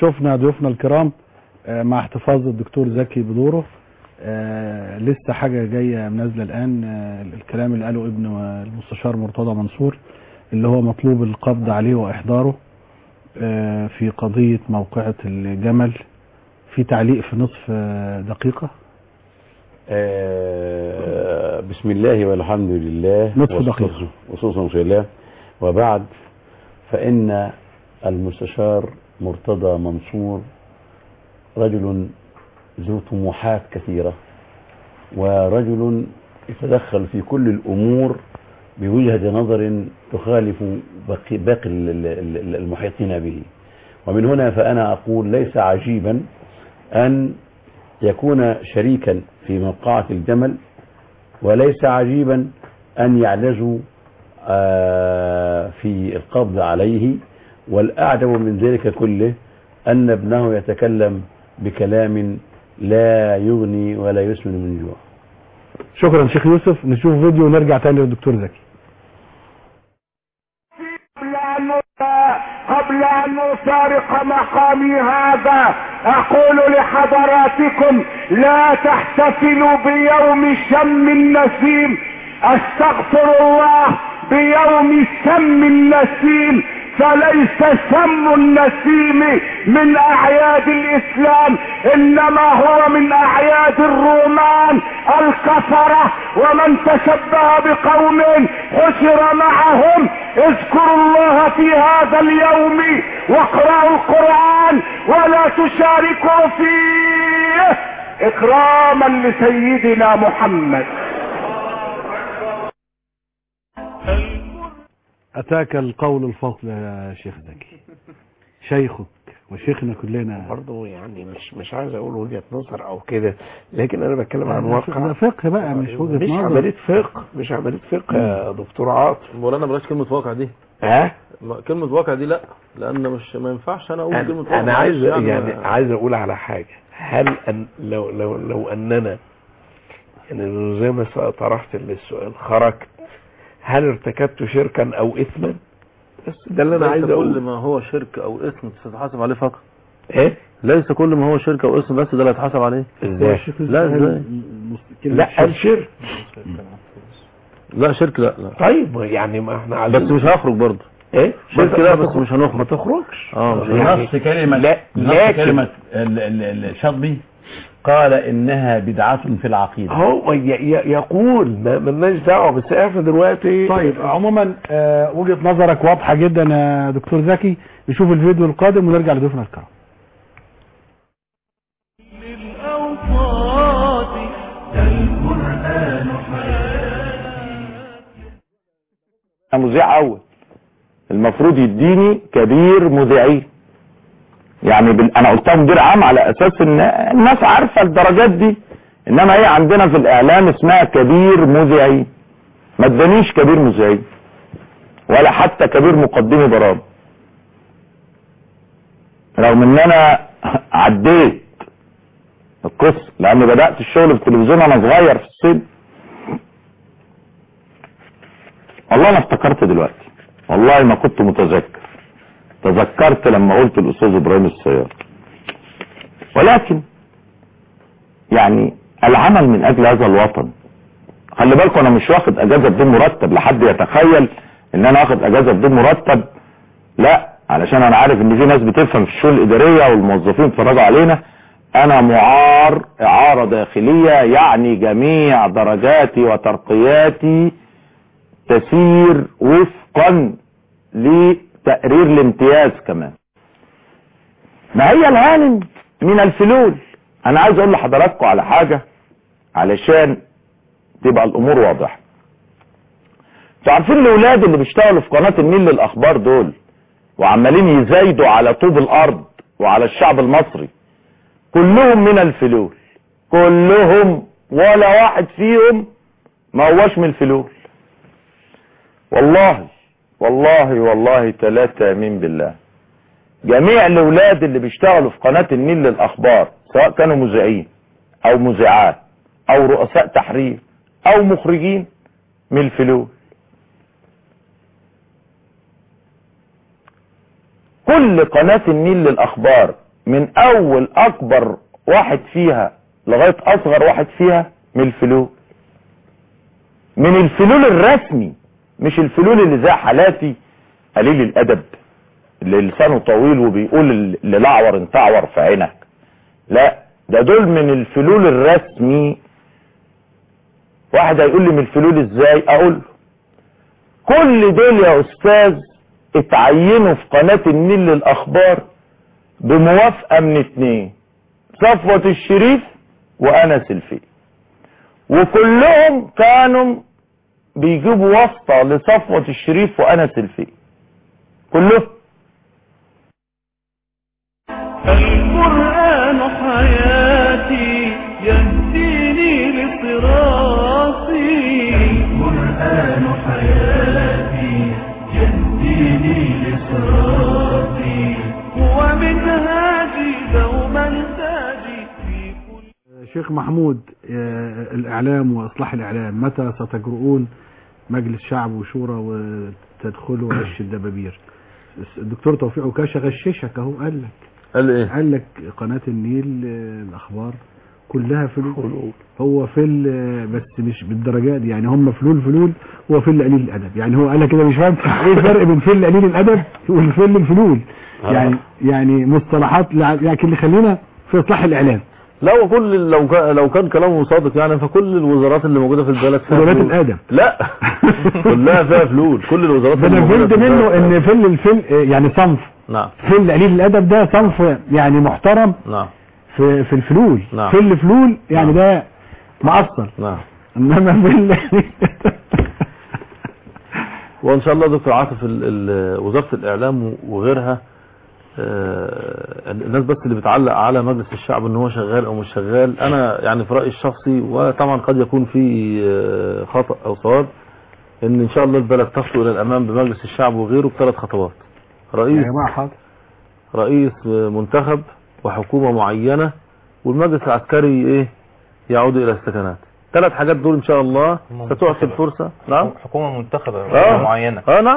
[SPEAKER 2] شفنا ضيوفنا الكرام آه، مع احتفاظ الدكتور زكي بدوره آه، لسه حاجة جاية نازلة الآن آه، الكلام اللي قاله ابن المستشار مرتضى منصور اللي هو مطلوب القبض عليه وإحضاره آه، في قضية موقعة الجمل في تعليق في نصف آه، دقيقة
[SPEAKER 5] آه، بسم الله والحمد لله
[SPEAKER 2] نصف
[SPEAKER 5] والصلاة-
[SPEAKER 2] دقيقة.
[SPEAKER 5] والصلاة والسلام على الله وبعد فإن المستشار مرتضى منصور رجل ذو طموحات كثيرة ورجل يتدخل في كل الأمور بوجهة نظر تخالف باقي باقي ال- ال- ال- المحيطين به ومن هنا فأنا أقول ليس عجيبا أن يكون شريكا في موقعة الجمل وليس عجيبا أن يعلجوا آه، في القبض عليه والأعجب من ذلك كله أن ابنه يتكلم بكلام لا يغني ولا يسمن من جوع
[SPEAKER 2] شكرا شيخ يوسف نشوف فيديو ونرجع تاني للدكتور زكي
[SPEAKER 19] قبل أن قبل أن أفارق مقامي هذا أقول لحضراتكم لا تحتفلوا بيوم شم النسيم أستغفر الله بيوم سم النسيم فليس سم النسيم من أعياد الإسلام إنما هو من أعياد الرومان الكفرة ومن تشبه بقوم حشر معهم اذكروا الله في هذا اليوم واقرأوا القرآن ولا تشاركوا فيه إكراما لسيدنا محمد
[SPEAKER 2] أتاك القول الفصل يا شيخ زكي شيخك وشيخنا كلنا
[SPEAKER 3] برضه يعني مش مش عايز اقول وجهه نظر او كده لكن انا بتكلم عن
[SPEAKER 2] ده
[SPEAKER 3] واقع
[SPEAKER 2] فقه بقى مش وجهة
[SPEAKER 3] مش
[SPEAKER 2] نظر
[SPEAKER 3] عمليه فقه مش عمليه فقه يا دكتور عاطف
[SPEAKER 4] مولانا بلاش كلمة واقع دي
[SPEAKER 3] ها
[SPEAKER 4] ما- كلمة واقع دي لا لأن مش ما ينفعش أنا أقول كلمة
[SPEAKER 3] انا,
[SPEAKER 4] واقع
[SPEAKER 3] أنا عايز
[SPEAKER 4] معلش
[SPEAKER 3] يعني
[SPEAKER 4] ما-
[SPEAKER 3] عايز اقول على حاجه هل أن لو لو لو اننا يعني زي ما س- طرحت السؤال خرجت هل ارتكبت شركا او اثما بس ده اللي انا
[SPEAKER 4] ليس
[SPEAKER 3] عايز
[SPEAKER 4] كل
[SPEAKER 3] اقوله
[SPEAKER 4] ما هو شرك أو اسم تتحاسب عليه فقط
[SPEAKER 3] ايه
[SPEAKER 4] ليس كل ما هو شرك أو اسم بس ده اللي هيتحاسب عليه
[SPEAKER 3] ازاي
[SPEAKER 4] لا ازاي
[SPEAKER 3] لا قال شرك
[SPEAKER 4] لا شرك لا لا
[SPEAKER 3] طيب يعني ما احنا عايزين
[SPEAKER 4] بس مش هخرج برضه
[SPEAKER 3] ايه
[SPEAKER 4] شرك لا بس مش هنخرج
[SPEAKER 3] ما تخرجش
[SPEAKER 4] اه مش
[SPEAKER 5] بنص كلمة
[SPEAKER 3] لا
[SPEAKER 5] بنص
[SPEAKER 3] لكن
[SPEAKER 5] كلمة ال- ال- ال- الشطبي قال إنها بدعة في العقيدة
[SPEAKER 3] هو ي- ي- يقول ما ملناش دعوه بس احنا دلوقتي
[SPEAKER 2] طيب عموما آه، وجهة نظرك واضحة جدا يا دكتور زكي نشوف الفيديو القادم ونرجع لضيوفنا الكرام
[SPEAKER 1] الأوقات القرآن
[SPEAKER 20] انا مذيع اول المفروض يديني كبير مذيعين يعني بال... انا قلتها مدير عام على اساس ان الناس عارفه الدرجات دي انما هي عندنا في الاعلام اسمها كبير مذيعين ما ادانيش كبير مذيعين ولا حتى كبير مقدمي برامج رغم ان انا عديت القصه لان بدات الشغل في التلفزيون وانا صغير في السن والله انا افتكرت دلوقتي والله ما كنت متذكر تذكرت لما قلت الاستاذ ابراهيم السيار ولكن يعني العمل من اجل هذا الوطن خلي بالكم انا مش واخد اجازه بدون مرتب لحد يتخيل ان انا واخد اجازه بدون مرتب لا علشان انا عارف ان في ناس بتفهم في الشؤون الاداريه والموظفين اتفرجوا علينا انا معار اعاره داخليه يعني جميع درجاتي وترقياتي تسير وفقا لتقرير الامتياز كمان ما هي الهانم من الفلول انا عايز اقول لحضراتكم على حاجة علشان تبقى الامور واضحة انتوا عارفين الاولاد اللي بيشتغلوا في قناة النيل للاخبار دول وعمالين يزايدوا على طوب الارض وعلى الشعب المصري كلهم من الفلول كلهم ولا واحد فيهم ما هوش من الفلول والله والله والله ثلاثة يمين بالله جميع الاولاد اللي بيشتغلوا في قناة النيل للاخبار سواء كانوا مذيعين او مذيعات او رؤساء تحرير او مخرجين من الفلول كل قناة النيل للاخبار من اول اكبر واحد فيها لغاية اصغر واحد فيها من الفلول من الفلول الرسمي مش الفلول اللي زي حالاتي قليل الادب اللي لسانه طويل وبيقول اللي لعور انت اعور في عينك لا ده دول من الفلول الرسمي واحد هيقول لي من الفلول ازاي اقول له كل دول يا استاذ اتعينوا في قناة النيل للاخبار بموافقة من اتنين صفوة الشريف وانس الفيل وكلهم كانوا بيجيبوا واسطة لصفوة الشريف وانس الفيل كلهم
[SPEAKER 1] القرآن حياتي يهديني لصراطي القرآن حياتي يهديني لصراطي هو منهاجي دوما تاجي
[SPEAKER 2] شيخ محمود آه، الإعلام وإصلاح الإعلام متى ستجرؤون مجلس شعب وشورى وتدخلوا عش الدبابير الدكتور توفيق عكاشة غششك اهو قال لك
[SPEAKER 4] قال ايه
[SPEAKER 2] قال لك قناة النيل آه، الأخبار كلها فلول هو فل آه، بس مش بالدرجات دي يعني هم فلول فلول هو فل قليل الأدب يعني هو قال لك كده مش فاهم ايه الفرق بين فل قليل الأدب والفل الفلول يعني يعني مصطلحات لع- لكن اللي خلينا في إصلاح الإعلام
[SPEAKER 4] لا وكل لو كان لو كان كلامه صادق يعني فكل الوزارات اللي موجوده في البلد فيها
[SPEAKER 2] وزارات
[SPEAKER 4] فلول.
[SPEAKER 2] الأدب
[SPEAKER 4] لا كلها فيها فلول كل الوزارات
[SPEAKER 2] ده
[SPEAKER 4] اللي
[SPEAKER 2] انا
[SPEAKER 4] موجودة
[SPEAKER 2] فهمت
[SPEAKER 4] في
[SPEAKER 2] منه
[SPEAKER 4] البلد
[SPEAKER 2] ان فل الفل آه، يعني صنف
[SPEAKER 4] نعم
[SPEAKER 2] فل قليل الادب ده صنف يعني محترم
[SPEAKER 4] نعم
[SPEAKER 2] في في الفلول
[SPEAKER 4] نعم.
[SPEAKER 2] فل فلول يعني ده مقصر
[SPEAKER 4] نعم
[SPEAKER 2] انما فل
[SPEAKER 4] وان شاء الله دكتور عاطف ال- ال- وزاره الاعلام وغيرها آه، الناس بس اللي بتعلق على مجلس الشعب ان هو شغال او مش شغال انا يعني في رايي الشخصي وطبعا قد يكون في آه، خطا او صواب ان ان شاء الله البلد تخطو الى الامام بمجلس الشعب وغيره بثلاث خطوات رئيس
[SPEAKER 2] يا جماعه حاضر
[SPEAKER 4] رئيس منتخب وحكومة معينة والمجلس العسكري ايه يعود الى السكنات ثلاث حاجات دول ان شاء الله ستعطي الفرصة نعم
[SPEAKER 12] حكومة منتخبة
[SPEAKER 4] آه.
[SPEAKER 12] معينة
[SPEAKER 4] اه نعم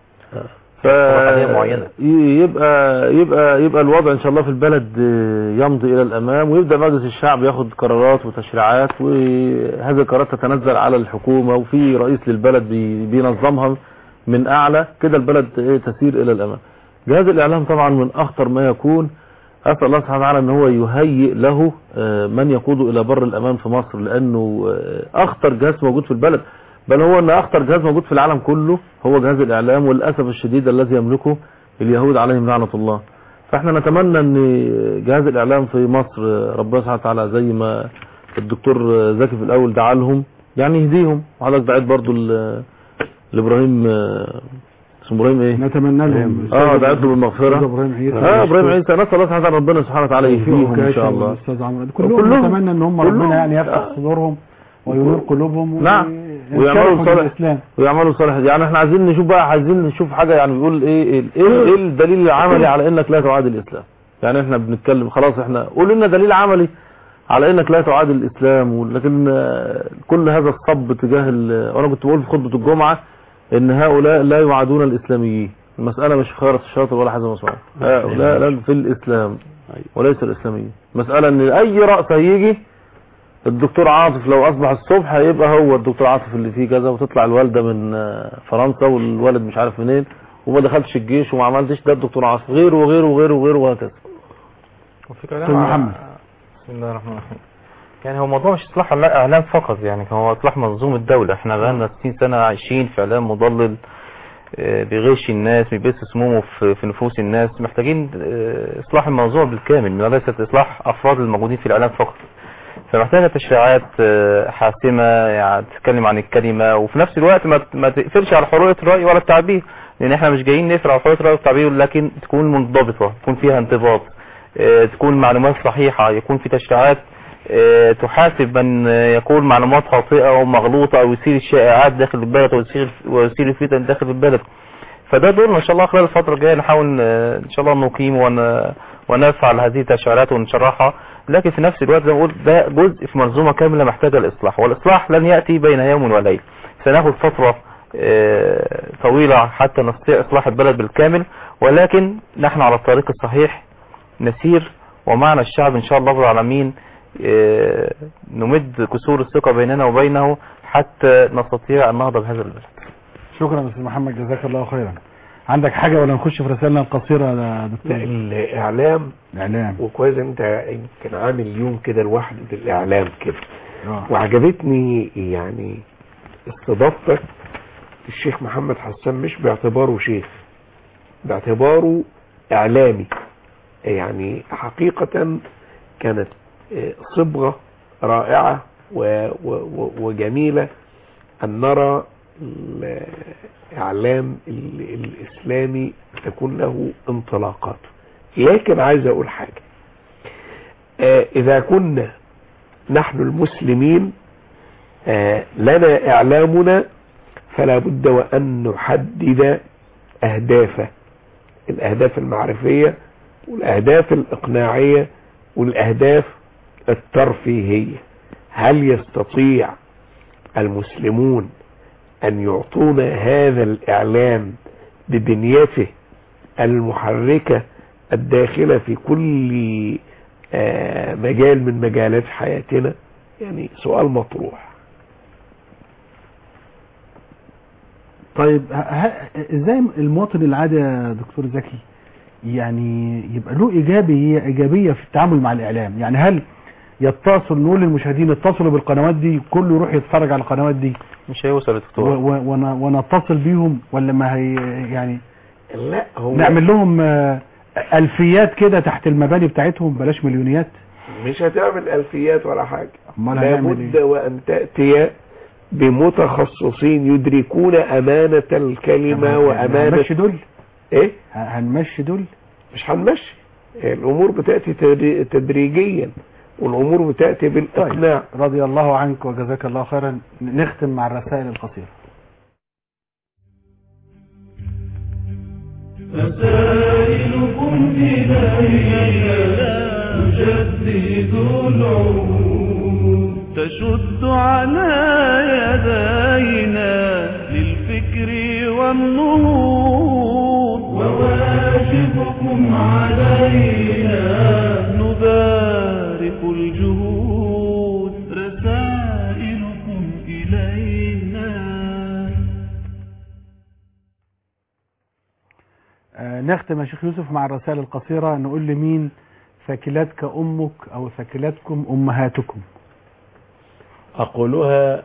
[SPEAKER 4] ف...
[SPEAKER 12] حالية معينة.
[SPEAKER 4] ي- يبقى يبقى يبقى الوضع ان شاء الله في البلد آه، يمضي الى الامام ويبدا مجلس الشعب ياخد قرارات وتشريعات وهذه القرارات تتنزل على الحكومه وفي رئيس للبلد بي- بينظمها من اعلى كده البلد إيه، تسير الى الامام جهاز الاعلام طبعا من اخطر ما يكون اسال الله سبحانه وتعالى ان هو يهيئ له آه، من يقوده الى بر الامان في مصر لانه آه، اخطر جهاز موجود في البلد بل هو ان اخطر جهاز موجود في العالم كله هو جهاز الاعلام وللاسف الشديد الذي يملكه اليهود عليهم لعنه الله فاحنا نتمنى ان جهاز الاعلام في مصر آه، ربنا سبحانه وتعالى زي ما الدكتور آه، زكي في الاول دعا لهم يعني يهديهم وحضرتك دعيت برضو ل- لابراهيم آه، اسمه ابراهيم ايه
[SPEAKER 2] نتمنى لهم
[SPEAKER 4] اه دعيت له بالمغفره
[SPEAKER 2] أستاذ ابراهيم عيسى
[SPEAKER 4] اه ابراهيم عيسى نسال الله سبحانه وتعالى ربنا سبحانه وتعالى يهديهم ان شاء الله
[SPEAKER 2] الاستاذ عمرو كلهم,
[SPEAKER 4] كلهم.
[SPEAKER 2] نتمنى ان هم
[SPEAKER 4] كلهم.
[SPEAKER 2] ربنا يعني يفتح
[SPEAKER 4] آه.
[SPEAKER 2] صدورهم وينور قلوبهم
[SPEAKER 4] نعم
[SPEAKER 2] ويشاركوا
[SPEAKER 4] ويعملوا
[SPEAKER 2] في
[SPEAKER 4] صالح
[SPEAKER 2] الاسلام
[SPEAKER 4] ويعملوا صالح يعني احنا عايزين نشوف بقى عايزين نشوف حاجه يعني بيقول ايه ايه ايه, إيه الدليل العملي على انك لا تعادي الاسلام يعني احنا بنتكلم خلاص احنا قول لنا دليل عملي على انك لا تعادي الاسلام لكن آه، كل هذا الصب تجاه ال- وانا كنت بقول في خطبه الجمعه ان هؤلاء لا يعادون الاسلاميين المساله مش خيرة الشاطر ولا حزم مسعود هؤلاء لا في الاسلام وليس الاسلاميين مساله ان اي راس هيجي الدكتور عاطف لو اصبح الصبح هيبقى هو الدكتور عاطف اللي فيه كذا وتطلع الوالده من آه، فرنسا والولد مش عارف منين وما دخلش الجيش وما عملتش ده الدكتور عاطف غيره وغيره وغيره وغيره وهكذا
[SPEAKER 12] وفي كلام
[SPEAKER 2] أستاذ
[SPEAKER 12] على-
[SPEAKER 2] محمد.
[SPEAKER 12] بسم الله الرحمن الرحيم يعني هو الموضوع مش اصلاح لا اعلام فقط يعني هو اصلاح منظوم الدولة احنا بقالنا 60 سنة عايشين في اعلام مضلل آه، بيغش الناس بيبث سمومه في في نفوس الناس محتاجين آه، اصلاح الموضوع بالكامل وليست اصلاح افراد الموجودين في الاعلام فقط فمحتاجة تشريعات آه، حاسمة يعني تتكلم عن الكلمة وفي نفس الوقت ما ما تقفلش على حرية الرأي ولا التعبير لان احنا مش جايين نقفل على حرية الرأي والتعبير لكن تكون منضبطة يكون فيها انضباط آه، تكون معلومات صحيحة يكون في تشريعات آه، تحاسب من آه، يقول معلومات خاطئة او مغلوطة او يثير الشائعات داخل البلد ويثير ويثير الفتن داخل البلد فده دورنا ان شاء الله خلال الفترة الجاية نحاول آه، ان شاء الله نقيم ون ونفعل هذه التشريعات ونشرحها لكن في نفس الوقت زي ما بقول ده جزء في منظومة كاملة محتاجة الإصلاح والإصلاح لن يأتي بين يوم وليلة سناخد فترة آه، طويلة حتى نستطيع إصلاح البلد بالكامل ولكن نحن على الطريق الصحيح نسير ومعنا الشعب إن شاء الله رب العالمين آه، نمد كسور الثقة بيننا وبينه حتى نستطيع النهضة بهذا البلد
[SPEAKER 2] شكرا استاذ محمد جزاك الله خيرا عندك حاجة ولا نخش في رسالنا القصيرة يا
[SPEAKER 3] لا
[SPEAKER 2] دكتور
[SPEAKER 3] الاعلام
[SPEAKER 2] الاعلام
[SPEAKER 3] وكويس انت يمكن عامل يوم كده لوحده الاعلام كده
[SPEAKER 2] آه.
[SPEAKER 3] وعجبتني يعني استضافتك الشيخ محمد حسان مش باعتباره شيخ باعتباره اعلامي يعني حقيقة كانت آه، صبغة رائعة و- و- و- وجميلة أن نرى الإعلام ال- الإسلامي تكون له انطلاقات لكن عايز أقول حاجة آه، إذا كنا نحن المسلمين آه، لنا إعلامنا فلا بد وأن نحدد أهدافه الأهداف المعرفية والأهداف الإقناعية والأهداف الترفيهية هل يستطيع المسلمون أن يعطونا هذا الإعلام ببنيته المحركة الداخلة في كل آه، مجال من مجالات حياتنا يعني سؤال مطروح
[SPEAKER 2] طيب ه- ه- ازاي المواطن العادي يا دكتور زكي يعني يبقى له ايجابيه ايجابيه في التعامل مع الاعلام يعني هل يتصل نقول للمشاهدين اتصلوا بالقنوات دي كله يروح يتفرج على القنوات دي
[SPEAKER 12] مش هيوصل يا
[SPEAKER 2] و-
[SPEAKER 12] دكتور
[SPEAKER 2] و- ون- ونتصل بيهم ولا ما هي يعني
[SPEAKER 3] لا هو
[SPEAKER 2] نعمل لهم آه، الفيات كده تحت المباني بتاعتهم بلاش مليونيات
[SPEAKER 3] مش هتعمل ألفيات ولا حاجة
[SPEAKER 2] امال هنعمل
[SPEAKER 3] لابد
[SPEAKER 2] ايه
[SPEAKER 3] وأن تأتي بمتخصصين يدركون أمانة الكلمة وأمانة
[SPEAKER 2] هنمشي دول
[SPEAKER 3] إيه
[SPEAKER 2] ه- هنمشي دول
[SPEAKER 3] مش هنمشي الأمور بتأتي تدري- تدريجيا والأمور بتأتي بالإقناع
[SPEAKER 2] رضي الله عنك وجزاك الله خيرا نختم مع الرسائل القصيرة
[SPEAKER 1] رسائلكم إلينا تجدد العهود تشد على يدينا للفكر والنهوض وواجبكم علينا نبارك الجهود رسائلكم إلينا
[SPEAKER 2] آه، نختم يا شيخ يوسف مع الرسائل القصيرة نقول لمين ثكلتك أمك أو ثكلتكم أمهاتكم
[SPEAKER 5] أقولها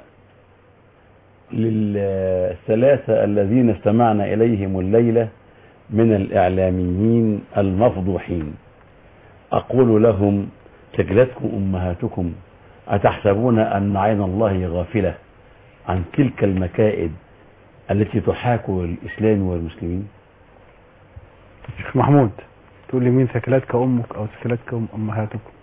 [SPEAKER 5] للثلاثة الذين استمعنا إليهم الليلة من الإعلاميين المفضوحين أقول لهم ثكلتكم أمهاتكم أتحسبون أن عين الله غافلة عن تلك المكائد التي تحاك الإسلام والمسلمين
[SPEAKER 2] شيخ محمود تقول لمين ثكلتك أمك أو ثكلتكم أمهاتكم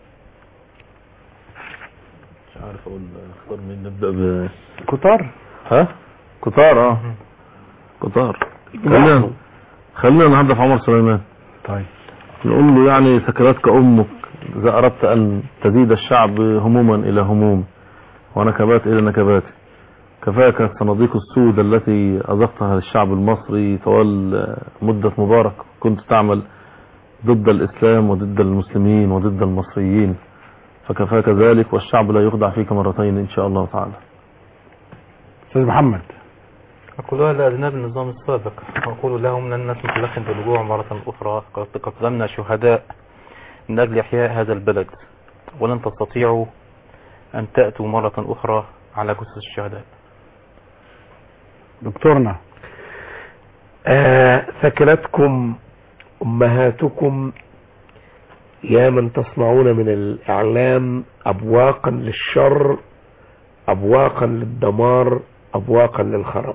[SPEAKER 4] مش عارف اقول اختار مين نبدا ب
[SPEAKER 2] كتار
[SPEAKER 4] ها كتار اه كتار خلينا خلينا النهارده في عمر سليمان
[SPEAKER 2] طيب
[SPEAKER 4] نقول له يعني سكرتك امك اذا اردت ان تزيد الشعب هموما الى هموم ونكبات الى نكبات كفاك الصناديق السود التي اذقتها للشعب المصري طوال مدة مبارك كنت تعمل ضد الاسلام وضد المسلمين وضد المصريين فكفاك ذلك والشعب لا يخدع فيك مرتين ان شاء الله تعالى
[SPEAKER 2] أستاذ محمد
[SPEAKER 12] أقولها لأذناب النظام السابق وأقول لهم لن نسمح لكم بالرجوع مرة أخرى قد قدمنا شهداء من أجل إحياء هذا البلد ولن تستطيعوا أن تأتوا مرة أخرى على جثث الشهداء
[SPEAKER 2] دكتورنا
[SPEAKER 3] آه ثكلتكم أمهاتكم يا من تصنعون من الإعلام أبواقا للشر أبواقا للدمار أبواقا للخراب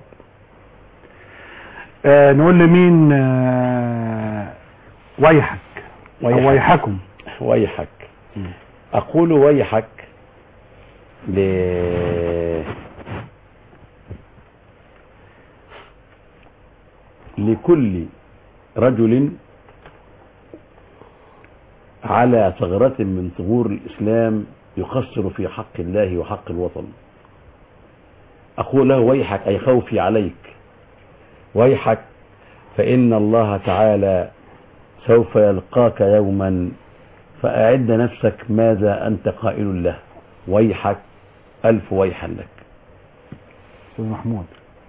[SPEAKER 2] آه نقول لمين آه ويحك
[SPEAKER 5] ويحك.
[SPEAKER 2] أو ويحكم
[SPEAKER 5] ويحك أقول ويحك ل لكل رجل على ثغرة من ثغور الإسلام يقصر في حق الله وحق الوطن أقول له ويحك أي خوفي عليك ويحك فإن الله تعالى سوف يلقاك يوما فأعد نفسك ماذا أنت قائل له ويحك ألف ويحا لك
[SPEAKER 2] استاذ محمود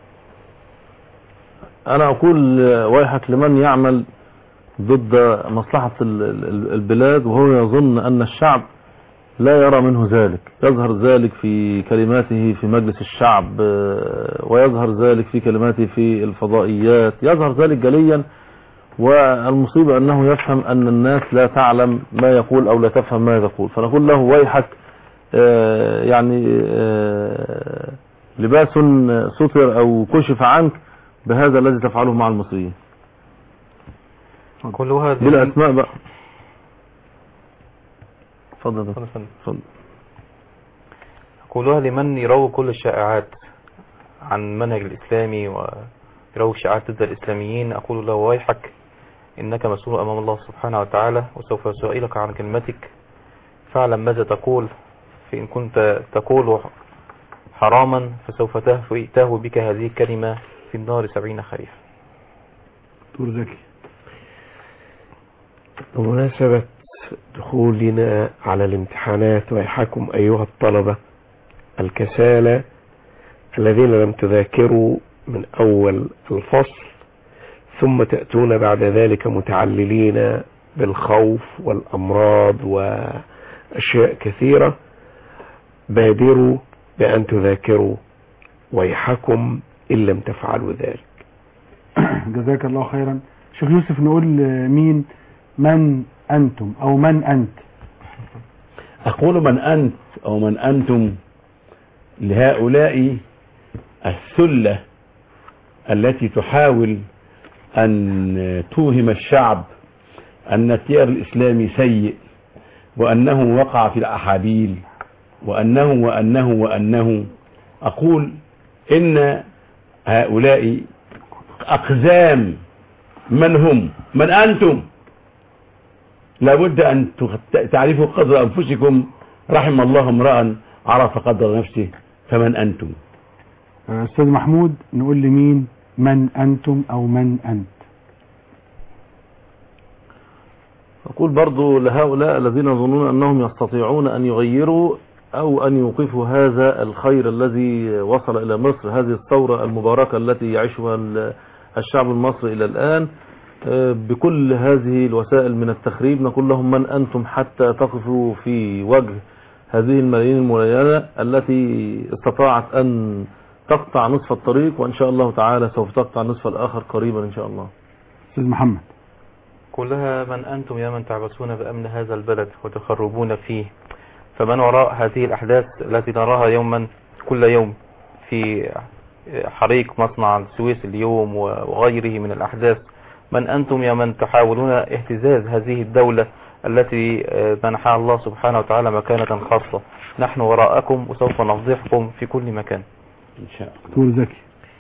[SPEAKER 4] انا اقول ويحك لمن يعمل ضد مصلحة ال- ال- البلاد وهو يظن ان الشعب لا يرى منه ذلك يظهر ذلك في كلماته في مجلس الشعب آه، ويظهر ذلك في كلماته في الفضائيات يظهر ذلك جليا والمصيبة انه يفهم ان الناس لا تعلم ما يقول او لا تفهم ما يقول فنقول له ويحك آه، يعني آه، لباس ستر او كشف عنك بهذا الذي تفعله مع المصريين
[SPEAKER 12] كلها
[SPEAKER 4] بلا اسماء بقى اتفضل
[SPEAKER 12] اتفضل يا فندم.
[SPEAKER 4] اتفضل
[SPEAKER 12] أقولها لمن يروج كل الشائعات عن المنهج الإسلامي ويروج شائعات ضد الإسلاميين أقول له ويحك إنك مسؤول أمام الله سبحانه وتعالى وسوف يسائلك عن كلمتك فاعلم ماذا تقول فإن كنت تقول حراما فسوف تهوي, تهوي بك هذه الكلمة في النار سبعين خريف
[SPEAKER 2] دكتور زكي
[SPEAKER 3] بمناسبة دخولنا على الامتحانات ويحكم أيها الطلبة الكسالى الذين لم تذاكروا من أول الفصل ثم تأتون بعد ذلك متعللين بالخوف والأمراض وأشياء كثيرة بادروا بأن تذاكروا ويحكم إن لم تفعلوا ذلك
[SPEAKER 2] جزاك الله خيرا شيخ يوسف نقول مين من أنتم أو من أنت
[SPEAKER 5] أقول من أنت أو من أنتم لهؤلاء الثلة التي تحاول أن توهم الشعب أن التيار الإسلامي سيء وأنه وقع في الأحابيل وأنه وأنه وأنه أقول إن هؤلاء أقزام من هم من أنتم لابد أن تغ- تعرفوا قدر أنفسكم رحم الله امرأ عرف قدر نفسه فمن أنتم
[SPEAKER 2] آه، أستاذ محمود نقول لمين من أنتم أو من أنت
[SPEAKER 4] أقول برضو لهؤلاء الذين يظنون أنهم يستطيعون أن يغيروا أو أن يوقفوا هذا الخير الذي وصل إلى مصر هذه الثورة المباركة التي يعيشها ال- الشعب المصري إلى الآن آه، بكل هذه الوسائل من التخريب نقول لهم من أنتم حتى تقفوا في وجه هذه الملايين المليانة التي استطاعت أن تقطع نصف الطريق وإن شاء الله تعالى سوف تقطع النصف الآخر قريبا إن شاء الله
[SPEAKER 2] أستاذ محمد
[SPEAKER 12] كلها من أنتم يا من تعبثون بأمن هذا البلد وتخربون فيه فمن وراء هذه الأحداث التي نراها يوما كل يوم في حريق مصنع السويس اليوم وغيره من الأحداث من أنتم يا من تحاولون اهتزاز هذه الدولة التي منحها الله سبحانه وتعالى مكانة خاصة نحن وراءكم وسوف نفضحكم في كل مكان
[SPEAKER 5] إن شاء الله
[SPEAKER 2] دكتور زكي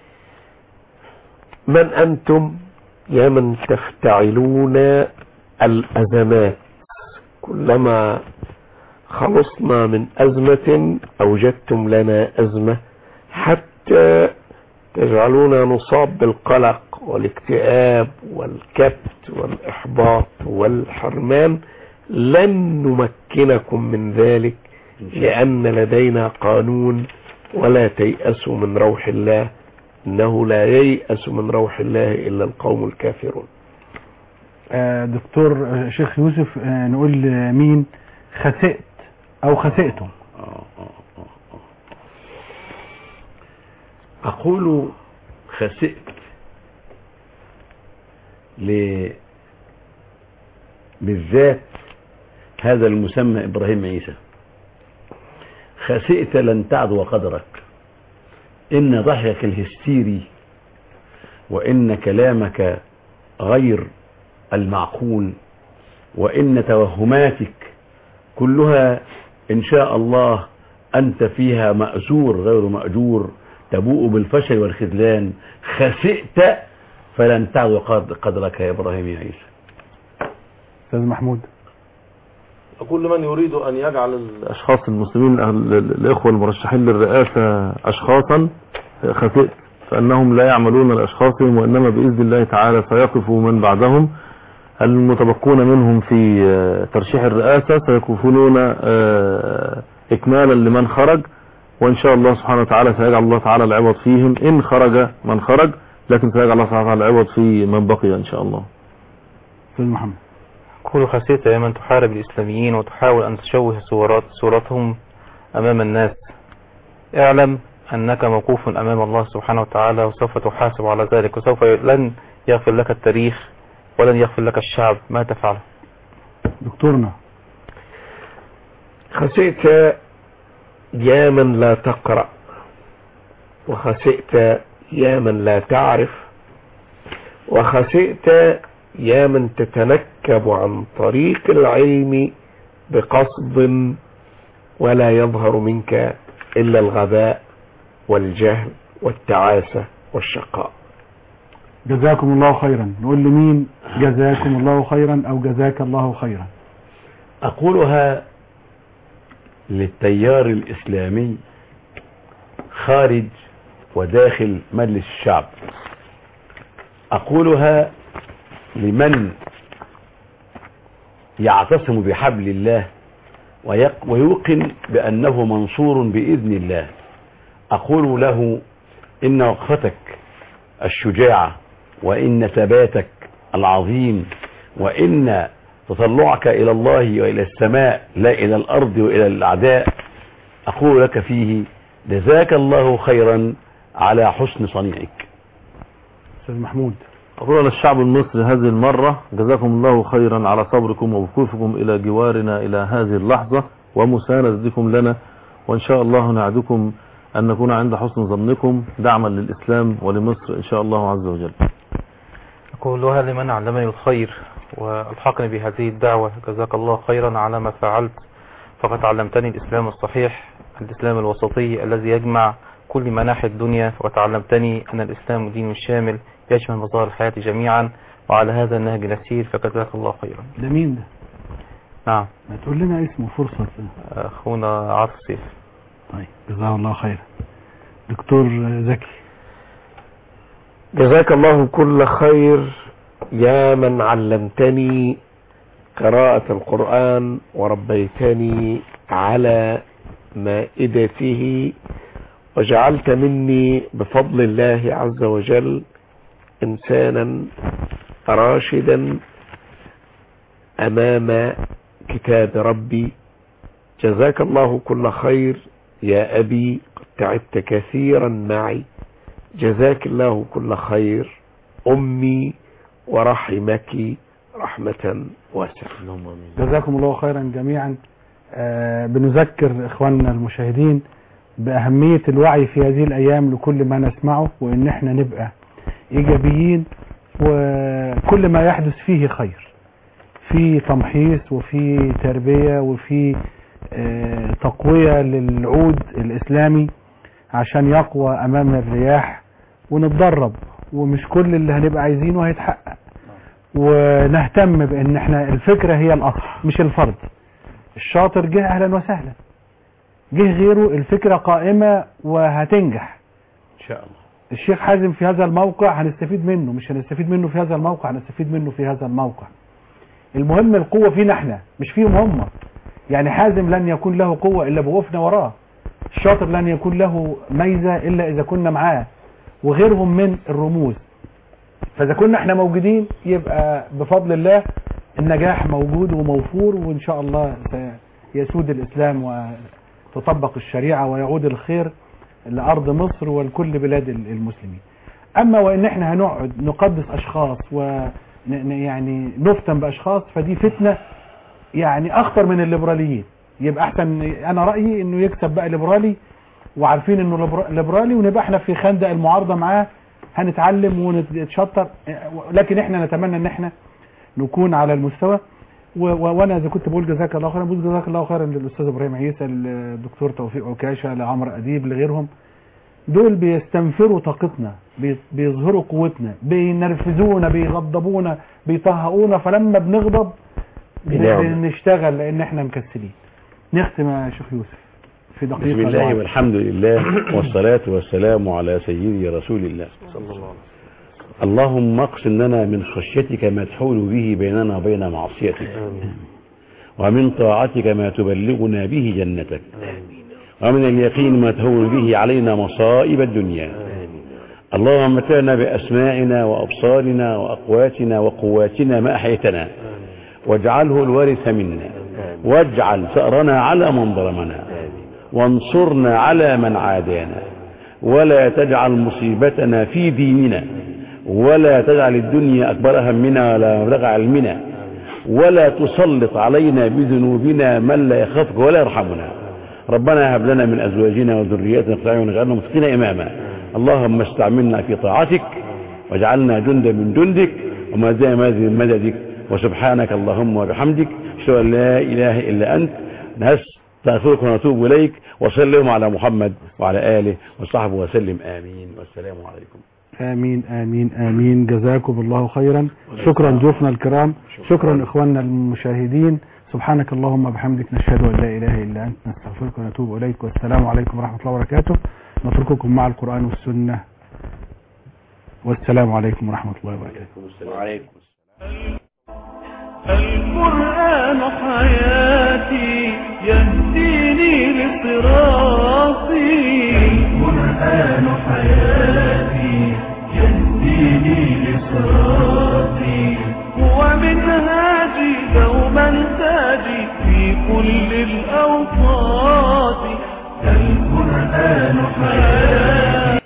[SPEAKER 3] من أنتم يا من تفتعلون الأزمات كلما خلصنا من أزمة أوجدتم لنا أزمة حتى تجعلونا نصاب بالقلق والاكتئاب والكبت والإحباط والحرمان لن نمكنكم من ذلك لأن لدينا قانون ولا تيأسوا من روح الله إنه لا ييأس من روح الله إلا القوم الكافرون
[SPEAKER 2] آه، دكتور آه، شيخ يوسف آه، نقول مين خسئت أو خسئتم
[SPEAKER 5] أقول خسئت ل بالذات هذا المسمى إبراهيم عيسى خسئت لن تعدو قدرك إن ضحكك الهستيري وإن كلامك غير المعقول وإن توهماتك كلها إن شاء الله أنت فيها مأجور غير مأجور تبوء بالفشل والخذلان خسئت فلن تعدو قد- قدرك يا إبراهيم يا عيسى
[SPEAKER 2] أستاذ محمود
[SPEAKER 4] أقول لمن يريد أن يجعل الأشخاص المسلمين ال- ال- الإخوة المرشحين للرئاسة أشخاصا خسئت فأنهم لا يعملون لأشخاصهم وإنما بإذن الله تعالى سيقف من بعدهم المتبقون منهم في آه، ترشيح الرئاسة سيكونون آه، إكمالا لمن خرج وإن شاء الله سبحانه وتعالى سيجعل الله تعالى العوض فيهم إن خرج من خرج لكن سيجعل الله سبحانه وتعالى العوض في من بقي إن شاء الله
[SPEAKER 2] استاذ محمد
[SPEAKER 12] أقول خسيت يا من تحارب الإسلاميين وتحاول أن تشوه صورات صورتهم أمام الناس اعلم أنك موقوف أمام الله سبحانه وتعالى وسوف تحاسب على ذلك وسوف لن يغفر لك التاريخ ولن يغفر لك الشعب ما تفعله
[SPEAKER 2] دكتورنا
[SPEAKER 3] خسئت يا من لا تقرأ وخسئت يا من لا تعرف وخسئت يا من تتنكب عن طريق العلم بقصد ولا يظهر منك إلا الغباء والجهل والتعاسة والشقاء
[SPEAKER 2] جزاكم الله خيرا نقول لمين جزاكم الله خيرا او جزاك الله خيرا
[SPEAKER 5] أقولها للتيار الإسلامي خارج وداخل مجلس الشعب أقولها لمن يعتصم بحبل الله ويق- ويوقن بأنه منصور بإذن الله أقول له إن وقفتك الشجاعة وإن ثباتك العظيم وإن تطلعك إلى الله وإلى السماء لا إلى الأرض وإلى الأعداء أقول لك فيه جزاك الله خيرا على حسن صنيعك
[SPEAKER 2] استاذ محمود
[SPEAKER 4] أقول للشعب المصري هذه المرة جزاكم الله خيرا على صبركم ووقوفكم إلى جوارنا إلى هذه اللحظة ومساندتكم لنا وإن شاء الله نعدكم أن نكون عند حسن ظنكم دعما للإسلام ولمصر إن شاء الله عز وجل
[SPEAKER 12] أقولها لمن علمني الخير والحقني بهذه الدعوة جزاك الله خيرا على ما فعلت فقد علمتني الإسلام الصحيح الإسلام الوسطي الذي يجمع كل مناحي الدنيا وتعلمتني أن الإسلام دين شامل يشمل مظاهر الحياة جميعا وعلى هذا النهج نسير فجزاك الله خيرا
[SPEAKER 2] ده مين ده
[SPEAKER 12] نعم
[SPEAKER 2] ما تقول لنا اسمه فرصة
[SPEAKER 12] أخونا عاطف سيف
[SPEAKER 2] طيب جزاه الله خيرا دكتور زكي
[SPEAKER 3] جزاك الله كل خير يا من علمتني قراءة القرآن وربيتني على مائدته وجعلت مني بفضل الله عز وجل إنسانا راشدا أمام كتاب ربي جزاك الله كل خير يا أبي قد تعبت كثيرا معي جزاك الله كل خير أمي ورحمك رحمة واسعة
[SPEAKER 2] جزاكم الله خيرا جميعا آه بنذكر اخواننا المشاهدين باهمية الوعي في هذه الايام لكل ما نسمعه وان احنا نبقى ايجابيين وكل ما يحدث فيه خير في تمحيص وفي تربية وفي آه تقوية للعود الاسلامي عشان يقوى امام الرياح ونتدرب ومش كل اللي هنبقى عايزينه هيتحقق ونهتم بان احنا الفكرة هي الاصل مش الفرد الشاطر جه اهلا وسهلا جه غيره الفكرة قائمة وهتنجح
[SPEAKER 5] إن شاء الله
[SPEAKER 2] الشيخ حازم في هذا الموقع هنستفيد منه مش هنستفيد منه في هذا الموقع هنستفيد منه في هذا الموقع المهم القوة فينا احنا مش فيهم هم يعني حازم لن يكون له قوة الا بوقفنا وراه الشاطر لن يكون له ميزة الا اذا كنا معاه وغيرهم من الرموز فاذا كنا احنا موجودين يبقى بفضل الله النجاح موجود وموفور وان شاء الله يسود الاسلام وتطبق الشريعة ويعود الخير لارض مصر ولكل بلاد المسلمين اما وان احنا هنقعد نقدس اشخاص و يعني نفتن باشخاص فدي فتنة يعني اخطر من الليبراليين يبقى احسن انا رأيي انه يكسب بقى ليبرالي وعارفين انه ليبرالي ونبقى احنا في خندق المعارضة معاه هنتعلم ونتشطر لكن احنا نتمنى ان احنا نكون على المستوى وانا اذا كنت بقول جزاك الله خيرا بقول جزاك الله خيرا للاستاذ ابراهيم عيسى للدكتور توفيق عكاشه لعمرو اديب لغيرهم دول بيستنفروا طاقتنا بيظهروا قوتنا بينرفزونا بيغضبونا بيطهقونا فلما بنغضب بنشتغل لان احنا مكسلين نختم يا شيخ يوسف في دقيقه
[SPEAKER 5] بسم الله والحمد لله والصلاه والسلام على سيدي رسول الله
[SPEAKER 12] صلى الله عليه وسلم
[SPEAKER 5] اللهم اقسم لنا من خشيتك ما تحول به بيننا وبين معصيتك ومن طاعتك ما تبلغنا به جنتك ومن اليقين ما تهون به علينا مصائب الدنيا اللهم متعنا بأسماعنا وأبصارنا وأقواتنا وقواتنا ما أحيتنا واجعله الوارث منا واجعل ثأرنا على من ظلمنا وانصرنا على من عادانا ولا تجعل مصيبتنا في ديننا ولا تجعل الدنيا أكبر همنا ولا مبلغ علمنا ولا تسلط علينا بذنوبنا من لا يخافك ولا يرحمنا ربنا هب لنا من أزواجنا وذرياتنا قرة أعين واجعلنا متقين إماما اللهم استعملنا في طاعتك واجعلنا جندا من جندك وما زال من مددك وسبحانك اللهم وبحمدك أشهد أن لا إله إلا أنت نستغفرك ونتوب إليك وسلم على محمد وعلى آله وصحبه وسلم آمين والسلام عليكم
[SPEAKER 2] آمين آمين آمين جزاكم الله خيرا شكرا ضيوفنا الكرام شكرا إخواننا المشاهدين سبحانك اللهم وبحمدك نشهد أن لا إله إلا أنت نستغفرك ونتوب إليك والسلام عليكم ورحمة الله وبركاته نترككم مع القرآن والسنة والسلام عليكم ورحمة الله وبركاته
[SPEAKER 3] وعليكم
[SPEAKER 1] القرآن حياتي يهديني لصراطي القرآن حياتي يهديني لصراطي هو منهاجي دوما تاجي في كل الأوقات